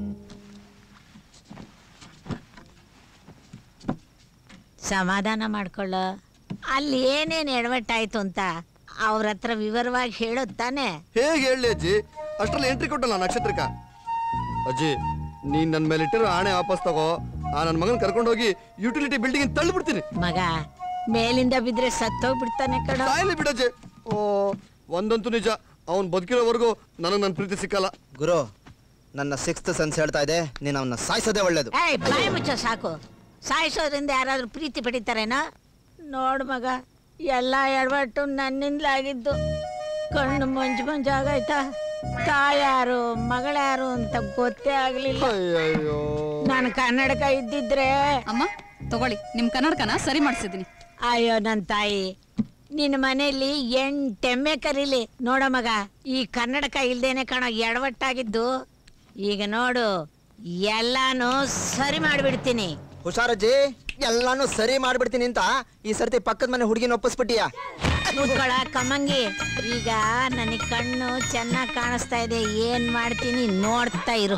ಸಮಾಧಾನ ಮಾಡ್ಕೊಳ್ಳ ಅಲ್ಲಿ ಏನೇನು ಎಡವಟ್ಟಾಯ್ತು ಅಂತ ಅವ್ರ ಹತ್ರ ವಿವರವಾಗಿ ಹೇಳೋದ್ ತಾನೆ ಹೇಗೆ ಹೇಳಿ ಅಜ್ಜಿ ಅಷ್ಟ್ರಲ್ಲಿ ಎಂಟ್ರಿ ಕೊಟ್ಟಲ್ಲ ನಕ್ಷತ್ರಕ್ಕ ಅಜ್ಜಿ ನೀನ್ ನನ್ ಮೇಲೆ ಇಟ್ಟಿರೋ ಆಣೆ ವಾಪಸ್ ತಗೋ ಆ ನನ್ ಮಗನ್ ಕರ್ಕೊಂಡು ಹೋಗಿ ಯುಟಿಲಿಟಿ ಬಿಲ್ಡಿಂಗ್ ತಳ್ಳಿಬಿಡ್ತೀನಿ ಮಗ ಮೇಲಿಂದ ಬಿದ್ರೆ ಸತ್ತೋಗ್ಬಿಡ್ತಾನೆ ಕಣ ಸಾಯಲಿ ಬಿಡಜ್ಜಿ ಓ ಒಂದಂತೂ ನಿಜ ಅವನ್ ಬದುಕಿರೋವರೆಗೂ ನನಗ್ ನನ್ ಪ್ರೀತಿ ಸಿಕ್ಕಲ್ಲ ಗುರು ನನ್ನ ಸಿಕ್ಸ್ತ್ ಸೆನ್ಸ್ ಹೇಳ್ತಾ ಇದೆ ನೀನು ಅವನ್ನ ಸಾಯಿಸೋದೇ ಒಳ್ಳೇದು ಏಯ್ ಬಾಯಿ ಮುಚ್ಚೋ ಸಾಕು ಸಾಯಿಸೋದ್ರಿಂದ ಯಾರಾದ್ರೂ ಪ್ರೀತಿ ಪಡಿತಾರೇನೋ ನೋಡು ಮಗ ಎಲ್ಲ ಎಡವಟ್ಟು ನನ್ನಿಂದಲಾಗಿದ್ದು ಕಣ್ಣು ಮಂಜು ಮಂಜಾಗಾಯ್ತಾ ತಾಯಾರು ಮಗಳ್ಯಾರು ಅಂತ ಗೊತ್ತೇ ಆಗ್ಲಿಲ್ಲ ಅಯ್ಯಯ್ಯೋ ನಾನು ಕನ್ನಡಕ ಇದ್ದಿದ್ರೆ ಅಮ್ಮ ತಗೊಳ್ಳಿ ನಿಮ್ ಕನ್ನಡಕನ ಸರಿ ಮಾಡಿಸಿದೀನಿ ಅಯ್ಯೋ ನನ್ ತಾಯಿ ನಿನ್ನ ಮನೆಯಲ್ಲಿ ಎಂಟೆಮ್ಮೆ ಕರೀಲಿ ನೋಡ ಮಗ ಈ ಕನ್ನಡಕ ಇಲ್ದೇನೆ ಕಾಣೋ ಎಡವಟ್ಟಾಗಿದ್ದು ಈಗ ನೋಡು ಎಲ್ಲಾನು ಸರಿ ಮಾಡ್ಬಿಡ್ತೀನಿ ಹುಷಾರಜ್ಜಿ ಎಲ್ಲಾನು ಸರಿ ಮಾಡ್ಬಿಡ್ತೀನಿ ಅಂತ ಈ ಸರ್ತಿ ಪಕ್ಕದ ಮನೆ ಹುಡುಗಿನ ಒಪ್ಪಿಸ್ಬಿಟ್ಟಿಯಾ ಕೂತ್ಕೊಳ ಕಮ್ಮಂಗಿ ಈಗ ನನಗೆ ಕಣ್ಣು ಚೆನ್ನಾಗಿ ಕಾಣಿಸ್ತಾ ಇದೆ ಏನ್ ಮಾಡ್ತೀನಿ ನೋಡ್ತಾ ಇರು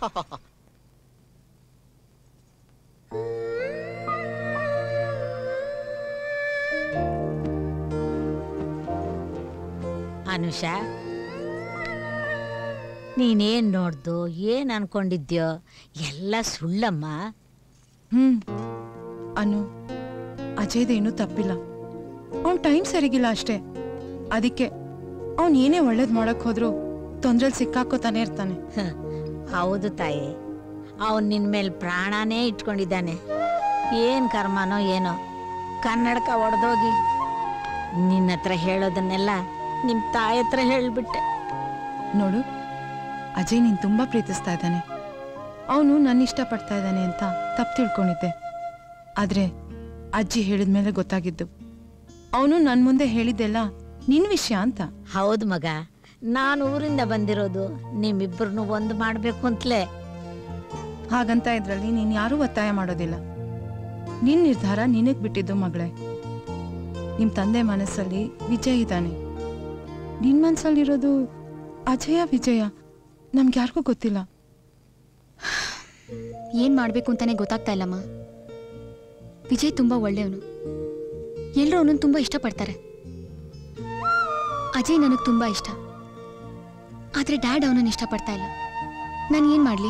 ಅನುಷಾ ನೀನೇನ್ ನೋಡ್ದು ಏನ್ ಅನ್ಕೊಂಡಿದ್ಯೋ ಎಲ್ಲ ಸುಳ್ಳಮ್ಮ ಹ್ಮ್ ಅನು ಅಜಯ್ದೇನು ತಪ್ಪಿಲ್ಲ ಅವ್ನ್ ಟೈಮ್ ಸರಿಗಿಲ್ಲ ಅಷ್ಟೇ ಅದಕ್ಕೆ ಅವ್ನ್ ಏನೇ ಒಳ್ಳೇದ್ ಮಾಡಕ್ ಹೋದ್ರು ತೊಂದ್ರೆಲ್ ಸಿಕ್ಕಾಕೋತಾನೆ ಇರ್ತಾನೆ ಹ, ಹೌದು ತಾಯಿ ಅವನ್ ನಿನ್ ಮೇಲೆ ಪ್ರಾಣನೇ ಇಟ್ಕೊಂಡಿದ್ದಾನೆ ಏನ್ ಕರ್ಮನೋ ಏನೋ ಕನ್ನಡಕ ಒಡೆದೋಗಿ ನಿನ್ನ ಹತ್ರ ಹೇಳೋದನ್ನೆಲ್ಲ ನಿಮ್ ತಾಯಿ ಹತ್ರ ಹೇಳ್ಬಿಟ್ಟೆ ನೋಡು ಅಜಯ್ ನೀನ್ ತುಂಬಾ ಪ್ರೀತಿಸ್ತಾ ಇದ್ದಾನೆ ಅವನು ನನ್ನ ಇಷ್ಟಪಡ್ತಾ ಇದ್ದಾನೆ ಅಂತ ತಪ್ಪು ತಿಳ್ಕೊಂಡಿದ್ದೆ ಆದ್ರೆ ಅಜ್ಜಿ ಹೇಳಿದ್ಮೇಲೆ ಗೊತ್ತಾಗಿದ್ದು ಅವನು ನನ್ ಮುಂದೆ ಹೇಳಿದ್ದೆಲ್ಲ ನಿನ್ ವಿಷಯ ಅಂತ ಹೌದು ಮಗ ನಾನು ಊರಿಂದ ಬಂದಿರೋದು ನಿಮ್ಮಿಬ್ಬರನ್ನು ಒಂದು ಮಾಡ್ಬೇಕು ಅಂತಲೇ ಹಾಗಂತ ಇದ್ರಲ್ಲಿ ನೀನ್ ಯಾರೂ ಒತ್ತಾಯ ಮಾಡೋದಿಲ್ಲ ನಿನ್ ನಿರ್ಧಾರ ನಿನಗ್ ಬಿಟ್ಟಿದ್ದು ಮಗಳೇ ನಿಮ್ ತಂದೆ ಮನಸ್ಸಲ್ಲಿ ವಿಜಯ್ ಇದ್ದಾನೆ ನಿನ್ ಮನ್ಸಲ್ಲಿರೋದು ಅಜಯ ವಿಜಯ ನಮ್ಗೆ ಯಾರಿಗೂ ಗೊತ್ತಿಲ್ಲ ಏನ್ ಮಾಡ್ಬೇಕು ಅಂತಾನೆ ಗೊತ್ತಾಗ್ತಾ ಇಲ್ಲಮ್ಮ ವಿಜಯ್ ತುಂಬಾ ಒಳ್ಳೆಯವನು ಎಲ್ಲರೂ ಅವನನ್ನು ತುಂಬಾ ಇಷ್ಟಪಡ್ತಾರೆ ಅಜಯ್ ನನಗೆ ತುಂಬಾ ಇಷ್ಟ ಆದ್ರೆ ಡ್ಯಾಡ್ ಅವನನ್ನು ಇಷ್ಟಪಡ್ತಾ ಇಲ್ಲ ನಾನು ಏನ್ ಮಾಡ್ಲಿ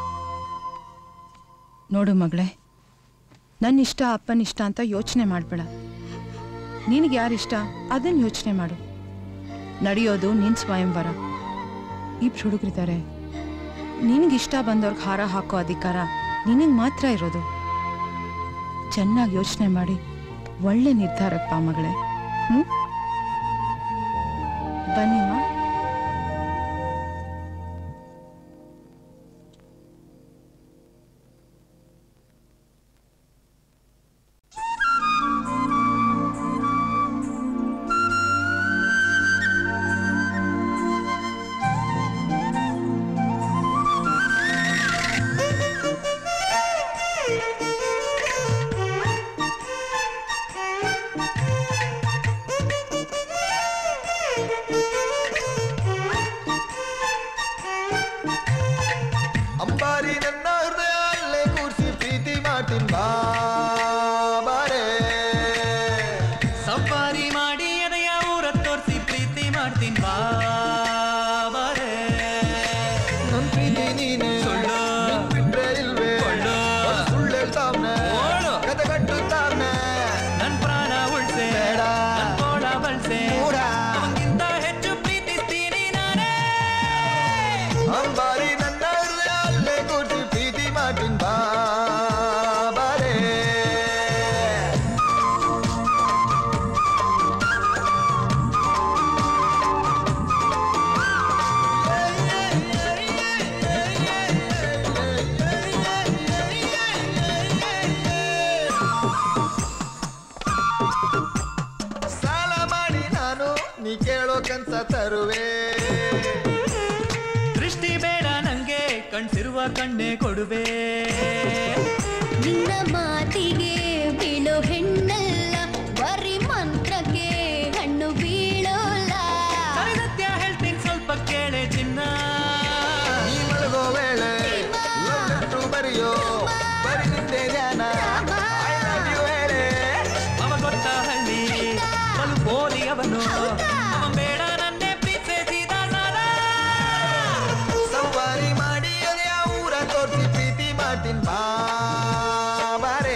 ನೋಡು ಮಗಳೇ ನನ್ನ ಇಷ್ಟ ಅಪ್ಪನ ಇಷ್ಟ ಅಂತ ಯೋಚನೆ ಮಾಡಬೇಡ ನಿನಗೆ ಯಾರಿಷ್ಟ ಅದನ್ನ ಯೋಚನೆ ಮಾಡು ನಡೆಯೋದು ನಿನ್ ಸ್ವಯಂವರ ಇಬ್ರು ಹುಡುಗರಿದ್ದಾರೆ ನಿನಗಿಷ್ಟ ಬಂದವ್ರಿಗೆ ಹಾರ ಹಾಕೋ ಅಧಿಕಾರ ನಿನಗೆ ಮಾತ್ರ ಇರೋದು ಚೆನ್ನಾಗಿ ಯೋಚನೆ ಮಾಡಿ ಒಳ್ಳೆ ನಿರ್ಧಾರಕ್ಕೆ ಬಾ ಮಗಳೇ ಹ್ಞೂ ಬನ್ನಿಮ್ಮ ಅಂಬಾರಿ ನನ್ನ ಹೃದಯ ಅಲ್ಲೇ ಕೂರ್ಸಿ ಪ್ರೀತಿ ಮಾಡ್ತೀನಿ ಬಾಬಾರೇ ಸಫಾರಿ ಮಾಡಿ ಎದೆಯ ಊರ ತೋರಿಸಿ ಪ್ರೀತಿ ಮಾಡ್ತೀನಿ ಬಾಬಾರೇ ನನ್ ಪ್ರೀತಿ ನೀನೆ ಸುಳ್ಳು ನಿನ್ ಬಿಟ್ರೆ ಇಲ್ವೇ ಕೊಳ್ಳು. ಅದು ಸುಳ್ಳು ಹೇಳ್ತಾವ್ನೆ ಓಳು. ಕತೆ ಕಟ್ಟುತ್ತಾವ್ನೆ ನನ್ ಪ್ರಾಣ ಉಳ್ಸೆ ಬೇಡ. ನನ್ ಕೋಳ ಬಳ್ಸೆ ಮೂಢ. ಅವನಿಗಿಂತ ಹೆಚ್ಚು ಪ್ರೀತಿಸ್ತೀನಿ ನಾನೇ ಅಂಬಾರಿ ನನ್ನ ಹೃದಯ ಅಲ್ಲೇ ಕೂರ್ಸಿ ಪ್ರೀತಿ ಮಾಡ್ತೀನಿ ಬಾಬಾರೇ ಸಾಲ ಮಾಡಿ ನಾನು ನೀ ಕೇಳೋ ಕನ್ಸ ತರುವೆ ದೃಷ್ಟಿ ಬೇಡ ನಂಗೆ ಕಣ್ಸಿರುವ ಕಣ್ಣೆ ಕೊಡುವೆ ನಿನ್ನ ಮಾತಿಗೆ ಬೀಳೋ ಹೆಣ್ಣಲ್ಲ ಬರೀ ಮಂತ್ರಕ್ಕೆ ಹಣ್ಣು ಬೀಳೋಲ್ಲ ಸತ್ಯ ಹೇಳ್ತೀನಿ ಸ್ವಲ್ಪ ಕೇಳೆ ಚಿನ್ನ ನೀ ಮಲಗೋ ವೇಳೆ ಲವ್ ಬರೆಯೋ ಬರಿ ನಿಂದೆ ಧ್ಯಾನ I love you ಹೇಳೆ ಅವ ಗೊತ್ತ ಹಳ್ಳಿ ಬಲು ಬೋಲಿ ಅವನು ಅವ ಬೇಡ ನನ್ನೇ ಪ್ರೀತಿಸಿದ ಸದಾ ಸವಾರಿ ಮಾಡಿ ಅದೇ ಊರ ತೋರಿಸಿ ಪ್ರೀತಿ ಮಾಡ್ತೀನಿ ಬಾಬಾರೇ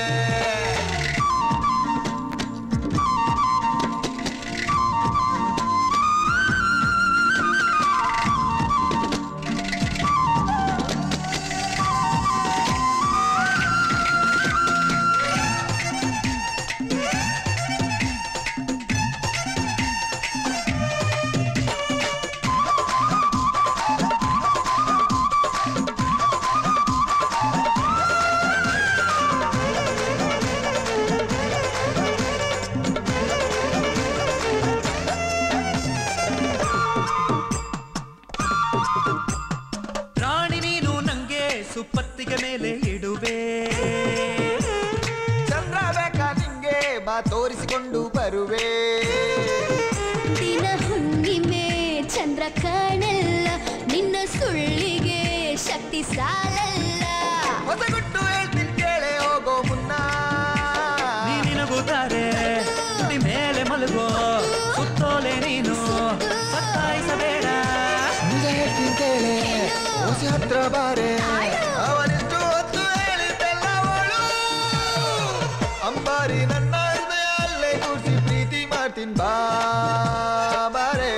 ರಾಣಿ ನೀನು ನಂಗೆ ಸುಪ್ಪತ್ತಿಗೆ ಮೇಲೆ ಇಡುವೆ ಚಂದ್ರ ಬೇಕಾ ನಿಂಗೆ ಬಾ ತೋರಿಸಿಕೊಂಡು ಬರುವೆ ದಿನ ಹುಣ್ಣಿಮೆ ಚಂದ್ರ ಕಾಣಲ್ಲ ನಿನ್ನ ಸುಳ್ಳಿಗೆ ಶಕ್ತಿ ಸಾಲಲ್ಲ ಹೊಸಗುಟ್ಟು ಹೇಳ್ತೀನಿ ಕೇಳೆ ಹೋಗೋ ಮುನ್ನ ನೀ ನಿನಗುತ್ತಾರೆ ತುಟಿ ಮೇಲೆ ಮಲಗೋ ಸುತ್ತೋಲೆ ನೀನು ಸತ್ತಾಯಿಸಬೇಡ ನಿಜ ಹೇಳ್ತೀನಿ ಕೇಳೆ ಓಸಿ ಹತ್ರ ಬಾರೆ ಅವನಿಷ್ಟು ಹೊತ್ತು ಹೇಳಿದ್ದೆಲ್ಲ ಅವಳು ಅಂಬಾರಿ ನನ್ನ ಹೃದಯ ಅಲ್ಲೇ ಕೂರ್ಸಿ ಪ್ರೀತಿ ಮಾಡ್ತೀನಿ ಬಾಬಾರೇ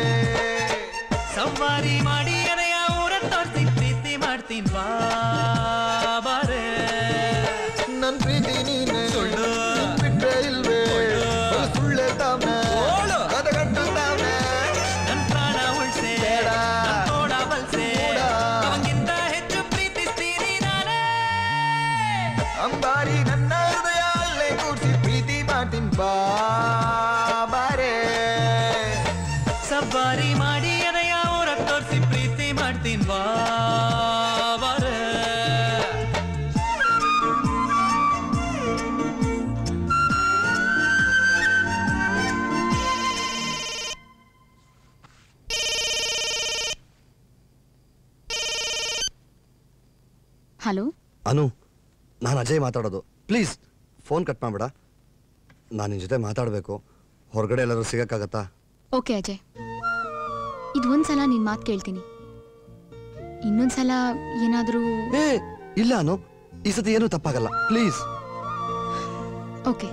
ಸವಾರಿ ಮಾಡಿ ಎದೆಯ ಊರ ತೋರಿಸಿ ಪ್ರೀತಿ ಮಾಡ್ತೀನಿ ಬಾಬಾರೇ ನನ್ ಪ್ರೀತಿ ನೀನೆ ಸುಳ್ಳು. ನಿನ್ ಬಿಟ್ರೆ ಇಲ್ವೇ ಬಲು ಸುಳ್ಳೆ ತಾವ್ನೆ ಓಳು. ಕದಗಟ್ಟು ತಾವ್ನೆ ನನ್ ಪ್ರಾಣ ಉಳ್ಸೆ ಬೇಡ. ನನ್ ತೋಡ ಬಲ್ಸೆ ಮೂಢ. ಅವನಿಗಿಂತ ಹೆಚ್ಚು ಪ್ರೀತಿಸ್ತೀನಿ ನಾನೇ ಅಂಬಾರಿ ನನ್ನ ಹೃದಯ ಅಲ್ಲೇ ಕೂರ್ಸಿ ಪ್ರೀತಿ ಮಾಡ್ತೀನಿ ಬಾಬಾರೇ ಸವಾರಿ ಮಾಡಿ ಎದೆಯ ಊರ ತೋರಿಸಿ ಪ್ರೀತಿ ಮಾಡ್ತೀನಿ ಬಾಬಾರೇ ಹಲೋ ಅನು ನಾನು ಅಜಯ್ ಮಾತಾಡೋದು ಪ್ಲೀಸ್ ಫೋನ್ ಕಟ್ ಮಾಡಬೇಡ ನಾನು ನಿನ್ನ ಜೊತೆ ಮಾತಾಡಬೇಕು ಹೊರಗಡೆ ಎಲ್ಲರೂ ಸಿಗೋಕ್ಕಾಗತ್ತಾ ಓಕೆ ಅಜಯ್ ಇದು ಒಂದ್ಸಲ ನಿನ್ ಮಾತು ಕೇಳ್ತೀನಿ ಇನ್ನೊಂದ್ಸಲ ಏನಾದರೂ ಏ ಇಲ್ಲ ಅನು ಈ ಸತಿ ಏನೂ ತಪ್ಪಾಗಲ್ಲ ಪ್ಲೀಸ್ ಓಕೆ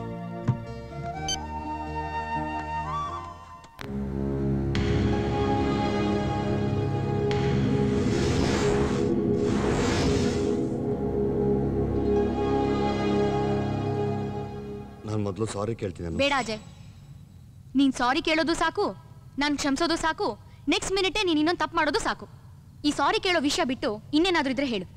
ಮೊದಲು ಸಾರಿ ಕೇಳ್ತೀನಿ ಅನು. ಬೇಡ ಅಜಯ್ ನೀನ್ ಸಾರಿ ಕೇಳೋದು ಸಾಕು ನಾನು ಕ್ಷಮಿಸೋದು ಸಾಕು ನೆಕ್ಸ್ಟ್ ಮಿನಿಟೇ ನೀನ್ ಇನ್ನೊಂದು ತಪ್ಪು ಮಾಡೋದು ಸಾಕು ಈ ಸಾರಿ ಕೇಳೋ ವಿಷಯ ಬಿಟ್ಟು ಇನ್ನೇನಾದ್ರೂ ಇದ್ರೆ ಹೇಳು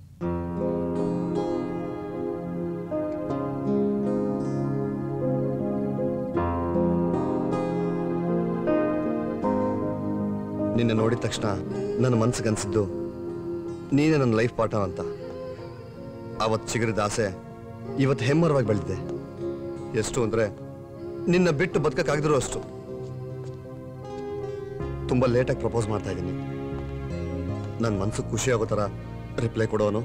ನಿನ್ನೆ ನೋಡಿದ ತಕ್ಷಣ ನನ್ನ ಮನ್ಸಿಗೆ ಅನ್ಸಿದ್ದು ನೀನೇ ನನ್ನ ಲೈಫ್ ಪಾರ್ಟ್ನರ್ ಅಂತ ಅವತ್ತು ಚಿಗುರಿದ ಆಸೆ ಇವತ್ತು ಹೆಮ್ಮರವಾಗಿ ಬೆಳೆದಿದೆ ಎಷ್ಟು ಅಂದ್ರೆ ನಿನ್ನ ಬಿಟ್ಟು ಬದುಕಕ್ಕಾಗದಿರೋ ಅಷ್ಟು ತುಂಬಾ ಲೇಟಾಗಿ ಪ್ರಪೋಸ್ ಮಾಡ್ತಾ ಇದ್ದೀನಿ ನನ್ನ ಮನ್ಸು ಖುಷಿ ಆಗೋ ಥರ ರಿಪ್ಲೈ ಕೊಡೋನು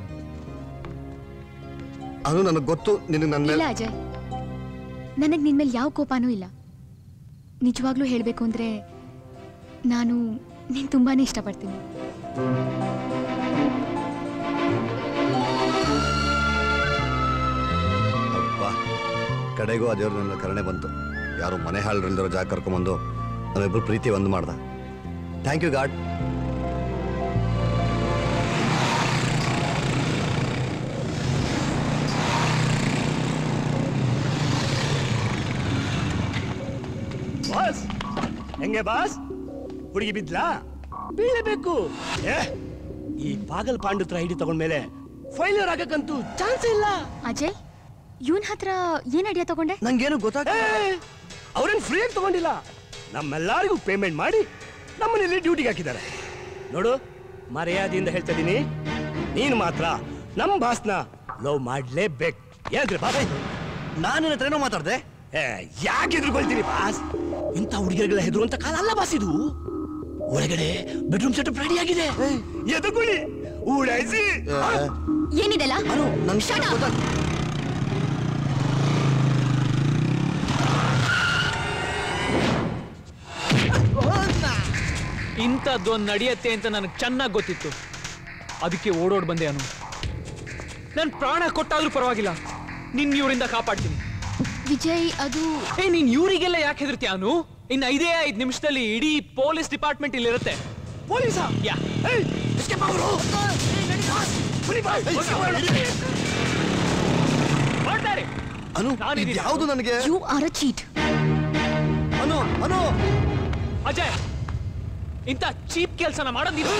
ಅದು ನನಗೆ ಗೊತ್ತು ನಿನಗೆ ನನ್ನ ಇಲ್ಲ ಮೇಲೆ ಅಜಯ್ ನನಗೆ ನಿನ್ ಮೇಲೆ ಯಾವ ಕೋಪನೂ ಇಲ್ಲ ನಿಜವಾಗ್ಲೂ ಹೇಳಬೇಕು ಅಂದ್ರೆ ನಾನು ನೀನ್ ತುಂಬಾನೇ ಇಷ್ಟಪಡ್ತೀನಿ ಅಪ್ಪ ಕಡೆಗೂ ಆ ದೇವ್ರ ನನ್ನ ಕರುಣೆ ಬಂತು ಯಾರು ಮನೆ ಹಾಳಿಲ್ದಿರೋ ಜಾಗ ಕರ್ಕೊಂಬಂದು ನಾವಿಬ್ರು ಪ್ರೀತಿ ಒಂದು ಮಾಡ್ದ ಥ್ಯಾಂಕ್ ಯು ಗಾಡ್ ಬಾಸ್ ಹೆಂಗೆ ಬಾಸ್ ಹುಡುಗಿ ಬಿದ್ಲಾ ಬೀಳಬೇಕು ಏ ಈ ಪಾಗಲ್ ಪಾಂಡು ಹತ್ರ ಐಡಿ ತಗೊಂಡ್ಮೇಲೆ ಫೈಲರ್ ಆಗಕ್ಕಂತೂ ಚಾನ್ಸ್ ಇಲ್ಲ ಅಜಯ್ ಇವನ್ ಹತ್ರ ಏನ್ ಐಡಿಯಾ ತಗೊಂಡೆ ನಂಗೇನು ಗೊತ್ತಾಗ ಅವ್ರೇನ್ ಫ್ರೀಯಾಗಿ ತಗೊಂಡಿಲ್ಲ ನಮ್ಮೆಲ್ಲರಿಗೂ ಪೇಮೆಂಟ್ ಮಾಡಿ ನಮ್ಮನೇಲಿ ಡ್ಯೂಟಿಗೆ ಹಾಕಿದ್ದಾರೆ ನೋಡು ಮರ್ಯಾದೆಯಿಂದ ಹೇಳ್ತಾ ಇದೀನಿ ನೀನು ಮಾತ್ರ ನಮ್ಮ ಬಾಸ್ನ ಲವ್ ಮಾಡ್ಲೇಬೇಕು ಏನ್ರಿ ಬಾಬಾ ನಾನು ಹತ್ರ ಏನೋ ಮಾತಾಡ್ದೆ ಯಾಕೆ ಎದುರುಕೊಳ್ತೀನಿ ಬಾಸ್ ಇಂಥ ಹುಡುಗಿಯರಿಗೆಲ್ಲ ಹೆದರು ಅಂತ ಕಾಲ ಅಲ್ಲ ಬಾಸ್ ಇದು ಒಳಗಡೆ ಬೆಡ್ರೂಮ್ ಸೆಟಪ್ ರೆಡಿ ಆಗಿದೆ ಎದುರುಕೊಳ್ಳಿ ಊಡಾಯಿಸಿ ಏನಿದೆಲ್ಲ Shut up. ಇಂಥದ್ದೊಂದು ನಡೆಯತ್ತೆ ಅಂತ ನನಗೆ ಚೆನ್ನಾಗಿ ಗೊತ್ತಿತ್ತು ಅದಕ್ಕೆ ಓಡೋಡ್ ಬಂದೆ ಅನು ನಾನು ಪ್ರಾಣ ಕೊಟ್ಟಾದ್ರೂ ಪರವಾಗಿಲ್ಲ ನಿನ್ ಇವರಿಂದ ಕಾಪಾಡ್ತೀನಿ ವಿಜಯ್ ಅದು ಏ ನೀನ್ ಇವರಿಗೆಲ್ಲ ಯಾಕೆ ಹೆದರ್ತೀಯ ಅನು ಇನ್ನು ಐದೇ ಐದು ನಿಮಿಷದಲ್ಲಿ ಇಡೀ ಪೊಲೀಸ್ ಡಿಪಾರ್ಟ್ಮೆಂಟ್ ಇಲ್ಲಿರುತ್ತೆ ಪೊಲೀಸಾ ಯಾ ಮಾಡ್ತಾರೆ ಅನು ನಾನಿದ್ದೀನಿ. ಯಾವುದು ನನಗೆ you are a cheat Anu Anu Ajay ಇಂಥ ಚೀಪ್ ಕೆಲಸನ ಮಾಡೋದು ನೀನು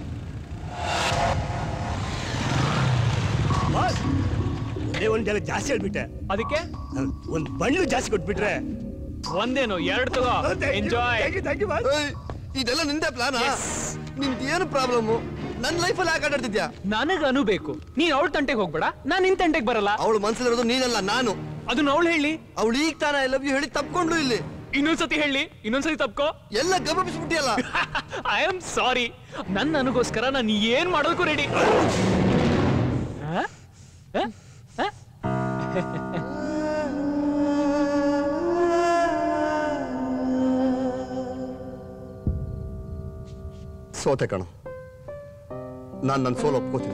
ಬಾಸ್ ಒಂದೇ ಒಂದ್ ಜನ ಜಾಸ್ತಿ ಹೇಳ್ಬಿಟ್ಟೆ ಅದಕ್ಕೆ ಒಂದ್ ಬಣ್ಣ ಜಾಸ್ತಿ ಕೊಟ್ಬಿಟ್ರೆ ಒಂದೇನು ಎರಡು ತಗೋ ಎಂಜಾಯ್ ಏಯ್, ಇದೆಲ್ಲ ನಿಂದೆ ಪ್ಲಾನ್ ನಿಂದ ಏನು ಪ್ರಾಬ್ಲಮ್ ನನ್ನ ಲೈಫಲ್ಲಿ ಯಾಕೆ ಆಟಾಡ್ತಿದ್ಯಾ ನನಗ ಅನು ಬೇಕು ನೀನ್ ಅವಳ ತಂಟೆಗೆ ಹೋಗ್ಬೇಡ ನಾನ್ ನಿನ್ ತಂಟೆಗೆ ಬರಲ್ಲ ಅವಳು ಮನ್ಸಲ್ಲಿರೋದು ನೀನಲ್ಲ ನಾನು ಅದನ್ನ ಅವಳು ಹೇಳಿ ಅವಳು ಈಗ ತಾನ ಐ ಲವ್ ಯು ಹೇಳಿ ತಪ್ಕೊಂಡ್ಲು ಇಲ್ಲಿ ಇನ್ನೊಂದ್ಸತಿ ಹೇಳಿ ಇನ್ನೊಂದ್ಸತಿ ತಪ್ಕೋ ಎಲ್ಲ ಗಮನಿಸ್ಬಿಟ್ಟಿಯಲ್ಲ ಐ ಆಮ್ ಸಾರಿ ನನ್ನ ನನಗೋಸ್ಕರ ನಾನು ಏನ್ ಮಾಡೋದಕ್ಕೂ ರೆಡಿ ಸೋತೆ ಕಣೋ ನಾನು ನನ್ನ ಸೋಲು ಒಪ್ಕೋತೀನಿ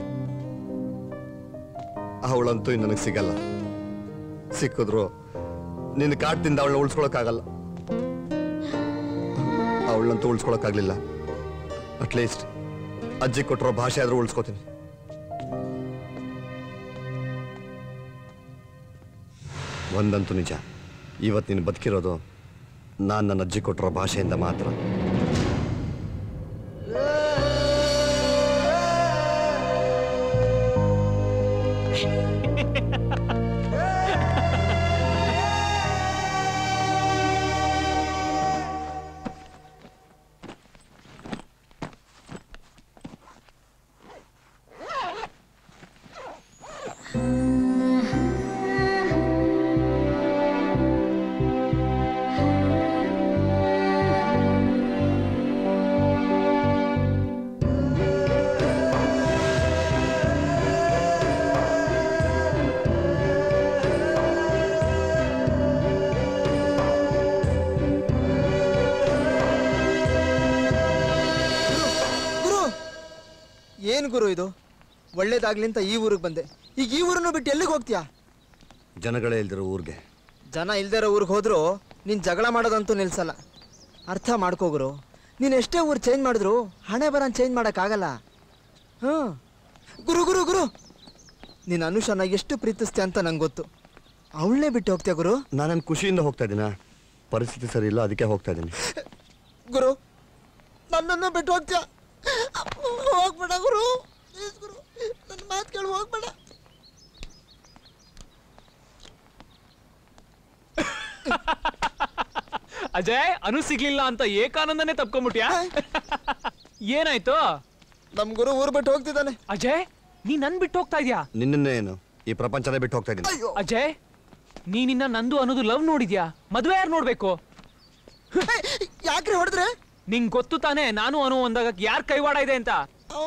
ಅವಳಂತೂ ಇನ್ನು ನನಗೆ ಸಿಗಲ್ಲ ಸಿಕ್ಕಿದ್ರು ನಿನ್ನ ಕಾಟದಿಂದ ಅವಳನ್ನ ಉಳಿಸ್ಕೊಳಕ್ಕಾಗಲ್ಲ ಅವಳಂತೂ ಉಳಿಸ್ಕೊಳಕ್ಕಾಗ್ಲಿಲ್ಲ ಅಟ್ಲೀಸ್ಟ್ ಅಜ್ಜಿ ಕೊಟ್ಟಿರೋ ಭಾಷೆ ಆದ್ರೂ ಉಳಿಸ್ಕೋತೀನಿ ಒಂದಂತೂ ನಿಜ ಇವತ್ತು ನೀನು ಬದುಕಿರೋದು ನಾನು ನನ್ನ ಅಜ್ಜಿ ಕೊಟ್ಟಿರೋ ಭಾಷೆಯಿಂದ ಮಾತ್ರ ಗುರು ಏನು ಗುರು ಇದು ಒಳ್ಳೇದಾಗ್ಲಿ ಅಂತ ಈ ಊರಿಗೆ ಬಂದೆ ಈಗ ಈ ಊರನ್ನು ಬಿಟ್ಟು ಎಲ್ಲಿಗೆ ಹೋಗ್ತೀಯಾ ಜನಗಳೇ ಇಲ್ದಿರೋ ಊರಿಗೆ ಜನ ಇಲ್ದೇ ಇರೋ ಊರಿಗೆ ಹೋದ್ರು ನೀನು ಜಗಳ ಮಾಡೋದಂತೂ ನಿಲ್ಸಲ್ಲ ಅರ್ಥ ಮಾಡ್ಕೋ ಗುರು ನೀನು ಎಷ್ಟೇ ಊರು ಚೇಂಜ್ ಮಾಡಿದ್ರು ಹಣೆ ಬರ ಚೇಂಜ್ ಮಾಡೋಕ್ಕಾಗಲ್ಲ ಹಾಂ ಗುರು ಗುರು ಗುರು ನೀನು ಅನುಷನ ಎಷ್ಟು ಪ್ರೀತಿಸ್ತೀಯ ಅಂತ ನಂಗೆ ಗೊತ್ತು ಅವಳನ್ನೇ ಬಿಟ್ಟು ಹೋಗ್ತೀಯ ಗುರು ನಾನು ಖುಷಿಯಿಂದ ಹೋಗ್ತಾ ಇದ್ದೀನ ಪರಿಸ್ಥಿತಿ ಸರಿ ಇಲ್ಲ ಅದಕ್ಕೆ ಹೋಗ್ತಾ ಇದ್ದೀನಿ ಗುರು ನನ್ನನ್ನು ಬಿಟ್ಟು ಹೋಗ್ತೀಯ ಹೋಗ್ಬೇಡ ಗುರು Please ಗುರು ನನ್ನ ಮಾತು ಕೇಳಿ ಹೋಗ್ಬೇಡ ಅಜಯ್ ಅನು ಸಿಗ್ಲಿಲ್ಲ ಅಂತ ಏಕಾನಂದನೇ ತಪ್ಕೊಂಬಿಟ್ಯಾ ಏನಾಯ್ತು ನಮ್ ಗುರು ಊರ್ ಬಿಟ್ಟು ಹೋಗ್ತಿದ್ದಾನೆ ಅಜಯ್ ನೀ ನನ್ ಬಿಟ್ಟು ಹೋಗ್ತಾ ಇದ್ಯಾ ನಿನ್ನೇ ಏನು ಈ ಪ್ರಪಂಚನೇ ಬಿಟ್ಟು ಹೋಗ್ತಾ ಇದ್ದೀನಿ ಅಜಯ್ ನೀನಿನ್ನ ನಂದು ಅನ್ನೋದು ಲವ್ ನೋಡಿದ್ಯಾ ಮದ್ವೆ ಯಾರು ನೋಡ್ಬೇಕು ಯಾಕ್ರಿ ಹೊಡೆದ್ರೆ ನಿಂಗ್ ಗೊತ್ತು ತಾನೇ ನಾನು ಅನು ಒಂದಾಗ ಯಾರ್ ಕೈವಾಡ ಇದೆ ಅಂತ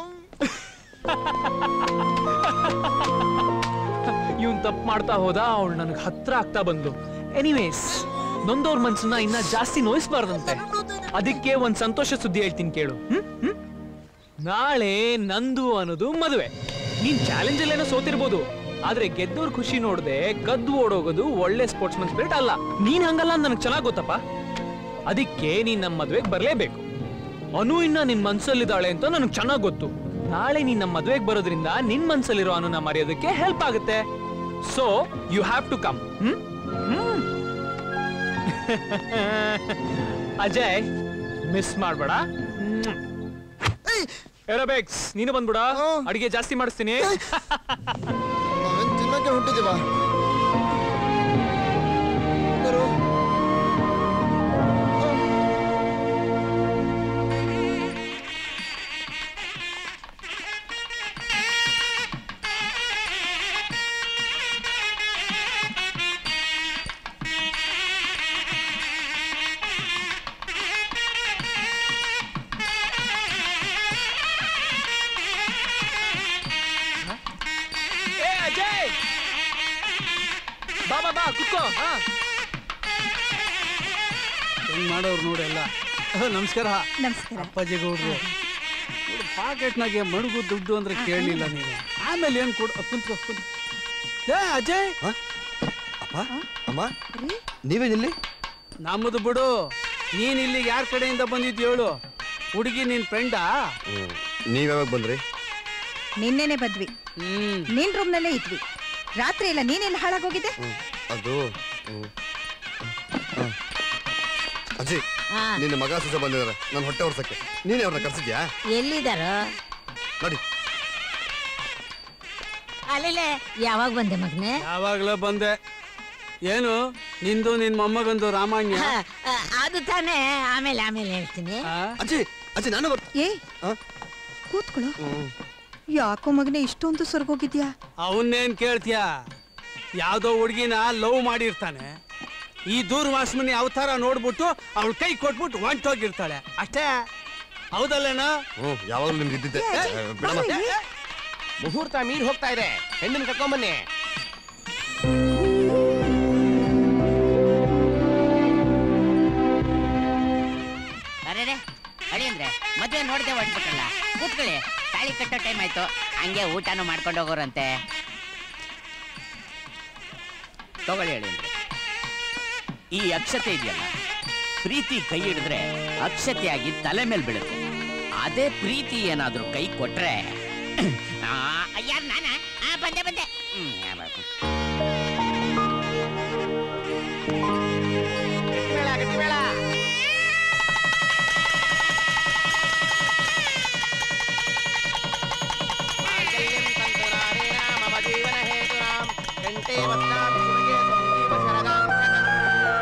ಇವನ್ ತಪ್ಪು ಮಾಡ್ತಾ ಹೋದ ಅವಳು ನನಗೆ ಹತ್ರ ಆಗ್ತಾ ಬಂದು ಎನಿವೇಸ್ ನೊಂದವ್ರ ಮನ್ಸನ್ನ ಇನ್ನ ಜಾಸ್ತಿ ನೋಯಿಸ್ಬಾರ್ದಂತೆ ಅದಕ್ಕೆ ಒಂದ್ ಸಂತೋಷ ಸುದ್ದಿ ಹೇಳ್ತೀನಿ ಕೇಳು ಹ್ಮ್? ಹ್ಮ್? ನಾಳೆ ನಂದು ಅನ್ನೋದು ಮದುವೆ ನೀನ್ ಚಾಲೆಂಜ್ ಅಲ್ಲೇನೋ ಸೋತಿರ್ಬೋದು ಆದ್ರೆ ಗೆದ್ದವ್ರ ಖುಷಿ ನೋಡದೆ ಗದ್ದು ಓಡೋಗೋದು ಒಳ್ಳೆ ಸ್ಪೋರ್ಟ್ಸ್ ಮನ್ ಸ್ಪಿರಿಟ್ ಅಲ್ಲ ನೀನ್ ಹಂಗಲ್ಲ ನನಗೆ ಚೆನ್ನಾಗ್ ಗೊತ್ತಪ್ಪ ಅದಕ್ಕೆ ನೀನ್ ನಮ್ಮ ಮದ್ವೆಗೆ ಬರ್ಲೇಬೇಕು ಅನು ಇನ್ನ ನಿನ್ ಮನ್ಸಲ್ಲಿದ್ದಾಳೆ ಅಂತ ನನಗೆ ಚೆನ್ನಾಗ್ ಗೊತ್ತು ನಾಳೆ ನೀನ್ ನಮ್ಮ ಮದ್ವೆಗೆ ಬರೋದ್ರಿಂದ ನಿನ್ ಮನ್ಸಲ್ಲಿರೋ ಅನುನ ಮರೆಯೋದಕ್ಕೆ ಹೆಲ್ಪ್ ಆಗುತ್ತೆ so you have to come ಹ್ಮ್ ಹ್ಮ್ ಅಜಯ್ ಮಿಸ್ ಮಾಡ್ಬೇಡ ಏರೋಬೇಕ್ಸ್ ನೀನು ಬಂದ್ಬಿಡ ಅಡಿಗೆ ಜಾಸ್ತಿ ಮಾಡಿಸ್ತೀನಿ ನಾವೇನ್ ತಿನ್ನಕ್ಕೆ ಹೊಂಟಿದೀವ ಗುರು ಏ ಅಜಯ್ ಬಾ ಬಾ ಬಾ ಕುತ್ಕೋ ಹಾ ಹೆಂಗ್ ಮಾಡೋರು ನೋಡಿ ಎಲ್ಲ ನಮಸ್ಕಾರ ನಮಸ್ಕಾರ ಅಪ್ಪಾಜಿ ಗೌಡ್ರು ಪಾಕೆಟ್ನಾಗೆ ಮಡುಗು ದುಡ್ಡು ಅಂದ್ರೆ ಕೇಳಲಿಲ್ಲ ನೀನು ಆಮೇಲೆ ಏನ್ ಕೊಡ್ ಕುಂತ್ಕೋ ಕುಂತ್ ಏ ಅಜಯ್ ಅಪ್ಪ ಅಮ್ಮ ನೀವೇನಿಲ್ಲಿ ನಮ್ಮದು ಬಿಡು ನೀನ್ ಇಲ್ಲಿಗೆ ಯಾರ ಕಡೆಯಿಂದ ಬಂದಿದ್ದು ಹೇಳು ಹುಡುಗಿ ನಿನ್ ಫ್ರೆಂಡಾ ನೀವ್ ಯಾವಾಗ ಬಂದ್ರಿ ನಿನ್ನೆನೆ ಬಂದ್ವಿ ನಿನ್ ರೂಮ್ನಲ್ಲೇ ಇದ್ವಿ ರಾತ್ರಿ ಎಲ್ಲ ನೀನೆಲ್ಲ ಹಾಳಾಗೋಗಿದ್ದೆ ಅದು ಹ್ಮ್. ಹ. ಅಜ್ಜಿ ನಿನ್ನ ಮಗ ಸುಜ ಬಂದಿದ್ದಾರೆ ನನ್ನ ಹೊಟ್ಟೆ ಹೊರ್ಸಕ್ಕೆ ನೀನೇ ಅವ್ರನ್ನ ಕರ್ಸಿದ್ಯಾ ಎಲ್ಲಿದಾರ ನೋಡಿ ಅಲ್ಲಿಲೆ ಯಾವಾಗ ಬಂದೆ ಮಗನೇ ಯಾವಾಗ್ಲೂ ಬಂದೆ ಏನು ನಿಂದು ನಿನ್ ಮೊಮ್ಮಗಂದು ರಾಮಾಯಣ ಹ, ಆ, ಅದು ತಾನೇ ಆಮೇಲೆ ಆಮೇಲೆ ಹೇಳ್ತೀನಿ ಅಜ್ಜಿ ಅಜ್ಜಿ ನಾನು ಬರ್ ಏ ಕೂತ್ಕೊಳ್ಳೋ ಯಾಕೋ ಮಗನೇ ಇಷ್ಟೊಂದು ಸೊರ್ಗೋಗಿದ್ಯಾ ಅವನ್ನೇನ್ ಕೇಳ್ತೀಯ ಯಾವ್ದೋ ಹುಡುಗಿನ ಲವ್ ಮಾಡಿರ್ತಾನೆ ಈ ದೂರವಾಸ್ಮನಿ ಅವತಾರ ನೋಡ್ಬಿಟ್ಟು ಅವಳ ಕೈ ಕೊಟ್ಬಿಟ್ಟು ಹೊಂಟೋಗಿರ್ತಾಳೆ ಅಷ್ಟೇ ಹೌದಲ್ಲೇನೋ ಹ್ಞೂ ಯಾವಾಗಲೂ ನಿಮ್ಗೆ ಇದ್ದಿದ್ದೆ ಏ, ಬಿಡಮ್ಮ ಮುಹೂರ್ತ ಮೀರ್ ಹೋಗ್ತಾ ಇದೆ ಹೆಣ್ಣನ್ ಕರ್ಕೊಂಬನ್ನಿ ಅರೆ ಅಳಿ ಅಂದ್ರೆ ಮದ್ವೆ ನೋಡ್ದೆ ಹೊಟ್ಬಿಟ್ರಲ್ಲ ಕೂತ್ಕೊಳ್ಳಿ ತಾಳಿ ಕಟ್ಟೋ ಟೈಮ್ ಆಯ್ತು ಹಂಗೆ ಊಟನೂ ಮಾಡ್ಕೊಂಡು ಹೋಗೋರಂತೆ ತಗೊಳ್ಳಿ ಹೇಳಿ ಅಂದ್ರೆ ಈ ಅಕ್ಷತೆ ಇದೆಯಲ್ಲ ಪ್ರೀತಿ ಕೈ ಹಿಡಿದ್ರೆ ಅಕ್ಷತೆಯಾಗಿ ತಲೆ ಮೇಲೆ ಬೀಳುತ್ತೆ ಅದೇ ಪ್ರೀತಿ ಏನಾದ್ರೂ ಕೈ ಕೊಟ್ರೆ ಯಾರು ನಾನ ಆ, ಬಂದೆ ಬಂದೆ ಹ್ಮ್, ಯಾವಾಗ? ಗಟ್ಟಿಮೇಳ, ಗಟ್ಟಿಮೇಳ. ಮಾಂಗಲ್ಯಂ ತಂತುನಾನೇನ ಮಮ ಜೀವನ ಹೇತುನಾಂ ಕಂಠೇ ಬದ್ನಾಮಿ ಶಿವಗೆ ಸಂಜೀವ ಶರದಾಂ ಶತಂ.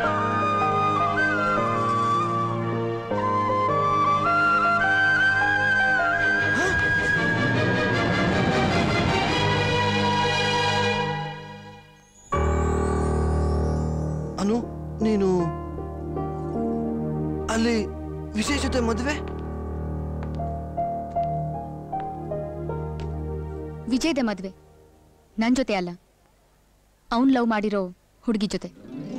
ಅನು ನೀನು ಅಲ್ಲಿ ವಿಶೇಷತೆ ಮದುವೆ ವಿಜಯ್ದೆ ಮದ್ವೆ ನನ್ ಜೊತೆ ಅಲ್ಲ ಅವನ್ ಲವ್ ಮಾಡಿರೋ ಹುಡುಗಿ ಜೊತೆ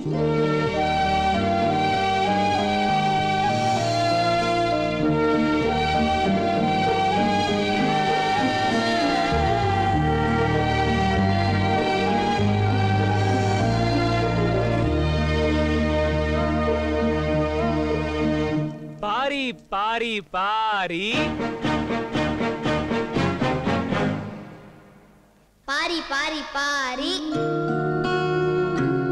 ಪಾರಿ ಪಾರಿ ಪಾರಿ ಪಾರಿ ಪಾರಿ ಪಾರಿ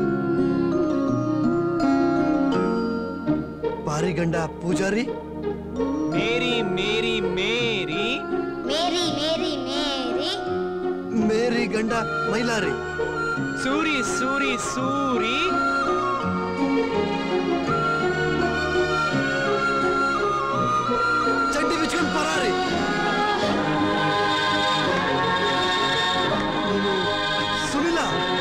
ಗಂಡ ಪೂಜಾರಿ ಮೇರಿ ಮೇರಿ ಮೇರಿ ಮೇರಿ ಮೇರಿ ಮೇರಿ ಮೇರಿ ಗಂಡ ಮೈಲಾರಿ ಸೂರಿ ಸೂರಿ ಸೂರಿ ಚಡ್ಡಿ ಬಿಚ್ಕೊಂಡು ಪರಾರಿ ಸುನಿಲ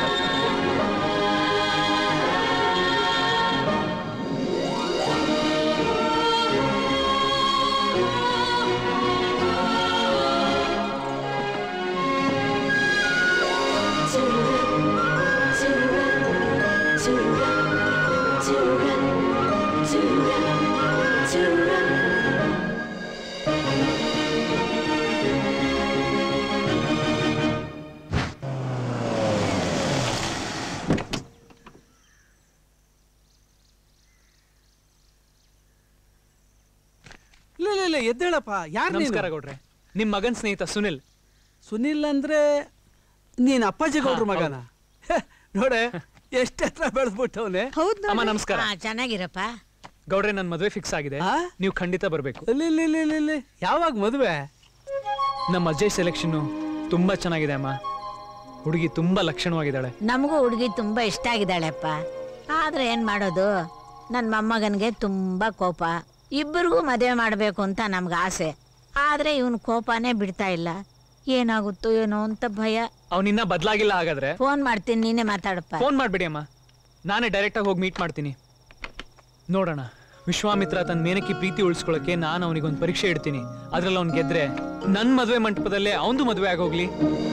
ಇಲ್ಲ ಇಲ್ಲ ಇಲ್ಲ ಎದ್ದೇಳಪ್ಪ ಯಾರು ನಮಸ್ಕಾರ ಗೌಡ್ರೆ ನಿಮ್ ಮಗನ್ ಸ್ನೇಹಿತ ಸುನಿಲ್ ಸುನಿಲ್ ಅಂದ್ರೆ ನೀನ್ ಅಪ್ಪಾಜಿ ಗೌಡ್ರ ಹಾ, ಮಗನ ನೋಡೆ ಎಷ್ಟು ಹತ್ರ ಬೆಳೆದ್ಬಿಟ್ಟವನೆ ಅಮ್ಮ ನಮಸ್ಕಾರ ಹಾ, ಚೆನ್ನಾಗಿರಪ್ಪ ಗೌಡ್ರೆ ನನ್ ಮದ್ವೆ ಫಿಕ್ಸ್ ಆಗಿದೆ ನೀವು ಖಂಡಿತ ಬರ್ಬೇಕು ಇಲ್ಲಿ ಇಲ್ಲಿ ಇಲ್ಲಿ ಇಲ್ಲಿ ಇಲ್ಲಿ ಯಾವಾಗ ಮದುವೆ ನಮ್ಮ ಅಜಯ್ ಸೆಲೆಕ್ಷನ್ ತುಂಬಾ ಚೆನ್ನಾಗಿದೆ ಅಮ್ಮ ಹುಡುಗಿ ತುಂಬಾ ಲಕ್ಷಣವಾಗಿದ್ದಾಳೆ ನಮಗೂ ಹುಡುಗಿ ತುಂಬಾ ಇಷ್ಟ ಆಗಿದ್ದಾಳೆಪ್ಪ ಆದ್ರೆ ಏನ್ ಮಾಡೋದು ನನ್ನ ಮೊಮ್ಮಗನ್ಗೆ ತುಂಬಾ ಕೋಪ ಇಬ್ಬರಿಗೂ ಮದುವೆ ಮಾಡಬೇಕು ಅಂತ ನಮ್ಗೆ ಆಸೆ ಆದ್ರೆ ಇವನ್ ಕೋಪನೇ ಬಿಡ್ತಾ ಇಲ್ಲ ಏನಾಗುತ್ತೋ ಏನೋ ಅಂತ ಭಯ ಅವನಿನ್ನ ಬದಲಾಗಿಲ್ಲ ಹಾಗಾದ್ರೆ ಫೋನ್ ಮಾಡ್ತೀನಿ ನೀನೇ ಮಾತಾಡಪ್ಪ ಫೋನ್ ಮಾಡ್ಬಿಡಿ ಅಮ್ಮ ನಾನೇ ಡೈರೆಕ್ಟ್ ಆಗಿ ಹೋಗಿ ಮೀಟ್ ಮಾಡ್ತೀನಿ ನೋಡೋಣ ವಿಶ್ವಾಮಿತ್ರ ತನ್ನ ಮೇನಕಿ ಪ್ರೀತಿ ಉಳಿಸ್ಕೊಳಕ್ಕೆ ನಾನು ಅವನಿಗೊಂದು ಪರೀಕ್ಷೆ ಇಡ್ತೀನಿ ಅದ್ರಲ್ಲಿ ಅವ್ನ್ ಗೆದ್ರೆ ನನ್ನ ಮದುವೆ ಮಂಟಪದಲ್ಲೇ ಅವಂದು ಮದುವೆ ಆಗೋಗ್ಲಿ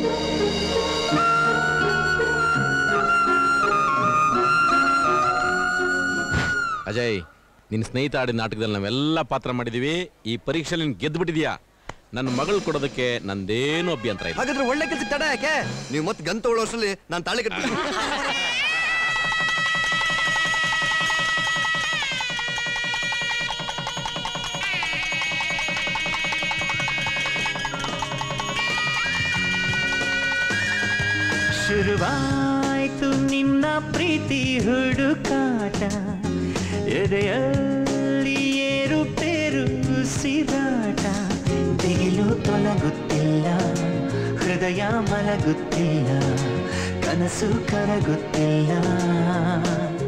ಅಜಯ್ ನಿನ್ನ ಸ್ನೇಹಿತ ಆಡಿದ ನಾಟಕದಲ್ಲಿ ನಾವೆಲ್ಲ ಪಾತ್ರ ಮಾಡಿದೀವಿ ಈ ಪರೀಕ್ಷೆಯಲ್ಲಿ ನೀನು ಗೆದ್ದು ಬಿಟ್ಟಿದ್ಯಾ ನನ್ನ ಮಗಳು ಕೊಡೋದಕ್ಕೆ ನಂದೇನು ಅಭ್ಯಂತರ ಇಲ್ಲ ಹಾಗಾದ್ರೆ ಒಳ್ಳೆ ಕೆಲಸ ತಡ ಯಾಕೆ ನೀವು ಮತ್ತೆ ಗನ್ ತಗೊಳ್ಳೋ ಅಷ್ಟರಲ್ಲಿ ನಾನು ತಾಳಿ ಕಟ್ಬಿಡ್ತೀನಿ ಶುರುವಾಯ್ತು ನಿನ್ನ ಪ್ರೀತಿ ಹುಡುಕಾಟ ಎದೆಯಲ್ಲಿ ಏರುಪೇರು ಸಿರಾಟ ದಿಗಿಲು ತೊಲಗುತ್ತಿಲ್ಲ ಹೃದಯ ಮಲಗುತ್ತಿಲ್ಲ ಕನಸು ಕರಗುತ್ತಿಲ್ಲ